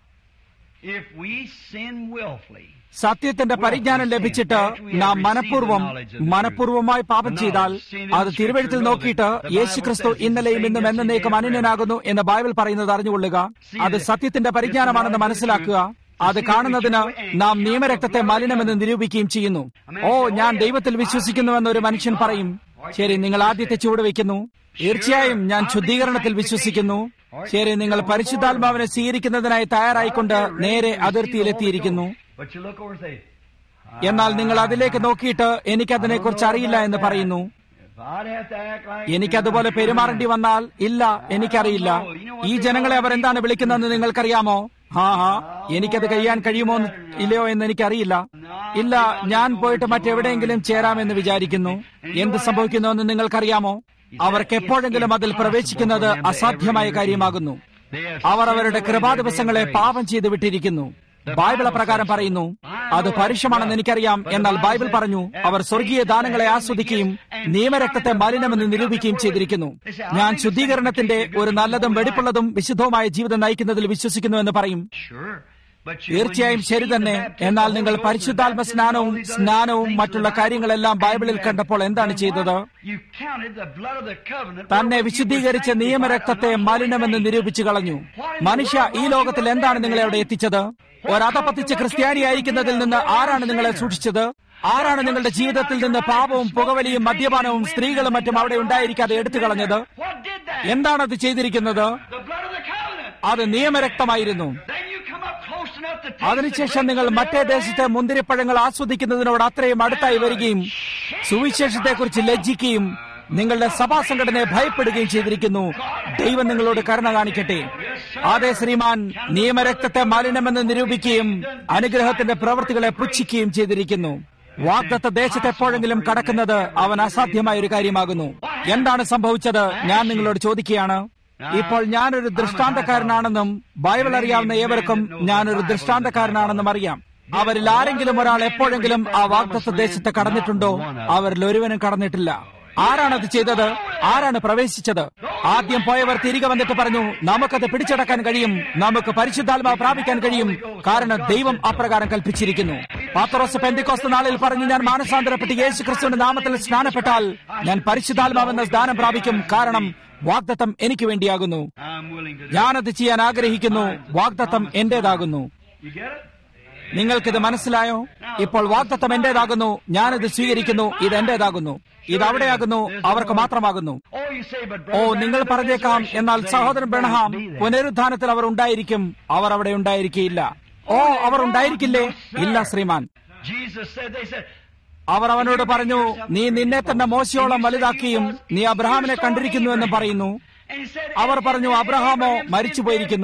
if we sin willfully, സത്യത്തിന്റെ പരിജ്ഞാനം ലഭിച്ചിട്ട് നാം മനഃപൂർവ്വം മനഃപൂർവ്വമായി പാപം ചെയ്താൽ അത് തിരുവഴുത്തിൽ നോക്കിയിട്ട് യേശുക്രിസ്തു ഇന്നലെയും ഇന്നും എന്നേക്കും അനന്യനാകുന്നു എന്ന് ബൈബിൾ പറയുന്നത് അറിഞ്ഞുകൊള്ളുക അത് സത്യത്തിന്റെ പരിജ്ഞാനമാണെന്ന് മനസ്സിലാക്കുക അത് കാണുന്നതിന് നാം നിയമരക്തത്തെ മലിനമെന്ന് നിരൂപിക്കുകയും ചെയ്യുന്നു ഓ ഞാൻ ദൈവത്തിൽ വിശ്വസിക്കുന്നുവെന്ന് ഒരു മനുഷ്യൻ പറയും ശരി നിങ്ങൾ ആദ്യത്തെ ചുവട് വയ്ക്കുന്നു തീർച്ചയായും ഞാൻ ശുദ്ധീകരണത്തിൽ വിശ്വസിക്കുന്നു ശരി നിങ്ങൾ പരിശുദ്ധാത്മാവിനെ സ്വീകരിക്കുന്നതിനായി തയ്യാറായിക്കൊണ്ട് നേരെ അതിർത്തിയിലെത്തിയിരിക്കുന്നു but you look over and say, എന്നാൽ നിങ്ങൾ അതിലേക്ക് നോക്കിയിട്ട് എനിക്കതിനെക്കുറിച്ച് അറിയില്ല എന്ന് പറയുന്നു if I'd have to act like എനിക്കതുപോലെ പെരുമാറേണ്ടി വന്നാൽ ഇല്ല എനിക്കറിയില്ല ഈ ജനങ്ങളെ അവർ എന്താണ് വിളിക്കുന്നതെന്ന് നിങ്ങൾക്കറിയാമോ ഹാ ഹാ എനിക്കത് കഴിയാൻ കഴിയുമോ എന്ന് ഇല്ലയോ എന്ന് എനിക്കറിയില്ല ഇല്ല ഞാൻ പോയിട്ട് മറ്റെവിടെയെങ്കിലും ചേരാമെന്ന് വിചാരിക്കുന്നു എന്ത് സംഭവിക്കുന്നുവെന്ന് നിങ്ങൾക്കറിയാമോ അവർക്ക് എപ്പോഴെങ്കിലും അതിൽ പ്രവേശിക്കുന്നത് അസാധ്യമായ കാര്യമാകുന്നു they have അവർ അവരുടെ കൃപാദിവസങ്ങളെ പാപം ചെയ്തു വിട്ടിരിക്കുന്നു ബൈബിൾ പ്രകാരം പറയുന്നു അത് പരുഷമാണെന്ന് എനിക്കറിയാം എന്നാൽ ബൈബിൾ പറഞ്ഞു അവർ സ്വർഗീയ ദാനങ്ങളെ ആസ്വദിക്കുകയും നിയമരക്തത്തെ മലിനമെന്ന് നിരൂപിക്കുകയും ചെയ്തിരിക്കുന്നു ഞാൻ ശുദ്ധീകരണത്തിന്റെ ഒരു നല്ലതും വെടിപ്പുള്ളതും വിശുദ്ധവുമായ ജീവിതം നയിക്കുന്നതിൽ വിശ്വസിക്കുന്നു എന്ന് പറയും sure. But you, തീർച്ചയായും when you ശരി see the തന്നെ baptism എന്നാൽ of the നിങ്ങൾ Holy Ghost, പരിശുദ്ധാത്മ the baptism സ്നാനവും of the Holy Ghost, സ്നാനവും things മറ്റുള്ള of the കാര്യങ്ങളെല്ലാം Bible, ബൈബിളിൽ and കണ്ടപ്പോൾ എന്താണ് then ചെയ്തത് what? You counted the blood of the covenant തന്നെ wherewith you were വിശുദ്ധീകരിച്ച sanctified നിയമരക്തത്തെ unto holy മലിനമെന്ന് things. നിരൂപിച്ചു കളഞ്ഞു മനുഷ്യ ഈ ലോകത്തിൽ എന്താണ് നിങ്ങളെ അവിടെ എത്തിച്ചത് ഒരധപത്തിച്ച ക്രിസ്ത്യാനിയായിരിക്കുന്നതിൽ നിന്ന് ആരാണ് നിങ്ങളെ സൂക്ഷിച്ചത് ആരാണ് നിങ്ങളുടെ ജീവിതത്തിൽ നിന്ന് പാപവും പുകവലിയും മദ്യപാനവും സ്ത്രീകളും മറ്റും അവിടെ ഉണ്ടായിരിക്കാതെ എടുത്തു കളഞ്ഞത് What did that? എന്താണത് ചെയ്തിരിക്കുന്നത് The blood of the covenant. അത് നിയമരക്തമായിരുന്നു Then you come up close enough to taste അതിനുശേഷം the നിങ്ങൾ grapes of മറ്റേ the other ദേശത്തെ land. മുന്തിരിപ്പഴങ്ങൾ ആസ്വദിക്കുന്നതിനോട് അത്രയും അടുത്തായി വരികയും സുവിശേഷത്തെക്കുറിച്ച് ലജ്ജിക്കുകയും നിങ്ങളുടെ സഭാ സംഘടനയെ ഭയപ്പെടുകയും ചെയ്തിരിക്കുന്നു ദൈവം നിങ്ങളോട് കരുണ കാണിക്കട്ടെ അതെ ശ്രീമാൻ നിയമരക്തത്തെ മലിനമെന്ന് നിരൂപിക്കുകയും അനുഗ്രഹത്തിന്റെ പ്രവൃത്തികളെ പുച്ഛിക്കുകയും ചെയ്തിരിക്കുന്നു വാഗ്ദത്ത ദേശത്ത് എപ്പോഴെങ്കിലും കടക്കുന്നത് അവൻ അസാധ്യമായ ഒരു കാര്യമാകുന്നു എന്താണ് സംഭവിച്ചത് ഞാൻ നിങ്ങളോട് ചോദിക്കുകയാണ് ഇപ്പോൾ ഞാനൊരു ദൃഷ്ടാന്തക്കാരനാണെന്നും ബൈബിൾ അറിയാവുന്ന ഏവർക്കും ഞാനൊരു ദൃഷ്ടാന്തക്കാരനാണെന്നും അറിയാം അവരിൽ ആരെങ്കിലും ഒരാൾ എപ്പോഴെങ്കിലും ആ വാഗ്ദത്ത ദേശത്ത് കടന്നിട്ടുണ്ടോ അവരിൽ ഒരുവനും കടന്നിട്ടില്ല ആരാണത് ചെയ്തത് ആരാണ് പ്രവേശിച്ചത് ആദ്യം പോയവർ തിരികെ വന്നിട്ട് പറഞ്ഞു നമുക്കത് പിടിച്ചടക്കാൻ കഴിയും നമുക്ക് പരിശുദ്ധാത്മാവ് പ്രാപിക്കാൻ കഴിയും കാരണം ദൈവം അപ്രകാരം കൽപ്പിച്ചിരിക്കുന്നു പാത്രോസ് പെന്തിക്കോസ്ത നാളിൽ പറഞ്ഞു ഞാൻ മാനസാന്തരപ്പെട്ട് യേശു ക്രിസ്തുവിന്റെ നാമത്തിൽ സ്നാനപ്പെട്ടാൽ ഞാൻ പരിശുദ്ധാത്മാവെന്ന സ്ഥാനം പ്രാപിക്കും കാരണം വാഗ്ദത്തം എനിക്ക് വേണ്ടിയാകുന്നു I'm willing to do ഞാനത് ചെയ്യാൻ ആഗ്രഹിക്കുന്നു വാഗ്ദത്തം എന്റേതാകുന്നു You get it? നിങ്ങൾക്കിത് മനസ്സിലായോ ഇപ്പോൾ വാഗ്ദത്തം എന്റേതാകുന്നു ഞാനിത് സ്വീകരിക്കുന്നു ഇത് എന്റേതാകുന്നു ഇത് അവിടെയാകുന്നു അവർക്ക് മാത്രമാകുന്നു Oh, you say, but oh brother, നിങ്ങൾ Branham, പറഞ്ഞേക്കാം resurrection, എന്നാൽ they സഹോദരൻ won't ബ്രഹ്ഹാം be there. പുനരുദ്ധാനത്തിൽ അവർ ഉണ്ടായിരിക്കും അവർ അവിടെ ഉണ്ടായിരിക്കില്ല ഓ അവർ ഉണ്ടായിരിക്കില്ലേ ഇല്ല ശ്രീമാൻ Jesus said, they said, അവർ അവനോട് പറഞ്ഞു നീ നിന്നെ തന്നെ മോശയോളം വലുതാക്കിയും നീ അബ്രഹാമിനെ കണ്ടിരിക്കുന്നുവെന്ന് പറയുന്നു and he said, our and- പറഞ്ഞു and അബ്രഹാമോ Abraham's been മരിച്ചുപോയിരിക്കുന്നു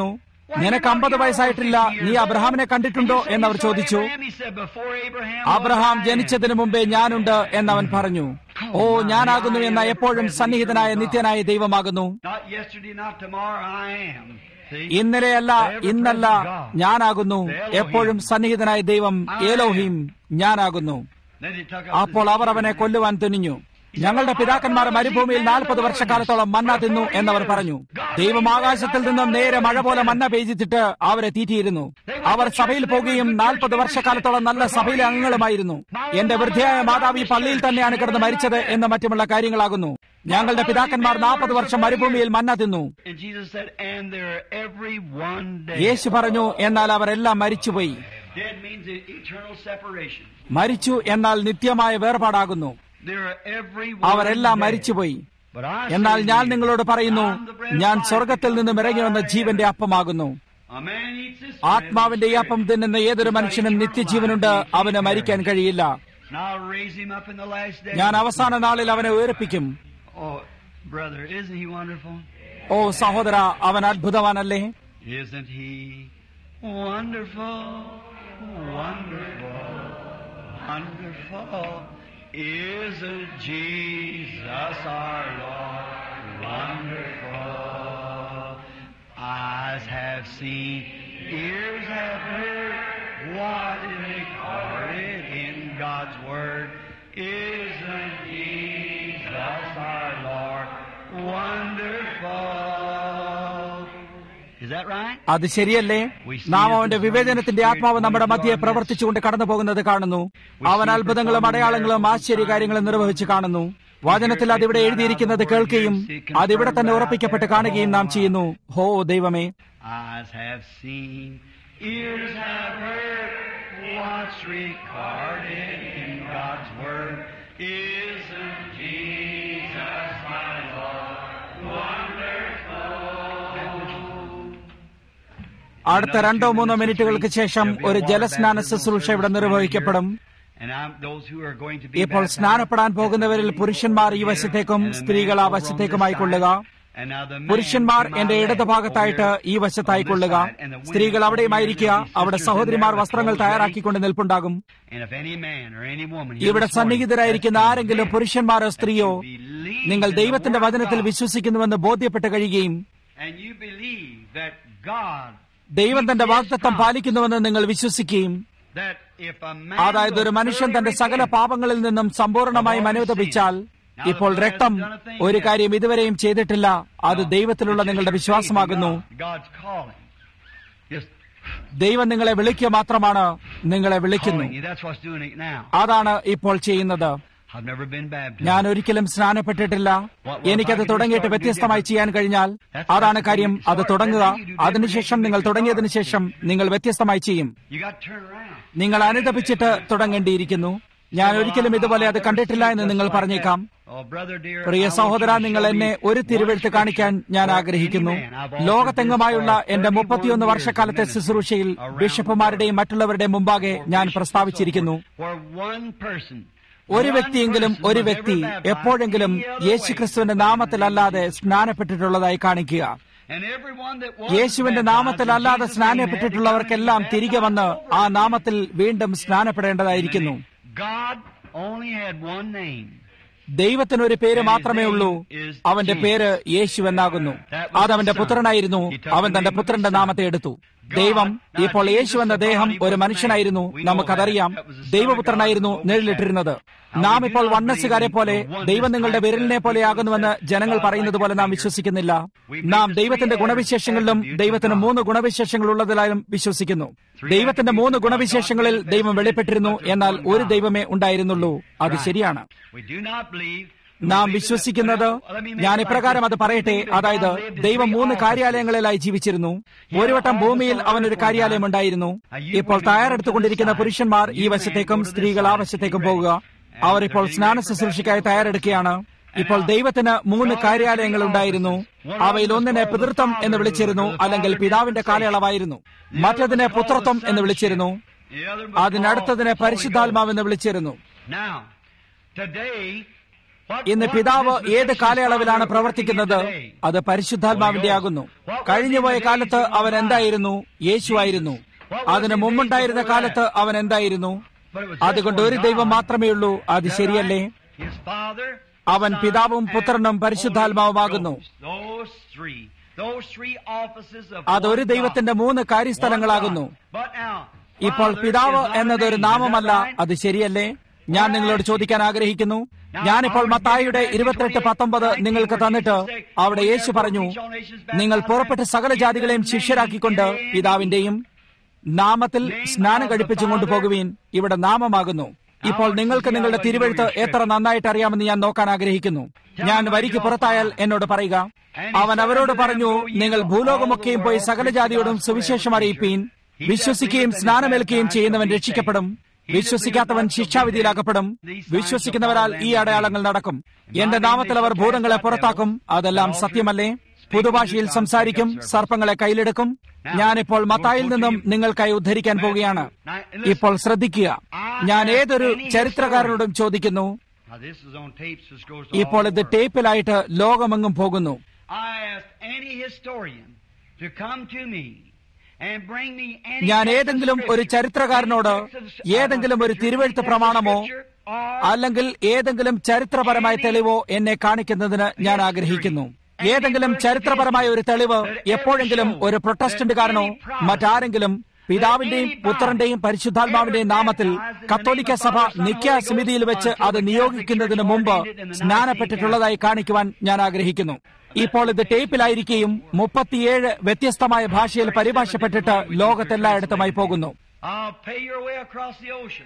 നിനക്ക് അമ്പത് വയസ്സായിട്ടില്ല നീ അബ്രഹാമിനെ കണ്ടിട്ടുണ്ടോ എന്നവർ ചോദിച്ചു അബ്രഹാം ജനിച്ചതിന് മുമ്പേ ഞാനുണ്ട് എന്നവൻ പറഞ്ഞു ഓ ഞാനാകുന്നു എന്ന എപ്പോഴും സന്നിഹിതനായ നിത്യനായ ദൈവമാകുന്നു Not yesterday, not tomorrow, I am. See? ഇന്നലെയല്ല ഇന്നല്ല ഞാനാകുന്നു എപ്പോഴും സന്നിഹിതനായ ദൈവം ഏലോഹിം ഞാനാകുന്നു Then he took up അപ്പോൾ അവർ അവനെ കൊല്ലുവാൻ തുനിഞ്ഞു ഞങ്ങളുടെ പിതാക്കന്മാർ മരുഭൂമിയിൽ നാൽപ്പത് വർഷക്കാലത്തോളം മന്ന തിന്നു എന്നവർ പറഞ്ഞു ദൈവം ആകാശത്തിൽ നിന്നും നേരെ മഴ പോലെ മന്ന പെയ്തിട്ട് അവരെ തീറ്റിയിരുന്നു അവർ സഭയിൽ പോകുകയും നാൽപ്പത് വർഷക്കാലത്തോളം നല്ല സഭയിലെ അംഗങ്ങളുമായിരുന്നു എന്റെ വൃദ്ധയായ മാതാവ് ഈ പള്ളിയിൽ തന്നെയാണ് കിടന്ന് മരിച്ചത് എന്ന് മറ്റുമുള്ള കാര്യങ്ങളാകുന്നു ഞങ്ങളുടെ പിതാക്കന്മാർ നാൽപ്പത് വർഷം മരുഭൂമിയിൽ മന്ന തിന്നു And Jesus said, and they're every one dead. യേശു പറഞ്ഞു എന്നാൽ അവരെല്ലാം മരിച്ചുപോയി Dead means e- eternal separation. മരിച്ചു എന്നാൽ നിത്യമായ വേർപാടാകുന്നു They're every one അവരെല്ലാം dead. മരിച്ചുപോയി But I എന്നാൽ say ഞാൻ to you, നിങ്ങളോട് പറയുന്നു I'm the bread of ഞാൻ life സ്വർഗത്തിൽ that നിന്നും comes ഇറങ്ങി വന്ന out of ജീവന്റെ heaven. അപ്പമാകുന്നു A man eats this ആത്മാവിന്റെ ഈ bread അപ്പം തിന്നുന്ന ഏതൊരു മനുഷ്യനും നിത്യജീവനുണ്ട് അവന് മരിക്കാൻ കഴിയില്ല And I'll raise him up in the last day. ഞാൻ അവസാന നാളിൽ അവനെ ഉയർപ്പിക്കും Oh, brother, isn't he wonderful? ഓ സഹോദര അവൻ അത്ഭുതവാനല്ലേ Isn't he wonderful? Wonderful. Wonderful. Isn't Jesus our Lord wonderful? Eyes have seen, ears have heard what is recorded in God's Word. Isn't Jesus our Lord wonderful? Is that right? അത് ശരിയല്ലേ നാം അവന്റെ വിവേചനത്തിന്റെ ആത്മാവ് നമ്മുടെ മധ്യയെ പ്രവർത്തിച്ചുകൊണ്ട് കടന്നു പോകുന്നത് കാണുന്നു അവൻ അത്ഭുതങ്ങളും അടയാളങ്ങളും ആശ്ചര്യകാര്യങ്ങളും നിർവഹിച്ച് കാണുന്നു വചനത്തിൽ അതിവിടെ എഴുതിയിരിക്കുന്നത് കേൾക്കുകയും അതിവിടെ തന്നെ ഉറപ്പിക്കപ്പെട്ട് കാണുകയും നാം ചെയ്യുന്നു ഹോ ദൈവമേ Eyes have seen, ears have heard what's recorded in God's Word. Isn't Jesus my Lord wonderful? അടുത്ത രണ്ടോ മൂന്നോ മിനിറ്റുകൾക്ക് ശേഷം ഒരു ജലസ്നാന ശുശ്രൂഷ ഇവിടെ നിർവഹിക്കപ്പെടും And I'm, those who are going to be ഇപ്പോൾ baptized, സ്നാനപ്പെടാൻ പോകുന്നവരിൽ പുരുഷന്മാർ ഈ വശത്തേക്കും സ്ത്രീകൾ ആ വശത്തേക്കുമായി and now the men പുരുഷന്മാർ to my എന്റെ left, ഇടതുഭാഗത്തായിട്ട് over ഈ here വശത്തായി on this കൊള്ളുക side, and the women സ്ത്രീകൾ over അവിടെയുമായിരിക്കുക here, അവിടെ sisters in സഹോദരിമാർ there, വസ്ത്രങ്ങൾ clothes ready. തയ്യാറാക്കിക്കൊണ്ട് നിൽപ്പുണ്ടാകും And if any man or any woman here ഇവിടെ this morning സന്നിഹിതരായിരിക്കുന്ന has been ആരെങ്കിലും baptized, പുരുഷന്മാരോ സ്ത്രീയോ believe നിങ്ങൾ in the ദൈവത്തിന്റെ word of വചനത്തിൽ God, വിശ്വസിക്കുന്നുവെന്ന് ബോധ്യപ്പെട്ട് കഴിയുകയും and you believe that God ദൈവം തന്റെ keeps his വാഗ്ദത്തം promise, പാലിക്കുന്നുവെന്ന് നിങ്ങൾ വിശ്വസിക്കുകയും that if a man അതായത് ഒരു will മനുഷ്യൻ തന്റെ thoroughly സകല repent, പാപങ്ങളിൽ നിന്നും സമ്പൂർണമായും അനുവദിപ്പിച്ചാൽ ഇപ്പോൾ രക്തം ഒരു കാര്യം ഇതുവരെയും ചെയ്തിട്ടില്ല അത് ദൈവത്തിലുള്ള നിങ്ങളുടെ വിശ്വാസമാകുന്നു God's calling. Just ദൈവം നിങ്ങളെ വിളിക്കുക മാത്രമാണ് നിങ്ങളെ വിളിക്കുന്നു calling you. That's what's doing it now. അതാണ് ഇപ്പോൾ ചെയ്യുന്നത് I've never been baptized. ഞാൻ ഒരിക്കലും സ്നാനപ്പെട്ടിട്ടില്ല എനിക്കത് തുടങ്ങിയിട്ട് വ്യത്യസ്തമായി ചെയ്യാൻ കഴിഞ്ഞാൽ അതാണ് കാര്യം അത് തുടങ്ങുക അതിനുശേഷം നിങ്ങൾ തുടങ്ങിയതിനു ശേഷം നിങ്ങൾ വ്യത്യസ്തമായി ചെയ്യും You got to turn around. നിങ്ങൾ അനുദപിച്ചിട്ട് തുടങ്ങേണ്ടിയിരിക്കുന്നു ഞാൻ ഒരിക്കലും ഇതുപോലെ അത് കണ്ടിട്ടില്ല എന്ന് നിങ്ങൾ പറഞ്ഞേക്കാം Oh, brother dear, Priya I want സഹോദര you to നിങ്ങൾ show എന്നെ me ഒരു one തിരുവെഴുത്ത് കാണിക്കാൻ ഞാൻ scripture ആഗ്രഹിക്കുന്നു for any man. I've offered ലോകത്തെങ്ങുമായുള്ള this for എന്റെ 31 മുപ്പത്തിയൊന്ന് years വർഷക്കാലത്തെ of ministry ശുശ്രൂഷയിൽ around ബിഷപ്പുമാരുടെയും മറ്റുള്ളവരുടെയും മുമ്പാകെ ഞാൻ പ്രസ്താവിച്ചിരിക്കുന്നു Where one person, ഒരു one വ്യക്തിയെങ്കിലും person ഒരു was വ്യക്തി ever baptized എപ്പോഴെങ്കിലും any other യേശുക്രിസ്തുവിന്റെ way നാമത്തിലല്ലാതെ സ്നാനപ്പെട്ടിട്ടുള്ളതായി കാണിക്കുക And everyone that was യേശുവിന്റെ baptized നാമത്തിലല്ലാതെ in Jesus' name had to സ്നാനപ്പെട്ടിട്ടുള്ളവർക്കെല്ലാം come and be തിരികെ വന്ന് baptized ആ over നാമത്തിൽ വീണ്ടും സ്നാനപ്പെടേണ്ടതായിരിക്കുന്നു again. God only had one name. ദൈവത്തിന് ഒരു പേര് മാത്രമേ ഉള്ളൂ അവന്റെ പേര് യേശു എന്നാകുന്നു അത് അവന്റെ പുത്രനായിരുന്നു അവൻ തന്റെ പുത്രന്റെ നാമത്തെ എടുത്തു ദൈവം ഇപ്പോൾ യേശു എന്ന ദേഹം ഒരു മനുഷ്യനായിരുന്നു നമുക്കതറിയാം ദൈവപുത്രനായിരുന്നു നേരിലിട്ടിരുന്നത് നാം ഇപ്പോൾ വണ്ണസുകാരെ പോലെ ദൈവം നിങ്ങളുടെ വിരലിനെ പോലെയാകുന്നുവെന്ന് ജനങ്ങൾ പറയുന്നത് പോലെ നാം വിശ്വസിക്കുന്നില്ല നാം ദൈവത്തിന്റെ ഗുണവിശേഷങ്ങളിലും ദൈവത്തിന് മൂന്ന് ഗുണവിശേഷങ്ങൾ ഉള്ളതിലായും വിശ്വസിക്കുന്നു ദൈവത്തിന്റെ മൂന്ന് ഗുണവിശേഷങ്ങളിൽ ദൈവം വെളിപ്പെട്ടിരുന്നു എന്നാൽ ഒരു ദൈവമേ ഉണ്ടായിരുന്നുള്ളൂ അത് ശരിയാണ് We do not believe. നാം വിശ്വസിക്കുന്നത് ഞാൻ ഇപ്രകാരം അത് പറയട്ടെ അതായത് ദൈവം മൂന്ന് കാര്യാലയങ്ങളിലായി ജീവിച്ചിരുന്നു ഒരു വട്ടം ഭൂമിയിൽ അവനൊരു കാര്യാലയം ഉണ്ടായിരുന്നു ഇപ്പോൾ തയ്യാറെടുത്തുകൊണ്ടിരിക്കുന്ന പുരുഷന്മാർ ഈ വശത്തേക്കും സ്ത്രീകൾ ആ വശത്തേക്കും പോകുക അവർ ഇപ്പോൾ സ്നാന ശുശ്രൂഷയ്ക്കായി തയ്യാറെടുക്കുകയാണ് ഇപ്പോൾ ദൈവത്തിന് മൂന്ന് കാര്യാലയങ്ങൾ ഉണ്ടായിരുന്നു അവയിൽ ഒന്നിനെ പിതൃത്വം എന്ന് വിളിച്ചിരുന്നു അല്ലെങ്കിൽ പിതാവിന്റെ കാലയളവായിരുന്നു മറ്റതിനെ പുത്രത്വം എന്ന് വിളിച്ചിരുന്നു The other was അതിനടുത്തതിനെ called Holy പരിശുദ്ധാത്മാവെന്ന് വിളിച്ചിരുന്നു Ghost. Now, today, ഇന്ന് പിതാവ് ഏത് കാലയളവിലാണ് പ്രവർത്തിക്കുന്നത് അത് പരിശുദ്ധാത്മാവിന്റെ ആകുന്നു കഴിഞ്ഞുപോയ കാലത്ത് അവൻ എന്തായിരുന്നു യേശുവായിരുന്നു അതിന് മുമ്പുണ്ടായിരുന്ന കാലത്ത് അവൻ എന്തായിരുന്നു അതുകൊണ്ട് ഒരു ദൈവം മാത്രമേ ഉള്ളൂ അത് ശരിയല്ലേ His Father, അവൻ Son, പിതാവും and പുത്രനും പരിശുദ്ധാത്മാവുമാകുന്നു Those three. Those three offices of അതൊരു one ദൈവത്തിന്റെ God. മൂന്ന് കാര്യസ്ഥലങ്ങളാകുന്നു One God. But now, ഇപ്പോൾ Father പിതാവ് is not a എന്നതൊരു name. Is that നാമമല്ല right? അത് ശരിയല്ലേ ഞാൻ നിങ്ങളോട് ചോദിക്കാൻ ആഗ്രഹിക്കുന്നു ഞാനിപ്പോൾ മത്തായിയുടെ ഇരുപത്തെട്ട് പത്തൊമ്പത് നിങ്ങൾക്ക് തന്നിട്ട് അവിടെ യേശു പറഞ്ഞു നിങ്ങൾ പുറപ്പെട്ട് സകല ജാതികളെയും ശിഷ്യരാക്കിക്കൊണ്ട് പിതാവിന്റെയും നാമത്തിൽ സ്നാനം കഴിപ്പിച്ചും കൊണ്ടുപോകുവീൻ ഇവിടെ നാമമാകുന്നു ഇപ്പോൾ നിങ്ങൾക്ക് നിങ്ങളുടെ തിരുവെഴുത്ത് എത്ര നന്നായിട്ട് അറിയാമെന്ന് ഞാൻ നോക്കാൻ ആഗ്രഹിക്കുന്നു ഞാൻ വരിക്ക് പുറത്തായാൽ എന്നോട് പറയുക അവൻ അവരോട് പറഞ്ഞു നിങ്ങൾ ഭൂലോകമൊക്കെയും പോയി സകല ജാതിയോടും സുവിശേഷം അറിയിപ്പീൻ വിശ്വസിക്കുകയും സ്നാനമേൽക്കുകയും ചെയ്യുന്നവൻ രക്ഷിക്കപ്പെടും വിശ്വസിക്കാത്തവൻ ശിക്ഷാവിധിയിലാക്കപ്പെടും വിശ്വസിക്കുന്നവരാൽ ഈ അടയാളങ്ങൾ നടക്കും എന്റെ നാമത്തിൽ അവർ ഭൂതങ്ങളെ പുറത്താക്കും അതെല്ലാം സത്യമല്ലേ പുതുഭാഷയിൽ സംസാരിക്കും സർപ്പങ്ങളെ കയ്യിലെടുക്കും ഞാനിപ്പോൾ മത്തായിൽ നിന്നും നിങ്ങൾക്കായി ഉദ്ധരിക്കാൻ പോവുകയാണ് ഇപ്പോൾ ശ്രദ്ധിക്കുക ഞാൻ ഏതൊരു ചരിത്രകാരനോടും ചോദിക്കുന്നു Now this is on tapes. This goes to ഇപ്പോൾ all ഇത് the world. ടേപ്പിലായിട്ട് ലോകമെങ്ങും പോകുന്നു I asked any historian to come to me and bring me any ഞാൻ text of ഏതെങ്കിലും ഒരു Scripture, ചരിത്രകാരനോട് any text of- ഏതെങ്കിലും ഒരു Scripture, തിരുവെഴുത്ത് any text of പ്രമാണമോ Scripture, or അല്ലെങ്കിൽ ഏതെങ്കിലും ചരിത്രപരമായ തെളിവോ എന്നെ കാണിക്കുന്നതിന് ഞാൻ ആഗ്രഹിക്കുന്നു ഏതെങ്കിലും ചരിത്രപരമായ ഒരു തെളിവ് എപ്പോഴെങ്കിലും ഒരു പ്രൊട്ടസ്റ്റന്റുകാരനോ മറ്റാരെങ്കിലും പിതാവിന്റെയും പുത്രന്റെയും പരിശുദ്ധാത്മാവിന്റെയും നാമത്തിൽ കത്തോലിക്ക സഭ നിക്ക സമിതിയിൽ വെച്ച് അത് നിയോഗിക്കുന്നതിന് മുമ്പ് സ്നാനപ്പെട്ടിട്ടുള്ളതായി കാണിക്കുവാൻ ഞാൻ ആഗ്രഹിക്കുന്നു ഇപ്പോൾ ഇത് ടേപ്പിലായിരിക്കുകയും മുപ്പത്തിയേഴ് വ്യത്യസ്തമായ ഭാഷയിൽ പരിഭാഷപ്പെട്ടിട്ട് ലോകത്തെല്ലായിടത്തുമായി പോകുന്നു I'll pay your way across the ocean.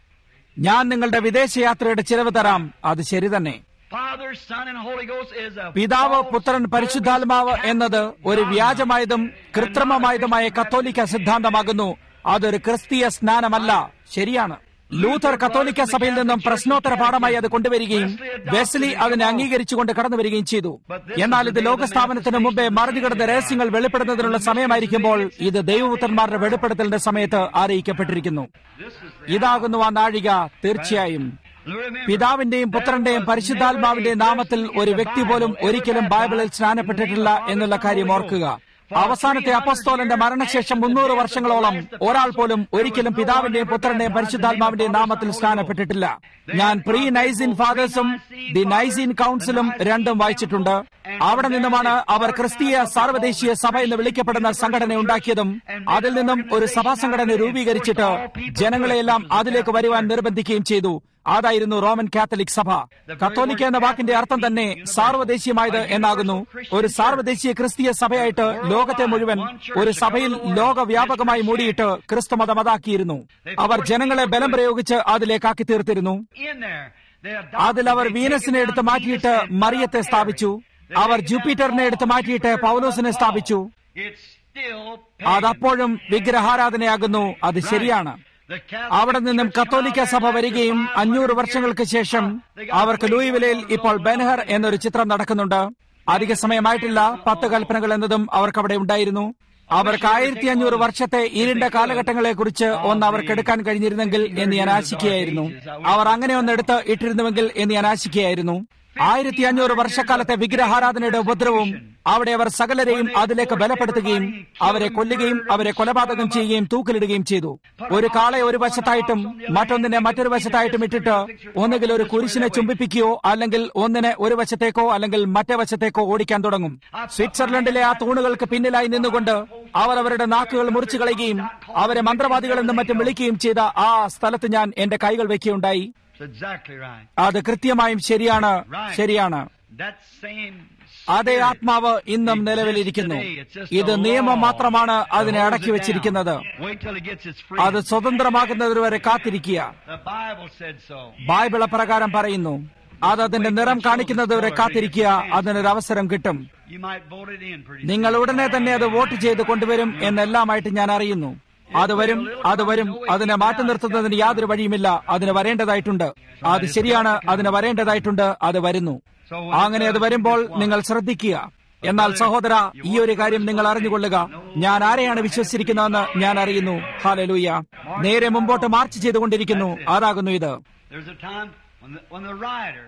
ഞാൻ നിങ്ങളുടെ വിദേശയാത്രയുടെ ചിലവ് തരാം അത് ശരി തന്നെ Father, Son, and Holy Ghost is a പിതാവ് false പുത്രൻ പരിശുദ്ധാത്മാവ് എന്നത് ഒരു വ്യാജമായതും കൃത്രിമമായതുമായ കത്തോലിക്ക സിദ്ധാന്തമാകുന്നു അതൊരു ക്രിസ്തീയ സ്നാനമല്ല ശരിയാണ് ലൂഥർ കത്തോലിക്ക സഭയിൽ നിന്നും പ്രശ്നോത്തര പാഠമായി അത് കൊണ്ടുവരികയും വെസ്ലി അതിനെ അംഗീകരിച്ചുകൊണ്ട് കടന്നു വരികയും ചെയ്തു എന്നാൽ ഇത് ലോകസ്ഥാപനത്തിന് മുമ്പേ മറിഞ്ഞുകിടന്ന രഹസ്യങ്ങൾ വെളിപ്പെടുന്നതിനുള്ള സമയമായിരിക്കുമ്പോൾ ഇത് ദൈവപുത്രന്മാരുടെ വെളിപ്പെടുത്തലിന്റെ സമയത്ത് അറിയിക്കപ്പെട്ടിരിക്കുന്നു ഇതാകുന്നു ആ നാഴിക തീർച്ചയായും Remember, പിതാവിന്റെയും പുത്രന്റെയും പരിശുദ്ധാത്മാവിന്റെയും നാമത്തിൽ ഒരു വ്യക്തി പോലും ഒരിക്കലും ബൈബിളിൽ സ്നാനപ്പെട്ടിട്ടില്ല എന്നുള്ള കാര്യം ഓർക്കുക അവസാനത്തെ അപ്പസ്തോലന്റെ മരണശേഷം മുന്നൂറ് വർഷങ്ങളോളം ഒരാൾ പോലും ഒരിക്കലും പിതാവിന്റെയും പുത്രന്റെയും പരിശുദ്ധാത്മാവിന്റെയും നാമത്തിൽ സ്നാനപ്പെട്ടിട്ടില്ല ഞാൻ പ്രീ നൈസിൻ ഫാദേഴ്സും ദി നൈസിൻ കൗൺസിലും രണ്ടും വായിച്ചിട്ടുണ്ട് അവിടെ നിന്നുമാണ് അവർ ക്രിസ്തീയ സാർവദേശീയ സഭ എന്ന് വിളിക്കപ്പെടുന്ന സംഘടന ഉണ്ടാക്കിയതും അതിൽ നിന്നും ഒരു സഭാ സംഘടന രൂപീകരിച്ചിട്ട് ജനങ്ങളെയെല്ലാം അതിലേക്ക് വരുവാൻ നിർബന്ധിക്കുകയും ചെയ്തു അതായിരുന്നു റോമൻ കാത്തലിക് സഭ കത്തോലിക്ക എന്ന വാക്കിന്റെ അർത്ഥം തന്നെ സാർവദേശീയമായത് എന്നാകുന്നു ഒരു സാർവദേശീയ ക്രിസ്തീയ സഭയായിട്ട് ലോകത്തെ മുഴുവൻ ഒരു സഭയിൽ ലോകവ്യാപകമായി മൂടിയിട്ട് ക്രിസ്തു മതം അതാക്കിയിരുന്നു അവർ ജനങ്ങളെ ബലം പ്രയോഗിച്ച് അതിലേക്കാക്കി തീർത്തിരുന്നു in there, they adopted- അതിൽ അവർ they വീനസിനെ taken എടുത്ത് down മാറ്റിയിട്ട് Venus and മറിയത്തെ Mary. സ്ഥാപിച്ചു They അവർ taken ജൂപ്പിറ്ററിനെ down എടുത്ത് Paul, മാറ്റിയിട്ട് Jupiter, പൗലോസിനെ Paul. സ്ഥാപിച്ചു It's still അതപ്പോഴും വിഗ്രഹാരാധനയാകുന്നു അത് ശരിയാണ് അവിടെ നിന്നും കത്തോലിക്ക സഭ വരികയും അഞ്ഞൂറ് വർഷങ്ങൾക്ക് ശേഷം അവർക്ക് ലൂയിവിലയിൽ ഇപ്പോൾ ബെൻഹർ എന്നൊരു ചിത്രം നടക്കുന്നുണ്ട് അധിക സമയമായിട്ടില്ല പത്ത് കൽപ്പനകൾ എന്നതും അവർക്ക് അവിടെ ഉണ്ടായിരുന്നു അവർക്ക് ആയിരത്തി അഞ്ഞൂറ് വർഷത്തെ ഇരുണ്ട കാലഘട്ടങ്ങളെ കുറിച്ച് ഒന്ന് അവർക്ക് എടുക്കാൻ കഴിഞ്ഞിരുന്നെങ്കിൽ എന്ന് ഞാൻ ആശിക്കുകയായിരുന്നു അവർ അങ്ങനെ ഒന്ന് എടുത്ത് ഇട്ടിരുന്നുവെങ്കിൽ എന്ന് ഞാൻ ആശിക്കുകയായിരുന്നു ആയിരത്തി അഞ്ഞൂറ് വർഷക്കാലത്തെ വിഗ്രഹാരാധനയുടെ ഉപദ്രവവും അവിടെ അവർ സകലരെയും അതിലേക്ക് ബലപ്പെടുത്തുകയും അവരെ കൊല്ലുകയും അവരെ കൊലപാതകം ചെയ്യുകയും തൂക്കിലിടുകയും ചെയ്തു ഒരു കാളയെ ഒരു വശത്തായിട്ടും മറ്റൊന്നിനെ മറ്റൊരു വശത്തായിട്ടും ഇട്ടിട്ട് ഒന്നുകിൽ ഒരു കുരിശിനെ ചുംബിപ്പിക്കുകയോ അല്ലെങ്കിൽ ഒന്നിനെ ഒരു വശത്തേക്കോ അല്ലെങ്കിൽ മറ്റേ വശത്തേക്കോ ഓടിക്കാൻ തുടങ്ങും സ്വിറ്റ്സർലൻഡിലെ ആ തൂണുകൾക്ക് പിന്നിലായി നിന്നുകൊണ്ട് അവർ അവരുടെ നാക്കുകൾ മുറിച്ചു കളയുകയും അവരെ മന്ത്രവാദികളെന്നും മറ്റും വിളിക്കുകയും ചെയ്ത ആ സ്ഥലത്ത് ഞാൻ എന്റെ കൈകൾ വെക്കുകയുണ്ടായി It's exactly right. അത് കൃത്യമായും ശരിയാണ് ശരിയാണ് That same അതേ spirit ആത്മാവ് ഇന്നും exists നിലവിലിരിക്കുന്നു today. It's just ഇത് the നിയമം law മാത്രമാണ് അതിനെ that holds അടക്കി it വെച്ചിരിക്കുന്നത് down. Wait till it gets its അത് freedom. സ്വതന്ത്രമാകുന്നതുവരെ കാത്തിരിക്കുക The Bible said so. Bible അപ്രകാരം പറയുന്നു അത് അതിന്റെ നിറം കാണിക്കുന്നതുവരെ കാത്തിരിക്കുക അതിനൊരു അവസരം കിട്ടും You might vote it in pretty നിങ്ങൾ soon. ഉടനെ തന്നെ അത് വോട്ട് ചെയ്ത് കൊണ്ടുവരും എന്നെല്ലാമായിട്ട് ഞാൻ അറിയുന്നു അത് വരും അത് വരും അതിനെ മാറ്റി നിർത്തുന്നതിന് യാതൊരു വഴിയുമില്ല അതിന് വരേണ്ടതായിട്ടുണ്ട് അത് ശരിയാണ് അതിന് വരേണ്ടതായിട്ടുണ്ട് അത് വരുന്നു അങ്ങനെ അത് വരുമ്പോൾ നിങ്ങൾ ശ്രദ്ധിക്കുക എന്നാൽ സഹോദര ഈ ഒരു കാര്യം നിങ്ങൾ അറിഞ്ഞുകൊള്ളുക ഞാൻ ആരെയാണ് വിശ്വസിച്ചിരിക്കുന്നതെന്ന് ഞാൻ അറിയുന്നു ഹാലലൂയ നേരെ മുമ്പോട്ട് മാർച്ച് ചെയ്തുകൊണ്ടിരിക്കുന്നു അതാകുന്നു ഇത് There's a time when the, when the rider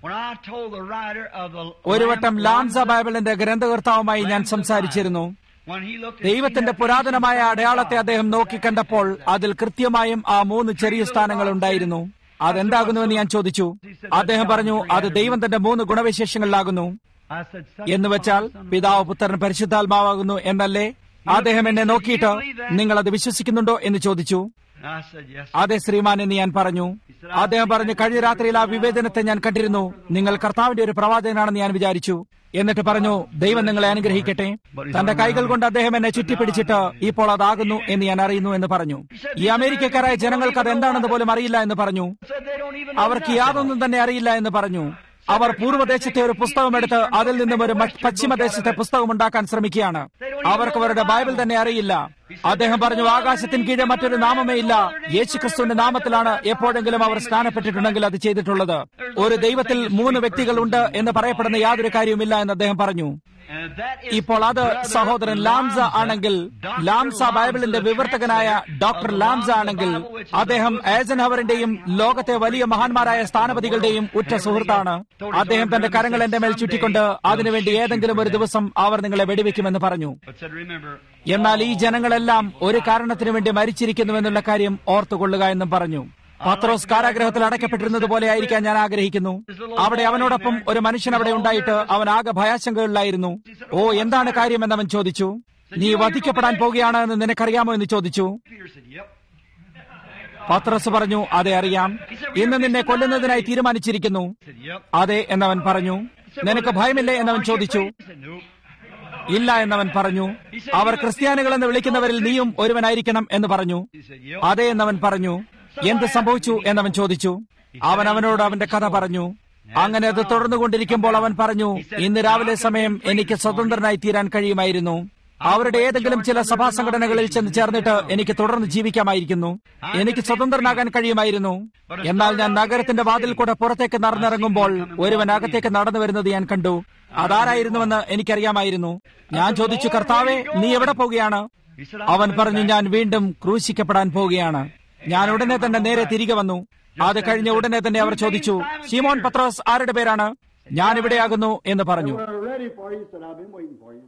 when I told the writer of the ഒരു വട്ടം Lamb ലാംസ Lamb- ബൈബിളിന്റെ ഗ്രന്ഥകർത്താവുമായി ഞാൻ സംസാരിച്ചിരുന്നു when he looked and ദൈവത്തിന്റെ seen that പുരാതനമായ picture of അടയാളത്തെ God, അദ്ദേഹം നോക്കിക്കണ്ടപ്പോൾ അതിൽ കൃത്യമായും ആ മൂന്ന് ചെറിയ സ്ഥാനങ്ങൾ ഉണ്ടായിരുന്നു അതെന്താകുന്നുവെന്ന് ഞാൻ ചോദിച്ചു അദ്ദേഹം പറഞ്ഞു അത് ദൈവം തന്റെ മൂന്ന് ഗുണവിശേഷങ്ങളിലാകുന്നു I said, "Son, എന്ന് വെച്ചാൽ Son, പിതാവ് പുത്രൻ പരിശുദ്ധാത്മാവാകുന്നു എന്നല്ലേ അദ്ദേഹം എന്നെ നോക്കിയിട്ട് നിങ്ങൾ അത് വിശ്വസിക്കുന്നുണ്ടോ എന്ന് ചോദിച്ചു I said, yes. അതെ ശ്രീമാൻ എന്ന് ഞാൻ പറഞ്ഞു അദ്ദേഹം പറഞ്ഞു കഴിഞ്ഞ രാത്രിയിൽ ആ വിവേചനത്തെ ഞാൻ കണ്ടിരുന്നു നിങ്ങൾ കർത്താവിന്റെ ഒരു പ്രവാചകനാണെന്ന് ഞാൻ വിചാരിച്ചു എന്നിട്ട് പറഞ്ഞു ദൈവം നിങ്ങളെ അനുഗ്രഹിക്കട്ടെ തന്റെ കൈകൾ കൊണ്ട് അദ്ദേഹം എന്നെ ചുറ്റിപ്പിടിച്ചിട്ട് ഇപ്പോൾ അതാകുന്നു എന്ന് ഞാൻ അറിയുന്നു എന്ന് പറഞ്ഞു ഈ അമേരിക്കക്കാരായ ജനങ്ങൾക്ക് അത് എന്താണെന്ന് പോലും അറിയില്ല എന്ന് പറഞ്ഞു said they don't even know അവർക്ക് nothing. യാതൊന്നും തന്നെ അറിയില്ല എന്ന് പറഞ്ഞു അവർ പൂർവ്വദേശത്തെ ഒരു പുസ്തകമെടുത്ത് അതിൽ നിന്നും ഒരു മ- പശ്ചിമദേശത്തെ പുസ്തകം ഉണ്ടാക്കാൻ ശ്രമിക്കുകയാണ് അവർക്ക് അവരുടെ ബൈബിൾ തന്നെ അറിയില്ല അദ്ദേഹം പറഞ്ഞു ആകാശത്തിന് കീഴെ മറ്റൊരു നാമമേ ഇല്ല യേശുക്രിസ്തുവിന്റെ നാമത്തിലാണ് എപ്പോഴെങ്കിലും അവർ സ്നാനപ്പെട്ടിട്ടുണ്ടെങ്കിൽ അത് ചെയ്തിട്ടുള്ളത് ഒരു ദൈവത്തിൽ മൂന്ന് വ്യക്തികളുണ്ട് എന്ന് പറയപ്പെടുന്ന യാതൊരു കാര്യവുമില്ല എന്ന് അദ്ദേഹം പറഞ്ഞു And that is ഇപ്പോൾ അത് സഹോദരൻ ലാംസ ആണെങ്കിൽ ലാംസ ബൈബിളിന്റെ വിവർത്തകനായ ഡോക്ടർ ലാംസ ആണെങ്കിൽ അദ്ദേഹം ഏസൻഹവറിന്റെയും ലോകത്തെ വലിയ മഹാന്മാരായ സ്ഥാനപതികളുടെയും ഉറ്റ സുഹൃത്താണ് അദ്ദേഹം തന്റെ കരങ്ങൾ എന്റെ മേൽ ചുറ്റിക്കൊണ്ട് അതിനുവേണ്ടി ഏതെങ്കിലും ഒരു ദിവസം അവർ നിങ്ങളെ വെടിവെക്കുമെന്ന് പറഞ്ഞു But said, remember, എന്നാൽ ഈ ജനങ്ങളെല്ലാം ഒരു കാരണത്തിനു വേണ്ടി മരിച്ചിരിക്കുന്നുവെന്നുള്ള കാര്യം ഓർത്തുകൊള്ളുക എന്നും പറഞ്ഞു പത്രോസ് കാരാഗ്രഹത്തിൽ അടയ്ക്കപ്പെട്ടിരുന്നത് പോലെ ആയിരിക്കാൻ ഞാൻ ആഗ്രഹിക്കുന്നു അവിടെ അവനോടൊപ്പം ഒരു മനുഷ്യൻ അവിടെ ഉണ്ടായിട്ട് അവൻ ആകെ ഭയാശങ്കകളിലായിരുന്നു ഓ എന്താണ് കാര്യമെന്ന് അവൻ ചോദിച്ചു നീ വധിക്കപ്പെടാൻ പോകുകയാണ് എന്ന് നിനക്കറിയാമോ എന്ന് ചോദിച്ചു Peter said, yep. പത്രോസ് പറഞ്ഞു അതെ അറിയാം ഇന്ന് നിന്നെ കൊല്ലുന്നതിനായി തീരുമാനിച്ചിരിക്കുന്നു He said, yep. അതെ എന്നവൻ പറഞ്ഞു നിനക്ക് ഭയമില്ലേ എന്നവൻ ചോദിച്ചു He said, nope. ഇല്ല എന്നവൻ പറഞ്ഞു അവർ ക്രിസ്ത്യാനികൾ എന്ന് വിളിക്കുന്നവരിൽ നീയും ഒരുവനായിരിക്കണം എന്ന് പറഞ്ഞു He said, yep. അതെ എന്നവൻ പറഞ്ഞു എന്ത് സംഭവിച്ചു എന്നവൻ ചോദിച്ചു അവൻ അവനോട് അവന്റെ കഥ പറഞ്ഞു അങ്ങനെ അത് തുടർന്നുകൊണ്ടിരിക്കുമ്പോൾ അവൻ പറഞ്ഞു ഇന്ന് രാവിലെ സമയം എനിക്ക് സ്വതന്ത്രനായി തീരാൻ കഴിയുമായിരുന്നു അവരുടെ ഏതെങ്കിലും ചില സഭാ സംഘടനകളിൽ ചെന്ന് ചേർന്നിട്ട് എനിക്ക് തുടർന്ന് ജീവിക്കാമായിരിക്കുന്നു എനിക്ക് സ്വതന്ത്രനാകാൻ കഴിയുമായിരുന്നു എന്നാൽ ഞാൻ നഗരത്തിന്റെ വാതിൽ കൂടെ പുറത്തേക്ക് നടന്നിറങ്ങുമ്പോൾ ഒരുവൻ അകത്തേക്ക് നടന്നു വരുന്നത് ഞാൻ കണ്ടു അതാരായിരുന്നുവെന്ന് എനിക്കറിയാമായിരുന്നു ഞാൻ ചോദിച്ചു കർത്താവെ നീ എവിടെ പോവുകയാണ് He said, അവൻ പറഞ്ഞു ഞാൻ വീണ്ടും ക്രൂശിക്കപ്പെടാൻ പോവുകയാണ് ഞാൻ ഉടനെ തന്നെ നേരെ തിരികെ വന്നു അത് കഴിഞ്ഞ ഉടനെ തന്നെ അവർ ചോദിച്ചു ശിമോൻ പത്രോസ് ആരുടെ പേരാണ് ഞാൻ ഇവിടെയാകുന്നു എന്ന് പറഞ്ഞു We're ready for you. He said, I've been waiting for you.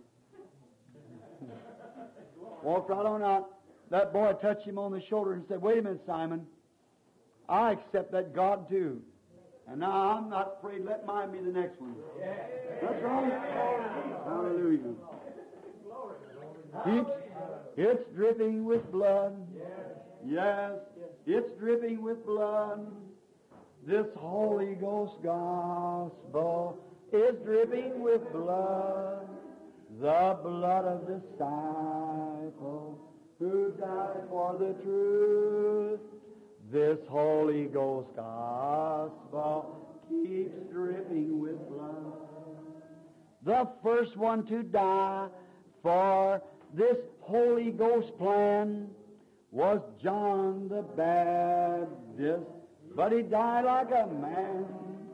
Walked right on out. That boy touched him on the shoulder and said, Wait a minute, Simon. I accept that God too. And now I'm not afraid. Let mine be the next one. That's right. Hallelujah. It's, it's dripping with blood. Yes, it's dripping with blood. This Holy Ghost gospel is dripping with blood, the blood of disciples who died for the truth. This Holy Ghost gospel keeps dripping with blood. The first one to die for this Holy Ghost plan was John the Baptist, but he died like a man.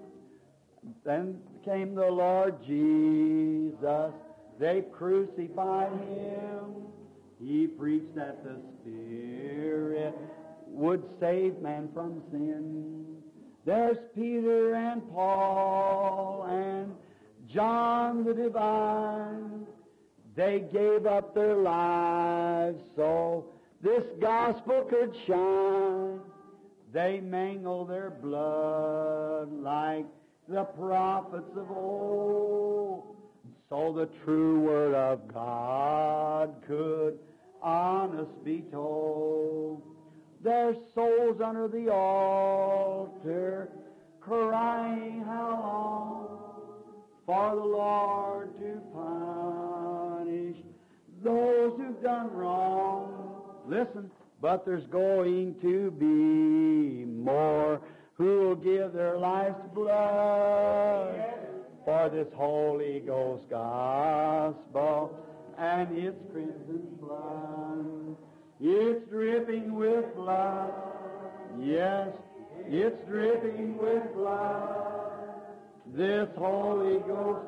Then came the Lord Jesus. They crucified him. He preached that the Spirit would save man from sin. There's Peter and Paul and John the Divine. They gave up their lives so this gospel could shine. They mangled their blood like the prophets of old, so the true word of God could honest be told. Their souls under the altar crying how long for the Lord to punish those who've done wrong. Listen, but there's going to be more who'll give their life's blood for this Holy Ghost gospel and its crimson blood. It's dripping with blood. Yes, it's dripping with blood. This Holy Ghost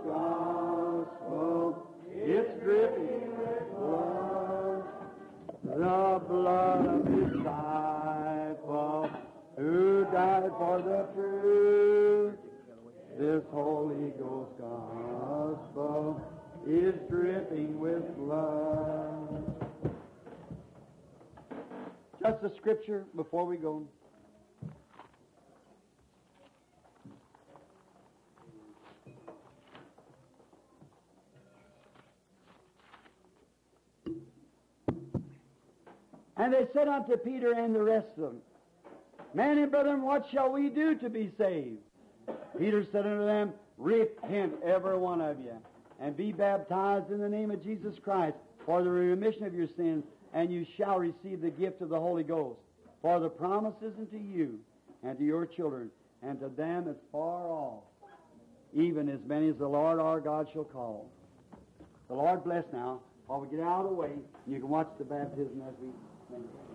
gospel, it's dripping with blood. The blood of disciple who died for the truth. This Holy Ghost gospel is dripping with blood. Just a scripture before we go. And they said unto Peter and the rest of them, Men and brethren, what shall we do to be saved? Peter said unto them, Repent, every one of you, and be baptized in the name of Jesus Christ for the remission of your sins, and you shall receive the gift of the Holy Ghost. For the promise is unto you, and to your children, and to them as far off, even as many as the Lord our God shall call. The Lord bless now. While we get out of the way, you can watch the baptism as we sing.